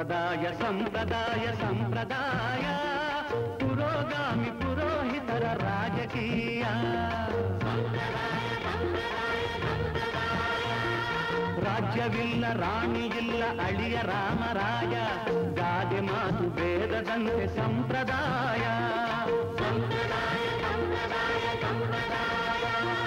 ಸಂಪ್ರದಾಯ ಸಂಪ್ರದಾಯ ಸಂಪ್ರದಾಯ ಪುರೋಗಾಮಿ ಪುರೋಹಿತರ ರಾಜಕೀಯ ರಾಜ್ಯವಿಲ್ಲ ರಾಣಿಯಿಲ್ಲ ಅಳಿಯ ರಾಮರಾಯ ಗಾದೆ ಮಾತು ಬೇಡದಂತೆ ಸಂಪ್ರದಾಯ ಸಂಪ್ರದಾಯ ಸಂಪ್ರದಾಯ ಸಂಪ್ರದಾಯ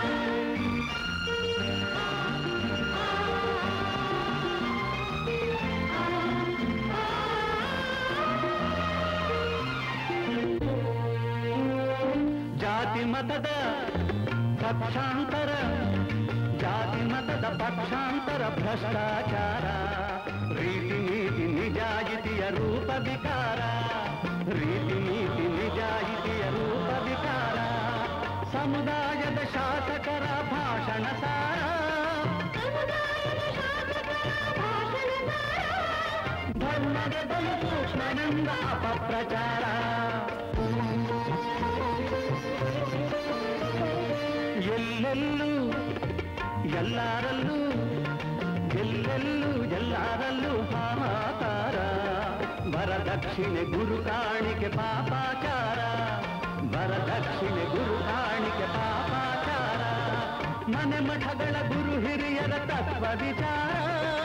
ಜಾತಿ ಮತದ ಪಕ್ಷಾಂತರ ಜಾತಿ ಮತದ ಪಕ್ಷಾಂತರ ಭ್ರಷ್ಟಾಚಾರ ರೀತಿ ನೀತಿ ನಿಜಾಯಿತಿಯ ರೂಪ ವಿಕಾರ ರೀತಿ ನೀತಿ ನಿಜಾಯಿತಿಯ ರೂಪ ವಿಕಾರ ಸಮುದಾಯದ ಶಾಸಕರ ಭಾಷಣ ಸಾರ ಧರ್ಮದ ಬಲು ಸೂಕ್ಷ್ಮನೆಂದ ಅಪಪ್ರಚಾರ ಎಲ್ಲೆಲ್ಲೂ ಎಲ್ಲರಲ್ಲೂ ಎಲ್ಲೆಲ್ಲೂ ಎಲ್ಲರಲ್ಲೂ ಹಾಹಾಕಾರ ವರದಕ್ಷಿಣೆ ಗುರು ಕಾಣಿಕೆ ಪಾಪಾಚಾರ ವರದಕ್ಷಿಣೆ ಗುರು ಕಾಣಿಕೆ ಪಾಪಾಚಾರ ಮನೆ ಮಠಗಳ ಗುರು ಹಿರಿಯರ ತತ್ವ ವಿಚಾರ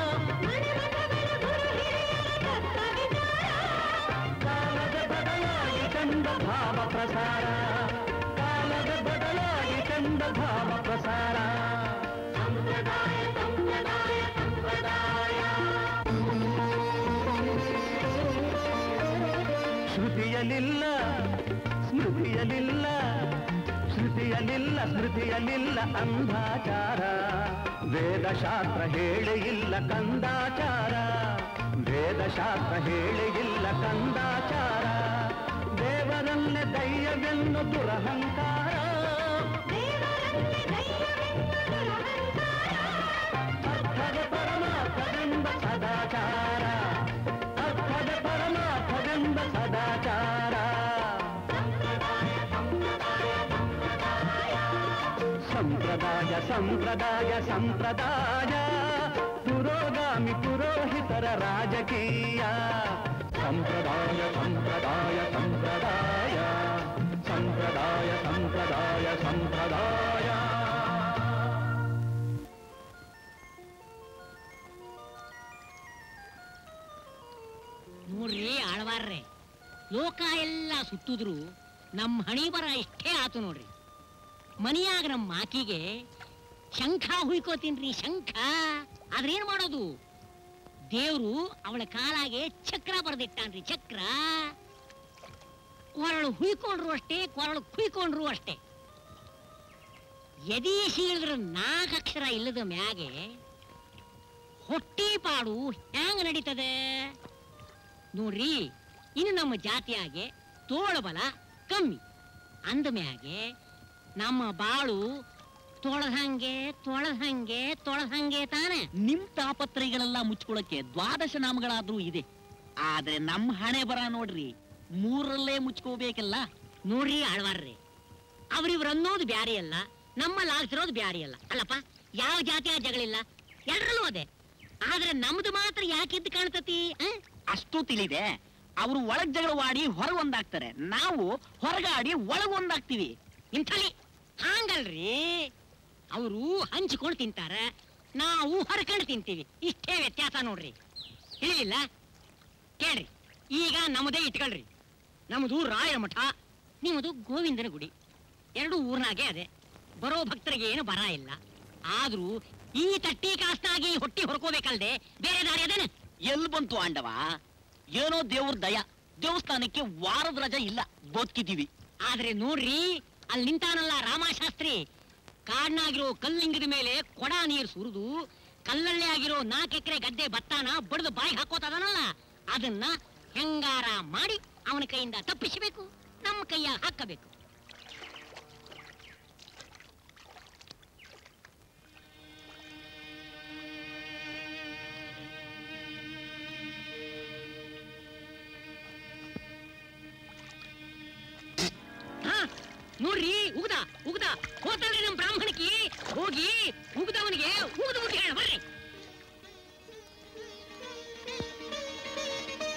ಕಾಲದ ಬದಲಾಗಿ ಚಂದ ಭಾವ ಪ್ರಸಾರ ಕಾಲದ ಬದಲಾಗಿ ಚಂದ ಭಾವ ಪ್ರಸಾರ ಸಂಪ್ರದಾಯ ಸಂಪ್ರದಾಯ ಸಂಪ್ರದಾಯ ಶ್ರುತಿಯಲಿಲ್ಲ ಸ್ಮೃತಿಯಲಿಲ್ಲ ಶ್ರುತಿಯಲಿಲ್ಲ ಸ್ಮೃತಿಯಲಿಲ್ಲ ಅಂಧಾಚಾರ ವೇದಶಾಸ್ತ್ರ ಹೇಳಿ ಇಲ್ಲ ಕಂದಾಚಾರ ವೇದಶಾಸ್ತ್ರ ಹೇಳಿ ಇಲ್ಲ ಕಂದಾಚಾರ ದೇವರನ್ನೇ ದೈಯವೆನ್ನು ದುರಹಂಕಾರ ಅರ್ಥದ ಪರಮಾರ್ಥವೆಂಬ ಸದಾಚಾರ ಅರ್ಥದ ಪರಮಾರ್ಥವೆಂಬ ಸದಾಚಾರ ಸಂಪ್ರದಾಯ ಸಂಪ್ರದಾಯ ಸಂಪ್ರದಾಯ ಪುರೋಗಾಮಿ ಪುರೋಹಿತರ ರಾಜಕೀಯ ಸಂಪ್ರದಾಯ ಸಂಪ್ರದಾಯ ಸಂಪ್ರದಾಯ ಸಂಪ್ರದಾಯ ಸಂಪ್ರದಾಯ ಸಂಪ್ರದಾಯ ನೋಡ್ರಿ ಆಳ್ವಾರ್ರೆ ಲೋಕ ಎಲ್ಲ ಸುತ್ತಿದ್ರು ನಮ್ಮ ಹಣಿ ಬರ ಇಷ್ಟೇ ಆತು ನೋಡ್ರಿ ಮನಿಯಾಗ ನಮ್ಮ ಆಕಿಗೆ ಶಂಖ ಹುಯ್ಕೋತೀನ್ರಿ ಶಂಖ ಆದ್ರೇನ್ ಮಾಡೋದು ದೇವ್ರು ಅವಳ ಕಾಲಾಗೆ ಚಕ್ರ ಬರೆದಿಟ್ಟಾನ್ರಿ ಚಕ್ರ ಕೊರಳು ಹುಯ್ಕೊಂಡ್ರು ಅಷ್ಟೇ ಕೊರಳು ಕುಯ್ಕೊಂಡ್ರು ಅಷ್ಟೇ ಎದಿ ಸೀಳಿದ್ರ ನಾಲ್ಕಕ್ಷರ ಇಲ್ಲದ ಮ್ಯಾಗೆ ಹೊಟ್ಟಿ ಪಾಡು ಹ್ಯಾಂಗ ನಡೀತದೆ ನೋಡ್ರಿ ಇನ್ನು ನಮ್ಮ ಜಾತಿಯಾಗೆ ತೋಳಬಲ ಕಮ್ಮಿ ಅಂದ ಮ್ಯಾಗೆ ನಮ್ಮ ಬಾಳು ತೊಳೆದಂಗೆ ತೊಳೆದಂಗೆ ತೊಳೆದಂಗೆ ತಾನೆ ನಿಮ್ ತಾಪತ್ರಯಗಳೆಲ್ಲ ಮುಚ್ಕೊಳಕ್ಕೆ ದ್ವಾದಶ ನಾಮಗಳಾದ್ರೂ ಇದೆ ಆದ್ರೆ ನಮ್ ಹಣೆ ಬರ ನೋಡ್ರಿ ಮೂರಲ್ಲೇ ಮುಚ್ಕೋಬೇಕಲ್ಲ ನೋಡ್ರಿ ಆಳ್ವಾರ್ರಿ ಅವ್ರಿವ್ರು ಅನ್ನೋದು ಬ್ಯಾರೆ ಅಲ್ಲ ನಮ್ಮಲ್ಲಿ ಆಗ್ತಿರೋದು ಬ್ಯಾರೆ ಅಲ್ಲ ಅಲ್ಲಪ್ಪ ಯಾವ ಜಾತಿಯ ಜಗಳಿಲ್ಲ ಎಲ್ಲರಲ್ಲೂ ಅದೇ ಆದ್ರೆ ನಮ್ದು ಮಾತ್ರ ಯಾಕಿದ್ದು ಕಾಣ್ತತಿ ಆ? ಅಷ್ಟು ತಿಳಿದೆ ಅವರು ಒಳಗ್ ಜಗಳವಾಡಿ ಹೊರಗ್ ಒಂದಾಗ್ತಾರೆ ನಾವು ಹೊರಗಾಡಿ ಒಳಗ್ ಒಂದಾಗ್ತೀವಿ ಇಂಥಲ್ಲಿ ಹಾಂಗಲ್ರಿ ಅವರು ಹಂಚಿಕೊಂಡು ತಿಂತಾರ ನಾವು ಹರ್ಕೊಂಡು ತಿಂತೀವಿ ಇಷ್ಟೇ ವ್ಯತ್ಯಾಸ ನೋಡ್ರಿ ತಿಳಿಲಿಲ್ಲ ಕೇಳ್ರಿ ಈಗ ನಮ್ಮದೇ ಇಟ್ಕೊಳ್ರಿ ನಮ್ಮದು ರಾಯರ ಮಠ ನಿಮ್ಮದು ಗೋವಿಂದನ ಗುಡಿ ಎರಡು ಊರ್ನಾಗೆ ಅದೇ ಬರೋ ಭಕ್ತರಿಗೆ ಏನು ಬರ ಇಲ್ಲ ಆದ್ರೂ ಈ ತಟ್ಟಿ ಕಾಸ್ತಾಗಿ ಹೊಟ್ಟಿ ಹೊರ್ಕೋಬೇಕಲ್ದೆ ಬೇರೆ ದಾರಿ ಅದೇನೆ ಎಲ್ ಬಂತು ಆಂಡವ ಏನೋ ದೇವ್ರ ದಯ ದೇವಸ್ಥಾನಕ್ಕೆ ವಾರದ ರಜೆ ಇಲ್ಲ ಬದುಕಿದೀವಿ ಆದ್ರೆ ನೋಡ್ರಿ ಅಲ್ಲಿ ನಿಂತಾನಲ್ಲ ರಾಮಶಾಸ್ತ್ರಿ ಕಾಡ್ನಾಗಿರೋ ಕಲ್ಲಿಂಗದ ಮೇಲೆ ಕೊಡ ನೀರು ಸುರಿದು ಕಲ್ಲಲ್ಲೇ ಆಗಿರೋ ನಾಲ್ಕು ಎಕರೆ ಗದ್ದೆ ಭತ್ತಾನ ಬಡ್ದು ಬಾಯಿ ಹಾಕೋತದನಲ್ಲ ಅದನ್ನ ಹೆಂಗಾರ ಮಾಡಿ ಅವನ ಕೈಯಿಂದ ತಪ್ಪಿಸಬೇಕು ನಮ್ಮ ಕೈಯ ಹಾಕಬೇಕು ಹಾ ನೋಡ್ರಿ ಉಗ್ದ ಉಗ್ದ ಹೋತಲ್ರಿ ನಮ್ ಬ್ರಾಹ್ಮಣಕಿ ಹೋಗಿ ಉಗ್ದವನಿಗೆ ಉಗ್ದು ಬಿಟ್ಟು ಹೇಳ ಬರ್ರಿ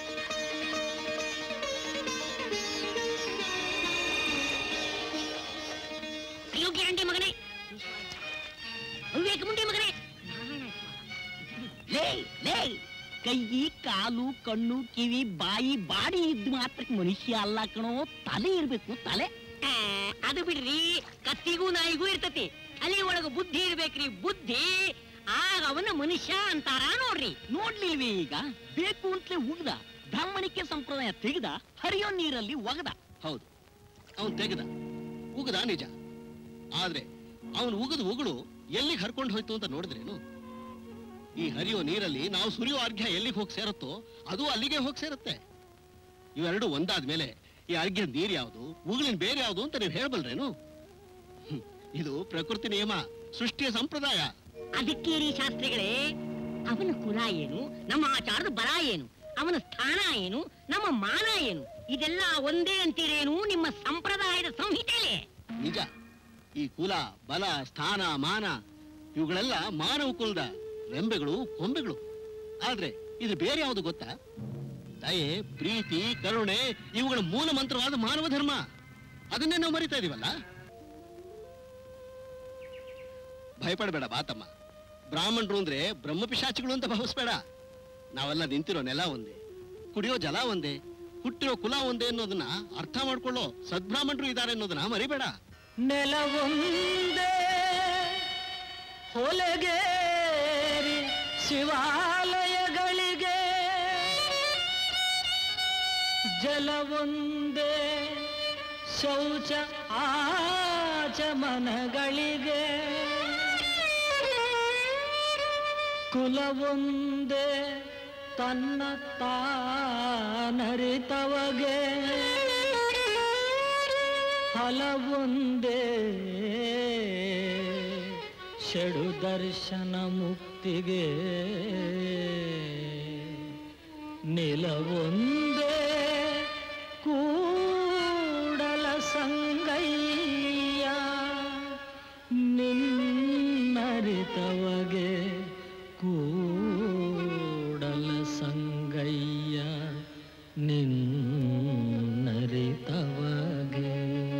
ಕೈ ಕಾಲು ಕಣ್ಣು ಕಿವಿ ಬಾಯಿ ಬಾಡಿ ಇದ್ ಮಾತ್ರ ಮನುಷ್ಯ ಅಲ್ಲ ಕಣೋ ತಲೆ ಇರ್ಬೇಕು ತಲೆ ಆ, ಅದು ಬಿಡ್ರಿ ಕತ್ತಿಗೂ ನಾಯಿಗೂ ಇರ್ತತಿ ತಲೆ ಒಳಗ ಬುದ್ಧಿ ಇರ್ಬೇಕ್ರಿ ಬುದ್ಧಿ ಆಗ ಅವನ ಮನುಷ್ಯ ಅಂತಾರ ನೋಡ್ರಿ ನೋಡ್ಲಿಲ್ವೇ ಈಗ ಬೇಕು ಅಂತಲೇ ಉಗ್ದ ಬ್ರಾಹ್ಮಣಿಕೆ ಸಂಪ್ರದಾಯ ತೆಗೆದ ಹರಿಯೋ ನೀರಲ್ಲಿ ಒಗದ ಹೌದು ಅವನ್ ತೆಗೆದ ಉಗದ ನಿಜ ಆದ್ರೆ ಅವನು ಉಗಿದ ಉಗುಳು ಎಲ್ಲಿಗೆ ಹರ್ಕೊಂಡು ಹೋಯ್ತು ಅಂತ ನೋಡಿದ್ರೇನು ಈ ಹರಿಯೋ ನೀರಲ್ಲಿ ನಾವು ಸುರಿಯೋ ಅರ್ಘ್ಯ ಎಲ್ಲಿಗೆ ಹೋಗಿ ಸೇರುತ್ತೋ ಅದು ಅಲ್ಲಿಗೆ ಹೋಗಿ ಸೇರುತ್ತೆ ಇವೆರಡು ಒಂದಾದ್ಮೇಲೆ ಈ ಅರ್ಘ್ಯ ನೀರ್ ಯಾವುದು ಉಗುಳಿನ ಬೇರೆ ಯಾವುದು ಅಂತ ನೀವು ಹೇಳ್ಬಲ್ರೇನು ಹ್ಮ್. ಇದು ಪ್ರಕೃತಿ ನಿಯಮ ಸೃಷ್ಟಿಯ ಸಂಪ್ರದಾಯ ಅದಕ್ಕೆ ರೀ ಶಾಸ್ತ್ರಿಗಳೇ ಅವನ ಕುಲ ಏನು ನಮ್ಮ ಆಚಾರದ ಬಲ ಏನು ಅವನ ಸ್ಥಾನ ಏನು ನಮ್ಮ ಮಾನ ಏನು ಇದೆಲ್ಲ ಒಂದೇ ಅಂತೀರೇನು ನಿಮ್ಮ ಸಂಪ್ರದಾಯದ ಸಂಹಿತೆಯಲ್ಲೇ ನಿಜ ಈ ಕುಲ ಬಲ ಸ್ಥಾನ ಮಾನ ಇವುಗಳೆಲ್ಲ ಮಾನವ ಕುಲದ ರೆಂಬೆಗಳು ಕೊಂಬೆಗಳು ಆದ್ರೆ ಇದು ಬೇರೆ ಯಾವುದು ಗೊತ್ತಾ ದಯೆ ಪ್ರೀತಿ ಕರುಣೆ ಇವುಗಳ ಮೂಲ ಮಂತ್ರವಾದ ಮಾನವ ಧರ್ಮ ಅದನ್ನೇ ನಾವು ಮರಿತಾ ಇದೀವಲ್ಲ ಭಯಪಡಬೇಡ ಬಾತಮ್ಮ ಬ್ರಾಹ್ಮಣರು ಅಂದ್ರೆ ಬ್ರಹ್ಮಪಿಶಾಚಿಗಳು ಅಂತ ಭಾವಿಸ್ಬೇಡ ನಾವೆಲ್ಲ ನಿಂತಿರೋ ನೆಲ ಒಂದೇ ಕುಡಿಯೋ ಜಲ ಒಂದೇ ಹುಟ್ಟಿರೋ ಕುಲ ಒಂದೇ ಅನ್ನೋದನ್ನ ಅರ್ಥ ಮಾಡ್ಕೊಳ್ಳೋ ಸದ್ಬ್ರಾಹ್ಮಣರು ಇದ್ದಾರೆ ಅನ್ನೋದನ್ನ ಮರಿಬೇಡ ನೆಲವೊಂದೇ ಹೊಲಗೇರಿ ಶಿವಾಲಯಗಳಿಗೆ ಜಲವೊಂದೇ ಶೌಚ ಆಚಮನಗಳಿಗೆ ಕುಲವೊಂದೇ ತನ್ನ ತಾನರಿತವಗೆ ಫಲವೊಂದೇ ಷಡು ದರ್ಶನ ಮುಕ್ತಿಗೆ ನಿಲವೊಂದೇ ಕೂಡಲ ಸಂಗಯ್ಯ ನಿನ್ನರಿತವಗೆ ಕೂಡಲ ಸಂಗಯ್ಯ ನಿನ್ನರಿತವಗೆ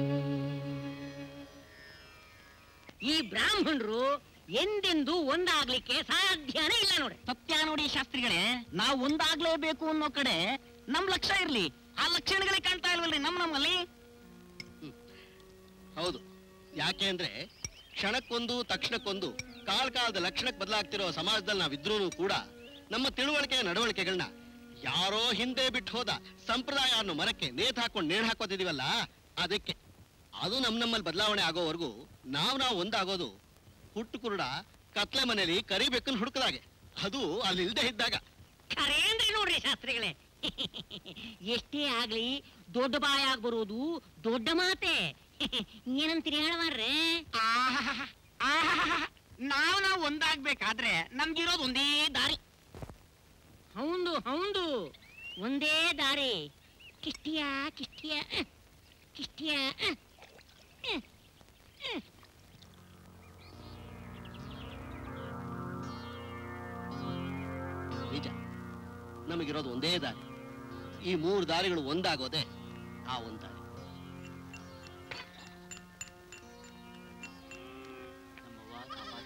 ಈ ಬ್ರಾಹ್ಮಣರು ಎಂದೆಂದೂ ಒಂದಾಗ್ಲಿಕ್ಕೆ ಸಾಧ್ಯನೇ ಇಲ್ಲ ನೋಡಿ ಸತ್ಯ ನೋಡಿ ಶಾಸ್ತ್ರಿಗಳೇ ನಾವು ಒಂದಾಗ್ಲೇಬೇಕು ಅನ್ನೋ ಕಡೆ ನಮ್ ಲಕ್ಷ್ಯ ಇರ್ಲಿ ಆ ಲಕ್ಷಣಗಳೇ ಕಾಣ್ತಾ ಇಲ್ವಲ್ರಿ ನಮ್ ನಮ್ಮಲ್ಲಿ ಹೌದು ಯಾಕೆ ಅಂದ್ರೆ ಕ್ಷಣಕ್ಕೊಂದು ತಕ್ಷಣಕ್ಕೊಂದು ಕಾಲ ಕಾಲದ ಲಕ್ಷಣಕ್ಕೆ ಬದಲಾಗ್ತಿರೋ ಸಮಾಜದಲ್ಲಿ ನಾವಿದ್ರೂ ಕೂಡ ನಮ್ಮ ತಿಳುವಳಿಕೆ ನಡವಳಿಕೆಗಳನ್ನ ಯಾರೋ ಹಿಂದೆ ಬಿಟ್ಟು ಹೋದ ಸಂಪ್ರದಾಯ ಅನ್ನೋ ಮರಕ್ಕೆ ನೇತ್ ಹಾಕೊಂಡು ನೇಣು ಹಾಕೋತಿದೀವಲ್ಲ ಅದಕ್ಕೆ ಅದು ನಮ್ ನಮ್ಮಲ್ಲಿ ಬದಲಾವಣೆ ಆಗೋವರೆಗೂ ನಾವ್ ನಾವು ಒಂದಾಗೋದು ಹುಟ್ಟು ಕುರುಡ ಕತ್ಲೆ ಮನೇಲಿ ಕರಿಬೇಕನ್ ಹುಡುಕದಾಗೆ ಅದು ಅಲ್ಲಿ ಇಲ್ದೇ ಇದ್ದಾಗ ಖರೇನ್ರಿ ನೋಡ್ರಿ ಶಾಸ್ತ್ರಿಗಳೇ ಎಷ್ಟೇ ಆಗ್ಲಿ ದೊಡ್ಡ ಬಾಯಾಗ್ ಬರೋದು ದೊಡ್ಡ ಮಾತೆ ಏನಂತೀರಿ ಹೇಳವಾರ್ರೆ ನಾವು ನಾವು ಒಂದಾಗ್ಬೇಕಾದ್ರೆ ನಮ್ಗಿರೋದು ಒಂದೇ ದಾರಿ ಹೌದು ಹೌದು ಒಂದೇ ದಾರಿ ಕಿಷ್ಟಿಯ ಕಿಷ್ಟಿಯ ಅಹ್, ಕಿಷ್ಟಿಯ ಅಹ್, ಅಹ್, ಅಹ್. ನಿಜ ನಮಗಿರೋದು ಒಂದೇ ದಾರಿ ಈ ಮೂರು ದಾರಿಗಳು ಒಂದಾಗೋದೆ ಆ ಒಂದ್ ದಾರಿ ನಮ್ಮವ್ವ ಕಾಪಾಡು.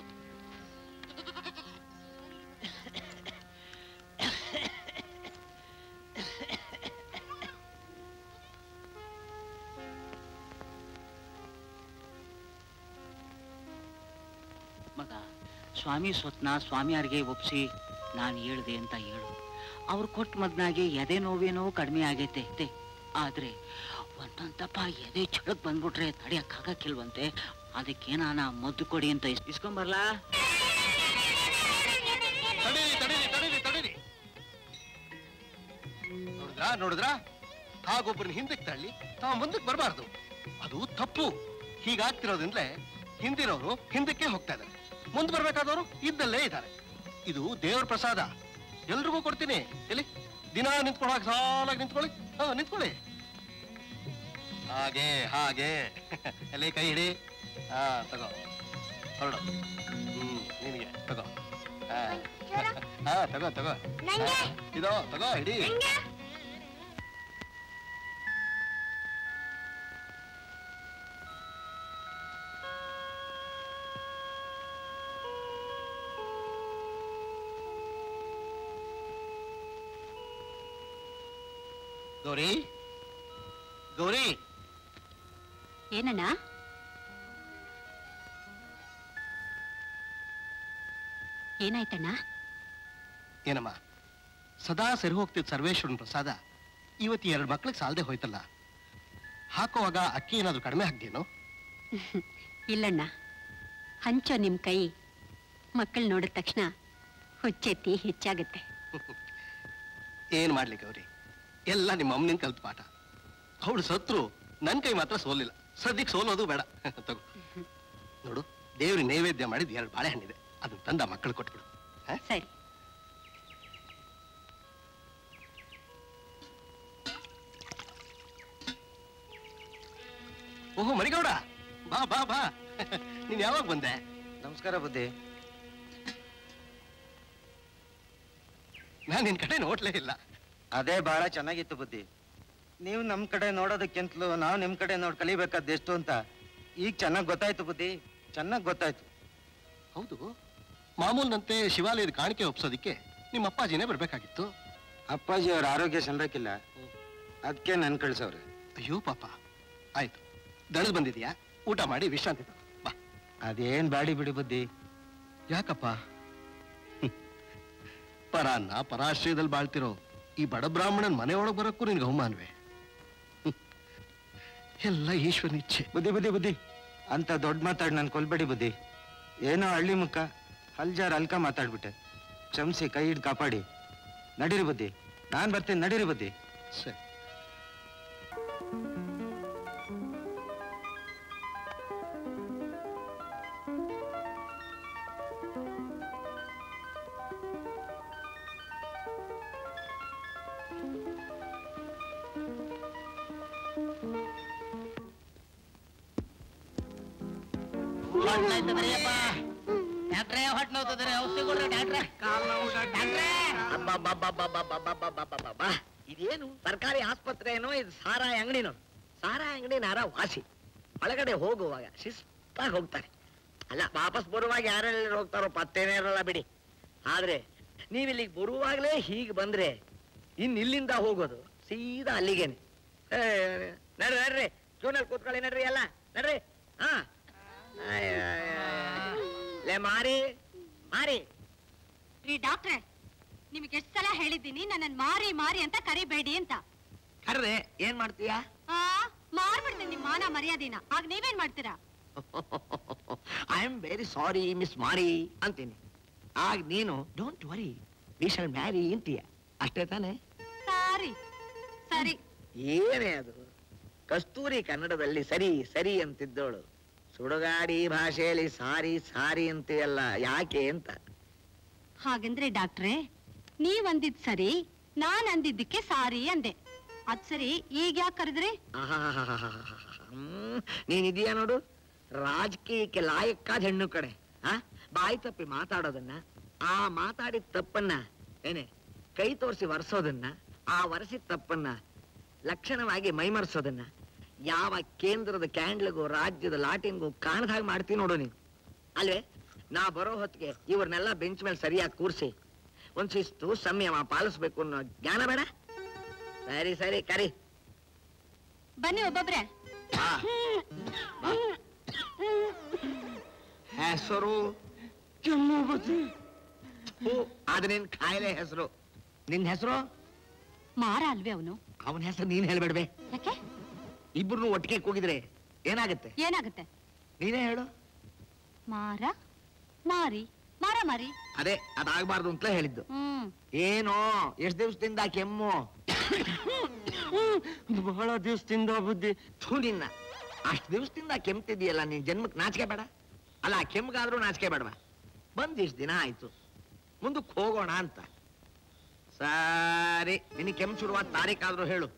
ಮಗ ಸ್ವಾಮಿ ಸ್ವತ್ನ ಸ್ವಾಮಿಯಾರಿಗೆ ಒಪ್ಸಿ ನಾನು ಹೇಳ್ದೆ ಅಂತ ಹೇಳು ಅವ್ರು ಕೊಟ್ಟ ಮದ್ನಾಗೆ ಎದೆ ನೋವೇನೋ ಕಡಿಮೆ ಆಗೈತೆ ತೆ. ಆದ್ರೆ ಒಂದೊಂದಪ್ಪ ಎದೆ ಚಳಕ್ ಬಂದ್ಬಿಟ್ರೆ ತಡಿಯಕ್ಕಾಗಕ್ಕಿಲ್ವಂತೆ ಅದಕ್ಕೇನಾನ ಮದ್ದು ಕೊಡಿ ಅಂತ ಇಸ್- ಇಸ್ಕೊಂಬರ್ಲಾ ತಡೀರಿ ತಡೀರಿ ತಡೀರಿ ತಡೀರಿ ನೋಡಿದ್ರಾ ನೋಡಿದ್ರಾ ಹಾಗೊಬ್ಬರನ್ನ ಹಿಂದಕ್ಕೆ ತಳ್ಳಿ ತಾವು ಮುಂದಕ್ಕೆ ಬರಬಾರ್ದು ಅದು ತಪ್ಪು ಹೀಗಾಗ್ತಿರೋದ್ರಿಂದಲೇ ಹಿಂದಿರೋರು ಹಿಂದಕ್ಕೆ ಹೋಗ್ತಾ ಇದ್ದಾರೆ ಮುಂದೆ ಬರ್ಬೇಕಾದವರು ಇದ್ದಲ್ಲೇ ಇದ್ದಾರೆ ಇದು ದೇವ್ರ ಪ್ರಸಾದ ಎಲ್ರಿಗೂ ಕೊಡ್ತೀನಿ ಎಲ್ಲಿ ದಿನ ನಿಂತ್ಕೊಳ್ಳೋಕೆ ಸಾಲಾಗಿ ನಿಂತ್ಕೊಳ್ಳಿ ಹಾ ನಿಂತ್ಕೊಳ್ಳಿ ಹಾಗೆ ಹಾಗೆ ಎಲ್ಲಿ ಕೈ ಹಿಡಿ ಹಾ ತಗೋ ಹೊರಡು ಹ್ಮ್ ನಿನಗೆ ತಗೋ ಹಾ ಹಾ ತಗೋ ತಗೋ ಹಾ, ಇದೋ ತಗೋ ಹಿಡಿ ಗೌರಿ ಗೌರಿ ಏನಣ್ಣ ಏನಾಯ್ತಣ್ಣ ಏನಮ್ಮ ಸದಾ ಸರಿ ಹೋಗ್ತಿದ್ದ ಸರ್ವೇಶ್ವರನ್ ಪ್ರಸಾದ ಇವತ್ತು ಎರಡು ಮಕ್ಳಿಗೆ ಸಾಲದೆ ಹೋಯ್ತಲ್ಲ ಹಾಕುವಾಗ ಅಕ್ಕಿ ಏನಾದ್ರು ಕಡಿಮೆ ಹಾಕ್ದೇನು ಇಲ್ಲಣ್ಣ ಹಂಚೋ ನಿಮ್ ಕೈ ಮಕ್ಕಳು ನೋಡಿದ ತಕ್ಷಣ ಹುಚ್ಚೆತ್ತಿ ಹೆಚ್ಚಾಗುತ್ತೆ ಏನ್ ಮಾಡ್ಲಿ ಗೌರಿ ಎಲ್ಲ ನಿಮ್ಮ ಅಮ್ಮನಿಂದ ಕಲ್ತ ಪಾಠ ಅವಳು ಸತ್ರು ನನ್ ಕೈ ಮಾತ್ರ ಸೋಲಿಲ್ಲ ಸದ್ಯಕ್ಕೆ ಸೋಲೋದು ಬೇಡ ತಗೋ ನೋಡು ದೇವ್ರಿಗೆ ನೈವೇದ್ಯ ಮಾಡಿದ್ ಎರಡು ಬಾಳೆಹಣ್ಣಿದೆ ಅದನ್ನ ತಂದ ಮಕ್ಕಳು ಕೊಟ್ಬಿಡು ಹ? ಸರಿ ಓಹೋ ಮರಿಗೌಡ ಬಾ ಬಾ ಬಾ ನೀನ್ ಯಾವಾಗ ಬಂದೆ ನಮಸ್ಕಾರ ಬುದ್ಧಿ ನಾನ್ ನಿನ್ ಕಡೆ ನೋಡ್ಲೇ ಇಲ್ಲ ಅದೇ ಬಹಳ ಚೆನ್ನಾಗಿತ್ತು ಬುದ್ಧಿ ನೀವು ನಮ್ ಕಡೆ ನೋಡೋದಕ್ಕಿಂತಲೂ ನಾವು ನಿಮ್ ಕಡೆ ನೋಡಿ ಕಲಿಬೇಕಾದ ಎಷ್ಟು ಅಂತ ಈಗ ಚೆನ್ನಾಗಿ ಗೊತ್ತಾಯ್ತು ಬುದ್ಧಿ ಚೆನ್ನಾಗಿ ಗೊತ್ತಾಯ್ತು ಹೌದು ಮಾಮೂಲಿನಂತೆ ಶಿವಾಲಯದ ಕಾಣಿಕೆ ಒಪ್ಸೋದಿಕ್ಕೆ ನಿಮ್ಮ ಅಪ್ಪಾಜಿನೇ ಬರ್ಬೇಕಾಗಿತ್ತು ಅಪ್ಪಾಜಿ ಅವ್ರ ಆರೋಗ್ಯ ಚಂದಕ್ಕಿಲ್ಲ ಅದಕ್ಕೆ ನನ್ ಕಳ್ಸವ್ರೆ ಅಯ್ಯೋ ಪಾಪ ಆಯ್ತು ದಳದ್ ಬಂದಿದ್ಯಾ ಊಟ ಮಾಡಿ ವಿಶ್ರಾಂತಿ ತಗೋ. ಬಾ ಅದೇನ್ ಬಾಡಿ ಬಿಡಿ ಬುದ್ಧಿ ಯಾಕಪ್ಪ ಹ್ಮ್. ಪರಾನ್ನ ಪರಾಶ್ರಯದಲ್ಲಿ ಬಾಳ್ತಿರೋ ಈ ಬಡ ಬ್ರಾಹ್ಮಣನ್ ಮನೆ ಒಳಗ್ ಬರಕ್ಕೂ ನಿನ್ಗೆ ಅವಮಾನವೇ ಹ್ಮ್. ಎಲ್ಲ ಈಶ್ವರನ ಇಚ್ಛೆ ಬುದ್ಧಿ ಬುದ್ಧಿ ಬುದ್ಧಿ ಅಂತ ದೊಡ್ಡ ಮಾತಾಡ್ ನನ್ ಕೊಲ್ಬೇಡಿ ಬುದ್ಧಿ ಏನೋ ಹಳ್ಳಿ ಮುಖ ಹಲ್ಜಾರ್ ಅಲ್ಕ ಮಾತಾಡ್ಬಿಟ್ಟೆ ಕ್ಷಮಿಸಿ ಕೈ ಹಿಡ್ದು ಕಾಪಾಡಿ ನಡೀರಿ ಬುದ್ಧಿ ನಾನ್ ಬರ್ತೀನಿ ನಡೀರಿ ಬುದ್ಧಿ ಸರಿ ಡಾಕ್ಟ್ರೇ ಹೊಟ್ಟೆ ನೋವ್ತದ್ರೆ ಔಷಧಿ ಕೊಡ್ರಿ ಡಾಕ್ಟ್ರೇ ಡಾಕ್ಟ್ರೇ ಅಬ್ಬಬ್ಬಬ್ಬಬ್ಬಬ್ಬಬ್ಬಬ್ಬಬ್ಬಬ್ಬ. ಇದೇನು ಸರ್ಕಾರಿ ಆಸ್ಪತ್ರೆ ಏನೋ ಇದು ಸಾರಾಯಿ ಅಂಗಡಿನೋ ಸಾರಾಯಿ ಅಂಗಡಿ ನಾರ ವಾಸಿ ಒಳಗಡೆ ಹೋಗುವಾಗ ಶಿಸ್ತಾಗಿ ಹೋಗ್ತಾರೆ ಅಲ್ಲ ವಾಪಸ್ ಬರುವಾಗ ಯಾರೆಲ್ಲ ಹೋಗ್ತಾರೋ ಪತ್ತೇನೇ ಇರಲ್ಲ ಬಿಡಿ ಆದ್ರೆ ನೀವಿಲ್ಲಿಗೆ ಬರುವಾಗಲೇ ಹೀಗೆ ಬಂದ್ರೆ ಇನ್ ಇಲ್ಲಿಂದ ಹೋಗೋದು ಸೀದಾ ಅಲ್ಲಿಗೇನೆ ಏ, ನಡ್ರಿ ನಡ್ರಿ ಕ್ಯೂನಲ್ಲಿ ಕೂತ್ಕೊಳ್ಳಿ ನಡ್ರಿ ಎಲ್ಲ ನಡ್ರಿ ಹಾ ಆಯ್, ಆಯ್, ಆಯ್. ಲೇ ಮಾರಿ ಮಾರಿ ರೀ ಡಾಕ್ಟ್ರೆ ನಿಮಗೆ ಎಷ್ಟು ಸಲ ಹೇಳಿದ್ದೀನಿ ನನ್ನ ಮಾರಿ ಮಾರಿ ಅಂತ ಕರಿಬೇಡಿ ಅಂತ ಕರ್ರೆ ಏನ್ ಮಾಡ್ತೀಯಾ ಆ ಮಾರ್ಬಿಡ್ತೀನಿ ನಿಮ್ ಮಾನ ಮರ್ಯಾದಿನ ಆಗ ನೀವೇನ್ ಮಾಡ್ತೀರಾ I am very sorry miss Mari ಅಂತೀನಿ ಆಗ ನೀನು don't worry we shall marry ಅಂತೀಯ ಅಷ್ಟೇ ತಾನೆ ಸಾರಿ ಸರಿ ಏನೇ ಅದು ಕಸ್ತೂರಿ ಕನ್ನಡದಲ್ಲಿ ಸರಿ ಸರಿ ಅಂತಿದ್ದೋಳು ಸುಡುಗಾಡಿ ಭಾಷೆಯಲ್ಲಿ ಸಾರಿ ಸಾರಿ ಅಂತೀಯಲ್ಲ ಯಾಕೆ ಅಂತ ಹಾಗಂದ್ರೆ ಡಾಕ್ಟ್ರೆ ನೀವ್ ಅಂದಿದ್ ಸರಿ ನಾನ್ ಅಂದಿದ್ದಕ್ಕೆ ಸಾರಿ ಅಂದೆ ಅದ್ ಸರಿ ಈಗ ಯಾಕೆ ಕರೆದ್ರಿ ಆಹಾಹಾಹಾಹಾಹಾ. ಹ್ಮ್, ನೀನಿದೀಯ ನೋಡು ರಾಜಕೀಯಕ್ಕೆ ಲಾಯಕ್ಕಾದ ಹೆಣ್ಣು ಕಡೆ ಆ ಬಾಯಿ ತಪ್ಪಿ ಮಾತಾಡೋದನ್ನ ಆ ಮಾತಾಡಿದ ತಪ್ಪನ್ನ ಏನೇ ಕೈ ತೋರಿಸಿ ಒರೆಸೋದನ್ನ ಆ ಒರೆಸಿದ ತಪ್ಪನ್ನ ಲಕ್ಷಣವಾಗಿ ಮೈಮರ್ಸೋದನ್ನ ಯಾವ ಕೇಂದ್ರದ ಕ್ಯಾಂಡ್ಲಿಗೂ ರಾಜ್ಯದ ಲಾಟಿಂಗು ಕಾಣದ ಹಾಗೆ ಮಾಡ್ತೀನಿ ನೋಡು ನೀನು ಅಲ್ವೇ ನಾ ಬರೋ ಹೊತ್ತಿಗೆ ಇವ್ರನ್ನೆಲ್ಲ ಬೆಂಚ್ ಮೇಲೆ ಸರಿಯಾಗಿ ಕೂರಿಸಿ ಒಂದ್ ಶಿಸ್ತು ಸಂಯಮ ಪಾಲಿಸ್ಬೇಕು ಅನ್ನೋ ಜ್ಞಾನ ಬೇಡ ಸರಿ ಸರಿ ಕರಿ ಬನ್ನಿ ಒಬ್ಬೊಬ್ರೆ ಬಾ. ಬಾ. ಹೆಸರು ಹೂ, ಅದು ನಿನ್ ಕಾಯಿಲೆ ಹೆಸರು ನಿನ್ ಹೆಸರು ಮಾರ ಅಲ್ವೇ ಅವನು ಅವನ ಹೆಸರು ನೀನ್ ಹೇಳ್ಬೇಡ್ವೆ ಯಾಕೆ ಇಬ್ರು ಒಟ್ಟಿಗೆ ಕೂಗಿದ್ರೆ ಏನಾಗುತ್ತೆ ಏನಾಗುತ್ತೆ ನೀನೇ ಹೇಳು ಮಾರ ಮಾರಿ ಮಾರ ಮಾರಿ ಅದೇ ಅದಾಗಬಾರ್ದು ಅಂತಲೇ ಹೇಳಿದ್ದು ಹ್ಮ್ ಏನೋ ಎಷ್ಟ್ ದಿವಸದಿಂದ ಕೆಮ್ಮು ಬಹಳ ದಿವಸದಿಂದ ಬುದ್ಧಿ ಥೂ ನಿನ್ನ ಅಷ್ಟ್ ದಿವಸದಿಂದ ಕೆಮ್ತಿದೀಯಲ್ಲ ನಿನ್ ಜನ್ಮಕ್ ನಾಚಿಕೆ ಬೇಡ ಅಲ್ಲ ಆ ಕೆಮ್ಗಾದ್ರೂ ನಾಚಿಕೆ ಬೇಡವಾ ಬಂದ್ ಇಷ್ಟ್ ದಿನ ಆಯ್ತು ಮುಂದಕ್ಕೆ ಹೋಗೋಣ ಅಂತ ಸರಿ ನಿನಗೆ ಕೆಮ್ಮು ಶುರುವಾದ ತಾರೀಕಾದ್ರೂ ಹೇಳು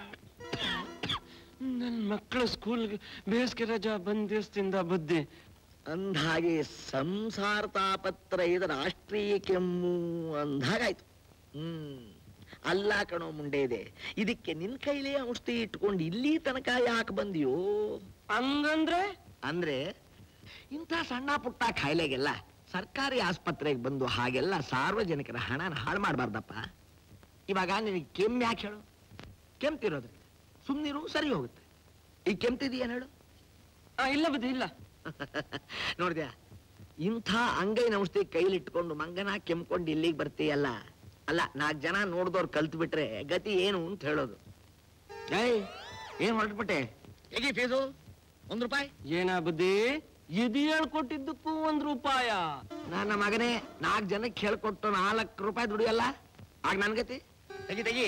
ನನ್ನ ಮಕ್ಕಳ ಸ್ಕೂಲ್ಗೆ ಬೇಸಿಗೆ ರಜಾ ಬಂದ ದಿವಸದಿಂದ ಬುದ್ಧಿ ಅಂದ್ಹಾಗೆ ಸಂಸಾರ ತಾಪತ್ರಯದ ರಾಷ್ಟ್ರೀಯ ಕೆಮ್ಮು ಅಂದಾಗಾಯ್ತು ಹ್ಮ್ ಅಲ್ಲ ಕಣೋ ಮುಂಡೆ ಇದೆ ಇದಕ್ಕೆ ನಿನ್ ಕೈಲೇ ಔಷಧಿ ಇಟ್ಕೊಂಡು ಇಲ್ಲಿ ತನಕ ಯಾಕೆ ಬಂದಿಯೋ ಹಂಗಂದ್ರೆ ಅಂದ್ರೆ ಇಂಥ ಸಣ್ಣ ಪುಟ್ಟ ಕಾಯಿಲೆಗೆಲ್ಲ ಸರ್ಕಾರಿ ಆಸ್ಪತ್ರೆಗೆ ಬಂದು ಹಾಗೆಲ್ಲ ಸಾರ್ವಜನಿಕರ ಹಣನ ಹಾಳು ಮಾಡಬಾರ್ದಪ್ಪ ಇವಾಗ ನಿನಗೆ ಕೆಮ್ಮು ಯಾಕೆ ಹೇಳು ಕೆಮ್ತಿರೋದ್ರಿಂದ ಸುಮ್ಮನಿರು ಸರಿ ಹೋಗುತ್ತೆ ಈಗ ಕೆಮ್ತಿದೀಯೇನು ಹೇಳು ಇಲ್ಲ ಬುದ್ಧಿ ಇಲ್ಲ ನೋಡಿದ್ಯಾ ಇಂಥ ಅಂಗೈನ ಔಷಧಿ ಕೈಲಿಟ್ಕೊಂಡು ಮಂಗನ ಕೆಮ್ಕೊಂಡು ಇಲ್ಲಿಗೆ ಬರ್ತೀಯಲ್ಲ ಅಲ್ಲ ನಾಲ್ಕು ಜನ ನೋಡ್ದವ್ರು ಕಲ್ತು ಬಿಟ್ರೆ ಗತಿ ಏನು ಅಂತ ಹೇಳೋದು ಏಯ್ ಏನ್ ಹೊರಟ್ಬಿಟ್ಟೆ ಹೇಗೆ ಫೀಸು ಒಂದ್ ರೂಪಾಯಿ ಏನ ಬುದ್ಧಿ ಇದು ಹೇಳ್ಕೊಟ್ಟಿದ್ದಕ್ಕೂ ಒಂದ್ ರೂಪಾಯ ನನ್ನ ಮಗನೇ ನಾಲ್ಕು ಜನಕ್ಕೆ ಹೇಳ್ಕೊಟ್ಟು ನಾಲ್ಕು ರೂಪಾಯಿ ದುಡಿಯಲ್ಲ ಆಗ ನನ್ ಗತಿ ತೆಗಿ ತೆಗಿ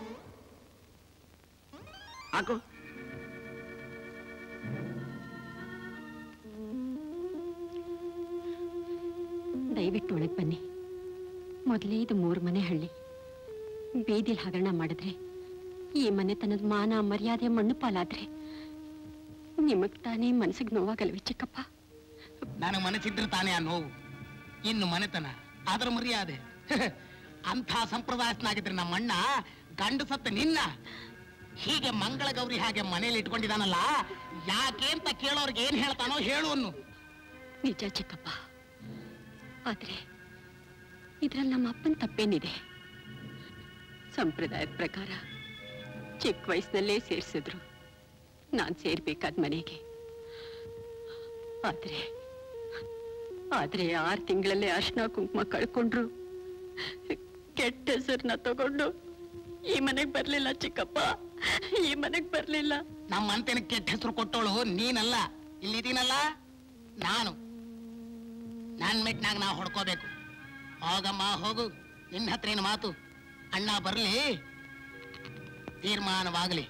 ಹಾಕು ದಯವಿಟ್ಟು ಒಳಗೆ ಬನ್ನಿ ಮೊದಲೇ ಇದು ಮೂರು ಮನೆ ಹಳ್ಳಿ ಬೀದಿಲ್ ಹಗರಣ ಮಾಡಿದ್ರೆ ಈ ಮನೆತನದ ಮಾನ ಮರ್ಯಾದೆ ಮಣ್ಣು ಪಾಲಾದ್ರೆ ನಿಮಗ್ ತಾನೇ ಮನಸ್ಸಿಗೆ ನೋವಾಗಲ್ವಿ ಚಿಕ್ಕಪ್ಪ ನನಗೆ ಮನಸ್ಸಿದ್ರೆ ತಾನೇ ಆ ನೋವು ಇನ್ನು ಮನೆತನ ಅದರ ಮರ್ಯಾದೆ ಅಂಥ ಸಂಪ್ರದಾಯಸ್ಥನಾಗಿದ್ರೆ ನಮ್ಮ ಅಣ್ಣ ಗಂಡು ಸತ್ತ ನಿನ್ನ ಹೀಗೆ ಮಂಗಳ ಗೌರಿ ಹಾಗೆ ಮನೇಲಿ ಇಟ್ಕೊಂಡಿದಾನಲ್ಲ ಯಾಕೆ ಅಂತ ಕೇಳೋರ್ಗೆ ಏನ್ ಹೇಳ್ತಾನೋ ಹೇಳು ಅನ್ನು ನಿಜ ಚಿಕ್ಕಪ್ಪ ಆದ್ರೆ ಇದ್ರಲ್ಲಿ ನಮ್ಮ ಅಪ್ಪನ ತಪ್ಪೇನಿದೆ ಸಂಪ್ರದಾಯದ ಪ್ರಕಾರ ಚಿಕ್ಕ ವಯಸ್ಸಿನಲ್ಲೇ ಸೇರ್ಸಿದ್ರು ನಾನ್ ಸೇರ್ಬೇಕಾದ ಮನೆಗೆ ಆದ್ರೆ ಆದ್ರೆ ಆರು ತಿಂಗಳಲ್ಲೇ ಅರ್ಶನ ಕುಂಕುಮ ಕಳ್ಕೊಂಡ್ರು ಕೆಟ್ಟ ಹೆಸರನ್ನ ತಗೊಂಡು ಈ ಮನೆಗ್ ಬರ್ಲಿಲ್ಲ ಚಿಕ್ಕಪ್ಪ ಈ ಮನೆಗ್ ಬರ್ಲಿಲ್ಲ ನಮ್ಮ ಅಂತೆನ ಕೆಟ್ಟ ಹೆಸರು ಕೊಟ್ಟೋಳು ನೀನಲ್ಲ ಇಲ್ಲಿದ್ದೀನಲ್ಲ ನಾನು ನನ್ ಮೆಟ್ನಾಗ ನಾ ಹೊಡ್ಕೋಬೇಕು ಹೋಗಮ್ಮ ಹೋಗು ನಿನ್ನ ಹತ್ರ ಏನು ಮಾತು ಅಣ್ಣ ಬರ್ಲಿ ತೀರ್ಮಾನವಾಗಲಿ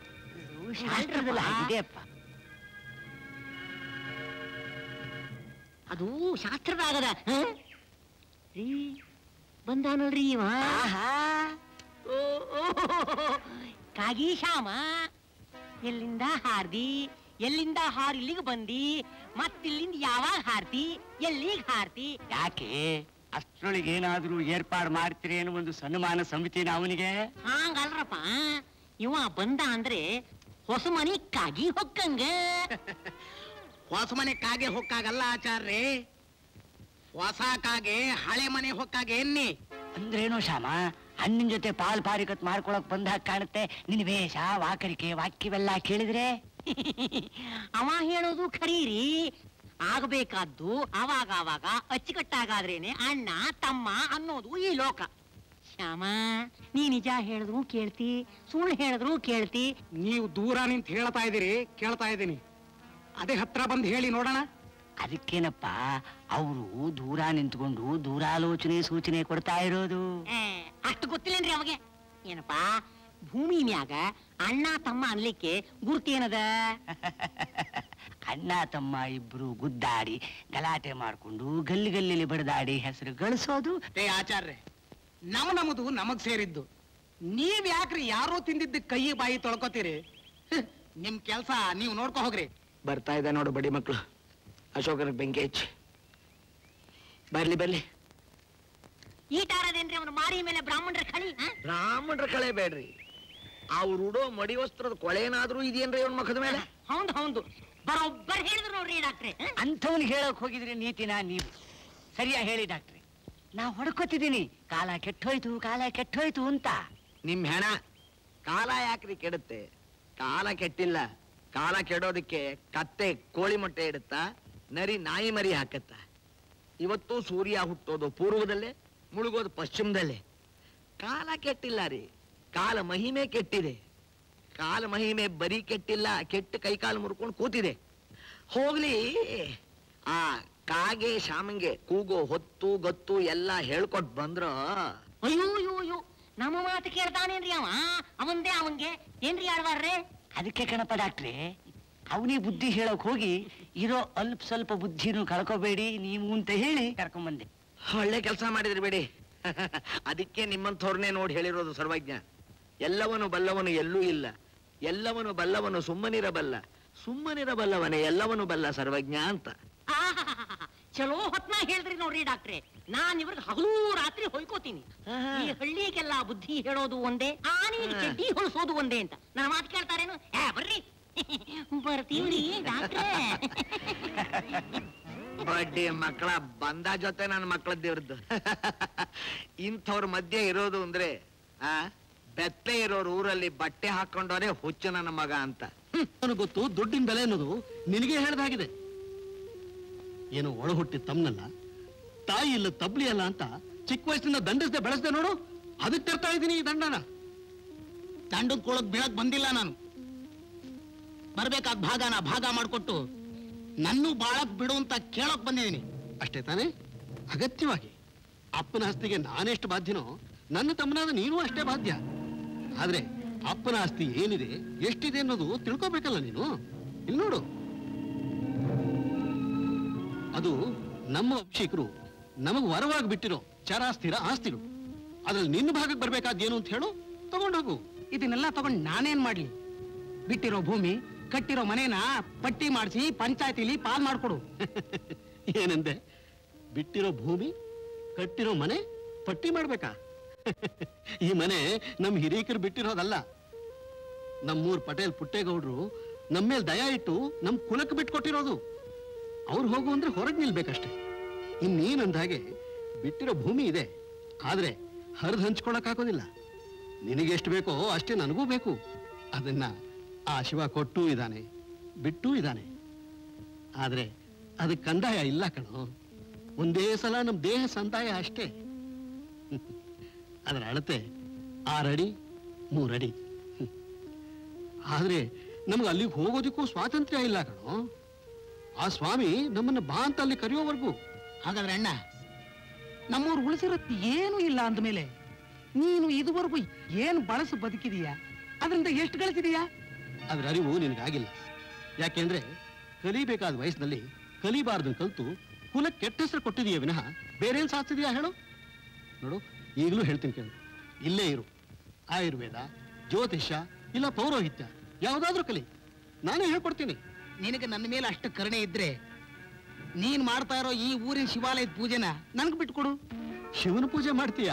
ಅದು ಶಾಸ್ತ್ರದಾಗದ ಹ? ರೀ ಬಂದಾನಲ್ರಿ ಇವ ಓ, ಓ, ಕಾಗಿ ಶ್ಯಾಮ ಎಲ್ಲಿಂದ ಹಾರ್ದಿ ಎಲ್ಲಿಂದ ಹಾರ್ ಇಲ್ಲಿಗೆ ಬಂದಿ ಮತ್ತಿಲ್ಲಿಂದ ಯಾವಾಗ ಹಾರ್ತಿ ಎಲ್ಲಿಗೆ ಹಾರ್ತಿ ಯಾಕೆ ಅಷ್ಟ್ರೊಳಗೆ ಏನಾದ್ರೂ ಏರ್ಪಾಡು ಮಾಡ್ತೀರಿ ಅನ್ನೋ ಒಂದು ಸನ್ಮಾನ ಸಮಿತಿನ ಅವನಿಗೆ ಹಾಂಗಲ್ರಪ್ಪ ಇವ ಬಂದ ಅಂದ್ರೆ ಹೊಸ ಮನಿ ಕಾಗಿ ಹೊಕ್ಕಂಗ ಹೊಸ ಮನೆ ಕಾಗೆ ಹೊಕ್ಕಾಗಲ್ಲ ಆಚಾರ್ರೆ ಹೊಸ ಕಾಗೆ ಹಳೆ ಮನೆ ಹೊಕ್ಕಾಗೆ ಎನ್ನಿ ಅಂದ್ರೇನು ಶ್ಯಾಮ ಹಣ್ಣಿನ ಜೊತೆ ಪಾಲ್ ಪಾರಿಕತ್ ಮಾಡ್ಕೊಳಕ್ ಬಂದಾಗ ಕಾಣುತ್ತೆ ನಿನ್ ವೇಷ ವಾಕರಿಕೆ ವಾಕ್ಯವೆಲ್ಲ ಕೇಳಿದ್ರೆ ಅವ ಹೇಳೋದು ಖರೀರಿ ಆಗಬೇಕಾದ್ದು ಅವಾಗ ಅವಾಗ ಅಚ್ಚುಕಟ್ಟಾಗಾದ್ರೇನೆ ಅಣ್ಣ ತಮ್ಮ ಅನ್ನೋದು ಈ ಲೋಕ ಶ್ಯಾಮ ನೀ ನಿಜ ಹೇಳಿದ್ರು ಕೇಳ್ತಿ ಸುಳ್ಳು ಹೇಳಿದ್ರು ಕೇಳ್ತಿ ನೀವು ದೂರ ನಿಂತು ಹೇಳ್ತಾ ಇದ್ದೀರಿ ಕೇಳ್ತಾ ಇದ್ದೀನಿ ಅದೇ ಹತ್ರ ಬಂದು ಹೇಳಿ ನೋಡೋಣ ಅದಕ್ಕೇನಪ್ಪ ಅವರು ದೂರ ನಿಂತ್ಕೊಂಡು ದೂರಾಲೋಚನೆ ಸೂಚನೆ ಕೊಡ್ತಾ ಇರೋದು ಏ, ಅಷ್ಟು ಗೊತ್ತಿಲ್ಲೇನ್ರಿ ಅವಾಗ ಏನಪ್ಪಾ ಭೂಮಿ ಮ್ಯಾಗ ಅಣ್ಣ ತಮ್ಮ ಅನ್ಲಿಕ್ಕೆ ಗುರ್ತೇನದ ಅಣ್ಣ ತಮ್ಮ ಇಬ್ರು ಗುದ್ದಾಡಿ ಗಲಾಟೆ ಮಾಡ್ಕೊಂಡು ಗಲ್ಲಿ ಗಲ್ಲಿಲಿ ಬಡದಾಡಿ ಹೆಸರು ಗಳಿಸೋದು ಏ ಆಚಾರ್ರೆ ನಮ್ ನಮ್ಮದು ನಮಗ್ ಸೇರಿದ್ದು ನೀವ್ ಯಾಕ್ರಿ ಯಾರೋ ತಿಂದಿದ್ದ ಕೈ ಬಾಯಿ ತೊಳ್ಕೊತೀರಿ ಹ್, ನಿಮ್ ಕೆಲ್ಸ ನೀವು ನೋಡ್ಕೊ ಹೋಗ್ರಿ ಬರ್ತಾ ಇದೆ ನೋಡು ಬಡಿ ಮಕ್ಕಳು ಅಶೋಕನ ಬೆಂಕಿ ಹಚ್ಚಿ ಬರ್ಲಿ ಬರ್ಲಿ ಈಟಾರದೇನ್ರಿ ಅವನು ಮಾರಿ ಮೇಲೆ ಬ್ರಾಹ್ಮಣರ ಖಳಿ ಆ? ಬ್ರಾಹ್ಮಣರ ಕಳೆ ಬೇಡ್ರಿ ಅವ್ರು ಉಡೋ ಮಡಿ ವಸ್ತ್ರದ ಕೊಳೆನಾದ್ರೂ ಇದೆಯೇನ್ರಿ ಅವ್ನ ಮುಖದ ಮೇಲೆ ಹೌದು ಹೌದು ಬರೋಬ್ಬರ್ ಹೇಳಿದ್ರು ನೋಡ್ರಿ ಡಾಕ್ಟ್ರೆ ಆ? ಅಂಥವ್ನಿಗೆ ಹೇಳಕ್ ಹೋಗಿದ್ರಿ ನೀತಿನ ನೀವು ಸರಿಯಾ ಹೇಳಿ ಡಾಕ್ಟ್ರೆ ನಾ ಹೊಡ್ಕೋತಿದ್ದೀನಿ ಕಾಲ ಕೆಟ್ಟೋಯ್ತು ಕಾಲ ಕೆಟ್ಟೋಯ್ತು ಅಂತ ನಿಮ್ ಹೆಣ ಕಾಲ ಯಾಕ್ರಿ ಕೆಡುತ್ತೆ ಕಾಲ ಕೆಟ್ಟಿಲ್ಲ ಕಾಲ ಕೆಡೋದಕ್ಕೆ ಕತ್ತೆ ಕೋಳಿ ಮೊಟ್ಟೆ ಇಡುತ್ತಾ ನರಿ ನಾಯಿ ಮರಿ ಹಾಕತ್ತ ಇವತ್ತು ಸೂರ್ಯ ಹುಟ್ಟೋದು ಪೂರ್ವದಲ್ಲೇ ಮುಳುಗೋದು ಪಶ್ಚಿಮದಲ್ಲೇ ಕಾಲ ಕೆಟ್ಟಿಲ್ಲ ರೀ ಕಾಲ ಮಹಿಮೆ ಕೆಟ್ಟಿದೆ ಕಾಲ ಮಹಿಮೆ ಬರೀ ಕೆಟ್ಟಿಲ್ಲ ಕೆಟ್ಟ ಕೈಕಾಲು ಮುರ್ಕೊಂಡು ಕೂತಿದೆ ಹೋಗ್ಲಿ ಆ ಕಾಗೆ ಶಾಮಂಗೆ ಕೂಗೋ ಹೊತ್ತು ಗತ್ತು ಎಲ್ಲ ಹೇಳ್ಕೊಟ್ ಬಂದ್ರ ಅಯ್ಯೋ ಅಯ್ಯೋ ಅಯ್ಯೋ ನಮ್ಮ ಮಾತು ಕೇಳ್ತಾನೇನ್ರಿ ಅವ ಅವಂದೇ ಅವಂಗೆ ಏನ್ರಿ ಆಡ್ವಾರ್ರೆ ಅದಕ್ಕೆ ಕಣಪ್ಪ ಡಾಕ್ಟ್ರೆ ಅವನಿಗೆ ಬುದ್ಧಿ ಹೇಳಕ್ ಹೋಗಿ ಇರೋ ಅಲ್ಪ ಸ್ವಲ್ಪ ಬುದ್ಧಿನೂ ಕಳ್ಕೋಬೇಡಿ ನೀವು ಅಂತ ಹೇಳಿ ಕರ್ಕೊಂಬಂದೆ ಒಳ್ಳೆ ಕೆಲಸ ಮಾಡಿದ್ರಿ ಬೇಡಿ ಅದಕ್ಕೆ ನಿಮ್ಮಂಥವ್ರನ್ನೇ ನೋಡಿ ಹೇಳಿರೋದು ಸರ್ವಜ್ಞ ಎಲ್ಲವನು ಬಲ್ಲವನು ಎಲ್ಲೂ ಇಲ್ಲ ಎಲ್ಲವನು ಬಲ್ಲವನು ಸುಮ್ಮನಿರಬಲ್ಲ ಸುಮ್ಮನಿರಬಲ್ಲವನೇ ಎಲ್ಲವನು ಬಲ್ಲ ಸರ್ವಜ್ಞ ಅಂತ ಆಹಾಹಾಹಾ. ಚಲೋ ಹೊತ್ನ ಹೇಳ್ದ್ರಿ ನೋಡ್ರಿ ಡಾಕ್ಟ್ರೆ ನಾನ್ ಇವ್ರಿಗೆ ಹಗಲು ರಾತ್ರಿ ಹೊಯ್ಕೋತೀನಿ ಈ ಹಳ್ಳಿಗೆಲ್ಲ ಬುದ್ಧಿ ಹೇಳೋದು ಒಂದೇ ಆನಿಗೆ ಚಡ್ಡಿ ಹೊಳ್ಸೋದು ಒಂದೇ ಅಂತ ನನ್ನ ಮಾತು ಕೇಳ್ತಾರೇನು ಏ ಬರ್ರಿ ಬರ್ತೀವ್ರಿ ಡಾಕ್ಟ್ರೆ ಬಡ್ಡಿ ಮಕ್ಕಳ ಬಂದ ಜೊತೆ ನನ್ನ ಮಕ್ಕಳದ್ದೇವ್ರದ್ದು ಇಂಥವ್ರ ಮಧ್ಯೆ ಇರೋದು ಅಂದ್ರೆ ಆ ಬೆತ್ತೆ ಇರೋರು ಊರಲ್ಲಿ ಬಟ್ಟೆ ಹಾಕೊಂಡವನೇ ಹುಚ್ಚು ನನ್ನ ಮಗ ಅಂತ ನನಗೆ ಗೊತ್ತು ದುಡ್ಡಿನ ಬೆಲೆ ಅನ್ನೋದು ನಿನಗೆ ಹೇಳ್ದಾಗಿದೆ ಏನೋ ಒಳ ಹುಟ್ಟಿ ತಮ್ಮನಲ್ಲ ತಾಯಿ ಇಲ್ಲ ತಬ್ಲಿ ಅಲ್ಲ ಅಂತ ಚಿಕ್ಕ ವಯಸ್ಸಿನಿಂದ ದಂಡಿಸ್ದೆ ಬೆಳೆಸ್ದೆ ನೋಡು ಅದಕ್ಕೆ ತರ್ತಾ ಇದ್ದೀನಿ ಈ ದಂಡನ ದಂಡದ ಕೊಳಕ್ ಬೀಳಕ್ ಬಂದಿಲ್ಲ ನಾನು ಬರ್ಬೇಕಾದ ಭಾಗನ ಭಾಗ ಮಾಡ್ಕೊಟ್ಟು ನನ್ನೂ ಬಾಳಕ್ ಬಿಡು ಅಂತ ಕೇಳಕ್ ಬಂದಿದ್ದೀನಿ ಅಷ್ಟೇ ತಾನೇ ಅಗತ್ಯವಾಗಿ ಅಪ್ಪನ ಆಸ್ತಿಗೆ ನಾನೆಷ್ಟು ಬಾಧ್ಯನೋ ನನ್ನ ತಮ್ಮನಾದ ನೀನು ಅಷ್ಟೇ ಬಾಧ್ಯ ಆದ್ರೆ ಅಪ್ಪನ ಆಸ್ತಿ ಏನಿದೆ ಎಷ್ಟಿದೆ ಅನ್ನೋದು ತಿಳ್ಕೊಬೇಕಲ್ಲ ನೀನು ಇಲ್ಲಿ ನೋಡು ಅದು ನಮ್ಮ ವಂಶಿಕರು ನಮಗ್ ವರವಾಗಿ ಬಿಟ್ಟಿರೋ ಚರಾಸ್ಥಿರ ಆಸ್ತಿಗಳು ಅದ್ರಲ್ಲಿ ನಿನ್ನ ಭಾಗಕ್ಕೆ ಬರ್ಬೇಕಾದ್ದೇನು ಅಂತ ಹೇಳು ತಗೊಂಡೋಗು ಇದನ್ನೆಲ್ಲ ತಗೊಂಡ್ ನಾನೇನ್ ಮಾಡ್ಲಿ ಬಿಟ್ಟಿರೋ ಭೂಮಿ ಕಟ್ಟಿರೋ ಮನೇನ ಪಟ್ಟಿ ಮಾಡಿಸಿ ಪಂಚಾಯತಿಲಿ ಪಾಲ್ ಮಾಡ್ಕೊಡು ಏನಂದೆ ಬಿಟ್ಟಿರೋ ಭೂಮಿ ಕಟ್ಟಿರೋ ಮನೆ ಪಟ್ಟಿ ಮಾಡ್ಬೇಕಾ ಈ ಮನೆ ನಮ್ ಹಿರೀಕರು ಬಿಟ್ಟಿರೋದಲ್ಲ ನಮ್ಮೂರ್ ಪಟೇಲ್ ಪುಟ್ಟೇಗೌಡ್ರು ನಮ್ಮ ಮೇಲೆ ದಯ ಇಟ್ಟು ನಮ್ ಕುಲಕ್ಕೆ ಬಿಟ್ಕೊಟ್ಟಿರೋದು ಅವ್ರು ಹೋಗು ಅಂದ್ರೆ ಹೊರಗೆ ನಿಲ್ಬೇಕಷ್ಟೆ ಇನ್ನೇನಂದ ಹಾಗೆ ಬಿಟ್ಟಿರೋ ಭೂಮಿ ಇದೆ ಆದ್ರೆ ಹರಿದು ಹಂಚ್ಕೊಳಕ್ಕಾಗೋದಿಲ್ಲ ನಿನಗೆ ಎಷ್ಟು ಬೇಕೋ ಅಷ್ಟೇ ನನಗೂ ಬೇಕು ಅದನ್ನ ಆ ಶಿವ ಕೊಟ್ಟೂ ಇದ್ದಾನೆ ಬಿಟ್ಟೂ ಇದ್ದಾನೆ ಆದ್ರೆ ಅದಕ್ಕೆ ಕಂದಾಯ ಇಲ್ಲ ಕಣೋ ಒಂದೇ ಸಲ ನಮ್ಮ ದೇಹ ಸಂದಾಯ ಅಷ್ಟೇ ಅದರ ಅಳತೆ ಆರಡಿ ಮೂರಡಿ ಹ್ಮ್. ಆದ್ರೆ ನಮ್ಗೆ ಅಲ್ಲಿಗೆ ಹೋಗೋದಕ್ಕೂ ಸ್ವಾತಂತ್ರ್ಯ ಇಲ್ಲ ಕಣೋ ಆ ಸ್ವಾಮಿ ನಮ್ಮನ್ನ ಬಾ ಅಂತ ಅಲ್ಲಿ ಕರೆಯೋವರೆಗೂ ಹಾಗಾದ್ರೆ ಅಣ್ಣ ನಮ್ಮೂರು ಉಳಿಸಿರತ್ ಏನೂ ಇಲ್ಲ ಅಂದ್ಮೇಲೆ ನೀನು ಇದುವರೆಗೂ ಏನ್ ಬಳಸು ಬದುಕಿದೀಯಾ ಅದರಿಂದ ಎಷ್ಟು ಗಳಿಸಿದೀಯಾ ಅದ್ರ ಅರಿವು ನಿನಗಾಗಿಲ್ಲ ಯಾಕೆಂದ್ರೆ ಕಲಿಬೇಕಾದ ವಯಸ್ಸಿನಲ್ಲಿ ಕಲಿಬಾರ್ದು ಕಲ್ತು ಕುಲಕ್ಕೆ ಕೆಟ್ಟ ಹೆಸರು ಕೊಟ್ಟಿದೀಯ ವಿನಃ ಬೇರೇನ್ ಸಾಧಿಸಿದೀಯಾ ಹೇಳು ನೋಡು ಈಗಲೂ ಹೇಳ್ತೀನಿ ಕೇಳು ಇಲ್ಲೇ ಇರು ಆಯುರ್ವೇದ ಜ್ಯೋತಿಷ್ಯ ಇಲ್ಲ ಪೌರೋಹಿತ್ಯ ಯಾವುದಾದ್ರೂ ಕಲಿ ನಾನೇ ಹೇಳ್ಕೊಡ್ತೀನಿ ನಿನಗೆ ನನ್ನ ಮೇಲೆ ಅಷ್ಟು ಕರುಣೆ ಇದ್ರೆ ನೀನ್ ಮಾಡ್ತಾ ಇರೋ ಈ ಊರಿನ ಶಿವಾಲಯದ ಪೂಜೆನ ನನ್ಗೆ ಬಿಟ್ಕೊಡು ಶಿವನ ಪೂಜೆ ಮಾಡ್ತೀಯಾ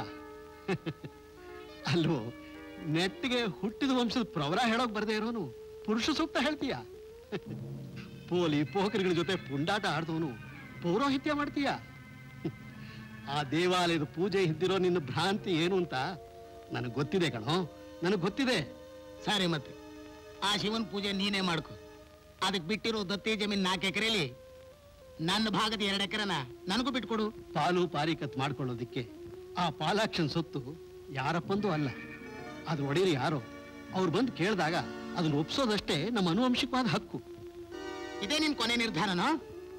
ಅಲ್ವೋ ನೆಟ್ಟಿಗೆ ಹುಟ್ಟಿದ ವಂಶದ ಪ್ರವರ ಹೇಳೋಕ್ ಬರ್ದೇ ಇರೋನು ಪುರುಷ ಸೂಕ್ತ ಹೇಳ್ತೀಯ ಪೋಲಿ ಪೋಖರಿಗಳ ಜೊತೆ ಪುಂಡಾಟ ಆಡ್ದವನು ಪೌರೋಹಿತ್ಯ ಮಾಡ್ತೀಯ ಆ ದೇವಾಲಯದ ಪೂಜೆ ಹಿಂದಿರೋ ನಿನ್ನ ಭ್ರಾಂತಿ ಏನು ಅಂತ ನನಗೆ ಗೊತ್ತಿದೆ ಕಣೋ ನನಗೆ ಗೊತ್ತಿದೆ ಸರಿ ಮತ್ತೆ ಆ ಶಿವನ್ ಪೂಜೆ ನೀನೇ ಮಾಡ್ಕೊ ಅದಕ್ಕೆ ಬಿಟ್ಟಿರೋ ದತ್ತಿ ಜಮೀನ್ ನಾಲ್ಕು ಎಕರೆಲಿ ನನ್ನ ಭಾಗದ ಎರಡು ಎಕರೆನ ನನಗೂ ಬಿಟ್ಕೊಡು ಪಾಲು ಪಾರಿಕತ್ ಮಾಡ್ಕೊಳ್ಳೋದಿಕ್ಕೆ ಆ ಪಾಲಾಕ್ಷನ್ ಸೊತ್ತು ಯಾರಪ್ಪಂದು ಅಲ್ಲ ಅದು ಒಡೆಯರು ಯಾರೋ ಅವ್ರು ಬಂದು ಕೇಳಿದಾಗ ಅದನ್ನ ಒಪ್ಸೋದಷ್ಟೇ ನಮ್ಮ ಅನುವಂಶಿಕವಾದ ಹಕ್ಕು ಇದೇ ನಿನ್ ಕೊನೆ ನಿರ್ಧಾರನೋ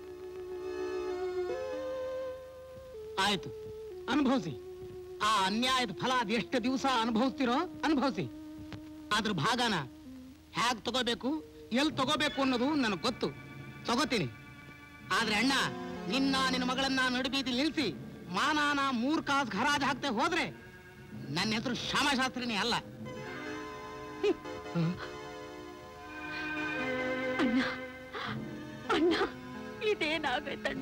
ಆಯ್ತು ಅನುಭವಿಸಿ ಆ ಅನ್ಯಾಯದ ಫಲ ಅದೆಷ್ಟು ದಿವಸ ಅನುಭವಿಸ್ತಿರೋ ಅನುಭವಿಸಿ ಅದ್ರ ಭಾಗನ ಹ್ಯಾಗ್ ತಗೋಬೇಕು ಎಲ್ಲಿ ತಗೋಬೇಕು ಅನ್ನೋದು ನನಗೆ ಗೊತ್ತು ತಗೋತೀನಿ ಆದ್ರೆ ಅಣ್ಣ ನಿನ್ನ ನಿನ್ನ ಮಗಳನ್ನ ನಡುಬೀದಿ ನಿಲ್ಸಿ ಮಾನಾನ ಮೂರ್ ಕಾಸ್ ಹರಾಜ್ ಹಾಕ್ತೆ ಹೋದ್ರೆ ನನ್ನ ಹೆಸರು ಶ್ಯಾಮಶಾಸ್ತ್ರಿನೇ ಅಲ್ಲ ಅಣ್ಣ ಅಣ್ಣ ಇದೇನಾಗೈತಣ್ಣ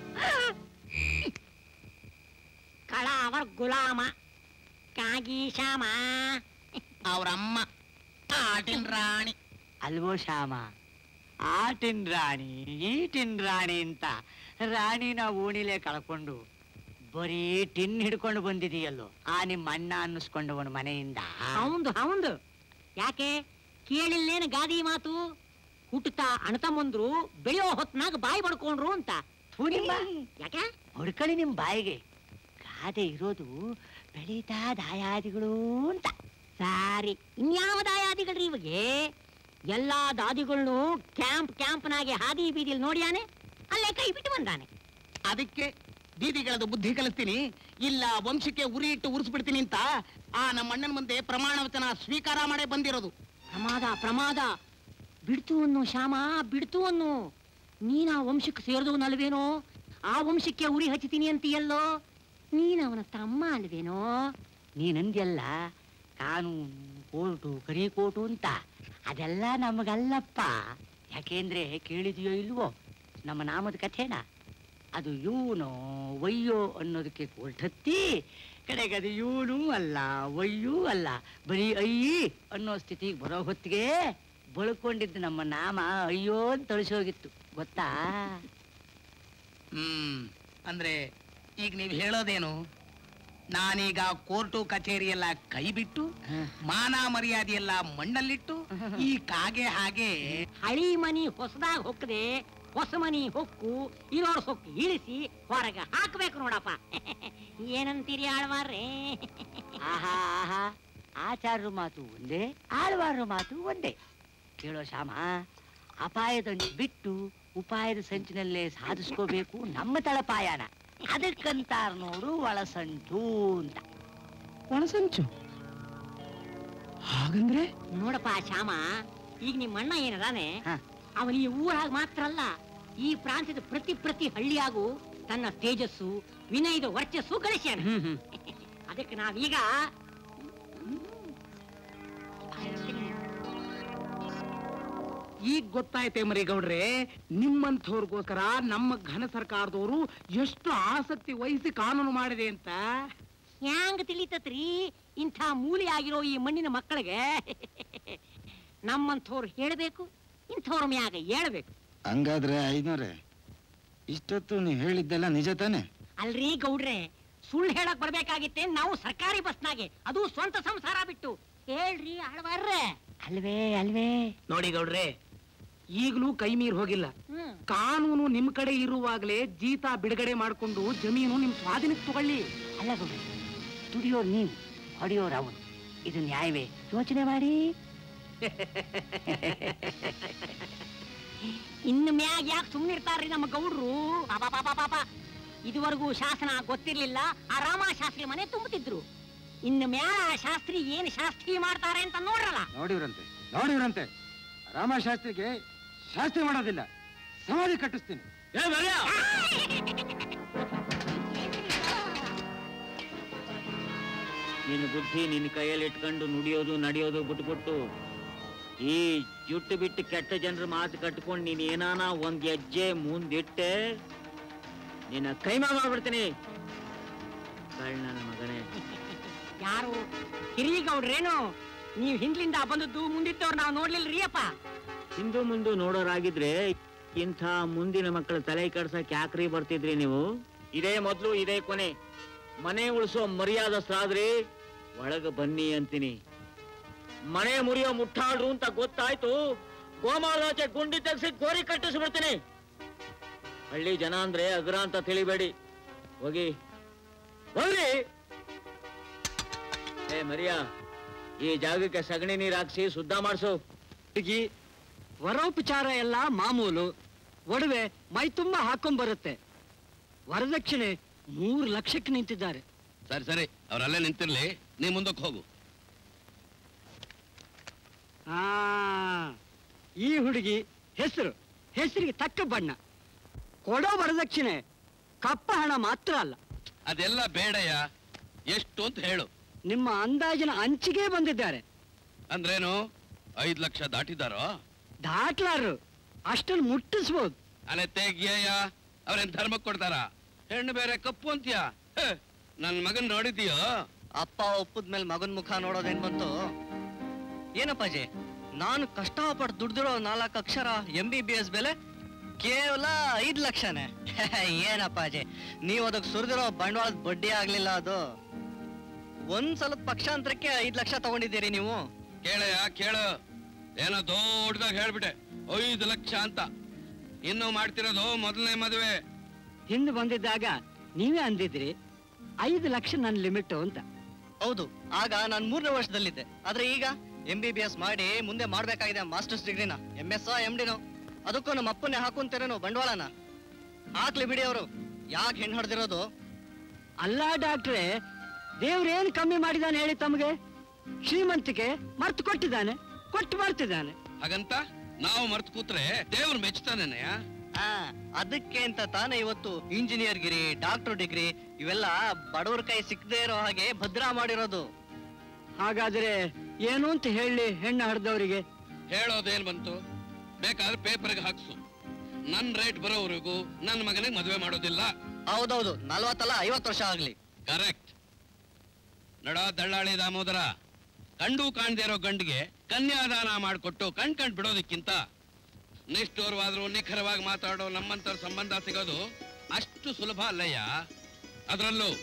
ಕಳ ಅವರ ಗುಲಾಮ ಕಾಗಿ ಶ್ಯಾಮ ಅವ್ರ ಅಮ್ಮ ಆಟಿನ ರಾಣಿ ಅಲ್ವೋ ಶ್ಯಾಮ ಆಟಿನ್ ರಾಣಿ ಈಟಿನ್ ರಾಣಿ ಅಂತ ರಾಣಿನ ಓಣಿಲೆ ಕಳ್ಕೊಂಡು ಬರೀ ಟಿನ್ ಹಿಡ್ಕೊಂಡು ಬಂದಿದೀಯಲ್ಲೋ ಆ ನಿಮ್ಮ ಅಣ್ಣ ಅನ್ನಿಸ್ಕೊಂಡವನ ಮನೆಯಿಂದ ಹೌದು ಹೌದು ಯಾಕೆ ಕೇಳಿಲ್ಲೇನು ಗಾದಿ ಮಾತು ಹುಟ್ಟುತ್ತಾ ಅಣತಮ್ಮಂದ್ರು ಬೆಳೆಯೋ ಹೊತ್ನಾಗ ಬಾಯಿ ಬಡ್ಕೊಂಡ್ರು ಅಂತ ಥು ನಿಮ್ಮ ಯಾಕೆ ಹೊಡ್ಕಳಿ ನಿಮ್ ಬಾಯಿಗೆ ಗಾದೆ ಇರೋದು ಬೆಳೀತಾ ದಾಯಾದಿಗಳು ಅಂತ ಸಾರಿ ಇನ್ಯಾವ ದಾಯಾದಿಗಳ್ರಿ ಇವಾಗೆ ಎಲ್ಲಾ ದಾದಿಗಳ್ನು ಕ್ಯಾಂಪ್ ಕ್ಯಾಂಪ್ನಾಗೆ ಹಾದಿ ಬೀದಿಲ್ ನೋಡ್ಯಾನೆ ಅಲ್ಲೇ ಕೈ ಬಿಟ್ಟು ಬಂದಾನೆ ಅದಕ್ಕೆ ಬೀದಿಗಳದು ಬುದ್ಧಿ ಕಲಿಸ್ತೀನಿ ಇಲ್ಲ ವಂಶಕ್ಕೆ ಉರಿ ಇಟ್ಟು ಉರಿಸ್ಬಿಡ್ತೀನಿ ಅಂತ ಆ ನಮ್ಮ ಅಣ್ಣನ ಮುಂದೆ ಪ್ರಮಾಣ ವಚನ ಸ್ವೀಕಾರ ಮಾಡೇ ಬಂದಿರೋದು ಪ್ರಮಾದ ಪ್ರಮಾದ ಬಿಡ್ತು ಅನ್ನು ಶ್ಯಾಮ ಬಿಡ್ತು ಅನ್ನು ನೀನ್ ಆ ವಂಶಕ್ಕೆ ಸೇರಿದವನಲ್ವೇನೋ ಆ ವಂಶಕ್ಕೆ ಉರಿ ಹಚ್ಚುತ್ತೀನಿ ಅಂತೀಯಲ್ಲೋ ನೀನ್ ಅವನ ತಮ್ಮ ಅಲ್ವೇನೋ ನೀನಂದ್ಯಲ್ಲ ಕಾನೂನು ಕೋರ್ಟು ಕರಿಕೋಟು ಅಂತ ಅದೆಲ್ಲ ನಮಗಲ್ಲಪ್ಪ ಯಾಕೆಂದ್ರೆ ಕೇಳಿದೆಯೋ ಇಲ್ವೋ ನಮ್ಮ ನಾಮದ ಕಥೆನ ಅದು ಇವನೋ ವಯ್ಯೋ ಅನ್ನೋದಕ್ಕೆ ಕೋರ್ಟ್ ಹತ್ತಿ ಕಡೆಗೆ ಅದು ಇವನು ಅಲ್ಲ ವಯ್ಯೂ ಅಲ್ಲ ಬರೀ ಅಯ್ಯಿ ಅನ್ನೋ ಸ್ಥಿತಿಗೆ ಬರೋ ಹೊತ್ತಿಗೆ ಬಳ್ಕೊಂಡಿದ್ದು ನಮ್ಮ ನಾಮ ಅಯ್ಯೋ ಅಂತ ತಳಿಸೋಗಿತ್ತು ಗೊತ್ತಾ ಹ್ಮ್ ಅಂದ್ರೆ ಈಗ ನೀವು ಹೇಳೋದೇನು ನಾನೀಗ ಕೋರ್ಟು ಕಚೇರಿ ಎಲ್ಲ ಕೈ ಬಿಟ್ಟು ಮಾನ ಮರ್ಯಾದೆ ಎಲ್ಲ ಮಣ್ಣಲ್ಲಿಟ್ಟು ಈ ಕಾಗೆ ಹಾಗೆ ಹಳಿ ಮನಿ ಹೊಸದಾಗ್ ಹೊಕ್ಕದೆ ಹೊಸ ಮನಿ ಹೊಕ್ಕು ಇರೋರ್ ಹೊಕ್ಕು ಇಳಿಸಿ ಹೊರಗೆ ಹಾಕ್ಬೇಕು ನೋಡಪ್ಪ ಏನಂತೀರಿ ಆಳ್ವಾರ್ರೆ ಆಹಾ ಆಹಾ ಆಚಾರ್ಯರ ಮಾತು ಒಂದೇ ಆಳ್ವಾರರ ಮಾತು ಒಂದೇ ಕೇಳೋ ಶ್ಯಾಮ ಅಪಾಯದಂಚು ಬಿಟ್ಟು ಉಪಾಯದ ಸಂಚಿನಲ್ಲೇ ಸಾಧಿಸ್ಕೋಬೇಕು ನಮ್ಮ ತಳಪಾಯನ ಅದಕ್ಕಂತಾರ ನೋಡು ಒಳಸಂಟು ಅಂತ ಒಳಸಂಚು ಹಾಗಂದ್ರೆ ನೋಡಪ್ಪ ಶ್ಯಾಮ ಈಗ ನಿಮ್ಮ ಅಣ್ಣ ಏನದಾನೆ ಹ. ಅವನ ಈ ಊರಾಗ ಮಾತ್ರ ಅಲ್ಲ ಈ ಪ್ರಾಂತ್ಯದ ಪ್ರತಿ ಪ್ರತಿ ಹಳ್ಳಿಯಾಗೂ ತನ್ನ ತೇಜಸ್ಸು ವಿನಯದ ವರ್ಚಸ್ಸು ಗಳಿಸ್ಯಾನ ಅದಕ್ಕೆ ನಾವೀಗ ಈಗ ಗೊತ್ತಾಯ್ತೆ ಮರಿ ಗೌಡ್ರೆ ನಿಮ್ಮಂಥವ್ರಿಗೋಸ್ಕರ ನಮ್ಮ ಘನ ಸರ್ಕಾರದವರು ಎಷ್ಟು ಆಸಕ್ತಿ ವಹಿಸಿ ಕಾನೂನು ಮಾಡಿದೆ ಅಂತ ಹ್ಯಾಂಗ ತಿಳಿತತ್ರಿ ಇಂಥ ಮೂಲಿ ಆಗಿರೋ ಈ ಮಣ್ಣಿನ ಮಕ್ಕಳಿಗೆ ನಮ್ಮಂಥವ್ರು ಹೇಳಬೇಕು ಇಂಥವ್ರ ಮ್ಯಾಗ ಹೇಳ್ಬೇಕು ಹಂಗಾದ್ರೆ ಐನೂರೇ ಇಷ್ಟೊತ್ತು ನೀವು ಹೇಳಿದ್ದೆಲ್ಲ ನಿಜ ತಾನೆ ಅಲ್ರಿ ಗೌಡ್ರೆ ಸುಳ್ಳು ಹೇಳಕ್ ಬರ್ಬೇಕಾಗಿತ್ತೆ ನಾವು ಸರ್ಕಾರಿ ಬಸ್ನಾಗೆ ಅದು ಸ್ವಂತ ಸಂಸಾರ ಬಿಟ್ಟು ಹೇಳ್ರಿ ಆಳ್ವಾರ್ರೆ ಅಲ್ವೇ ಅಲ್ವೇ ನೋಡಿ ಗೌಡ್ರೆ ಈಗಲೂ ಕೈ ಮೀರ್ ಹೋಗಿಲ್ಲ ಹ್ಮ್ ಕಾನೂನು ನಿಮ್ ಕಡೆ ಇರುವಾಗಲೇ ಜೀತ ಬಿಡುಗಡೆ ಮಾಡ್ಕೊಂಡು ಜಮೀನು ನಿಮ್ ಸ್ವಾಧೀನಕ್ಕೆ ತಗೊಳ್ಳಿ ಅಲ್ಲ ಗೌಡ್ರೆ ದುಡಿಯೋರ್ ನೀವು ಹೊಡೆಯೋರ್ ಅವನು ಇದು ನ್ಯಾಯವೇ ಯೋಚನೆ ಮಾಡಿ ಇನ್ನು ಮ್ಯಾಗ ಯಾಕೆ ಸುಮ್ನಿರ್ತಾರ್ರಿ ನಮ್ಮ ಗೌಡ್ರು ಪಾಪ ಪಾಪ ಪಾಪ ಇದುವರೆಗೂ ಶಾಸನ ಗೊತ್ತಿರ್ಲಿಲ್ಲ ಆ ರಾಮ ಶಾಸ್ತ್ರಿ ಮನೆ ತುಂಬುತ್ತಿದ್ರು ಇನ್ನು ಮ್ಯಾಲ ಆ ಶಾಸ್ತ್ರಿ ಏನ್ ಶಾಸ್ತ್ರಿ ಮಾಡ್ತಾರೆ ಅಂತ ನೋಡ್ರಲ್ಲ ನೋಡಿವ್ರಂತೆ ನೋಡಿವ್ರಂತೆ ರಾಮಶಾಸ್ತ್ರಿಗೆ ಶಾಸ್ತ್ರಿ ಮಾಡೋದಿಲ್ಲ ಸಮಾಧಿ ಕಟ್ಟಿಸ್ತೀನಿ ನಿನ್ನ ಬುದ್ಧಿ ನಿನ್ನ ಕೈಯಲ್ಲಿ ಇಟ್ಕೊಂಡು ನುಡಿಯೋದು ನಡೆಯೋದು ಬಿಟ್ಬಿಟ್ಟು ಈ ಜುಟ್ಟು ಬಿಟ್ಟು ಕೆಟ್ಟ ಜನರ ಮಾತು ಕಟ್ಕೊಂಡು ನೀನ್ ಏನಾನ ಒಂದ್ ಹೆಜ್ಜೆ ಮುಂದಿಟ್ಟೆ ನಿನ್ನ ಕೈಮಾ ಮಾಡ್ಬಿಡ್ತೀನಿ ನನ್ನ ಮಗನೇ ಯಾರು ಹಿರಿಗೌಡ್ರೇನು ನೀವ್ ಹಿಂದ್ಲಿಂದ ಬಂದದ್ದು ಮುಂದಿದ್ದವ್ರು ನಾವು ನೋಡ್ಲಿಲ್ರಿ ಅಪ್ಪ ಹಿಂದು ಮುಂದು ನೋಡೋರಾಗಿದ್ರೆ ಇಂಥ ಮುಂದಿನ ಮಕ್ಕಳ ತಲೆ ಕಡ್ಸಕ್ ಯಾಕ್ರಿ ಬರ್ತಿದ್ರಿ ನೀವು ಇದೇ ಮೊದ್ಲು ಇದೇ ಕೊನೆ ಮನೆ ಉಳಿಸೋ ಮರ್ಯಾದಸ್ತ್ರಾದ್ರಿ ಒಳಗ ಬನ್ನಿ ಅಂತೀನಿ ಮನೆ ಮುರಿಯೋ ಮುಟ್ಟಾಳ್ರು ಅಂತ ಗೊತ್ತಾಯ್ತು ಗೋಮಾಳಾಚೆ ಗುಂಡಿ ತೆಗ್ಸಿ ಗೋರಿ ಕಟ್ಟಿಸ್ಬಿಡ್ತೀನಿ ಹಳ್ಳಿ ಜನ ಅಂದ್ರೆ ಅಗ್ರ ಅಂತ ತಿಳಿಬೇಡಿ ಹೋಗಿ ಹೋಗ್ರಿ ಏ ಮರಿಯಾ ಈ ಜಾಗಕ್ಕೆ ಸಗಣಿ ನೀರ್ ಹಾಕ್ಸಿ ಶುದ್ಧ ಮಾಡ್ಸು ಹುಡುಗಿ ವರೋಪಚಾರ ಎಲ್ಲ ಮಾಮೂಲು ಒಡವೆ ಮೈ ತುಂಬ ಹಾಕೊಂಡ್ಬರುತ್ತೆ ವರದಕ್ಷಿಣೆ ಮೂರು ಲಕ್ಷಕ್ಕೆ ನಿಂತಿದ್ದಾರೆ ಸರಿ ಸರಿ ಅವರಲ್ಲೇ ನಿಂತಿರ್ಲಿ ನೀ ಮುಂದಕ್ಕೆ ಹೋಗು ಆ ಈ ಹುಡುಗಿ ಹೆಸರು ಹೆಸರಿಗೆ ತಕ್ಕ ಬಣ್ಣ ಕೊಡೋ ವರದಕ್ಷಿಣೆ ಕಪ್ಪ ಹಣ ಮಾತ್ರ ಅಲ್ಲ ಅದೆಲ್ಲ ಬೇಡಯ್ಯ ಎಷ್ಟು ಅಂತ ಹೇಳು ನಿಮ್ಮ ಅಂದಾಜಿನ ಅಂಚಿಗೆ ಬಂದಿದ್ದಾರೆ ಅಂದ್ರೇನು ಐದ್ ಲಕ್ಷ ದಾಟಿದಾರೋ ದಾಟ್ಲಾರರು ಅಷ್ಟನ್ನು ಮುಟ್ಟಿಸ್ಬೋದು ಅಲೆ ತೆಗಿಯಯ್ಯ ಅವ್ರೇನ್ ಧರ್ಮ ಕೊಡ್ತಾರ ಹೆಣ್ಣು ಬೇರೆ ಕಪ್ಪು ಅಂತೀಯ ಹೇ, ನನ್ ಮಗನ್ ನೋಡಿದೀಯೋ ಅಪ್ಪ ಒಪ್ಪದ್ಮೇಲೆ ಮಗನ್ ಮುಖ ನೋಡೋದೇನ್ ಬಂತು ಏನಪ್ಪಾಜಿ ನಾನು ಕಷ್ಟಪಟ್ಟು ದುಡ್ದಿರೋ ನಾಲ್ಕು ಅಕ್ಷರ ಎಂ ಬಿ ಬಿ ಎಸ್ ಬೆಲೆ ಕೇವಲ ಐದ್ ಲಕ್ಷನೇ ಏನಪ್ಪಾಜಿ ನೀವು ಅದಕ್ಕೆ ಸುರಿದಿರೋ ಬಂಡವಾಳದ ಬಡ್ಡಿ ಆಗ್ಲಿಲ್ಲ ಅದು ಒಂದ್ ಸಲದ ಪಕ್ಷಾಂತರಕ್ಕೆ ಐದ್ ಲಕ್ಷ ತಗೊಂಡಿದ್ದೀರಿ ನೀವು ಕೇಳಯ್ಯ ಕೇಳು ಏನೋ ದೊಡ್ಡದಾಗ ಹೇಳ್ಬಿಟ್ಟೆ ಐದು ಲಕ್ಷ ಅಂತ ಇನ್ನು ಮಾಡ್ತಿರೋದು ಮೊದಲನೇ ಮದುವೆ ಹಿಂದೆ ಬಂದಿದ್ದಾಗ ನೀವೇ ಅಂದಿದ್ರಿ ಐದು ಲಕ್ಷ ನನ್ನ ಲಿಮಿಟ್ ಅಂತ ಹೌದು ಆಗ ನಾನು ಮೂರನೇ ವರ್ಷದಲ್ಲಿದ್ದೆ ಆದ್ರೆ ಈಗ ಎಂ ಬಿ ಬಿ ಎಸ್ ಮಾಡಿ ಮುಂದೆ ಮಾಡ್ಬೇಕಾಗಿದೆ ಮಾಸ್ಟರ್ಸ್ ಡಿಗ್ರಿನ ಎಂ ಎಸ್ ಎಂ ಡಿನೋ ಅದಕ್ಕೂ ನಮ್ಮ ಅಪ್ಪನ್ನೇ ಹಾಕುಂತೇರೇನೋ ಬಂಡವಾಳನ ಹಾಕ್ಲಿ ಬಿಡಿ ಅವರು ಯಾಕೆ ಹೆಣ್ಣು ಹೊಡೆದಿರೋದು ಅಲ್ಲ ಡಾಕ್ಟ್ರೆ ದೇವ್ರೇನ್ ಕಮ್ಮಿ ಮಾಡಿದಾನೆ ಹೇಳಿ ತಮಗೆ ಶ್ರೀಮಂತಿಕೆ ಮರ್ತು ಕೊಟ್ಟಿದ್ದಾನೆ ಕೊಟ್ಟು ಮಾಡ್ತಿದ್ದಾನೆ ಹಾಗಂತ ನಾವು ಮರ್ತು ಕೂತ್ರೆ ದೇವ್ರು ಮೆಚ್ತಾನೇನಯ್ಯ ಆ ಅದಕ್ಕೆ ಅಂತ ತಾನೇ ಇವತ್ತು ಇಂಜಿನಿಯರ್ ಗಿರಿ ಡಾಕ್ಟರ್ ಡಿಗ್ರಿ ಇವೆಲ್ಲ ಬಡವ್ರ ಕೈ ಸಿಕ್ಕದೇ ಇರೋ ಹಾಗೆ ಭದ್ರಾ ಮಾಡಿರೋದು ಹಾಗಾದ್ರೆ ಏನು ಅಂತ ಹೇಳಿ ಹೆಣ್ಣು ಹಡ್ದವರಿಗೆ ಹೇಳೋದೇನ್ ಬಂತು ಬೇಕಾದ್ರೆ ಪೇಪರ್ಗೆ ಹಾಕ್ಸು ನನ್ ರೇಟ್ ಬರೋವರೆಗೂ ನನ್ನ ಮಗನಿಗೆ ಮದುವೆ ಮಾಡೋದಿಲ್ಲ ಹೌದೌದು ನಲ್ವತ್ತಲ್ಲ ಐವತ್ತು ವರ್ಷ ಆಗ್ಲಿ ಕರೆಕ್ಟ್ ನಡ ದಳ್ಳಾಳಿ ದಾಮೋದರ ಕಂಡು ಕಾಣ್ದೇ ಇರೋ ಗಂಡಿಗೆ ಕನ್ಯಾದಾನ ಮಾಡಿಕೊಟ್ಟು ಕಣ್ ಕಂಡ್ ಬಿಡೋದಕ್ಕಿಂತ ನಿಷ್ಠೂರವಾದ್ರೂ ನಿಖರವಾಗಿ ಮಾತಾಡೋ ನಮ್ಮಂತರ ಸಂಬಂಧ ಸಿಗೋದು ಅಷ್ಟು ಸುಲಭ ಅಲ್ಲಯ್ಯ ಅದರಲ್ಲೂ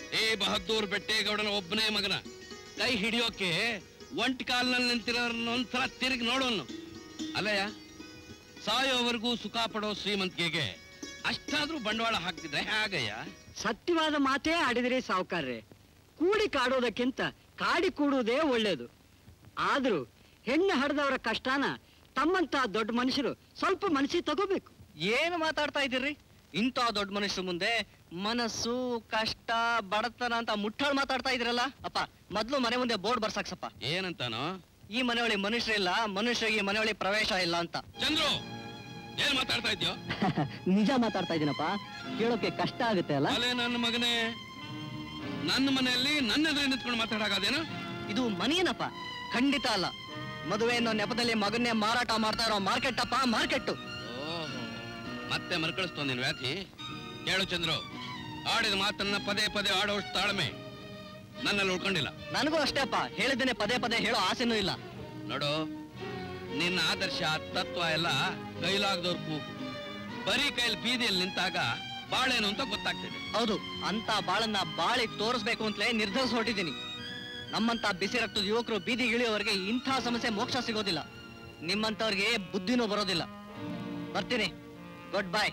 ಏ ಬಹದ್ದೂರ್ ಬೆಟ್ಟೇಗೌಡನ ಒಬ್ಬನೇ ಮಗನ ಕೈ ಹಿಡಿಯೋಕೆ ಒಂಟಿ ಕಾಲ್ನಲ್ಲಿ ನಿಂತಿರೋರ್ನ ಒಂದ್ಸಲ ತಿರುಗಿ ನೋಡೋನು ಅಲ್ಲಯ್ಯ ಸಾಯೋವರೆಗೂ ಸುಖ ಪಡೋ ಶ್ರೀಮಂತಿಕೆಗೆ ಅಷ್ಟಾದ್ರೂ ಬಂಡವಾಳ ಹಾಕ್ತಿದ್ರೆ ಹೇಗಯ್ಯ ಸತ್ಯವಾದ ಮಾತೇ ಆಡಿದ್ರಿ ಸಾವುಕಾರ್ರೆ ಕೂಡಿ ಕಾಡೋದಕ್ಕಿಂತ ಕಾಡಿ ಕೂಡುವುದೇ ಒಳ್ಳೇದು ಆದ್ರೂ ಹೆಣ್ಣು ಹಡ್ದವರ ಕಷ್ಟನ ತಮ್ಮಂತ ದೊಡ್ಡ ಮನುಷ್ಯರು ಸ್ವಲ್ಪ ಮನಸ್ಸಿಗೆ ತಗೋಬೇಕು ಏನು ಮಾತಾಡ್ತಾ ಇದ್ದೀರಿ ಇಂಥ ದೊಡ್ಡ ಮನುಷ್ಯರ ಮುಂದೆ ಮನಸ್ಸು ಕಷ್ಟ ಬಡತನ ಅಂತ ಮುಟ್ಟಾಳ್ ಮಾತಾಡ್ತಾ ಇದ್ರಲ್ಲ ಅಪ್ಪ ಮೊದ್ಲು ಮನೆ ಮುಂದೆ ಬೋರ್ಡ್ ಬರ್ಸಾಕ್ಸಪ್ಪ ಏನಂತಾನೋ ಈ ಮನೆಯೊಳಗೆ ಮನುಷ್ಯರಿಲ್ಲ ಮನುಷ್ಯರಿಗೆ ಈ ಮನೆಯೊಳಗೆ ಪ್ರವೇಶ ಇಲ್ಲ ಅಂತ ಚಂದ್ರು ಏನ್ ಮಾತಾಡ್ತಾ ಇದ್ಯೋ ನಿಜ ಮಾತಾಡ್ತಾ ಇದೀನಪ್ಪ ಕೇಳೋಕೆ ಕಷ್ಟ ಆಗುತ್ತೆ ಅಲ್ಲ ಅಲೆ ನನ್ನ ಮಗನೇ ನನ್ನ ಮನೆಯಲ್ಲಿ ನನ್ನ ಎದುರು ನಿಂತ್ಕೊಂಡು ಮಾತಾಡೋದೇನು ಇದು ಮನೇನಪ್ಪ ಖಂಡಿತ ಅಲ್ಲ ಮದುವೆ ಅನ್ನೋ ನೆಪದಲ್ಲಿ ಮಗನ್ನೇ ಮಾರಾಟ ಮಾಡ್ತಾ ಇರೋ ಮಾರ್ಕೆಟ್ ಅಪ್ಪ ಮಾರ್ಕೆಟ್ ಓಹೋ ಮತ್ತೆ ಮರ್ಕಳಿಸ್ತೋ ನಿನ್ ವ್ಯಾಧಿ ಕೇಳು ಚಂದ್ರು ಆಡಿದ ಮಾತನ್ನ ಪದೇ ಪದೇ ಆಡೋಷ್ಟು ತಾಳ್ಮೆ ನನ್ನಲ್ಲಿ ಉಳ್ಕೊಂಡಿಲ್ಲ ನನಗೂ ಅಷ್ಟೇ ಅಪ್ಪ ಹೇಳಿದ್ದೇನೆ ಪದೇ ಪದೇ ಹೇಳೋ ಆಸೆನೂ ಇಲ್ಲ ನೋಡು ನಿನ್ನ ಆದರ್ಶ ತತ್ವ ಎಲ್ಲ ಕೈಲಾಗದವ್ರ ಕೂಗು ಬರೀ ಕೈಲಿ ಬೀದಿಯಲ್ಲಿ ನಿಂತಾಗ ಬಾಳೇನು ಅಂತ ಗೊತ್ತಾಗ್ತಿದೆ ಹೌದು ಅಂತ ಬಾಳನ್ನ ಬಾಳಿ ತೋರಿಸ್ಬೇಕು ಅಂತಲೇ ನಿರ್ಧರಿಸಿ ಹೊರಟಿದ್ದೀನಿ ನಮ್ಮಂತ ಬಿಸಿ ರಕ್ತದ ಯುವಕರು ಬೀದಿ ಇಳಿಯೋವರೆಗೆ ಇಂಥ ಸಮಸ್ಯೆ ಮೋಕ್ಷ ಸಿಗೋದಿಲ್ಲ ನಿಮ್ಮಂತವ್ರಿಗೆ ಬುದ್ಧಿನೂ ಬರೋದಿಲ್ಲ ಬರ್ತೀನಿ ಗುಡ್ ಬಾಯ್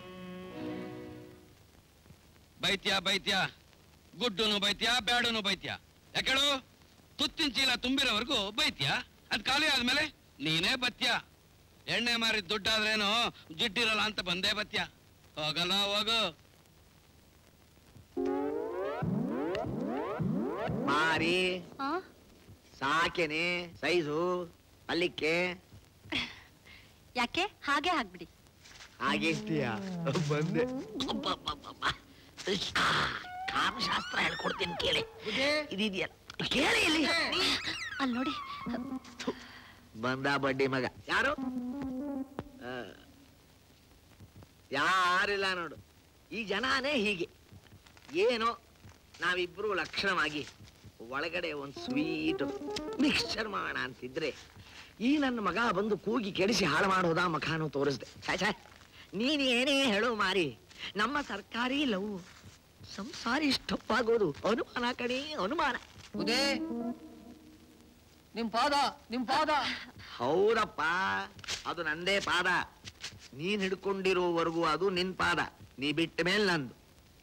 ಬೈತ್ಯಾ ಬೈತ್ಯಾ ಗುಡ್ಡುನು ಬೈತ್ಯಾ ಬ್ಯಾಡುನು ಬೈತ್ಯಾ ಯಾಕೇಳು ತುತ್ತಿನ ಚೀಲ ತುಂಬಿರೋವರೆಗೂ ಬೈತ್ಯಾ ಅದ್ ಖಾಲಿ ಆದ್ಮೇಲೆ ನೀನೇ ಬತ್ಯಾ ಎಣ್ಣೆ ಮಾರಿ ದುಡ್ಡಾದ್ರೇನು ಜಿಡ್ಡಿರಲ್ಲ ಅಂತ ಬಂದೇ ಬತ್ಯಾ ಹೋಗಲ್ಲ ಹೋಗು ಮಾರಿ ಸಾಕೆನೆ ಸೈಜು ಅಲ್ಲಿಕ್ಕೆ ಯಾಕೆ ಹಾಗೆ ಹಾಕ್ಬಿಡಿ ಹಾಗೆ ಇರ್ತೀಯ ಬಂದೆ ಕಾಮಶಾಸ್ತ್ರ ಹೇಳ್ಕೊಡ್ತೀನಿ ಕೇಳಿ ಇದಿದೆಯಲ್ಲ ಕೇಳಿ ಇಲ್ಲಿ ಅಲ್ಲಿ ನೋಡಿ ಬಂದ ಬಡ್ಡಿ ಮಗ ಯಾರು ಆ, ಯಾರಿಲ್ಲ ನೋಡು ಈ ಜನಾನೇ ಹೀಗೆ ಏನೋ ನಾವಿಬ್ರು ಲಕ್ಷಣವಾಗಿ ಒಳಗಡೆ ಒಂದು ಸ್ವೀಟ್ ಮಿಕ್ಸ್ಚರ್ ಮಾಡೋಣ ಅಂತಿದ್ರೆ ಈ ನನ್ನ ಮಗ ಬಂದು ಕೂಗಿ ಕೆಡಿಸಿ ಹಾಳು ಮಾಡೋದ ಮಖಾನು ತೋರಿಸ್ದೆ ಛಾಯ್ ಛಾಯ್ ನೀನ್ ಏನೇ ಹೇಳು ಮಾರಿ ನಮ್ಮ ಸರ್ಕಾರಿ ಲವ್ ಸಂಸಾರಿ ಸ್ಟಪ್ಪಾಗೋದು ಅನುಮಾನ ಕಣಿ ಅನುಮಾನ ಉದೇ ನಿಮ್ ಪಾದ ನಿಮ್ ಪಾದ ಹೌದಪ್ಪ ಅದು ನಂದೇ ಪಾದ ನೀನ್ ಹಿಡ್ಕೊಂಡಿರೋವರೆಗೂ ಅದು ನಿನ್ ಪಾದ ನೀ ಬಿಟ್ಟ ಮೇಲೆ ನಂದು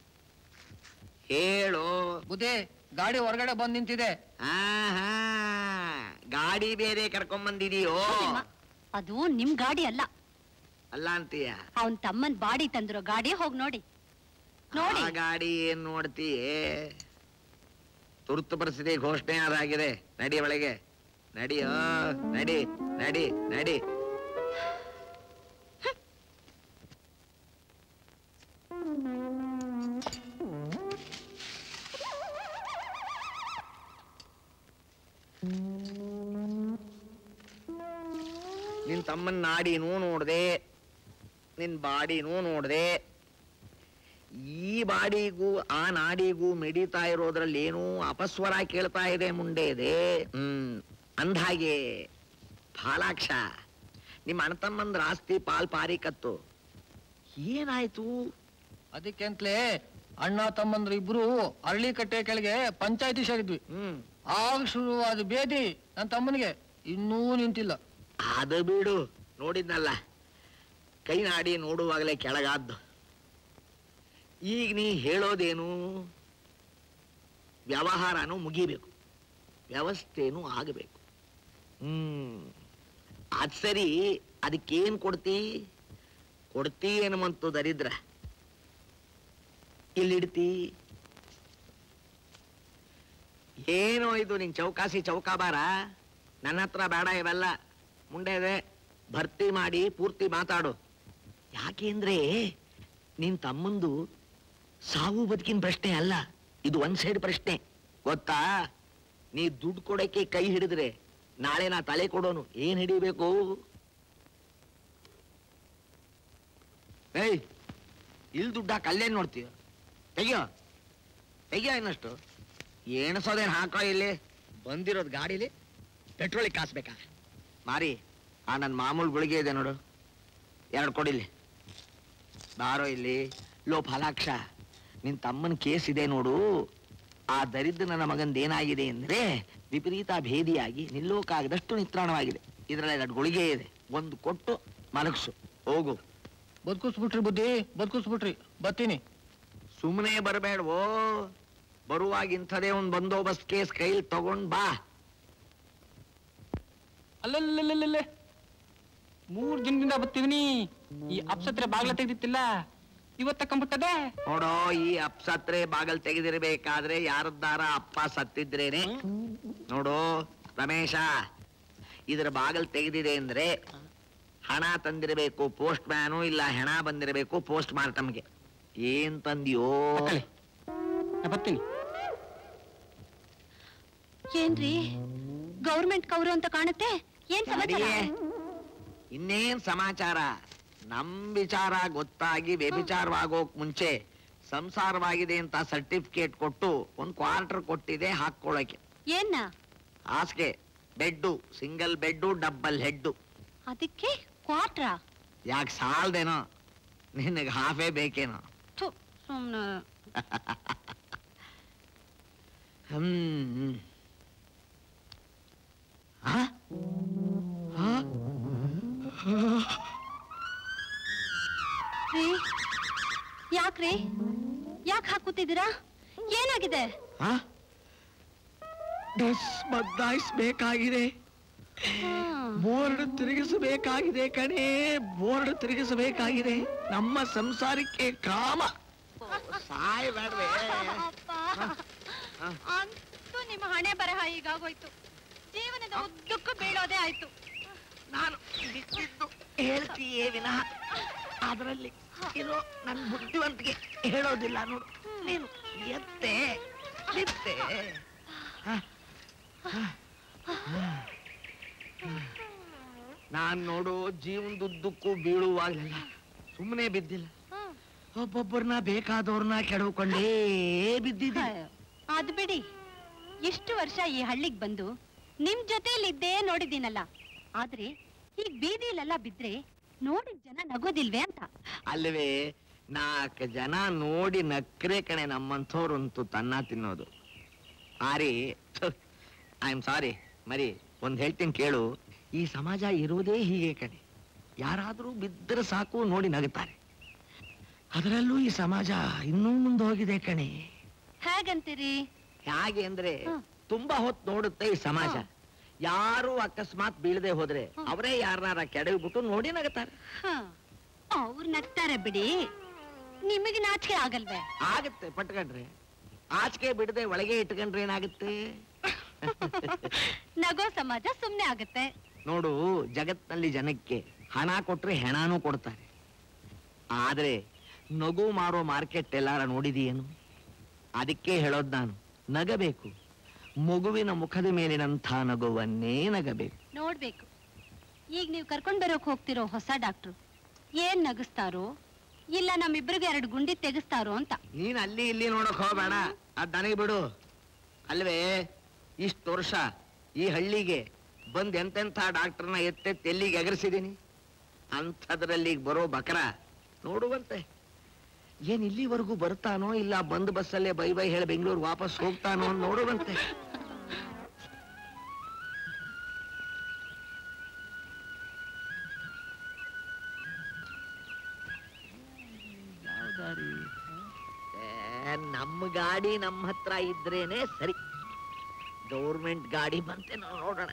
ಹೇಳು ಬುದೇ ಗಾಡಿ ಹೊರಗಡೆ ಬಂದ್ ನಿಂತಿದೆ ಆಹಾ ಗಾಡಿ ಬೇರೆ ಕರ್ಕೊಂಡ್ ಬಂದಿದೀಯೋ ಅದು ನಿಮ್ ಗಾಡಿ ಅಲ್ಲ ಅಲ್ಲ ಅಂತೀಯ ಅವನ್ ತಮ್ಮನ್ ಬಾಡಿ ತಂದಿರೋ ಗಾಡಿ ಹೋಗ್ ನೋಡಿ ನೋಡಿ ಆ ಗಾಡಿ ಏನ್ ನೋಡ್ತೀಯೇ ತುರ್ತು ಪರಿಸ್ಥಿತಿ ಘೋಷಣೆ ಆದಾಗಿದೆ ನಡಿ ಒಳಗೆ ನಡಿಯೋ ನಡಿ ನಡಿ ನಡಿ ನಿನ್ ತಮ್ಮನ್ ನಾಡಿನೂ ನೋಡ್ದೆ ನಿನ್ ಬಾಡಿನೂ ನೋಡ್ದೆ ಈ ಬಾಡಿಗೂ ಆ ನಾಡಿಗೂ ಮಿಡಿತಾ ಇರೋದ್ರಲ್ಲಿ ಏನೂ ಅಪಸ್ವರ ಕೇಳ್ತಾ ಇದೆ ಮುಂಡೆ ಇದೆ ಹ್ಮ್ ಅಂದ್ಹಾಗೆ ಫಾಲಾಕ್ಷ ನಿಮ್ಮ ಅಣ್ಣತಮ್ಮಂದ್ರ ಆಸ್ತಿ ಪಾಲ್ ಪಾರಿಕತ್ತು ಏನಾಯ್ತು ಅದಕ್ಕೆ ಅಂತಲೇ ಅಣ್ಣ ತಮ್ಮಂದ್ರು ಇಬ್ರು ಅರಳಿ ಕಟ್ಟೆ ಕೆಳಗೆ ಪಂಚಾಯತಿ ಸೇರಿದ್ವಿ ಹ್ಮ್ ಆಗ ಶುರುವಾದ ಬೇದಿ ನನ್ನ ತಮ್ಮನಿಗೆ ಇನ್ನೂ ನಿಂತಿಲ್ಲ ಅದು ಬಿಡು ನೋಡಿದ್ನಲ್ಲ ಕೈ ನಾಡಿ ನೋಡುವಾಗಲೇ ಕೆಳಗಾದ್ದು ಈಗ ನೀ ಹೇಳೋದೇನು ವ್ಯವಹಾರನೂ ಮುಗಿಬೇಕು ವ್ಯವಸ್ಥೆನೂ ಆಗಬೇಕು ಹ್ಮ್ ಅದ್ ಸರಿ ಅದಕ್ಕೇನ್ ಕೊಡ್ತಿ ಕೊಡ್ತಿ ಎನ್ನುವಂತು ದರಿದ್ರ ಇಲ್ಲಿಡ್ತಿ ಏನೋ ಇದು ನಿನ್ ಚೌಕಾಸಿ ಚೌಕಾಬಾರ ನನ್ನ ಹತ್ರ ಬೇಡ ಇವೆಲ್ಲ ಮುಂದೆ ಇದೆ ಭರ್ತಿ ಮಾಡಿ ಪೂರ್ತಿ ಮಾತಾಡು ಯಾಕೆಂದ್ರೆ ನಿನ್ ತಮ್ಮಂದು ಸಾವು ಬದುಕಿನ ಪ್ರಶ್ನೆ ಅಲ್ಲ ಇದು ಒಂದ್ ಸೈಡ್ ಪ್ರಶ್ನೆ ಗೊತ್ತಾ ನೀ ದುಡ್ಡು ಕೊಡಕ್ಕೆ ಕೈ ಹಿಡಿದ್ರೆ ನಾಳೆ ನಾ ತಲೆ ಕೊಡೋನು ಏನ್ ಹಿಡಿಬೇಕು ಏಯ್ ಇಲ್ ದುಡ್ಡ ಕಲ್ಲೇನ್ ನೋಡ್ತೀಯ ತೆಗಿಯೋ ತೆಗಿಯೋ ಇನ್ನಷ್ಟು ಎಣಸೋದೇನ್ ಹಾಕೋ ಇಲ್ಲಿ ಬಂದಿರೋದ್ ಗಾಡಿಲಿ ಪೆಟ್ರೋಲಿಗೆ ಕಾಸ್ಬೇಕಾ ಮಾರಿ ಆ ನನ್ನ ಮಾಮೂಲು ಗುಳಿಗೆ ಇದೆ ನೋಡು ಎರಡು ಕೊಡಿಲಿ ಬಾರೋ ಇಲ್ಲಿ ಲೋ ಫಲಾಕ್ಷ ನಿನ್ ತಮ್ಮನ ಕೇಸ್ ಇದೆ ನೋಡು ಆ ದರಿದ್ರ ನನ್ನ ಮಗಂದೇನಾಗಿದೆ ಅಂದ್ರೆ ವಿಪರೀತ ಭೇದಿಯಾಗಿ ನಿಲ್ಲೋಕಾಗದಷ್ಟು ನಿತ್ರಾಣವಾಗಿದೆ ಇದರಲ್ಲಿ ಎರಡು ಗುಳಿಗೆ ಇದೆ ಒಂದು ಕೊಟ್ಟು ಮಲಗಿಸು ಹೋಗು ಬದುಕಿಸ್ಬಿಟ್ರಿ ಬುದ್ಧಿ ಬದುಕಿಸ್ಬಿಟ್ರಿ ಬತ್ತೀನಿ ಸುಮ್ಮನೆ ಬರಬೇಡವೋ ಬರುವಾಗ ಇಂಥದೇ ಒಂದು ಬಂದೋಬಸ್ತ್ ಕೇಸ್ ಕೈಲಿ ತಗೊಂಡ್ ಬಾ ಅಲ್ಲಲ್ಲಲ್ಲಲ್ಲೇ ಮೂರ್ ದಿನದಿಂದ ಬತ್ತಿದೀನಿ ಈ ಅಪ್ಸತ್ರೆ ಬಾಗ್ಲ ತೆಗ್ದಿತ್ತಿಲ್ಲ ಇವತ್ತ ಕಂಬಿಟ್ಟದೆ ನೋಡೋ ಈ ಅಪ್ಸತ್ರೆ ಬಾಗಲ್ ತೆಗೆದಿರ್ಬೇಕಾದ್ರೆ ಯಾರದ್ದಾರ ಅಪ್ಪ ಸತ್ತಿದ್ರೇನೆ ನೋಡು ರಮೇಶ ಇದರ ಬಾಗಲ್ ತೆಗೆದಿದೆ ಅಂದ್ರೆ ಹಣ ತಂದಿರಬೇಕು ಪೋಸ್ಟ್ ಮ್ಯಾನು ಇಲ್ಲ ಹೆಣ ಬಂದಿರಬೇಕು ಪೋಸ್ಟ್ ಮಾರ್ಟಮ್ಗೆ ಏನ್ ತಂದಿಯೋ ತಕೊಳ್ಳಿ. ನಾ ಬರ್ತೀನಿ ಏನ್ರಿ ಗೌರ್ಮೆಂಟ್ ಕೌರು ಅಂತ ಕಾಣುತ್ತೆ ಏನ್ ಸಮಾಚಾರ ಅಡಿಗೆ, ಇನ್ನೇನ್ ಸಮಾಚಾರ ನಮ್ ವಿಚಾರ ಗೊತ್ತಾಗಿ ವ್ಯಭಿಚಾರವಾಗೋಕ್ ಮುಂಚೆ ಸಂಸಾರವಾಗಿದೆ ಅಂತ ಸರ್ಟಿಫಿಕೇಟ್ ಕೊಟ್ಟು ಒಂದ್ ಕ್ವಾರ್ಟರ್ ಕೊಟ್ಟಿದೆ ಹಾಕೊಳ್ಳಕ್ಕೆ ಏನ್ನ ಹಾಸಿಗೆ bed single bed double head ಅದಕ್ಕೆ ಕ್ವಾಟ್ರಾ ಯಾಕೆ ಸಾಲ್ದೇನೋ ನಿನಗೆ ಹಾಫೇ ಬೇಕೇನೋ ಥು, ಸುಮ್ನೆ ಹ್ಮ್ ಆ? ಆ? ರೀ ಯಾಕ್ರಿ ಯಾಕೆ ಹಾಕುತ್ತಿದ್ದೀರಾ ಏನಾಗಿದೆ ಆ? ಡ್ರೆಸ್ ಬದಲಾಯಿಸ್ಬೇಕಾಗಿದೆ ಹ್ಮ್. ಬೋರ್ಡ್ ತಿರುಗಿಸಬೇಕಾಗಿದೆ ಕಣೇ ಬೋರ್ಡ್ ತಿರುಗಿಸಬೇಕಾಗಿದೆ ನಮ್ಮ ಸಂಸಾರಕ್ಕೆ ಕಾಮ ಸಾಯ್ಬೇಡ್ವೆ ಅಂತೂ ನಿಮ್ಮ ಹಣೆ ಬರಹ ಈಗಾಗೋಯ್ತು ಜೀವನದ ಉದ್ದಕ್ಕೂ ಬೀಳೋದೇ ಆಯ್ತು ನಾನು ಬಿಟ್ಟಿದ್ದು ಹೇಳ್ತೀಯೇ ವಿನಃ ಅದರಲ್ಲಿ ಇರೋ ನನ್ನ ಬುದ್ಧಿವಂತಿಗೆ ಹೇಳೋದಿಲ್ಲ ನೋಡು ನೀನು ಎತ್ತೆ ಬಿತ್ತೆ ನಾನ್ ನೋಡು ಜೀವನದುದ್ದಕ್ಕೂ ಬೀಳುವಾಗಲಿಲ್ಲ ಸುಮ್ಮನೆ ಬಿದ್ದಿಲ್ಲ ಒಬ್ಬೊಬ್ಬರನ್ನ ಬೇಕಾದವ್ರನ್ನ ಕೆಡವ್ಕೊಂಡೇ ಬಿದ್ದಿದ್ದೆ ಅದು ಬಿಡಿ ಎಷ್ಟು ವರ್ಷ ಈ ಹಳ್ಳಿಗ್ ಬಂದು ನಿಮ್ ಜೊತೆಲಿದ್ದೇ ನೋಡಿದ್ದೀನಲ್ಲ ಆದ್ರೆ ಈಗ ಬೀದಿಲೆಲ್ಲ ಬಿದ್ರೆ ನೋಡಿದ ಜನ ನಗೋದಿಲ್ವೇ ಅಂತ ಅಲ್ವೇ ನಾಲ್ಕು ಜನ ನೋಡಿ ನಕ್ರೆ ಕಣೆ ನಮ್ಮಂಥವ್ರಂತೂ ತನ್ನ ತಿನ್ನೋದು ಆರಿ ಐ ಆಮ್ ಸಾರಿ ಮರಿ ಒಂದ್ ಹೇಳ್ತೀನಿ ಕೇಳು ಈ ಸಮಾಜ ಇರುವುದೇ ಹೀಗೆ ಕಣೆ ಯಾರಾದ್ರೂ ಬಿದ್ದರೆ ಸಾಕು ನೋಡಿ ನಗುತ್ತಾರೆ ಅದರಲ್ಲೂ ಈ ಸಮಾಜ ಇನ್ನೂ ಮುಂದೆ ಹೋಗಿದೆ ಕಣೆ ಹೇಗಂತೀರಿ ಹೇಗೆ ಅಂದ್ರೆ ಹ. ತುಂಬಾ ಹೊತ್ತು ನೋಡುತ್ತೆ ಈ ಸಮಾಜ ಹ. ಯಾರು ಅಕಸ್ಮಾತ್ ಬೀಳದೆ ಹೋದ್ರೆ ಹ. ಅವರೇ ಯಾರನ್ನಾರ ಕೆಡವಿಬಿಟ್ಟು ನೋಡಿ ನಗುತ್ತಾರೆ ಅವ್ರು ನಗ್ತಾರೆ ಬಿಡಿ ನಿಮಗೆ ನಾಚಿಕೆ ಆಗಲ್ವೇ ಆಗತ್ತೆ ಪಟ್ಕೊಂಡ್ರೆ ಆಚೆಗೆ ಬಿಡದೆ ಒಳಗೆ ಇಟ್ಕೊಂಡ್ರೆ ಏನಾಗುತ್ತೆ ನಗೋ ಸಮಾಜ ಸುಮ್ನೆ ಆಗತ್ತೆ ನೋಡು ಜಗತ್ನಲ್ಲಿ ಜನಕ್ಕೆ ಹಣ ಕೊಟ್ರೆ ಹೆಣನೂ ಕೊಡ್ತಾರೆ ಆದ್ರೆ ನಗು ಮಾರೋ ಮಾರ್ಕೆಟ್ ಎಲ್ಲಾರ ನೋಡಿದೀಯೇನು ಅದಕ್ಕೆ ಹೇಳೋದ್ ನಾನು ನಗಬೇಕು ಮಗುವಿನ ಮುಖದ ಮೇಲಿನಂಥ ನಗುವನ್ನೇ ನಗಬೇಕು ನೋಡ್ಬೇಕು ಈಗ ನೀವು ಕರ್ಕೊಂಡ್ ಬರೋಕ್ ಹೋಗ್ತಿರೋ ಹೊಸ ಡಾಕ್ಟ್ರು ಏನ್ ನಗಿಸ್ತಾರೋ ಇಲ್ಲ ನಮ್ಮಿಬ್ರಿಗೆ ಎರಡು ಗುಂಡಿ ತೆಗಿಸ್ತಾರೋ ಅಂತ ನೀನ್ ಅಲ್ಲಿ ಇಲ್ಲಿ ನೋಡಕ್ ಹೋಗ್ಬೇಡ ಅದ್ ನನಗೆ ಬಿಡು ಅಲ್ವೇ ಇಷ್ಟು ವರ್ಷ ಈ ಹಳ್ಳಿಗೆ ಬಂದ್ ಎಂತೆಂಥ ಡಾಕ್ಟರ್ನ ಎತ್ತೆತ್ತಿ ಎಲ್ಲಿಗೆ ಎಗರಿಸಿದೀನಿ ಅಂಥದ್ರಲ್ಲಿ ಈಗ ಬರೋ ಬಕರ ನೋಡುವಂತೆ ಏನ್ ಇಲ್ಲಿವರೆಗೂ ಬರ್ತಾನೋ ಇಲ್ಲ ಬಂದ್ ಬಸ್ಸಲ್ಲೇ ಬೈ ಬೈ ಹೇಳಿ ಬೆಂಗಳೂರು ವಾಪಸ್ ಹೋಗ್ತಾನೋ ಅಂತ ನೋಡುವಂತೆ ಯಾವ ದಾರಿ ಏ, ನಮ್ಮ ಗಾಡಿ ನಮ್ಮ ಹತ್ರ ಇದ್ರೇನೆ ಸರಿ ಗೌರ್ಮೆಂಟ್ ಗಾಡಿ ಬಂತೆ ನಾವು ನೋಡೋಣ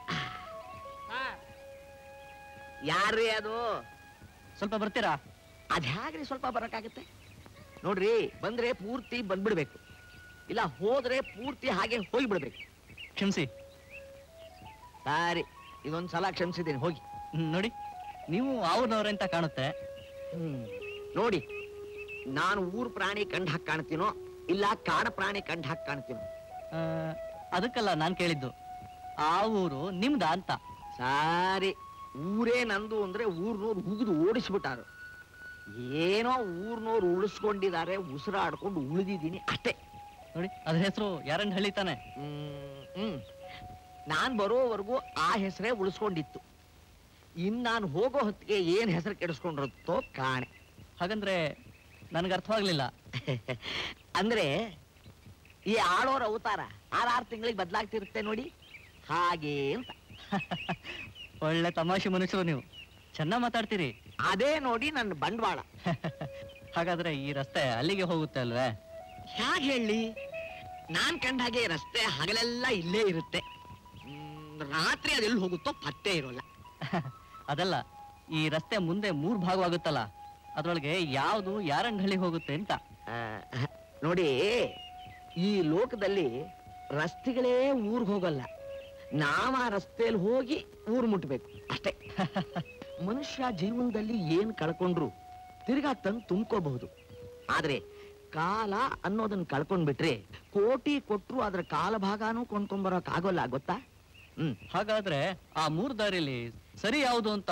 ಯಾರ್ರೀ ಅದು ಸ್ವಲ್ಪ ಬರ್ತೀರಾ ಅದ್ ಹೇಗ್ರಿ ಸ್ವಲ್ಪ ಬರಕ್ಕಾಗತ್ತೆ ನೋಡ್ರಿ ಬಂದ್ರೆ ಪೂರ್ತಿ ಬಂದ್ಬಿಡ್ಬೇಕು ಇಲ್ಲ ಹೋದ್ರೆ ಪೂರ್ತಿ ಹಾಗೆ ಹೋಗ್ಬಿಡ್ಬೇಕು ಕ್ಷಮಿಸಿ ಸಾರಿ ಇದೊಂದ್ ಸಲ ಕ್ಷಮಿಸಿದ್ದೀನಿ ಹೋಗಿ ನೋಡಿ ನೀವು ಅವ್ರನವ್ರೆ ಅಂತ ಕಾಣುತ್ತೆ ಹ್ಮ್. ನೋಡಿ ನಾನು ಊರ್ ಪ್ರಾಣಿ ಕಂಡು ಹಾಕಿ ಕಾಣ್ತೀನೋ ಇಲ್ಲ ಕಾಡ ಪ್ರಾಣಿ ಕಂಡು ಹಾಕಿ ಕಾಣ್ತೀನೋ ಆ, ಅದಕ್ಕಲ್ಲ ನಾನ್ ಕೇಳಿದ್ದು ಆ ಊರು ನಿಮ್ದ ಅಂತ ಸಾರಿ ಊರೇ ನಂದು ಅಂದ್ರೆ ಊರ್ನೋರು ಉಗಿದು ಓಡಿಸ್ಬಿಟ್ಟಾರು ಏನೋ ಊರ್ನೋರು ಉಳಿಸ್ಕೊಂಡಿದ್ದಾರೆ ಉಸಿರಾಡ್ಕೊಂಡು ಉಳಿದಿದ್ದೀನಿ ಅಷ್ಟೇ ನೋಡಿ ಅದ್ರ ಹೆಸರು ಯಾರನ್ನ ಹಳ್ಳಿ ತಾನೆ ಹ್ಮ್, ಹ್ಮ್ ನಾನ್ ಬರೋವರೆಗೂ ಆ ಹೆಸರೇ ಉಳಿಸ್ಕೊಂಡಿತ್ತು ಇನ್ ನಾನು ಹೋಗೋ ಹೊತ್ತಿಗೆ ಏನ್ ಹೆಸರು ಕೆಡಿಸ್ಕೊಂಡಿರುತ್ತೋ ಕಾಣೆ ಹಾಗಂದ್ರೆ ನನ್ಗೆ ಅರ್ಥವಾಗ್ಲಿಲ್ಲ ಅಂದ್ರೆ ಈ ಆಳೋರ ಅವತಾರ ಆರಾರು ತಿಂಗಳಿಗೆ ಬದಲಾಗ್ತಿರುತ್ತೆ ನೋಡಿ ಹಾಗೆ ಅಂತ ಒಳ್ಳೆ ತಮಾಷೆ ಮನುಷ್ಯರು ನೀವು ಚೆನ್ನಾಗಿ ಮಾತಾಡ್ತೀರಿ ಅದೇ ನೋಡಿ ನನ್ನ ಬಂಡವಾಳ ಹಾಗಾದ್ರೆ ಈ ರಸ್ತೆ ಅಲ್ಲಿಗೆ ಹೋಗುತ್ತೆ ಅಲ್ವೇ ಹೇಗೆ ಹೇಳಿ ನಾನ್ ಕಂಡ ಹಾಗೆ ರಸ್ತೆ ಹಗಲೆಲ್ಲ ಇಲ್ಲೇ ಇರುತ್ತೆ ಮ್, ರಾತ್ರಿ ಅದೆಲ್ಲಿ ಹೋಗುತ್ತೋ ಪತ್ತೆ ಇರೋಲ್ಲ ಅದಲ್ಲ ಈ ರಸ್ತೆ ಮುಂದೆ ಮೂರ್ ಭಾಗವಾಗುತ್ತಲ್ಲ ಅದ್ರೊಳಗೆ ಯಾವ್ದು ಯಾರಂಗ್ ಹೋಗುತ್ತೆ ಅಂತ ಆ, ನೋಡಿ ಈ ಲೋಕದಲ್ಲಿ ರಸ್ತೆಗಳೇ ಊರ್ಗ್ ಹೋಗಲ್ಲ ನಾವ ಆ ರಸ್ತೆಯಲ್ಲಿ ಹೋಗಿ ಊರ್ ಮುಟ್ಬೇಕು ಅಷ್ಟೇ ಮನುಷ್ಯ ಜೀವನದಲ್ಲಿ ಏನ್ ಕಳ್ಕೊಂಡ್ರು ತಿರ್ಗಾ ತಂದು ತುಂಬ್ಕೋಬಹುದು ಆದ್ರೆ ಕಾಲ ಅನ್ನೋದನ್ನ ಕಳ್ಕೊಂಡ್ಬಿಟ್ರೆ ಕೋಟಿ ಕೊಟ್ರು ಅದ್ರ ಕಾಲ ಭಾಗನೂ ಕೊಂಡ್ಕೊಂಬರೋಕ್ ಆಗೋಲ್ಲ ಗೊತ್ತಾ ಹ್ಮ್ ಹಾಗಾದ್ರೆ ಆ ಮೂರ್ ದಾರಿಲಿ ಸರಿ ಯಾವುದು ಅಂತ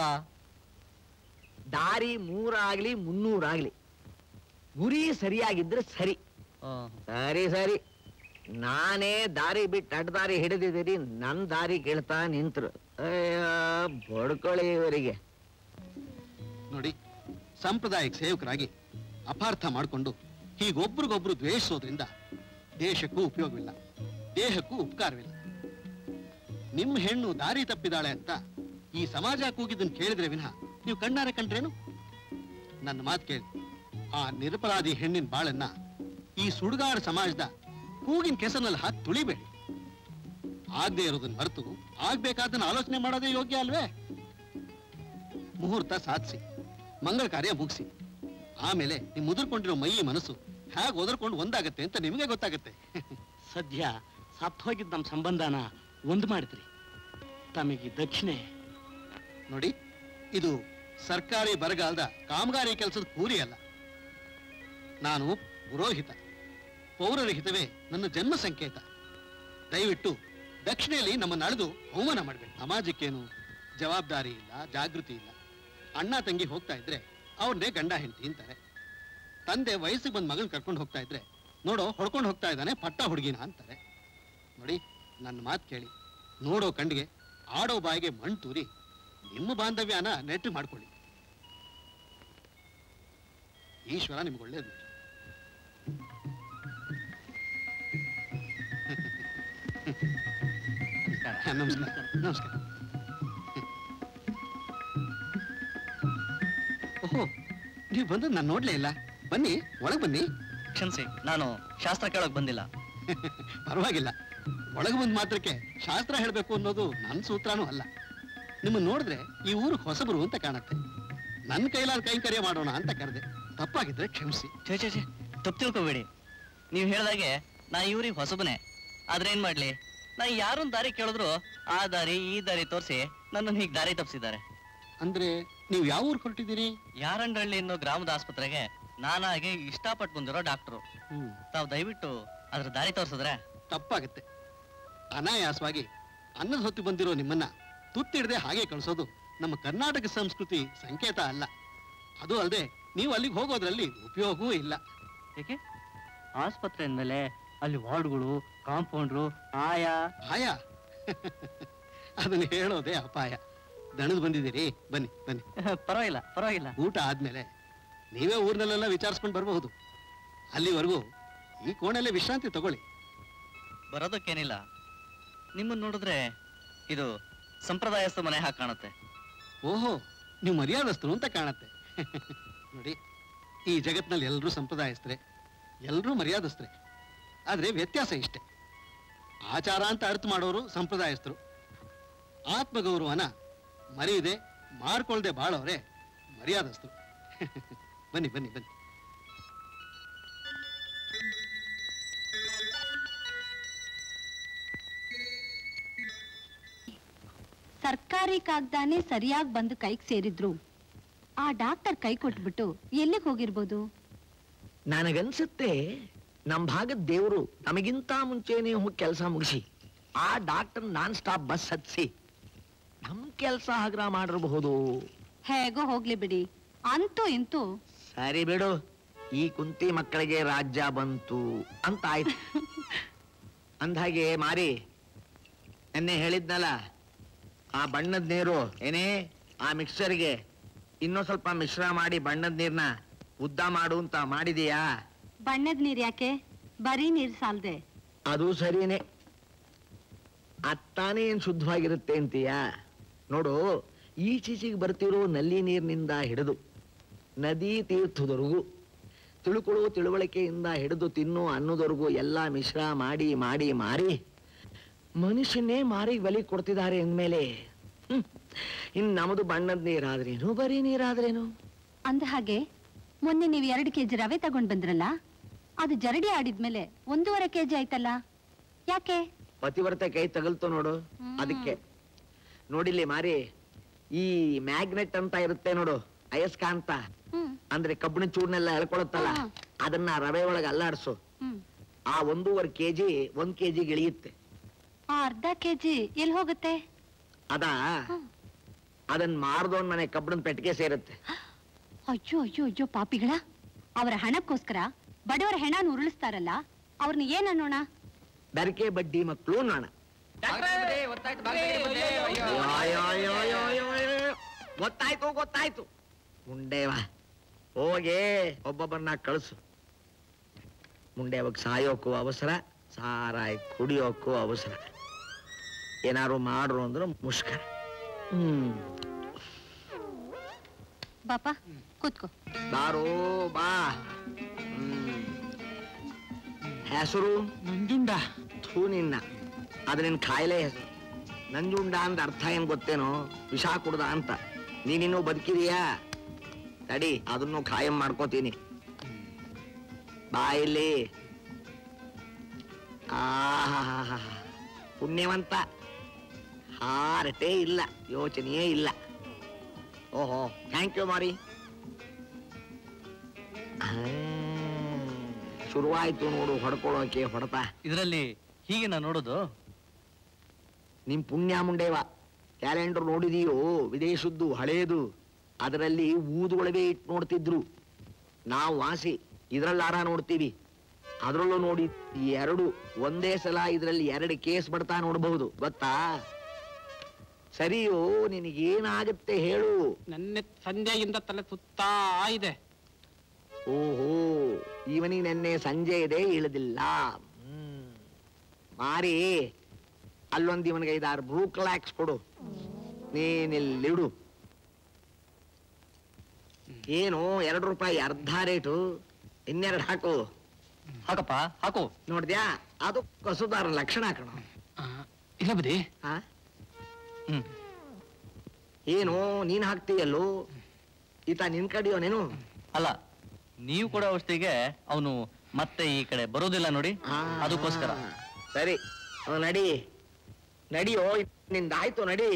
ದಾರಿ ಮೂರಾಗ್ಲಿ ಮುನ್ನೂರಾಗ್ಲಿ ಗುರಿ ಸರಿಯಾಗಿದ್ರೆ ಸರಿ ಆ, ಸರಿ ಸರಿ ನಾನೇ ದಾರಿ ಬಿಟ್ಟು ಅಡ್ಡ ದಾರಿ ಹಿಡಿದಿದ್ದೀರಿ ನನ್ ದಾರಿ ಕೇಳ್ತಾ ನಿಂತ್ರು ಅಯ್ಯ ಬಡ್ಕೊಳ್ಳಿ ಇವರಿಗೆ ನೋಡಿ ಸಾಂಪ್ರದಾಯಿಕ ಸೇವಕರಾಗಿ ಅಪಾರ್ಥ ಮಾಡಿಕೊಂಡು ಹೀಗೊಬ್ರಿಗೊಬ್ರು ದ್ವೇಷಿಸೋದ್ರಿಂದ ದೇಶಕ್ಕೂ ಉಪಯೋಗವಿಲ್ಲ ದೇಹಕ್ಕೂ ಉಪಕಾರವಿಲ್ಲ ನಿಮ್ಮ ಹೆಣ್ಣು ದಾರಿ ತಪ್ಪಿದಾಳೆ ಅಂತ ಈ ಸಮಾಜ ಕೂಗಿದ್ದನ್ನು ಕೇಳಿದ್ರೆ ವಿನಃ ನೀವು ಕಣ್ಣಾರೆ ಕಂಡ್ರೇನು ನನ್ನ ಮಾತು ಕೇಳಿ ಆ ನಿರಪರಾಧಿ ಹೆಣ್ಣಿನ ಬಾಳನ್ನ ಈ ಸುಡುಗಾಡ ಸಮಾಜದ ಕೂಗಿನ ಕೆಸರಿನಲ್ಲಿ ಹಾಕಿ ತುಳಿಬೇಡಿ ಆಗದೆ ಇರೋದನ್ನ ಮರೆತು ಆಗ್ಬೇಕಾದನ್ನ ಆಲೋಚನೆ ಮಾಡೋದೇ ಯೋಗ್ಯ ಅಲ್ವೇ ಮುಹೂರ್ತ ಸಾಧಿಸಿ ಮಂಗಳ ಕಾರ್ಯ ಮುಗಿಸಿ ಆಮೇಲೆ ನೀವು ಮುದುರ್ಕೊಂಡಿರೋ ಮೈ ಮನಸ್ಸು ಹೇಗೆ ಒದರ್ಕೊಂಡು ಒಂದಾಗತ್ತೆ ಅಂತ ನಿಮಗೆ ಗೊತ್ತಾಗತ್ತೆ ಸದ್ಯ ಸತ್ತೋಗಿದ್ದ ನಮ್ಮ ಸಂಬಂಧನ ಒಂದು ಮಾಡಿದ್ರಿ ತಮಗೆ ದಕ್ಷಿಣೆ ನೋಡಿ ಇದು ಸರ್ಕಾರಿ ಬರಗಾಲದ ಕಾಮಗಾರಿ ಕೆಲಸದ ಕೂಲಿ ಅಲ್ಲ ನಾನು ಪುರೋಹಿತ ಪೌರರ ಹಿತವೇ ನನ್ನ ಜನ್ಮ ಸಂಕೇತ ದಯವಿಟ್ಟು ದಕ್ಷಿಣೆಯಲ್ಲಿ ನಮ್ಮನ್ನು ಅಳೆದು ಅವಮಾನ ಮಾಡಬೇಕು ಸಮಾಜಕ್ಕೇನು ಜವಾಬ್ದಾರಿ ಇಲ್ಲ ಜಾಗೃತಿ ಇಲ್ಲ ಅಣ್ಣ ತಂಗಿ ಹೋಗ್ತಾ ಇದ್ರೆ ಅವ್ರನ್ನೇ ಗಂಡ ಹೆಂಡತಿ ಅಂತಾರೆ ತಂದೆ ವಯಸ್ಸಿಗೆ ಬಂದ್ ಮಗನ್ ಕರ್ಕೊಂಡು ಹೋಗ್ತಾ ಇದ್ರೆ ನೋಡೋ ಹೊಡ್ಕೊಂಡು ಹೋಗ್ತಾ ಇದ್ದಾನೆ ಪಟ್ಟ ಹುಡುಗಿನ ಅಂತಾರೆ ನೋಡಿ ನನ್ನ ಮಾತು ಕೇಳಿ ನೋಡೋ ಕಣ್ಣಿಗೆ ಆಡೋ ಬಾಯಿಗೆ ಮಣ್ಣು ತೂರಿ ನಿಮ್ಮ ಬಾಂಧವ್ಯನ ನೆಟ್ಟು ಮಾಡ್ಕೊಳ್ಳಿ ಈಶ್ವರ ನಿಮ್ಗೆ ಒಳ್ಳೇದು ನಮಸ್ಕಾರ ನಮಸ್ಕಾರ ಓಹೋ ನೀವು ಬಂದು ನಾನು ನೋಡ್ಲೇ ಇಲ್ಲ ಬನ್ನಿ ಒಳಗೆ ಬನ್ನಿ ಕ್ಷಮಿಸಿ ನಾನು ಶಾಸ್ತ್ರ ಕೇಳಕ್ ಬಂದಿಲ್ಲ ಪರವಾಗಿಲ್ಲ ಒಳಗೆ ಬಂದ ಮಾತ್ರಕ್ಕೆ ಶಾಸ್ತ್ರ ಹೇಳಬೇಕು ಅನ್ನೋದು ನನ್ನ ಸೂತ್ರನೂ ಅಲ್ಲ ನಿಮ್ಮನ್ನ ನೋಡಿದ್ರೆ ಈ ಊರು ಹೊಸಬರು ಅಂತ ಕಾಣತ್ತೆ ನನ್ನ ಕೈಲಾದ ಕೈಂಕರ್ಯ ಮಾಡೋಣ ಅಂತ ಕರೆದೆ ತಪ್ಪಾಗಿದ್ರೆ ಕ್ಷಮಿಸಿ ಛೇ ಛೇ ಛೇ ತಪ್ಪು ತಿಳ್ಕೊಬೇಡಿ ನೀವು ಹೇಳ್ದಾಗೆ ನಾ ಇವ್ರಿಗೆ ಹೊಸಬನೇ ಆದ್ರೆ ಏನ್ ಮಾಡ್ಲಿ ನಾ ಯಾರೊಂದ್ ದಾರಿ ಕೇಳಿದ್ರು ಆ ದಾರಿ ಈ ದಾರಿ ತೋರಿಸಿ ನನ್ನನ್ನು ಹೀಗೆ ದಾರಿ ತಪ್ಪಿಸಿದ್ದಾರೆ ಅಂದ್ರೆ ನೀವು ಯಾವ ಊರು ಹೊರಟಿದ್ದೀರಿ ಯಾರಂಡಹಳ್ಳಿ ಅನ್ನೋ ಗ್ರಾಮದ ಆಸ್ಪತ್ರೆಗೆ ನಾನಾಗಿ ಇಷ್ಟಪಟ್ಟು ಬಂದಿರೋ ಡಾಕ್ಟ್ರು ಹ್ಮ್ ತಾವು ದಯವಿಟ್ಟು ಅದ್ರ ದಾರಿ ತೋರಿಸಿದ್ರೆ ತಪ್ಪಾಗುತ್ತೆ ಅನಾಯಾಸವಾಗಿ ಅನ್ನದ ಹೊತ್ತು ಬಂದಿರೋ ನಿಮ್ಮನ್ನ ತುತ್ತಿಡದೆ ಹಾಗೆ ಕಳಿಸೋದು ನಮ್ಮ ಕರ್ನಾಟಕ ಸಂಸ್ಕೃತಿ ಸಂಕೇತ ಅಲ್ಲ ಅದು ಅಲ್ಲದೆ ನೀವು ಅಲ್ಲಿಗೆ ಹೋಗೋದ್ರಲ್ಲಿ ಉಪಯೋಗವೂ ಇಲ್ಲ ಏಕೆ ಆಸ್ಪತ್ರೆ ಅಂದ್ಮೇಲೆ ಅಲ್ಲಿ ವಾರ್ಡ್ಗಳು ಕಾಂಪೌಂಡ್ರು ಆಯಾ ಆಯ ಅದನ್ನ ಹೇಳೋದೇ ಅಪಾಯ ದಣದ್ ಬಂದಿದ್ದೀರಿ ಬನ್ನಿ ಬನ್ನಿ ಪರವಾಗಿಲ್ಲ ಪರವಾಗಿಲ್ಲ ಊಟ ಆದ್ಮೇಲೆ ನೀವೇ ಊರ್ನಲ್ಲೆಲ್ಲ ವಿಚಾರಿಸ್ಕೊಂಡು ಬರಬಹುದು ಅಲ್ಲಿವರೆಗೂ ಈ ಕೋಣೆಲ್ಲೇ ವಿಶ್ರಾಂತಿ ತಗೊಳ್ಳಿ ಬರೋದಕ್ಕೇನಿಲ್ಲ ನಿಮ್ಮನ್ನ ನೋಡಿದ್ರೆ ಇದು ಸಂಪ್ರದಾಯಸ್ಥ ಮನೆ ಹಾಗೆ ಕಾಣುತ್ತೆ ಓಹೋ ನೀವು ಮರ್ಯಾದಸ್ಥರು ಅಂತ ಕಾಣತ್ತೆ ನೋಡಿ ಈ ಜಗತ್ನಲ್ಲಿ ಎಲ್ಲರೂ ಸಂಪ್ರದಾಯಸ್ಥರೇ ಎಲ್ಲರೂ ಮರ್ಯಾದಸ್ಥರೇ ಆದ್ರೆ ವ್ಯತ್ಯಾಸ ಇಷ್ಟೇ ಆಚಾರ ಅಂತ ಅರ್ಥ ಮಾಡೋರು ಸಂಪ್ರದಾಯಸ್ಥರು ಆತ್ಮಗೌರವನ ಮರೆಯದೆ ಮಾರ್ಕೊಳ್ದೆ ಬಾಳೋರೆ ಮರ್ಯಾದಸ್ಥರು ಬನ್ನಿ ಬನ್ನಿ ಬನ್ನಿ ಸರ್ಕಾರಿ ಕಾಗ್ದಾನೆ ಸರಿಯಾಗಿ ಬಂದು ಕೈಗೆ ಸೇರಿದ್ರು ಆ ಡಾಕ್ಟರ್ ಕೈ ಕೊಟ್ಬಿಟ್ಟು ಎಲ್ಲಿಗೆ ಹೋಗಿರ್ಬೋದು ನನಗನ್ಸುತ್ತೆ ನಮ್ ಭಾಗದ ದೇವರು ನಮಗಿಂತ ಮುಂಚೆನೆ ಹೋಗಿ ಕೆಲಸ ಮುಗಿಸಿ ಆ ಡಾಕ್ಟರ್ ನಾನ್ ಸ್ಟಾಪ್ ಬಸ್ ಹತ್ಸಿ ನಮ್ ಕೆಲಸ ಹಗ್ರ ಮಾಡಿರಬಹುದು ಹೇಗೋ ಹೋಗ್ಲಿ ಬಿಡಿ ಅಂತೂ ಇಂತೂ ಸರಿ ಬಿಡು ಈ ಕುಂತಿ ಮಕ್ಕಳಿಗೆ ರಾಜ್ಯ ಬಂತು ಅಂತ ಆಯ್ತು ಅಂದ್ಹಾಗೆ ಮಾರಿ ಎನ್ನೆ ಹೇಳಿದ್ನಲ್ಲ ಆ ಬಣ್ಣದ ನೀರು ಏನೇ ಆ ಮಿಕ್ಸರ್ಗೆ ಇನ್ನೂ ಸ್ವಲ್ಪ ಮಿಶ್ರ ಮಾಡಿ ಬಣ್ಣದ ನೀರ್ನ ಉದ್ದ ಮಾಡು ಅಂತ ಮಾಡಿದೀಯಾ ಬಣ್ಣದ ನೀರ್ ಯಾಕೆ ಬರೀ ನೀರ್ ಸಾಲ್ದೆ ಅದು ಸರಿನೇ ಅತ್ತಾನೇ ಏನ್ ಶುದ್ಧವಾಗಿರುತ್ತೆ ಅಂತೀಯ ನೋಡು ಈಚೀಚೆಗೆ ಬರ್ತಿರೋ ನಲ್ಲಿ ನೀರಿನಿಂದ ಹಿಡಿದು ನದಿ ತೀರ್ಥದವರೆಗೂ ತಿಳ್ಕೊಳ್ಳೋ ತಿಳುವಳಿಕೆಯಿಂದ ಹಿಡಿದು ತಿನ್ನು ಅನ್ನೋದವರೆಗೂ ಎಲ್ಲ ಮಿಶ್ರ ಮಾಡಿ ಮಾಡಿ ಮಾರಿ ಮನುಷ್ಯನೇ ಮಾರಿ ಬಲಿ ಕೊಡ್ತಿದ್ದಾರೆ ಅಂದ್ಮೇಲೆ ಹ್ಮ್ ಇನ್ ನಮ್ಮದು ಬಣ್ಣದ ನೀರಾದ್ರೇನು ಬರೀ ನೀರಾದ್ರೇನು ಅಂದ ಹಾಗೆ ಮೊನ್ನೆ ನೀವು ಎರಡು ಕೆಜಿ ರವೆ ತಗೊಂಡ್ ಬಂದ್ರಲ್ಲ ಅದು ಜರಡಿ ಆಡಿದ್ಮೇಲೆ ಒಂದೂವರೆ ಕೆಜಿ ಆಯ್ತಲ್ಲ ಯಾಕೆ ಪತಿವ್ರತೆ ಕೈ ತಗಲ್ತು ನೋಡು ಅದಕ್ಕೆ ನೋಡಿಲ್ಲಿ ಮಾರಿ ಈ ಮ್ಯಾಗ್ನೆಟ್ ಅಂತ ಇರುತ್ತೆ ನೋಡು ಅಯಸ್ಕಾಂತ ಹ್ಮ್ ಅಂದ್ರೆ ಕಬ್ಬಿಣ ಚೂರ್ನೆಲ್ಲ ಎಳ್ಕೊಳತ್ತಲ್ಲ ಹಾ. ಅದನ್ನ ರವೆ ಒಳಗೆ ಅಲ್ಲಾಡ್ಸು ಹ್ಮ್ ಆ ಒಂದೂವರೆ ಕೆಜಿ ಒಂದ್ ಕೆಜಿಗೆ ಇಳಿಯುತ್ತೆ ಆ ಅರ್ಧ ಕೆಜಿ ಎಲ್ಲಿ ಹೋಗುತ್ತೆ ಅದ ಅದನ್ನ ಮಾರ್ದೋನ್ ಮನೆ ಕಬ್ಬಿಣದ ಪೆಟ್ಟಿಗೆ ಸೇರುತ್ತೆ ಅಯ್ಯೋ ಅಯ್ಯೋ ಅಯ್ಯೋ ಪಾಪಿಗಳ ಅವರ ಹಣಕ್ಕೋಸ್ಕರ ಬಡವರ ಹೆಣನ ಉರುಳಿಸ್ತಾರಲ್ಲ ಅವ್ರನ್ನ ಏನ್ ಅನ್ನೋಣ ಬೆರಕೆ ಬಡ್ಡಿ ಮಕ್ಕಳು ನಾಣ ಗೊತ್ತಾಯ್ತು ಗೊತ್ತಾಯ್ತು ಮುಂಡೇವ ಹೋಗಿ ಒಬ್ಬೊಬ್ಬರನ್ನ ಕಳಿಸು ಮುಂಡೇವಕ್ ಸಾಯೋಕ್ಕೂ ಅವಸರ ಸಾರಾಯಿ ಕುಡಿಯೋಕ್ಕೂ ಅವಸರ ಏನಾರು ಮಾಡ್ರು ಅಂದ್ರೆ ಮುಷ್ಕರ ಹ್ಮ್ ಬಾಪ ಕೂತ್ಕೋ ಬಾರೋ ಬಾ ಹ್ಮ್. ಹೆಸರು ನಂಜುಂಡ ಥೂ ನಿನ್ನ ಅದು ನಿನ್ ಕಾಯಿಲೆ ಹೆಸರು ನಂಜುಂಡ ಅಂದ ಅರ್ಥ ಏನ್ ಗೊತ್ತೇನೋ ವಿಷ ಕುಡ್ದ ಅಂತ ನೀನಿನ್ನೂ ಬದುಕಿದೀಯಾ ತಡಿ ಅದನ್ನು ಖಾಯಂ ಮಾಡ್ಕೋತೀನಿ ಬಾ ಇಲ್ಲಿ ಆಹಾಹಾಹಾ. ಪುಣ್ಯವಂತ ಹಾರಟೇ ಇಲ್ಲ ಯೋಚನೆಯೇ ಇಲ್ಲ ಓಹೋ ಥ್ಯಾಂಕ್ ಯು ಮಾರಿ ಆ, ಶುರುವಾಯ್ತು ನೋಡು ಹೊಡ್ಕೊಳ್ಳೋಕೆ ಹೊಡೆತ ಇದರಲ್ಲಿ ಹೀಗೆ ನಾ ನೋಡೋದು ನಿಮ್ ಪುಣ್ಯ ಮುಂಡೇವ ಕ್ಯಾಲೆಂಡರ್ ನೋಡಿದೀಯೋ ವಿದೇಶದ್ದು ಹಳೇದು ಅದರಲ್ಲಿ ಊದುಗೊಳವೆ ಇಟ್ಟು ನೋಡ್ತಿದ್ರು ನಾವು ವಾಸಿ ಇದ್ರಲ್ಲಾರ ನೋಡ್ತೀವಿ ಅದ್ರಲ್ಲೂ ನೋಡಿ ಈ ಎರಡು ಒಂದೇ ಸಲ ಇದರಲ್ಲಿ ಎರಡು ಕೇಸ್ ಬರ್ತಾ ನೋಡಬಹುದು ಗೊತ್ತಾ ಸರಿಯೋ ನಿನಗೇನಾಗತ್ತೆ ಹೇಳು ನನ್ನ ಸಂಜೆಯಿಂದ ತಲೆ ಸುತ್ತಾ ಇದೆ ಓಹೋ ಇವನಿಗೆ ನೆನ್ನೆ ಸಂಜೆ ಇದೆ ಇಳಿದಿಲ್ಲ ಹ್ಮ್. ಮಾರಿ ಅಲ್ಲೊಂದು ಇವನಿಗೆ ಐದಾರು ಬ್ರೂ ಕ್ಲಾಕ್ಸ್ ಕೊಡು ನೀನಿಲ್ಲಿಡು ಏನು ಎರಡು ರೂಪಾಯಿ ಅರ್ಧ ರೇಟು ಇನ್ನೆರಡು ಹಾಕು ಹಾಕಪ್ಪ ಹಾಕು ನೋಡ್ದ್ಯಾ ಅದು ಕಸುದಾರ ಲಕ್ಷಣ ಕಣ ಇಲ್ಲ ಬದಿ ಆ? ಹ್ಮ್ ಏನು ನೀನ್ ಹಾಕ್ತೀಯಲ್ಲೋ ಈತ ನಿನ್ ಕಡಿಯೋ ನೀನು ಅಲ್ಲ ನೀವು ಕೊಡೋ ಔಷಧಿಗೆ ಅವನು ಮತ್ತೆ ಈ ಕಡೆ ಬರೋದಿಲ್ಲ ನೋಡಿ ಆ, ಅದಕ್ಕೋಸ್ಕರ ಸರಿ ಅವ್ ನಡಿ ನಡಿಯೋ ನಿಂದಾಯ್ತು ನಡಿ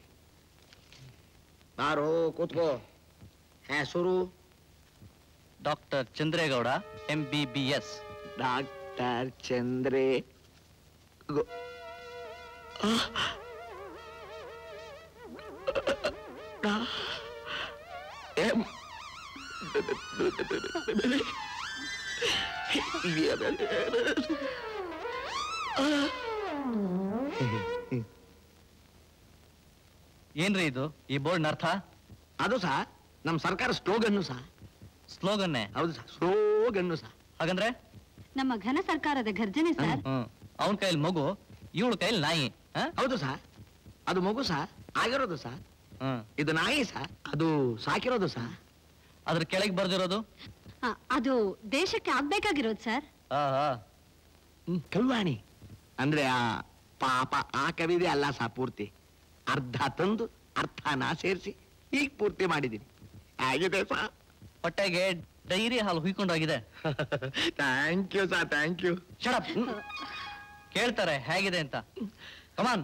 ಬಾರೋ ಕೂತ್ಕೋ ಹೆಸರು doctor Chandregowda M B B S doctor Chandre ಗೊ- ಆ. ಡಾ- ಎಂ- ಏನ್ರಿ ಇದು ಈ ಬೋರ್ಡ್ ಅರ್ಥ ಅದು ಸಹ ನಮ್ಮ ಸರ್ಕಾರ ಸ್ಲೋಗನ್ನು ಸಹ ಸ್ಲೋಗನ್ನೇ ಹೌದು ಸಹ ಸ್ಲೋಗನ್ನು ಸಹ ಹಾಗಂದ್ರೆ ನಮ್ಮ ಘನ ಸರ್ಕಾರದ ಗರ್ಜನೆ ಸರ್ ಹ್ಮ್ ಅವನ ಕೈಲಿ ಮಗು ಇವಳ ಕೈಲಿ ನಾಯಿ ಆ? ಹೌದು ಸಹ ಅದು ಮಗು ಸಹ ಆಗಿರೋದು ಸಹ ಹ್ಮ್ ಇದು ನಾಯಿ ಸಹ ಅದು ಸಾಕಿರೋದು ಸಹ ಅದ್ರ ಕೆಳಗೆ ಬರ್ದಿರೋದು ಆ, ಅದು ದೇಶಕ್ಕೆ ಆಗ್ಬೇಕಾಗಿರೋದು ಸರ್ ಆ ಆ. ಹ್ಮ್, ಕಲ್ವಾಣಿ ಅಂದ್ರೆ ಆ ಪಾಪ ಆ ಕವಿದೆ ಅಲ್ಲ ಸಹ ಪೂರ್ತಿ ಅರ್ಧ ತಂದು ಅರ್ಥನ ಸೇರಿಸಿ ಈಗ ಪೂರ್ತಿ ಮಾಡಿದ್ದೀನಿ ಆಗಿದೆ ಸಹ ಹೊಟ್ಟೆಗೆ ಡೈರಿ ಹಾಲು ಹುಯ್ಕೊಂಡೋಗಿದೆ thank you sir thank you shut up ಕೇಳ್ತಾರೆ ಹೇಗಿದೆ ಅಂತ ಕಮಾನ್